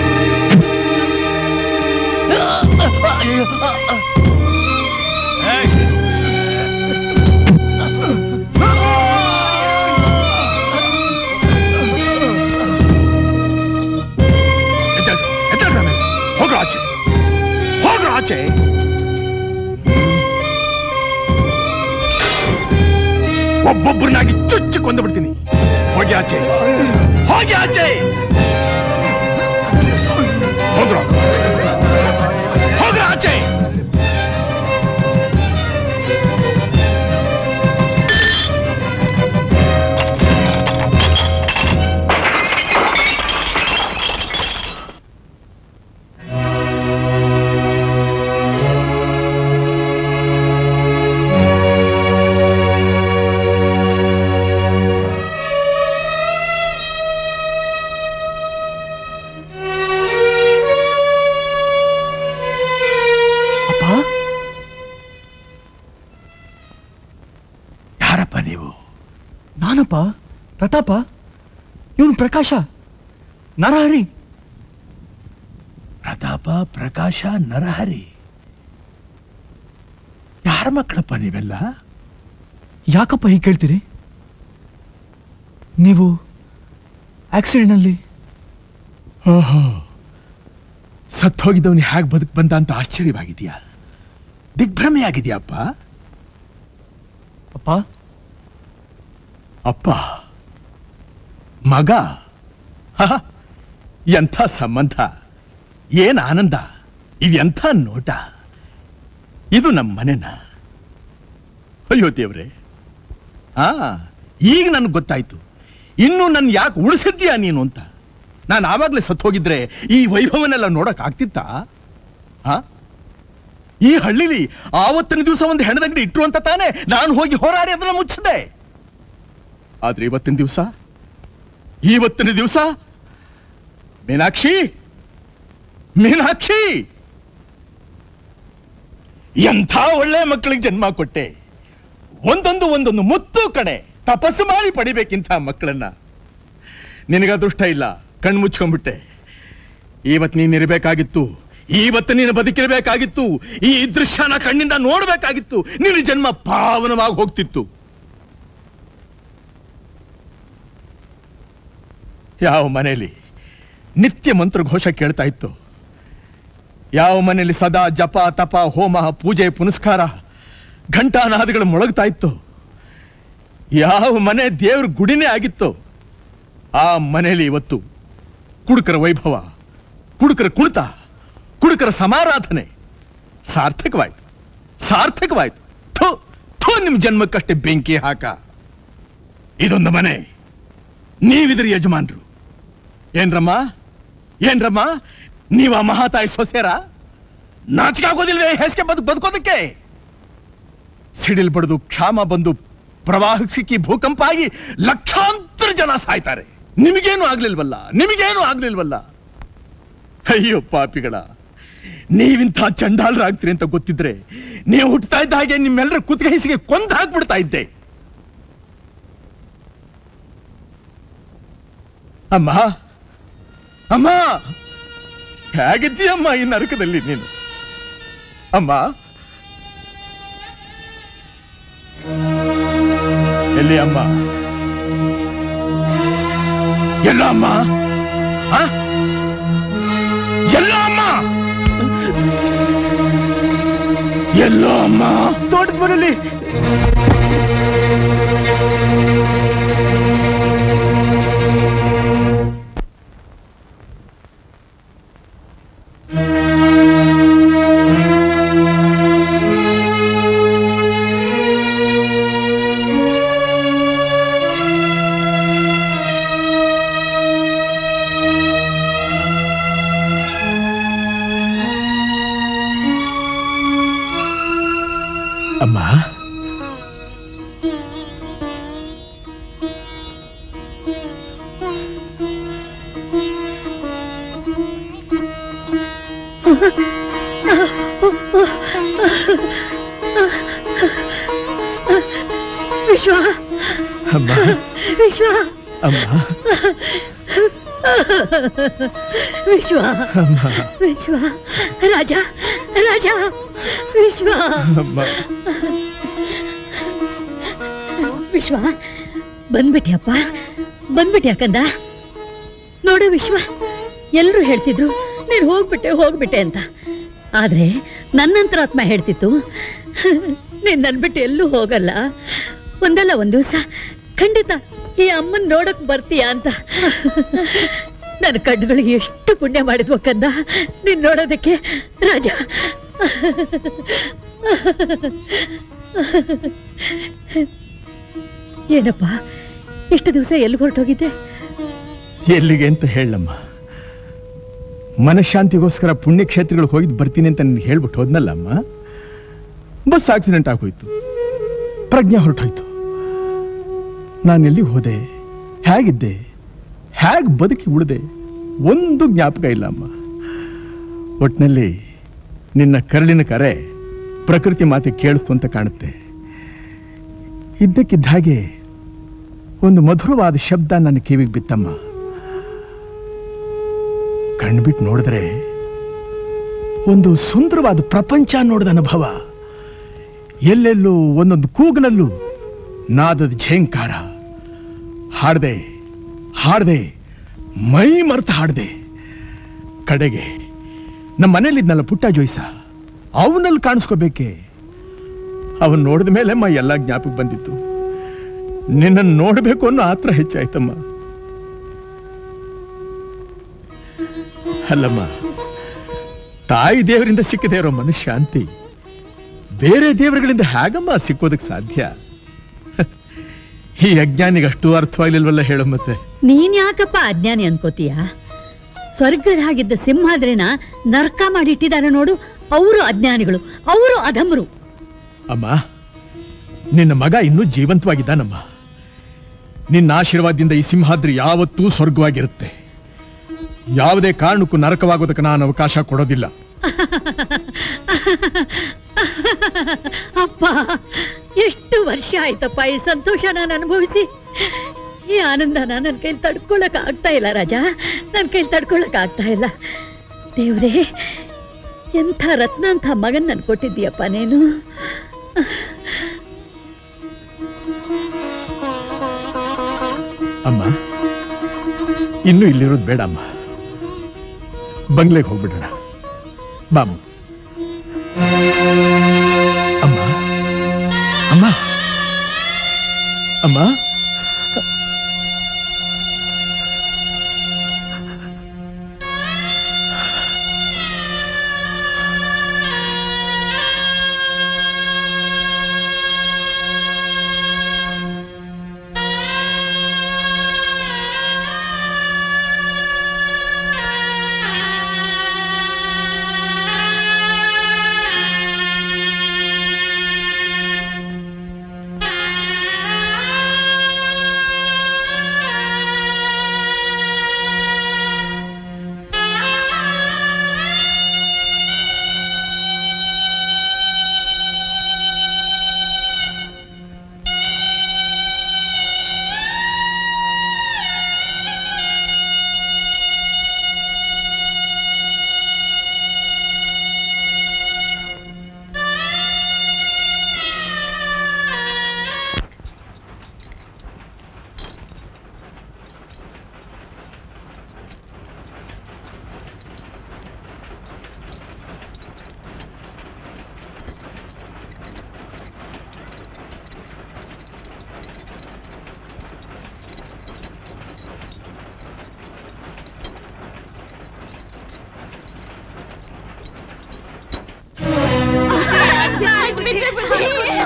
S8: ಹೋಗ್ರ ಆಚೆ ಹೋಗ್ರ ಆಚೆ ಒಬ್ಬೊಬ್ಬರನ್ನಾಗಿ ಚುಚ್ಚಿ ಕೊಂದು ಬಿಡ್ತೀನಿ ಹೋಗಿ ಆಚೆ ಹೋಗಿ ಆಚೆ ಹೋಗ್ರ ಹೋಗ್ರ ಆಚೆ
S22: ಅಪ್ಪ
S8: ಯಾರಪ್ಪ ನೀವು
S22: ನಾನಪ್ಪ ಪ್ರತಾಪ ಇವನು ಪ್ರಕಾಶ ನರಹರಿ
S8: ಪ್ರತಾಪ ಪ್ರಕಾಶ ನರಹರಿ ಯಾರ ಮಕ್ಕಳಪ್ಪ ನೀವೆಲ್ಲ
S22: ಯಾಕಪ್ಪ ಹೀಗೆ ಕೇಳ್ತೀರಿ ನೀವು ಆಕ್ಸಿಡೆಂಟ್ನಲ್ಲಿ
S8: ಓಹೋ ಸತ್ ಹೋಗಿದ್ದವನು ಹೇಗೆ ಬದುಕ್ ಬಂದ ಅಂತ ಆಶ್ಚರ್ಯವಾಗಿದೆಯಾ ದಿಗ್ಭ್ರಮೆ ಆಗಿದೆಯಪ್ಪ
S22: ಅಪ್ಪ
S8: ಅಪ್ಪ ಮಗ ಹ, ಎಂಥ ಸಂಬಂಧ ಏನ್ ಆನಂದ ಇದೆಂಥ ನೋಟ ಇದು ನಮ್ಮ ಮನೆನ ಅಯ್ಯೋ ದೇವ್ರೆ ಆ ಈಗ ನನ್ಗೆ ಗೊತ್ತಾಯ್ತು ಇನ್ನು ನನ್ ಯಾಕೆ ಉಳಿಸಿದ್ಯಾ ನೀನು ಅಂತ ನಾನು ಆವಾಗಲೇ ಸತ್ತು ಹೋಗಿದ್ರೆ ಈ ವೈಭವನೆಲ್ಲ ನೋಡಕ್ ಆಗ್ತಿತ್ತಾ ಆ ಈ ಹಳ್ಳಿಲಿ ಆವತ್ತಿನ ದಿವಸ ಒಂದು ಹೆಣದಂಗಡಿ ಇಟ್ರು ಅಂತ ತಾನೇ ನಾನು ಹೋಗಿ ಹೋರಾಡಿ ಅದನ್ನ ಮುಚ್ಚಿದೆ ಆದ್ರೆ ಇವತ್ತಿನ ದಿವಸ ಇವತ್ತಿನ ದಿವಸ ಮೀನಾಕ್ಷಿ ಮೀನಾಕ್ಷಿ ಎಂಥ ಒಳ್ಳೆ ಮಕ್ಕಳಿಗೆ ಜನ್ಮ ಕೊಟ್ಟೆ ಒಂದೊಂದು ಒಂದೊಂದು ಮುತ್ತು ಕಡೆ ತಪಸ್ಸು ಮಾಡಿ ಪಡಿಬೇಕಿಂತ ಮಕ್ಕಳನ್ನ ನಿನಗೆ ಅದೃಷ್ಟ ಇಲ್ಲ ಕಣ್ಣು ಮುಚ್ಕೊಂಡ್ಬಿಟ್ಟೆ ಇವತ್ತು ನೀನ್ ಇರಬೇಕಾಗಿತ್ತು ಇವತ್ತು ನೀನು ಬದುಕಿರಬೇಕಾಗಿತ್ತು ಈ ದೃಶ್ಯನ ಕಣ್ಣಿಂದ ನೋಡ್ಬೇಕಾಗಿತ್ತು ನಿನ್ನ ಜನ್ಮ ಪಾವನವಾಗಿ ಹೋಗ್ತಿತ್ತು ಯಾವ ಮನೆಯಲ್ಲಿ ನಿತ್ಯ ಮಂತ್ರ ಘೋಷ ಕೇಳ್ತಾ ಇತ್ತು ಯಾವ ಮನೆಯಲ್ಲಿ ಸದಾ ಜಪ ತಪ ಹೋಮ ಪೂಜೆ ಪುನಸ್ಕಾರ ಘಂಟಾನಾದಗಳು ಮೊಳಗ್ತಾ ಇತ್ತು ಯಾವ ಮನೆ ದೇವ್ರ ಗುಡಿನೇ ಆಗಿತ್ತು ಆ ಮನೆಯಲ್ಲಿ ಇವತ್ತು ಕುಡುಕರ ವೈಭವ ಕುಡುಕರ ಕುಣಿತ ಕುಡುಕರ ಸಮಾರಾಧನೆ ಸಾರ್ಥಕವಾಯ್ತು ಸಾರ್ಥಕವಾಯ್ತು ಥು ಥು ನಿಮ್ ಜನ್ಮಕ್ಕಷ್ಟೇ ಬೆಂಕಿ ಹಾಕ ಇದೊಂದು ಮನೆ ನೀವಿದ್ರಿ ಯಜಮಾನ್ರು ಏನ್ರಮ್ಮ ಏನ್ರಮ್ಮ ನೀವ ಮಹಾತಾಯಿ ಸೊಸೆರ ನಾಚಿಕೆ ಆಗೋದಿಲ್ವೇ ಹೆಸ್ಗೆ ಬದುಕು ಬದುಕೋದಕ್ಕೆ ಸಿಡಿಲ್ ಬಡಿದು ಕ್ಷಾಮ ಬಂದು ಪ್ರವಾಹ ಸಿಕ್ಕಿ ಭೂಕಂಪ ಆಗಿ ಲಕ್ಷಾಂತರ ಜನ ಸಾಯ್ತಾರೆ ನಿಮಗೇನು ಆಗ್ಲಿಲ್ವಲ್ಲ ನಿಮಗೇನು ಆಗ್ಲಿಲ್ವಲ್ಲ ಅಯ್ಯೋ ಪಾಪಿಗಳ ನೀವಿಂಥ ಚಂಡಾಲರಾಗ್ತೀರಿ ಅಂತ ಗೊತ್ತಿದ್ರೆ ನೀವು ಹುಟ್ಟತಾ ಇದ್ದ ಹಾಗೆ ನಿಮ್ಮೆಲ್ಲರ ಕುತ್ತಿಗೆ ಕೊಂದು ಹಾಕ್ಬಿಡ್ತಾ ಇದ್ದೆ ಅಮ್ಮ ಅಮ್ಮ ಹೇಗಿದ್ದೀಯಮ್ಮ ಈ ನರಕದಲ್ಲಿ ನೀನು ಅಮ್ಮ ಎಲ್ಲಿ ಅಮ್ಮ ಎಲ್ಲ ಅಮ್ಮ ಆ? ಎಲ್ಲ ಅಮ್ಮ ಎಲ್ಲೋ ಅಮ್ಮ
S22: ತೋಟದ ಮನೇಲಿ
S8: ಅಮ್ಮ
S12: ವಿಶ್ವ
S8: ಅಮ್ಮ
S12: ವಿಶ್ವ
S8: ಅಮ್ಮ
S12: ವಿಶ್ವ
S8: ಅಮ್ಮ
S12: ವಿಶ್ವ ರಾಜ ರಾಜ ವಿಶ್ವ
S8: ಅಮ್ಮ
S12: ವಿಶ್ವ ಬಂದ್ಬಿಟ್ಯಪ್ಪ ಬಂದ್ಬಿಟ್ಯಾ ಕಂದ ನೋಡು ವಿಶ್ವ ಎಲ್ಲರೂ ಹೇಳ್ತಿದ್ರು ನೀನು ಹೋಗ್ಬಿಟ್ಟೆ ಹೋಗ್ಬಿಟ್ಟೆ ಅಂತ ಆದ್ರೆ ನನ್ನಂತರಾತ್ಮ ಹೇಳ್ತಿತ್ತು ನೀನ್ ನನ್ಬಿಟ್ಟು ಎಲ್ಲೂ ಹೋಗಲ್ಲ ಒಂದಲ್ಲ ಒಂದ್ ದಿವಸ ಖಂಡಿತ ಈ ಅಮ್ಮನ್ ನೋಡಕ್ ಬರ್ತೀಯಾ ಅಂತ ನನ್ನ ಕಣ್ಣುಗಳಿಗೆ ಎಷ್ಟು ಪುಣ್ಯ ಮಾಡಿದ್ವು ಕಂದ ನೀನ್ ನೋಡೋದಕ್ಕೆ ರಾಜ ಏನಪ್ಪ ಇಷ್ಟು ದಿವಸ ಎಲ್ಲಿ ಹೊರಟೋಗಿದ್ದೆ
S8: ಎಲ್ಲಿಗೆ ಅಂತ ಹೇಳಮ್ಮ ಮನಃಶಾಂತಿಗೋಸ್ಕರ ಪುಣ್ಯಕ್ಷೇತ್ರಗಳಿಗೆ ಹೋಗಿದ್ ಬರ್ತೀನಿ ಅಂತ ನಿನ್ಗೆ ಹೇಳ್ಬಿಟ್ಟು ಹೋದ್ನಲ್ಲ ಅಮ್ಮ ಬಸ್ ಆಕ್ಸಿಡೆಂಟ್ ಆಗೋಯ್ತು ಪ್ರಜ್ಞೆ ಹೊರಟೋಯ್ತು ನಾನು ಎಲ್ಲಿಗೆ ಹೋದೆ ಹೇಗಿದ್ದೆ ಹೇಗೆ ಬದುಕಿ ಉಳಿದೆ ಒಂದು ಜ್ಞಾಪಕ ಇಲ್ಲ ಅಮ್ಮ ಒಟ್ನಲ್ಲಿ ನಿನ್ನ ಕರಳಿನ ಕರೆ ಪ್ರಕೃತಿ ಮಾತೆ ಕೇಳಿಸ್ತು ಅಂತ ಕಾಣುತ್ತೆ ಇದ್ದಕ್ಕಿದ್ದ ಹಾಗೆ ಒಂದು ಮಧುರವಾದ ಶಬ್ದ ನನ್ನ ಕಿವಿಗೆ ಬಿತ್ತಮ್ಮ ಕಣ್ಬಿಟ್ಟು ನೋಡಿದ್ರೆ ಒಂದು ಸುಂದರವಾದ ಪ್ರಪಂಚ ನೋಡಿದ ಅನುಭವ ಎಲ್ಲೆಲ್ಲೂ ಒಂದೊಂದು ಕೂಗಿನಲ್ಲೂ ನಾದದ ಝೇಂಕಾರ ಹಾಡ್ದೆ ಹಾಡ್ದೆ ಮೈ ಮರ್ತ ಹಾಡ್ದೆ ಕಡೆಗೆ ನಮ್ಮ ಮನೇಲಿದ್ನಲ್ಲ ಪುಟ್ಟ ಜೋಯ್ಸ ಅವನಲ್ಲಿ ಕಾಣಿಸ್ಕೋಬೇಕೆ ಅವನ್ ನೋಡಿದ ಮೇಲೆ ಅಮ್ಮ ಎಲ್ಲ ಜ್ಞಾಪಕ ಬಂದಿತ್ತು ನಿನ್ನನ್ನು ನೋಡಬೇಕು ಅನ್ನೋ ಆತ್ರ ಹೆಚ್ಚಾಯ್ತಮ್ಮ ಅಲ್ಲಮ್ಮ ತಾಯಿ ದೇವರಿಂದ ಸಿಕ್ಕದೇ ಇರೋ ಮನಃಶಾಂತಿ ಬೇರೆ ದೇವರುಗಳಿಂದ ಹೇಗಮ್ಮ ಸಿಕ್ಕೋದಕ್ಕೆ ಸಾಧ್ಯ ಈ ಅಜ್ಞಾನಿಗೆ ಅಷ್ಟು ಅರ್ಥವಾಗ್ಲಿಲ್ವಲ್ಲ ಹೇಳೋ ಮತ್ತೆ
S12: ನೀನ್ ಯಾಕಪ್ಪ ಅಜ್ಞಾನಿ ಅನ್ಕೋತೀಯ ಸ್ವರ್ಗದ ಹಾಗಿದ್ದ ಸಿಂಹಾದ್ರಿನ ನರ್ಕ ಮಾಡಿಟ್ಟಿದ್ದಾರೆ ನೋಡು ಅವರು ಅಜ್ಞಾನಿಗಳು ಅವರು ಅಧಮರು
S8: ಅಮ್ಮ ನಿನ್ನ ಮಗ ಇನ್ನೂ ಜೀವಂತವಾಗಿದ್ದಾನಮ್ಮ ನಿನ್ನ ಆಶೀರ್ವಾದದಿಂದ ಈ ಸಿಂಹಾದ್ರಿ ಯಾವತ್ತೂ ಸ್ವರ್ಗವಾಗಿರುತ್ತೆ ಯಾವುದೇ ಕಾರಣಕ್ಕೂ ನರಕವಾಗೋದಕ್ಕೆ ನಾನು ಅವಕಾಶ ಕೊಡೋದಿಲ್ಲ
S12: ಅಪ್ಪ ಎಷ್ಟು ವರ್ಷ ಆಯ್ತಪ್ಪ ಈ ಸಂತೋಷ ನಾನು ಅನುಭವಿಸಿ ಈ ಆನಂದನ ನನ್ನ ಕೈಲಿ ತಡ್ಕೊಳಕ್ ಆಗ್ತಾ ಇಲ್ಲ ರಾಜ ನನ್ನ ಕೈಲಿ ತಡ್ಕೊಳಕ್ ಆಗ್ತಾ ಇಲ್ಲ ದೇವ್ರೇ ಎಂಥ ರತ್ನ ಅಂತ ಮಗನ್ ನನ್ ಕೊಟ್ಟಿದ್ದೀಯಪ್ಪ ನೀನು
S8: ಅಮ್ಮ ಇನ್ನು ಇಲ್ಲಿರೋದು ಬೇಡ ಅಮ್ಮ ಬಂಗ್ಲೆಗೆ ಹೋಗ್ಬಿಡೋಣ ಬಾಮ ಅಮ್ಮ ಅಮ್ಮ ಅಮ್ಮ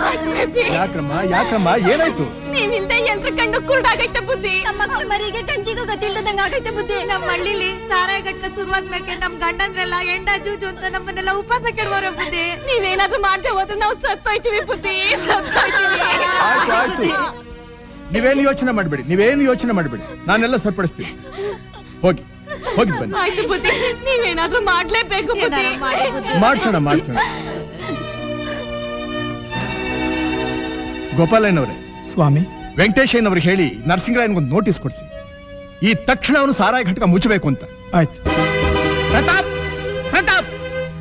S5: ಯಾಕ್ರಮ್ಮ ಯಾಕ್ರಮ್ಮ ಏನಾಯ್ತು
S3: ನೀವಿಲ್ದೆ ಎಲ್ರ ಕಣ್ಣು ಕುರುಡಾಗೈತೆ ಬುದ್ಧಿ
S18: ನಮ್ಮ ಮಕ್ಕಳ ಮರಿಗೆ ಗಂಜಿಗೂ ಗತಿಲ್ದಂಗ ಆಗೈತೆ ಬುದ್ಧಿ
S16: ನಮ್ಮ ಹಳ್ಳಿಲಿ ಸಾರಾಯಿ ಘಟಕ ಶುರುವಾದ್ಮೇಲೆ ನಮ್ ಗಂಡನ್ರೆಲ್ಲ ಎಂಡ ಜೂಜು ಅಂತ ನಮ್ಮನ್ನೆಲ್ಲ ಉಪವಾಸ ಕೆಡವರ ಬುದ್ಧಿ
S3: ನೀವೇನಾದ್ರೂ ಮಾಡ್ದೆ ಹೋದ್ರೆ ನಾವು ಸತ್ತೋಯ್ತೀವಿ ಬುದ್ಧಿ ಸತ್ತೋಯ್ತೀವಿ
S5: ಆಯ್ತು ಆಯ್ತು ನೀವೇನು ಯೋಚನೆ ಮಾಡಬೇಡಿ ನೀವೇನು ಯೋಚನೆ ಮಾಡಬೇಡಿ ನಾನೆಲ್ಲ ಸರಿಪಡಿಸ್ತೀನಿ ಹೋಗಿ ಹೋಗಿ ಬನ್ನಿ
S3: ಆಯ್ತು ಬುದ್ಧಿ ನೀವೇನಾದ್ರೂ ಮಾಡ್ಲೇಬೇಕು ಬುದ್ಧಿ
S5: ಮಾಡ್ಸೋಣ ಮಾಡ್ಸೋಣ ಗೋಪಾಲಯ್ಯನವರೇ
S19: ಸ್ವಾಮಿ
S5: ವೆಂಕಟೇಶಯ್ಯನವ್ರಿಗೆ ಹೇಳಿ ನರಸಿಂಗರಾಯನ್ಗೊಂದು ನೋಟಿಸ್ ಕೊಡಿಸಿ ಈ ತಕ್ಷಣ ಅವನು ಸಾರಾಯಿ ಘಟಕ ಮುಚ್ಚಬೇಕು ಅಂತ
S19: ಆಯ್ತು
S9: ಪ್ರತಾಪ್ ಪ್ರತಾಪ್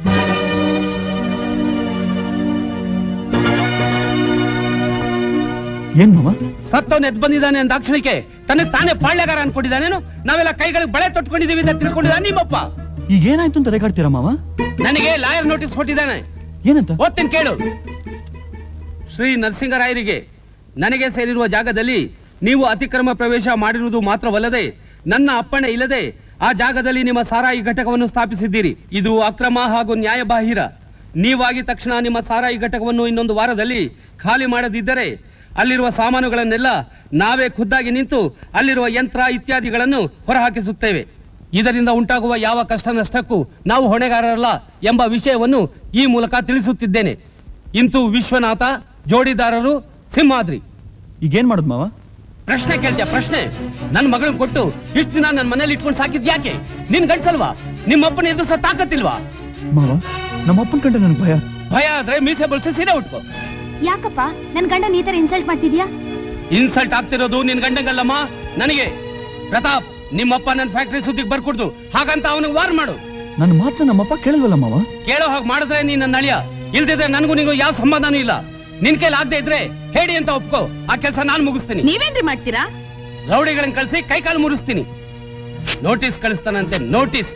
S22: ಏನ್ ಮಾವ
S9: ಸತ್ತವನ್ ಎದ್ ಬಂದಿದ್ದಾನೆ ಅಂತ ಕ್ಷಣಕ್ಕೆ ತನಗೆ ತಾನೇ ಪಾಳ್ಯಗಾರ ಅನ್ಕೊಂಡಿದ್ದಾನೇನು ನಾವೆಲ್ಲ ಕೈಗಳಿಗೆ ಬಳೆ ತೊಟ್ಕೊಂಡಿದೀವಿ ಅಂತ ತಿಳ್ಕೊಂಡಿದ್ದಾನೆ ನಿಮ್ಮಪ್ಪ
S22: ಈಗ ಏನಾಯ್ತು ಅಂತ ರೇಗಾಡ್ತೀರಾ ಮಾವ
S9: ನನಗೆ ಲಾಯರ್ ನೋಟಿಸ್ ಕೊಟ್ಟಿದ್ದಾನೆ
S22: ಏನಂತ
S9: ಓದ್ತೀನಿ ಕೇಳು ಶ್ರೀ ನರಸಿಂಗರಾಯರಿಗೆ ನನಗೆ ಸೇರಿರುವ ಜಾಗದಲ್ಲಿ ನೀವು ಅತಿಕ್ರಮ ಪ್ರವೇಶ ಮಾಡಿರುವುದು ಮಾತ್ರವಲ್ಲದೆ ನನ್ನ ಅಪ್ಪಣೆ ಇಲ್ಲದೆ ಆ ಜಾಗದಲ್ಲಿ ನಿಮ್ಮ ಸಾರಾಯಿ ಘಟಕವನ್ನು ಸ್ಥಾಪಿಸಿದ್ದೀರಿ ಇದು ಅಕ್ರಮ ಹಾಗೂ ನ್ಯಾಯಬಾಹಿರ ನೀವಾಗಿ ತಕ್ಷಣ ನಿಮ್ಮ ಸಾರಾಯಿ ಘಟಕವನ್ನು ಇನ್ನೊಂದು ವಾರದಲ್ಲಿ ಖಾಲಿ ಮಾಡದಿದ್ದರೆ ಅಲ್ಲಿರುವ ಸಾಮಾನುಗಳನ್ನೆಲ್ಲ ನಾವೇ ಖುದ್ದಾಗಿ ನಿಂತು ಅಲ್ಲಿರುವ ಯಂತ್ರ ಇತ್ಯಾದಿಗಳನ್ನು ಹೊರಹಾಕಿಸುತ್ತೇವೆ ಇದರಿಂದ ಉಂಟಾಗುವ ಯಾವ ಕಷ್ಟ ನಷ್ಟಕ್ಕೂ ನಾವು ಹೊಣೆಗಾರರಲ್ಲ ಎಂಬ ವಿಷಯವನ್ನು ಈ ಮೂಲಕ ತಿಳಿಸುತ್ತಿದ್ದೇನೆ ಇಂತು ವಿಶ್ವನಾಥ ಜೋಡಿದಾರರು ಸಿಂಹಾದ್ರಿ
S22: ಈಗೇನ್ ಮಾಡುದು ಮಾವ
S9: ಪ್ರಶ್ನೆ ಕೇಳ್ತೀಯ ಪ್ರಶ್ನೆ ನನ್ನ ಮಗಳನ್ನ ಕೊಟ್ಟು ಇಷ್ಟು ದಿನ ನನ್ನ ಮನೇಲಿ ಇಟ್ಕೊಂಡು ಸಾಕಿದ್ ಯಾಕೆ ನಿನ್ ಗಂಡ್ಸಲ್ವಾ ನಿಮ್ಮಪ್ಪನ ಎದುರ್ಸ ತಾಕತ್ತಿಲ್ವಾ
S22: ಮಾವ ನಮ್ಮ ಅಪ್ಪನ ಕಂಡ್ರೆ ನನಗೆ ಭಯ
S9: ಭಯ ಆದ್ರೆ ಮೀಸೆ ಬಲ್ಸಿ ಸೀರೆ ಉಟ್ಕೋ
S16: ಯಾಕಪ್ಪ ನನ್ ಗಂಡನ್ ಈ ತರ ಇನ್ಸಲ್ಟ್ ಮಾಡ್ತಿದ್ಯಾ
S9: ಇನ್ಸಲ್ಟ್ ಆಗ್ತಿರೋದು ನಿನ್ ಗಂಡಂಗಲ್ಲಮ್ಮ ನನಗೆ ಪ್ರತಾಪ್ ನಿಮ್ಮಪ್ಪ ನನ್ನ ಫ್ಯಾಕ್ಟ್ರಿ ಸುದ್ದಿಗೆ ಬರ್ಕೊಡ್ದು ಹಾಗಂತ ಅವನಿಗೆ ವಾರ್ ಮಾಡು
S22: ನನ್ನ ಮಾತ್ರ ನಮ್ಮಪ್ಪ ಕೇಳಲ್ವಲ್ಲ ಮಾವ
S9: ಕೇಳೋ ಹಾಗೆ ಮಾಡಿದ್ರೆ ನೀನ್ ನನ್ನ ಅಳಿಯ ಇಲ್ದಿದ್ರೆ ನನಗೂ ನಿನಗೂ ಯಾವ ಸಂಬಂಧನೂ ಇಲ್ಲ ನಿನ್ ಕೈಲಿ ಆಗದೆ ಇದ್ರೆ ಹೇಳಿ ಅಂತ ಒಪ್ಕೋ ಆ ಕೆಲಸ ನಾನು ಮುಗಿಸ್ತೀನಿ
S3: ನೀವೇನ್ರಿ ಮಾಡ್ತೀರಾ
S9: ರೌಡಿಗಳನ್ನ ಕಳಿಸಿ ಕೈ ಕಾಲು ಮುರಿಸ್ತೀನಿ ನೋಟಿಸ್ ಕಳಿಸ್ತಾನಂತೆ ನೋಟಿಸ್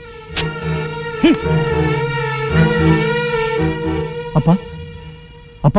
S22: ಅಪ್ಪ ಅಪ್ಪ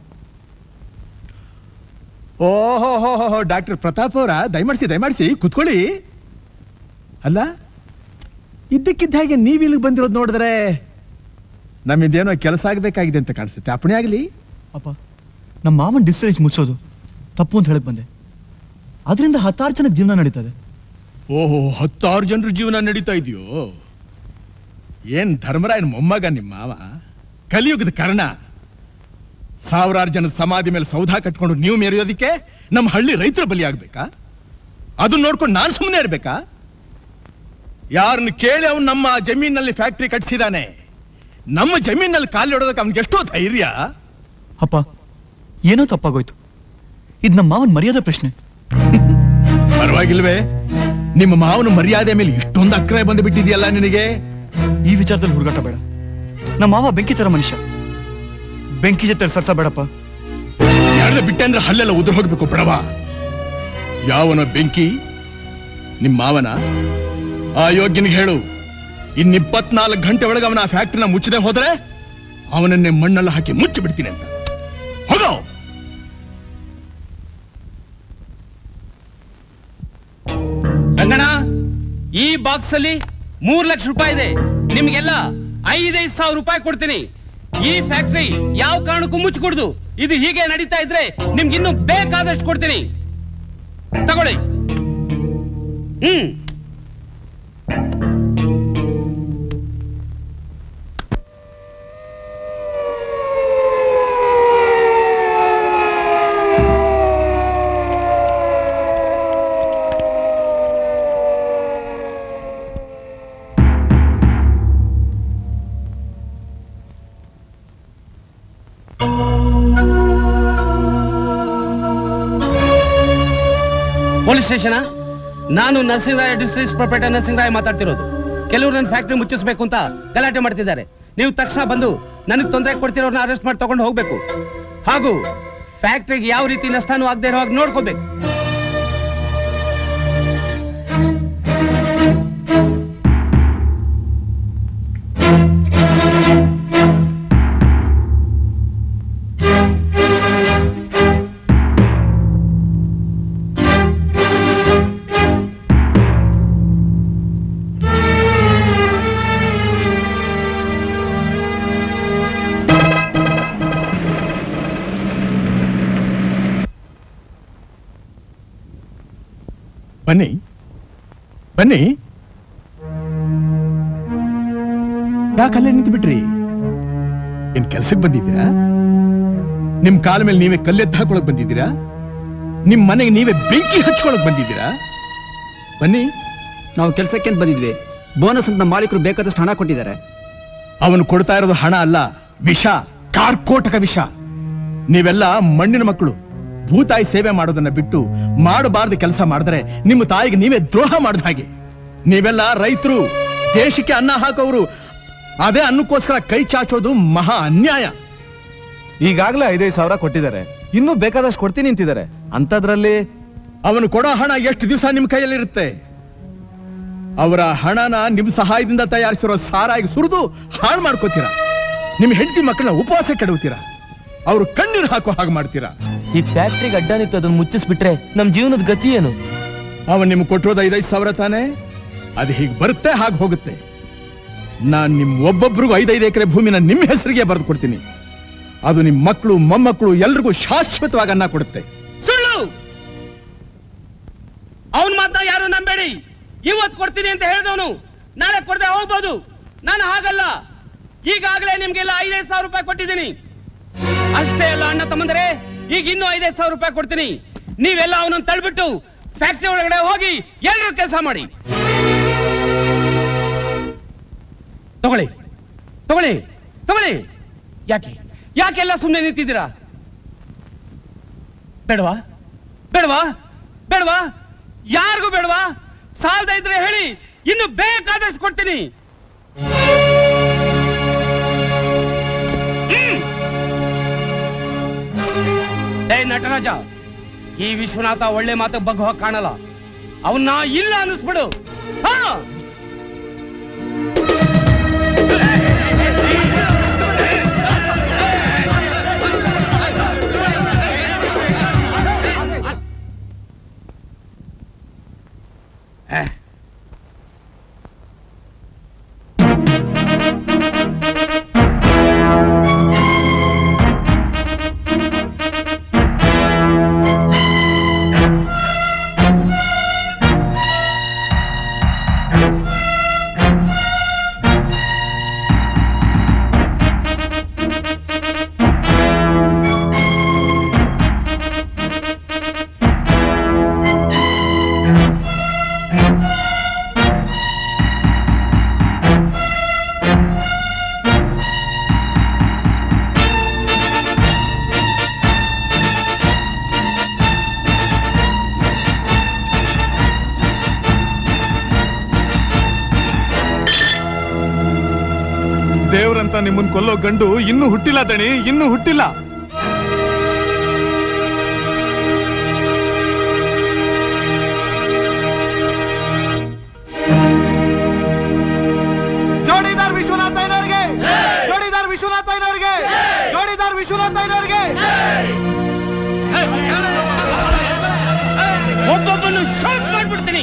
S5: ಓಹೋ ಡಾಕ್ಟರ್ ಪ್ರತಾಪ್ ಅವರ ದಯಮಾಡಿಸಿ ದಯಮಾಡಿಸಿ ಕುತ್ಕೊಳ್ಳಿ ಅಲ್ಲ ಇದ್ದಕ್ಕಿದ್ದ ಹಾಗೆ ನೀವು ಇಲ್ಲಿಗೆ ಬಂದಿರೋದು ನೋಡಿದ್ರೆ ನಮ್ಮಿಂದೇನೋ ಕೆಲಸ ಆಗಬೇಕಾಗಿದೆ ಅಂತ ಕಾಣಿಸುತ್ತೆ ಅಪ್ಪಣೆ ಆಗಲಿ
S22: ಅಪ್ಪ ನಮ್ಮ ಮಾವನ್ ಡಿಸ್ಟರೇಜ್ ಮುಚ್ಚೋದು ತಪ್ಪು ಅಂತ ಹೇಳಕ್ ಬಂದೆ ಅದರಿಂದ ಹತ್ತಾರು ಜನಕ್ಕೆ ಜೀವನ ನಡೀತದೆ
S5: ಓಹೋ ಹತ್ತಾರು ಜನರ ಜೀವನ ನಡೀತಾ ಇದೆಯೋ ಏನ್ ಧರ್ಮರಾಯನ ಮೊಮ್ಮಗ ನಿಮ್ಮ ಮಾವ ಕಲಿಯುಗದ ಕರ್ಣ ಸಾವಿರಾರು ಜನದ ಸಮಾಧಿ ಮೇಲೆ ಸೌಧ ಕಟ್ಕೊಂಡು ನೀವು ಮೆರೆಯೋದಿಕ್ಕೆ ನಮ್ಮ ಹಳ್ಳಿ ರೈತರ ಬಲಿ ಆಗ್ಬೇಕಾ ಅದನ್ನ ನೋಡ್ಕೊಂಡು ನಾನು ಸುಮ್ಮನೆ ಇರ್ಬೇಕಾ ಯಾರನ್ನ ಕೇಳಿ ಅವನು ನಮ್ಮ ಜಮೀನಲ್ಲಿ ಫ್ಯಾಕ್ಟ್ರಿ ಕಟ್ಸಿದಾನೆ ನಮ್ಮ ಜಮೀನಲ್ಲಿ ಕಾಲಿಡೋದಕ್ಕೆ ಅವ್ನಿಗೆ ಎಷ್ಟೋ ಧೈರ್ಯ
S22: ಅಪ್ಪ ಏನೋ ತಪ್ಪಾಗೋಯ್ತು ಇದು ನಮ್ಮ ಮಾವನ್ ಮರ್ಯಾದೆ ಪ್ರಶ್ನೆ
S5: ಪರವಾಗಿಲ್ವೇ ನಿಮ್ಮ ಮಾವನ ಮರ್ಯಾದೆ ಮೇಲೆ ಇಷ್ಟೊಂದು ಅಕ್ರಯ ಬಂದು ಬಿಟ್ಟಿದೆಯಲ್ಲ ನಿನಗೆ
S22: ಈ ವಿಚಾರದಲ್ಲಿ ಹುಡುಗಾಟ ಬೇಡ ನಮ್ಮ ಮಾವ ಬೆಂಕಿ ತರ ಮನುಷ್ಯ ಬೆಂಕಿ ಜೊತೆ ಸರ್ಸ ಬೇಡಪ್ಪ
S5: ಯಾರನ್ನ ಬಿಟ್ಟೆ ಅಂದ್ರೆ ಹಲ್ಲೆಲ್ಲ ಉದುರು ಹೋಗ್ಬೇಕು ಬಿಡವ ಯಾವನ ಬೆಂಕಿ ನಿಮ್ಮ ಮಾವನ ಆ ಯೋಗ್ಯನಿಗೆ ಹೇಳು ಇನ್ ಇಪ್ಪತ್ನಾಲ್ಕು ಗಂಟೆ ಒಳಗೆ ಅವನ ಆ ಫ್ಯಾಕ್ಟ್ರಿನ ಮುಚ್ಚದೆ ಹೋದ್ರೆ ಅವನನ್ನೇ ಮಣ್ಣಲ್ಲಿ ಹಾಕಿ ಮುಚ್ಚಿ ಬಿಡ್ತೀನಿ ಅಂತ ಹೋಗೋ
S9: ರಂಗಣ ಈ ಬಾಕ್ಸ್ ಅಲ್ಲಿ ಮೂರ್ ಲಕ್ಷ ರೂಪಾಯಿ ಇದೆ ನಿಮ್ಗೆಲ್ಲ ಐದೈದು ಸಾವಿರ ರೂಪಾಯಿ ಕೊಡ್ತೀನಿ ಈ ಫ್ಯಾಕ್ಟ್ರಿ ಯಾವ ಕಾರಣಕ್ಕೂ ಮುಚ್ಚಿಕೊಡ್ದು ಇದು ಹೀಗೆ ನಡೀತಾ ಇದ್ರೆ ನಿಮ್ಗೆ ಇನ್ನು ಬೇಕಾದಷ್ಟು ಕೊಡ್ತೀನಿ ತಗೊಳ್ಳಿ ಹ್ಮ್ ಪೊಲೀಸ್ ಸ್ಟೇಷನ್ ನಾನು ನರಸಿಂಹರಾಯ ಡಿಸ್ಟ್ರಿಕ್ಟ್ ಪ್ರೊಪರೇಟರ್ ನರಸಿಂಹರಾಯ ಮಾತಾಡ್ತಿರೋದು ಕೆಲವರು ನನ್ನ ಫ್ಯಾಕ್ಟ್ರಿ ಮುಚ್ಚಿಸ್ಬೇಕು ಅಂತ ಗಲಾಟೆ ಮಾಡ್ತಿದ್ದಾರೆ ನೀವು ತಕ್ಷಣ ಬಂದು ನನಗೆ ತೊಂದರೆ ಕೊಡ್ತಿರೋರ್ನ ಅರೆಸ್ಟ್ ಮಾಡಿ ತಗೊಂಡು ಹೋಗ್ಬೇಕು ಹಾಗೂ ಫ್ಯಾಕ್ಟ್ರಿಗೆ ಯಾವ ರೀತಿ ನಷ್ಟನೂ ಆಗದೆ ಇರೋ ಹಾಗೆ ನೋಡ್ಕೋಬೇಕು
S8: ಬನ್ನಿ ಬನ್ನಿ ಯಾಕಲ್ಲೇ ನಿಂತು ಬಿಟ್ರಿ ಏನ್ ಕೆಲ್ಸಕ್ಕೆ ಬಂದಿದ್ದೀರಾ ನಿಮ್ ಕಾಲ ಮೇಲೆ ನೀವೇ ಕಲ್ಲೆದ್ದು ಹಾಕೊಳಕ್ ಬಂದಿದ್ದೀರಾ ನಿಮ್ ಮನೆಗೆ ನೀವೇ ಬೆಂಕಿ ಹಚ್ಕೊಳಕ್ ಬಂದಿದ್ದೀರಾ ಬನ್ನಿ
S2: ನಾವು ಕೆಲಸಕ್ಕೆ ಅಂತ ಬಂದಿದ್ವಿ ಬೋನಸ್ ಅಂತ ನಮ್ಮ ಮಾಲೀಕರು ಬೇಕಾದಷ್ಟು ಹಣ ಕೊಟ್ಟಿದ್ದಾರೆ
S8: ಅವನು ಕೊಡ್ತಾ ಇರೋದು ಹಣ ಅಲ್ಲ ವಿಷ ಕಾರ್ಕೋಟಕ ವಿಷ ನೀವೆಲ್ಲ ಮಣ್ಣಿನ ಮಕ್ಕಳು ಭೂತಾಯಿ ಸೇವೆ ಮಾಡೋದನ್ನ ಬಿಟ್ಟು ಮಾಡಬಾರ್ದು ಕೆಲಸ ಮಾಡಿದ್ರೆ ನಿಮ್ಮ ತಾಯಿಗೆ ನೀವೇ ದ್ರೋಹ ಮಾಡಿದ ಹಾಗೆ ನೀವೆಲ್ಲ ರೈತರು ದೇಶಕ್ಕೆ ಅನ್ನ ಹಾಕೋರು ಅದೇ ಅನ್ನಕ್ಕೋಸ್ಕರ ಕೈ ಚಾಚೋದು ಮಹಾ ಅನ್ಯಾಯ
S6: ಈಗಾಗಲೇ ಐದೈದು ಸಾವಿರ ಕೊಟ್ಟಿದ್ದಾರೆ ಇನ್ನೂ ಬೇಕಾದಷ್ಟು ಕೊಡ್ತೀನಿ ಅಂತಿದ್ದಾರೆ ಅಂಥದ್ರಲ್ಲಿ
S8: ಅವನು ಕೊಡೋ ಹಣ ಎಷ್ಟು ದಿವಸ ನಿಮ್ಮ ಕೈಯಲ್ಲಿರುತ್ತೆ ಅವರ ಹಣನ ನಿಮ್ ಸಹಾಯದಿಂದ ತಯಾರಿಸಿರೋ ಸಾರಾಗಿ ಸುರಿದು ಹಾಳು ಮಾಡ್ಕೋತೀರಾ ನಿಮ್ ಹೆಂಡತಿ ಮಕ್ಕಳನ್ನ ಉಪವಾಸ ಕೆಡವುತ್ತೀರಾ ಅವರು ಕಣ್ಣೀರು ಹಾಕೋ ಹಾಗೆ ಮಾಡ್ತೀರಾ
S20: ಈ ಫ್ಯಾಕ್ಟ್ರಿಗೆ ಅಡ್ಡ ನಿಂತು ಅದನ್ನ ಮುಚ್ಚಿಸ್ಬಿಟ್ರೆ ನಮ್ ಜೀವನದ ಗತಿ ಏನು
S8: ಅವನ್ ನಿಮ್ಗೆ ಕೊಟ್ಟಿರೋದು ಐದೈದು ಸಾವಿರ ತಾನೆ ಅದು ಹೀಗೆ ಬರುತ್ತೆ ಹಾಗೆ ಹೋಗುತ್ತೆ ನಾನ್ ನಿಮ್ ಒಬ್ಬೊಬ್ರಿಗೂ ಐದೈದು ಎಕರೆ ಭೂಮಿನ ನಿಮ್ಮ ಹೆಸರಿಗೆ ಬರೆದು ಕೊಡ್ತೀನಿ ಅದು ನಿಮ್ ಮಕ್ಕಳು ಮೊಮ್ಮಕ್ಕಳು ಎಲ್ರಿಗೂ ಶಾಶ್ವತವಾಗಿ ಅನ್ನ ಕೊಡುತ್ತೆ
S9: ಸುಳ್ಳು ಅವನ್ ಮಾತ್ರ ಯಾರು ನಂಬೇಡಿ ಇವತ್ತು ಕೊಡ್ತೀನಿ ಅಂತ ಹೇಳಿದವನು ನಾಳೆ ಕೊಡದೆ ಹೋಗ್ಬೋದು ನಾನು ಹಾಗಲ್ಲ ಈಗಾಗಲೇ ನಿಮ್ಗೆಲ್ಲ ಐದೈದು ಸಾವಿರ ರೂಪಾಯಿ ಕೊಟ್ಟಿದ್ದೀನಿ ಅಷ್ಟೇ ಅಲ್ಲ ಅಣ್ಣ ತಮ್ಮಂದರೆ ಈಗ ಇನ್ನೂ ಐದೈದು ಸಾವಿರ ರೂಪಾಯಿ ಕೊಡ್ತೀನಿ ನೀವೆಲ್ಲ ಅವನನ್ನು ತಳ್ಬಿಟ್ಟು ಫ್ಯಾಕ್ಟ್ರಿ ಒಳಗಡೆ ಹೋಗಿ ಎಲ್ಲರೂ ಕೆಲಸ ಮಾಡಿ ತಗೊಳ್ಳಿ ತಗೊಳ್ಳಿ ತಗೊಳ್ಳಿ ಯಾಕೆ ಯಾಕೆಲ್ಲ ಸುಮ್ಮನೆ ನಿಂತಿದ್ದೀರಾ ಬೇಡವಾ ಬೇಡವಾ ಬೇಡವಾ ಯಾರಿಗೂ ಬೇಡವಾ ಸಾಲದ ಇದ್ರೆ ಹೇಳಿ ಇನ್ನು ಬೇಕಾದಷ್ಟು ಕೊಡ್ತೀನಿ ಹ್ಮ್. ಏ ನಟರಾಜ ಈ ವಿಶ್ವನಾಥ ಒಳ್ಳೆ ಮಾತು ಬಗ್ಗುವ ಕಾಣಲ್ಲ ಅವನ್ನ ಇಲ್ಲ ಅನ್ನಿಸ್ಬಿಡು ಹಾ
S6: ದೇವ್ರಂತ ನಿಮ್ಮನ್ ಕೊಲ್ಲೋ ಗಂಡು ಇನ್ನೂ ಹುಟ್ಟಿಲ್ಲ ದಣಿ ಇನ್ನೂ ಹುಟ್ಟಿಲ್ಲ
S4: ಜೋಡಿದಾರ್ ವಿಶ್ವನಾಥ ಐನವ್ರಿಗೆ ಜೋಡಿದಾರ್ ವಿಶ್ವನಾಥ ಐನವ್ರಿಗೆ ಜೋಡಿದಾರ್ ವಿಶ್ವನಾಥ ಐನವ್ರಿಗೆ
S9: ಒಬ್ಬೊಬ್ಬನು ಶಾರ್ಟ್ ಮಾಡ್ಬಿಡ್ತೀನಿ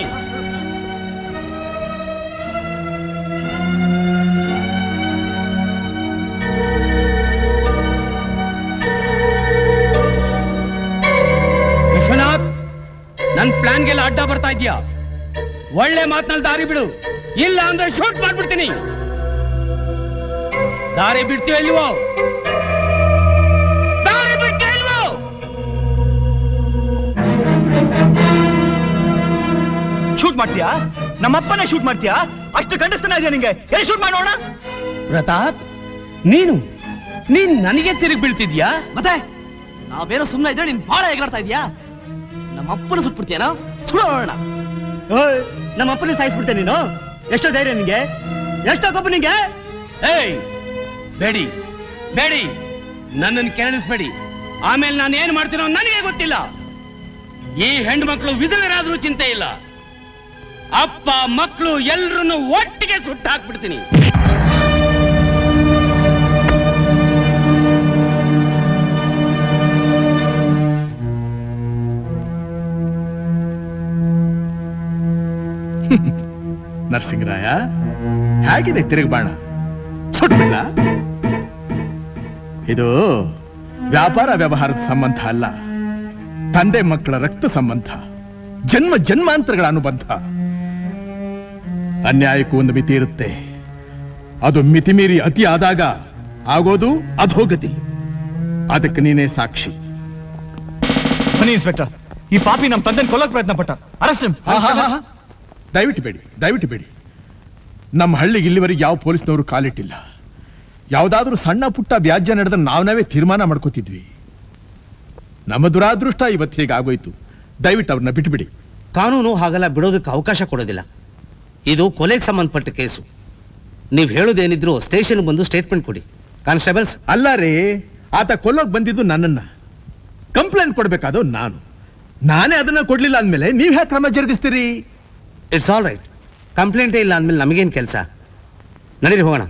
S9: ವಿಶ್ವನಾಥ್ ನನ್ ಪ್ಲಾನ್ಗೆಲ್ಲ ಅಡ್ಡ ಬರ್ತಾ ಇದೀಯಾ ಒಳ್ಳೆ ಮಾತ್ನಲ್ಲಿ ದಾರಿ ಬಿಡು ಇಲ್ಲ ಅಂದ್ರೆ ಶೂಟ್ ಮಾಡ್ಬಿಡ್ತೀನಿ ದಾರಿ ಬಿಡ್ತೀವ ಇಲ್ವೋ ದಾರಿ ಬಿಡ್ತೀವ ಇಲ್ವೋ
S22: ಶೂಟ್ ಮಾಡ್ತೀಯಾ ನಮ್ಮಪ್ಪನೇ ಶೂಟ್ ಮಾಡ್ತೀಯಾ ಅಷ್ಟು ಗಂಡಸ್ತನ ಇದೆಯಾ ನಿಂಗೆ ಎಲ್ಲಿ ಶೂಟ್ ಮಾಡೋಣ
S9: ಪ್ರತಾಪ್ ನೀನು ನೀನ್ ನನಗೆ ತಿರುಗಿ ಬೀಳ್ತಿದ್ಯಾ
S13: ಮತ್ತೆ ನಾವೇನೋ ಸುಮ್ಮನೆ ಇದ್ರೆ ನೀನ್ ಬಾಳ ಎಗರಾಡ್ತಾ ಇದೀಯಾ ನಮ್ಮ ಅಪ್ಪನ ಸುಟ್ಬಿಡ್ತೀಯನೋ ಸುಡೋಣ
S22: ಓಯ್ ನಮ್ಮ ಅಪ್ಪನೇ ಸಾಯಿಸ್ಬಿಡ್ತೇನೆ ನೀನು ಎಷ್ಟೋ ಧೈರ್ಯ ನಿಂಗೆ ಎಷ್ಟೋ ಕೊಬ್ಬು ನಿಂಗೆ
S9: ಏಯ್ ಬೇಡಿ ಬೇಡಿ ನನ್ನನ್ನು ಕೆರಳಿಸ್ಬೇಡಿ ಆಮೇಲೆ ನಾನು ಏನ್ ಮಾಡ್ತೀನೋ ನನಗೆ ಗೊತ್ತಿಲ್ಲ ಈ ಹೆಣ್ಣು ಮಕ್ಕಳು ವಿಧವೆರಾದ್ರೂ ಚಿಂತೆ ಇಲ್ಲ ಅಪ್ಪ ಮಕ್ಕಳು ಎಲ್ರನ್ನು ಒಟ್ಟಿಗೆ ಸುಟ್ಟು ಹಾಕ್ಬಿಡ್ತೀನಿ
S8: ನರಸಿಂಗರಾಯ ಹೇಗಿದೆ ತಿರುಗ್ಬಾಣ ಸುಟ್ಬಿಡ್ಲ ಇದು ವ್ಯಾಪಾರ ವ್ಯವಹಾರದ ಸಂಬಂಧ ಅಲ್ಲ ತಂದೆ ಮಕ್ಕಳ ರಕ್ತ ಸಂಬಂಧ ಜನ್ಮ ಜನ್ಮಾಂತರಗಳ ಅನುಬಂಧ ಅನ್ಯಾಯಕ್ಕೂ ಒಂದು ಮಿತಿ ಇರುತ್ತೆ ಅದು ಮಿತಿಮೀರಿ ಅತಿ ಆದಾಗ ಆಗೋದು ಅಧೋಗತಿ ಅದಕ್ಕೆ ನೀನೇ ಸಾಕ್ಷಿ
S22: ಬನ್ನಿ ಇನ್ಸ್ಪೆಕ್ಟರ್ ಈ ಪಾಪಿ ನಮ್ಮ ತಂದೆನ ಕೊಲ್ಲಕ್ ಪ್ರಯತ್ನ ಪಟ್ಟ ಅರೆಸ್ಟ್
S8: ದಯವಿಟ್ಟು ಬೇಡಿ ದಯವಿಟ್ಟು ಬೇಡಿ ನಮ್ಮ ಹಳ್ಳಿಗೆ ಇಲ್ಲಿವರೆಗೆ ಯಾವ ಪೊಲೀಸ್ನವರು ಕಾಲಿಟ್ಟಿಲ್ಲ ಯಾವುದಾದ್ರೂ ಸಣ್ಣ ಪುಟ್ಟ ವ್ಯಾಜ್ಯ ನಡೆದ್ರೆ ನಾವು ನಾವೇ ತೀರ್ಮಾನ ಮಾಡ್ಕೋತಿದ್ವಿ ನಮ್ಮ ದುರಾದೃಷ್ಟ ಇವತ್ತು ಹೀಗಾಗೋಯ್ತು ದಯವಿಟ್ಟು ಅವ್ರನ್ನ ಬಿಟ್ಬಿಡಿ
S9: ಕಾನೂನು ಹಾಗೆಲ್ಲ ಬಿಡೋದಕ್ಕೆ ಅವಕಾಶ ಕೊಡೋದಿಲ್ಲ ಇದು ಕೊಲೆಗೆ ಸಂಬಂಧಪಟ್ಟ ಕೇಸು ನೀವು ಹೇಳೋದೇನಿದ್ರು ಸ್ಟೇಷನ್ ಬಂದು ಸ್ಟೇಟ್ಮೆಂಟ್ ಕೊಡಿ ಕಾನ್ಸ್ಟೇಬಲ್ಸ್
S8: ಅಲ್ಲ ರೀ ಆತ ಕೊಲ್ಲೋಕ್ ಬಂದಿದ್ದು ನನ್ನನ್ನ ಕಂಪ್ಲೇಂಟ್ ಕೊಡ್ಬೇಕಾದೋ ನಾನು ನಾನೇ ಅದನ್ನ ಕೊಡ್ಲಿಲ್ಲ ಅಂದ್ಮೇಲೆ ನೀವ್ ಯಾಕೆ ಕ್ರಮ ಜರುಗಿಸ್ತೀರಿ
S9: ಇಟ್ಸ್ ಆಲ್ ರೈಟ್ ಕಂಪ್ಲೇಂಟೇ ಇಲ್ಲ ಅಂದಮೇಲೆ ನಮಗೇನು ಕೆಲಸ ನಡೀರಿ ಹೋಗೋಣ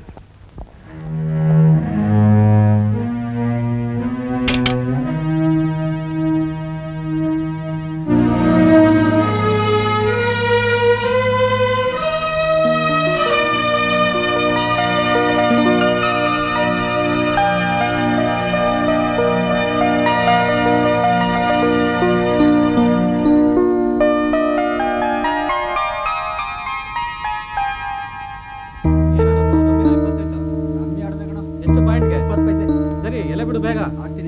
S2: ಎಷ್ಟು ಪಾಯಿಂಟ್ಗೆ ಇಪ್ಪತ್ತು ಪೈಸೆ ಸರಿ ಎಲ್ಲ ಬಿಡು ಬೇಗ ಆಗ್ತೀನಿ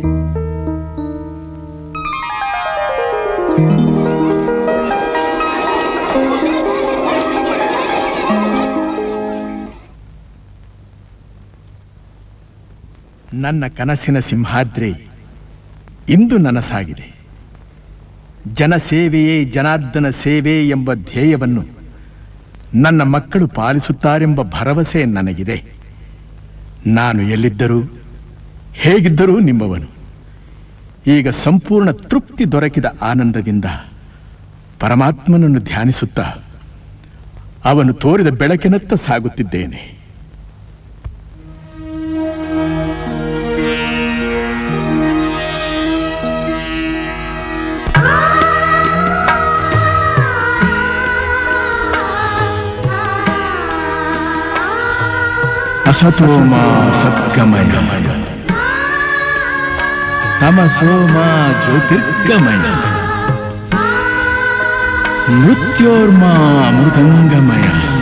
S8: ನನ್ನ ಕನಸಿನ ಸಿಂಹಾದ್ರಿ ಇಂದು ನನಸಾಗಿದೆ ಜನಸೇವೆಯೇ ಜನಾರ್ದನ ಸೇವೆ ಎಂಬ ಧ್ಯೇಯವನ್ನು ನನ್ನ ಮಕ್ಕಳು ಪಾಲಿಸುತ್ತಾರೆಂಬ ಭರವಸೆ ನನಗಿದೆ ನಾನು ಎಲ್ಲಿದ್ದರೂ ಹೇಗಿದ್ದರೂ ನಿಮ್ಮವನು ಈಗ ಸಂಪೂರ್ಣ ತೃಪ್ತಿ ದೊರಕಿದ ಆನಂದದಿಂದ ಪರಮಾತ್ಮನನ್ನು ಧ್ಯಾನಿಸುತ್ತಾ ಅವನು ತೋರಿದ ಬೆಳಕಿನತ್ತ ಸಾಗುತ್ತಿದ್ದೇನೆ ಅಸತೋಮ ಸದ್ಗಮಯ ತಮಸೋಮ ಜ್ಯೋತಿರ್ಗಮಯ ಮೃತ್ಯೋರ್ಮಾ ಅಮೃತಂಗಮಯ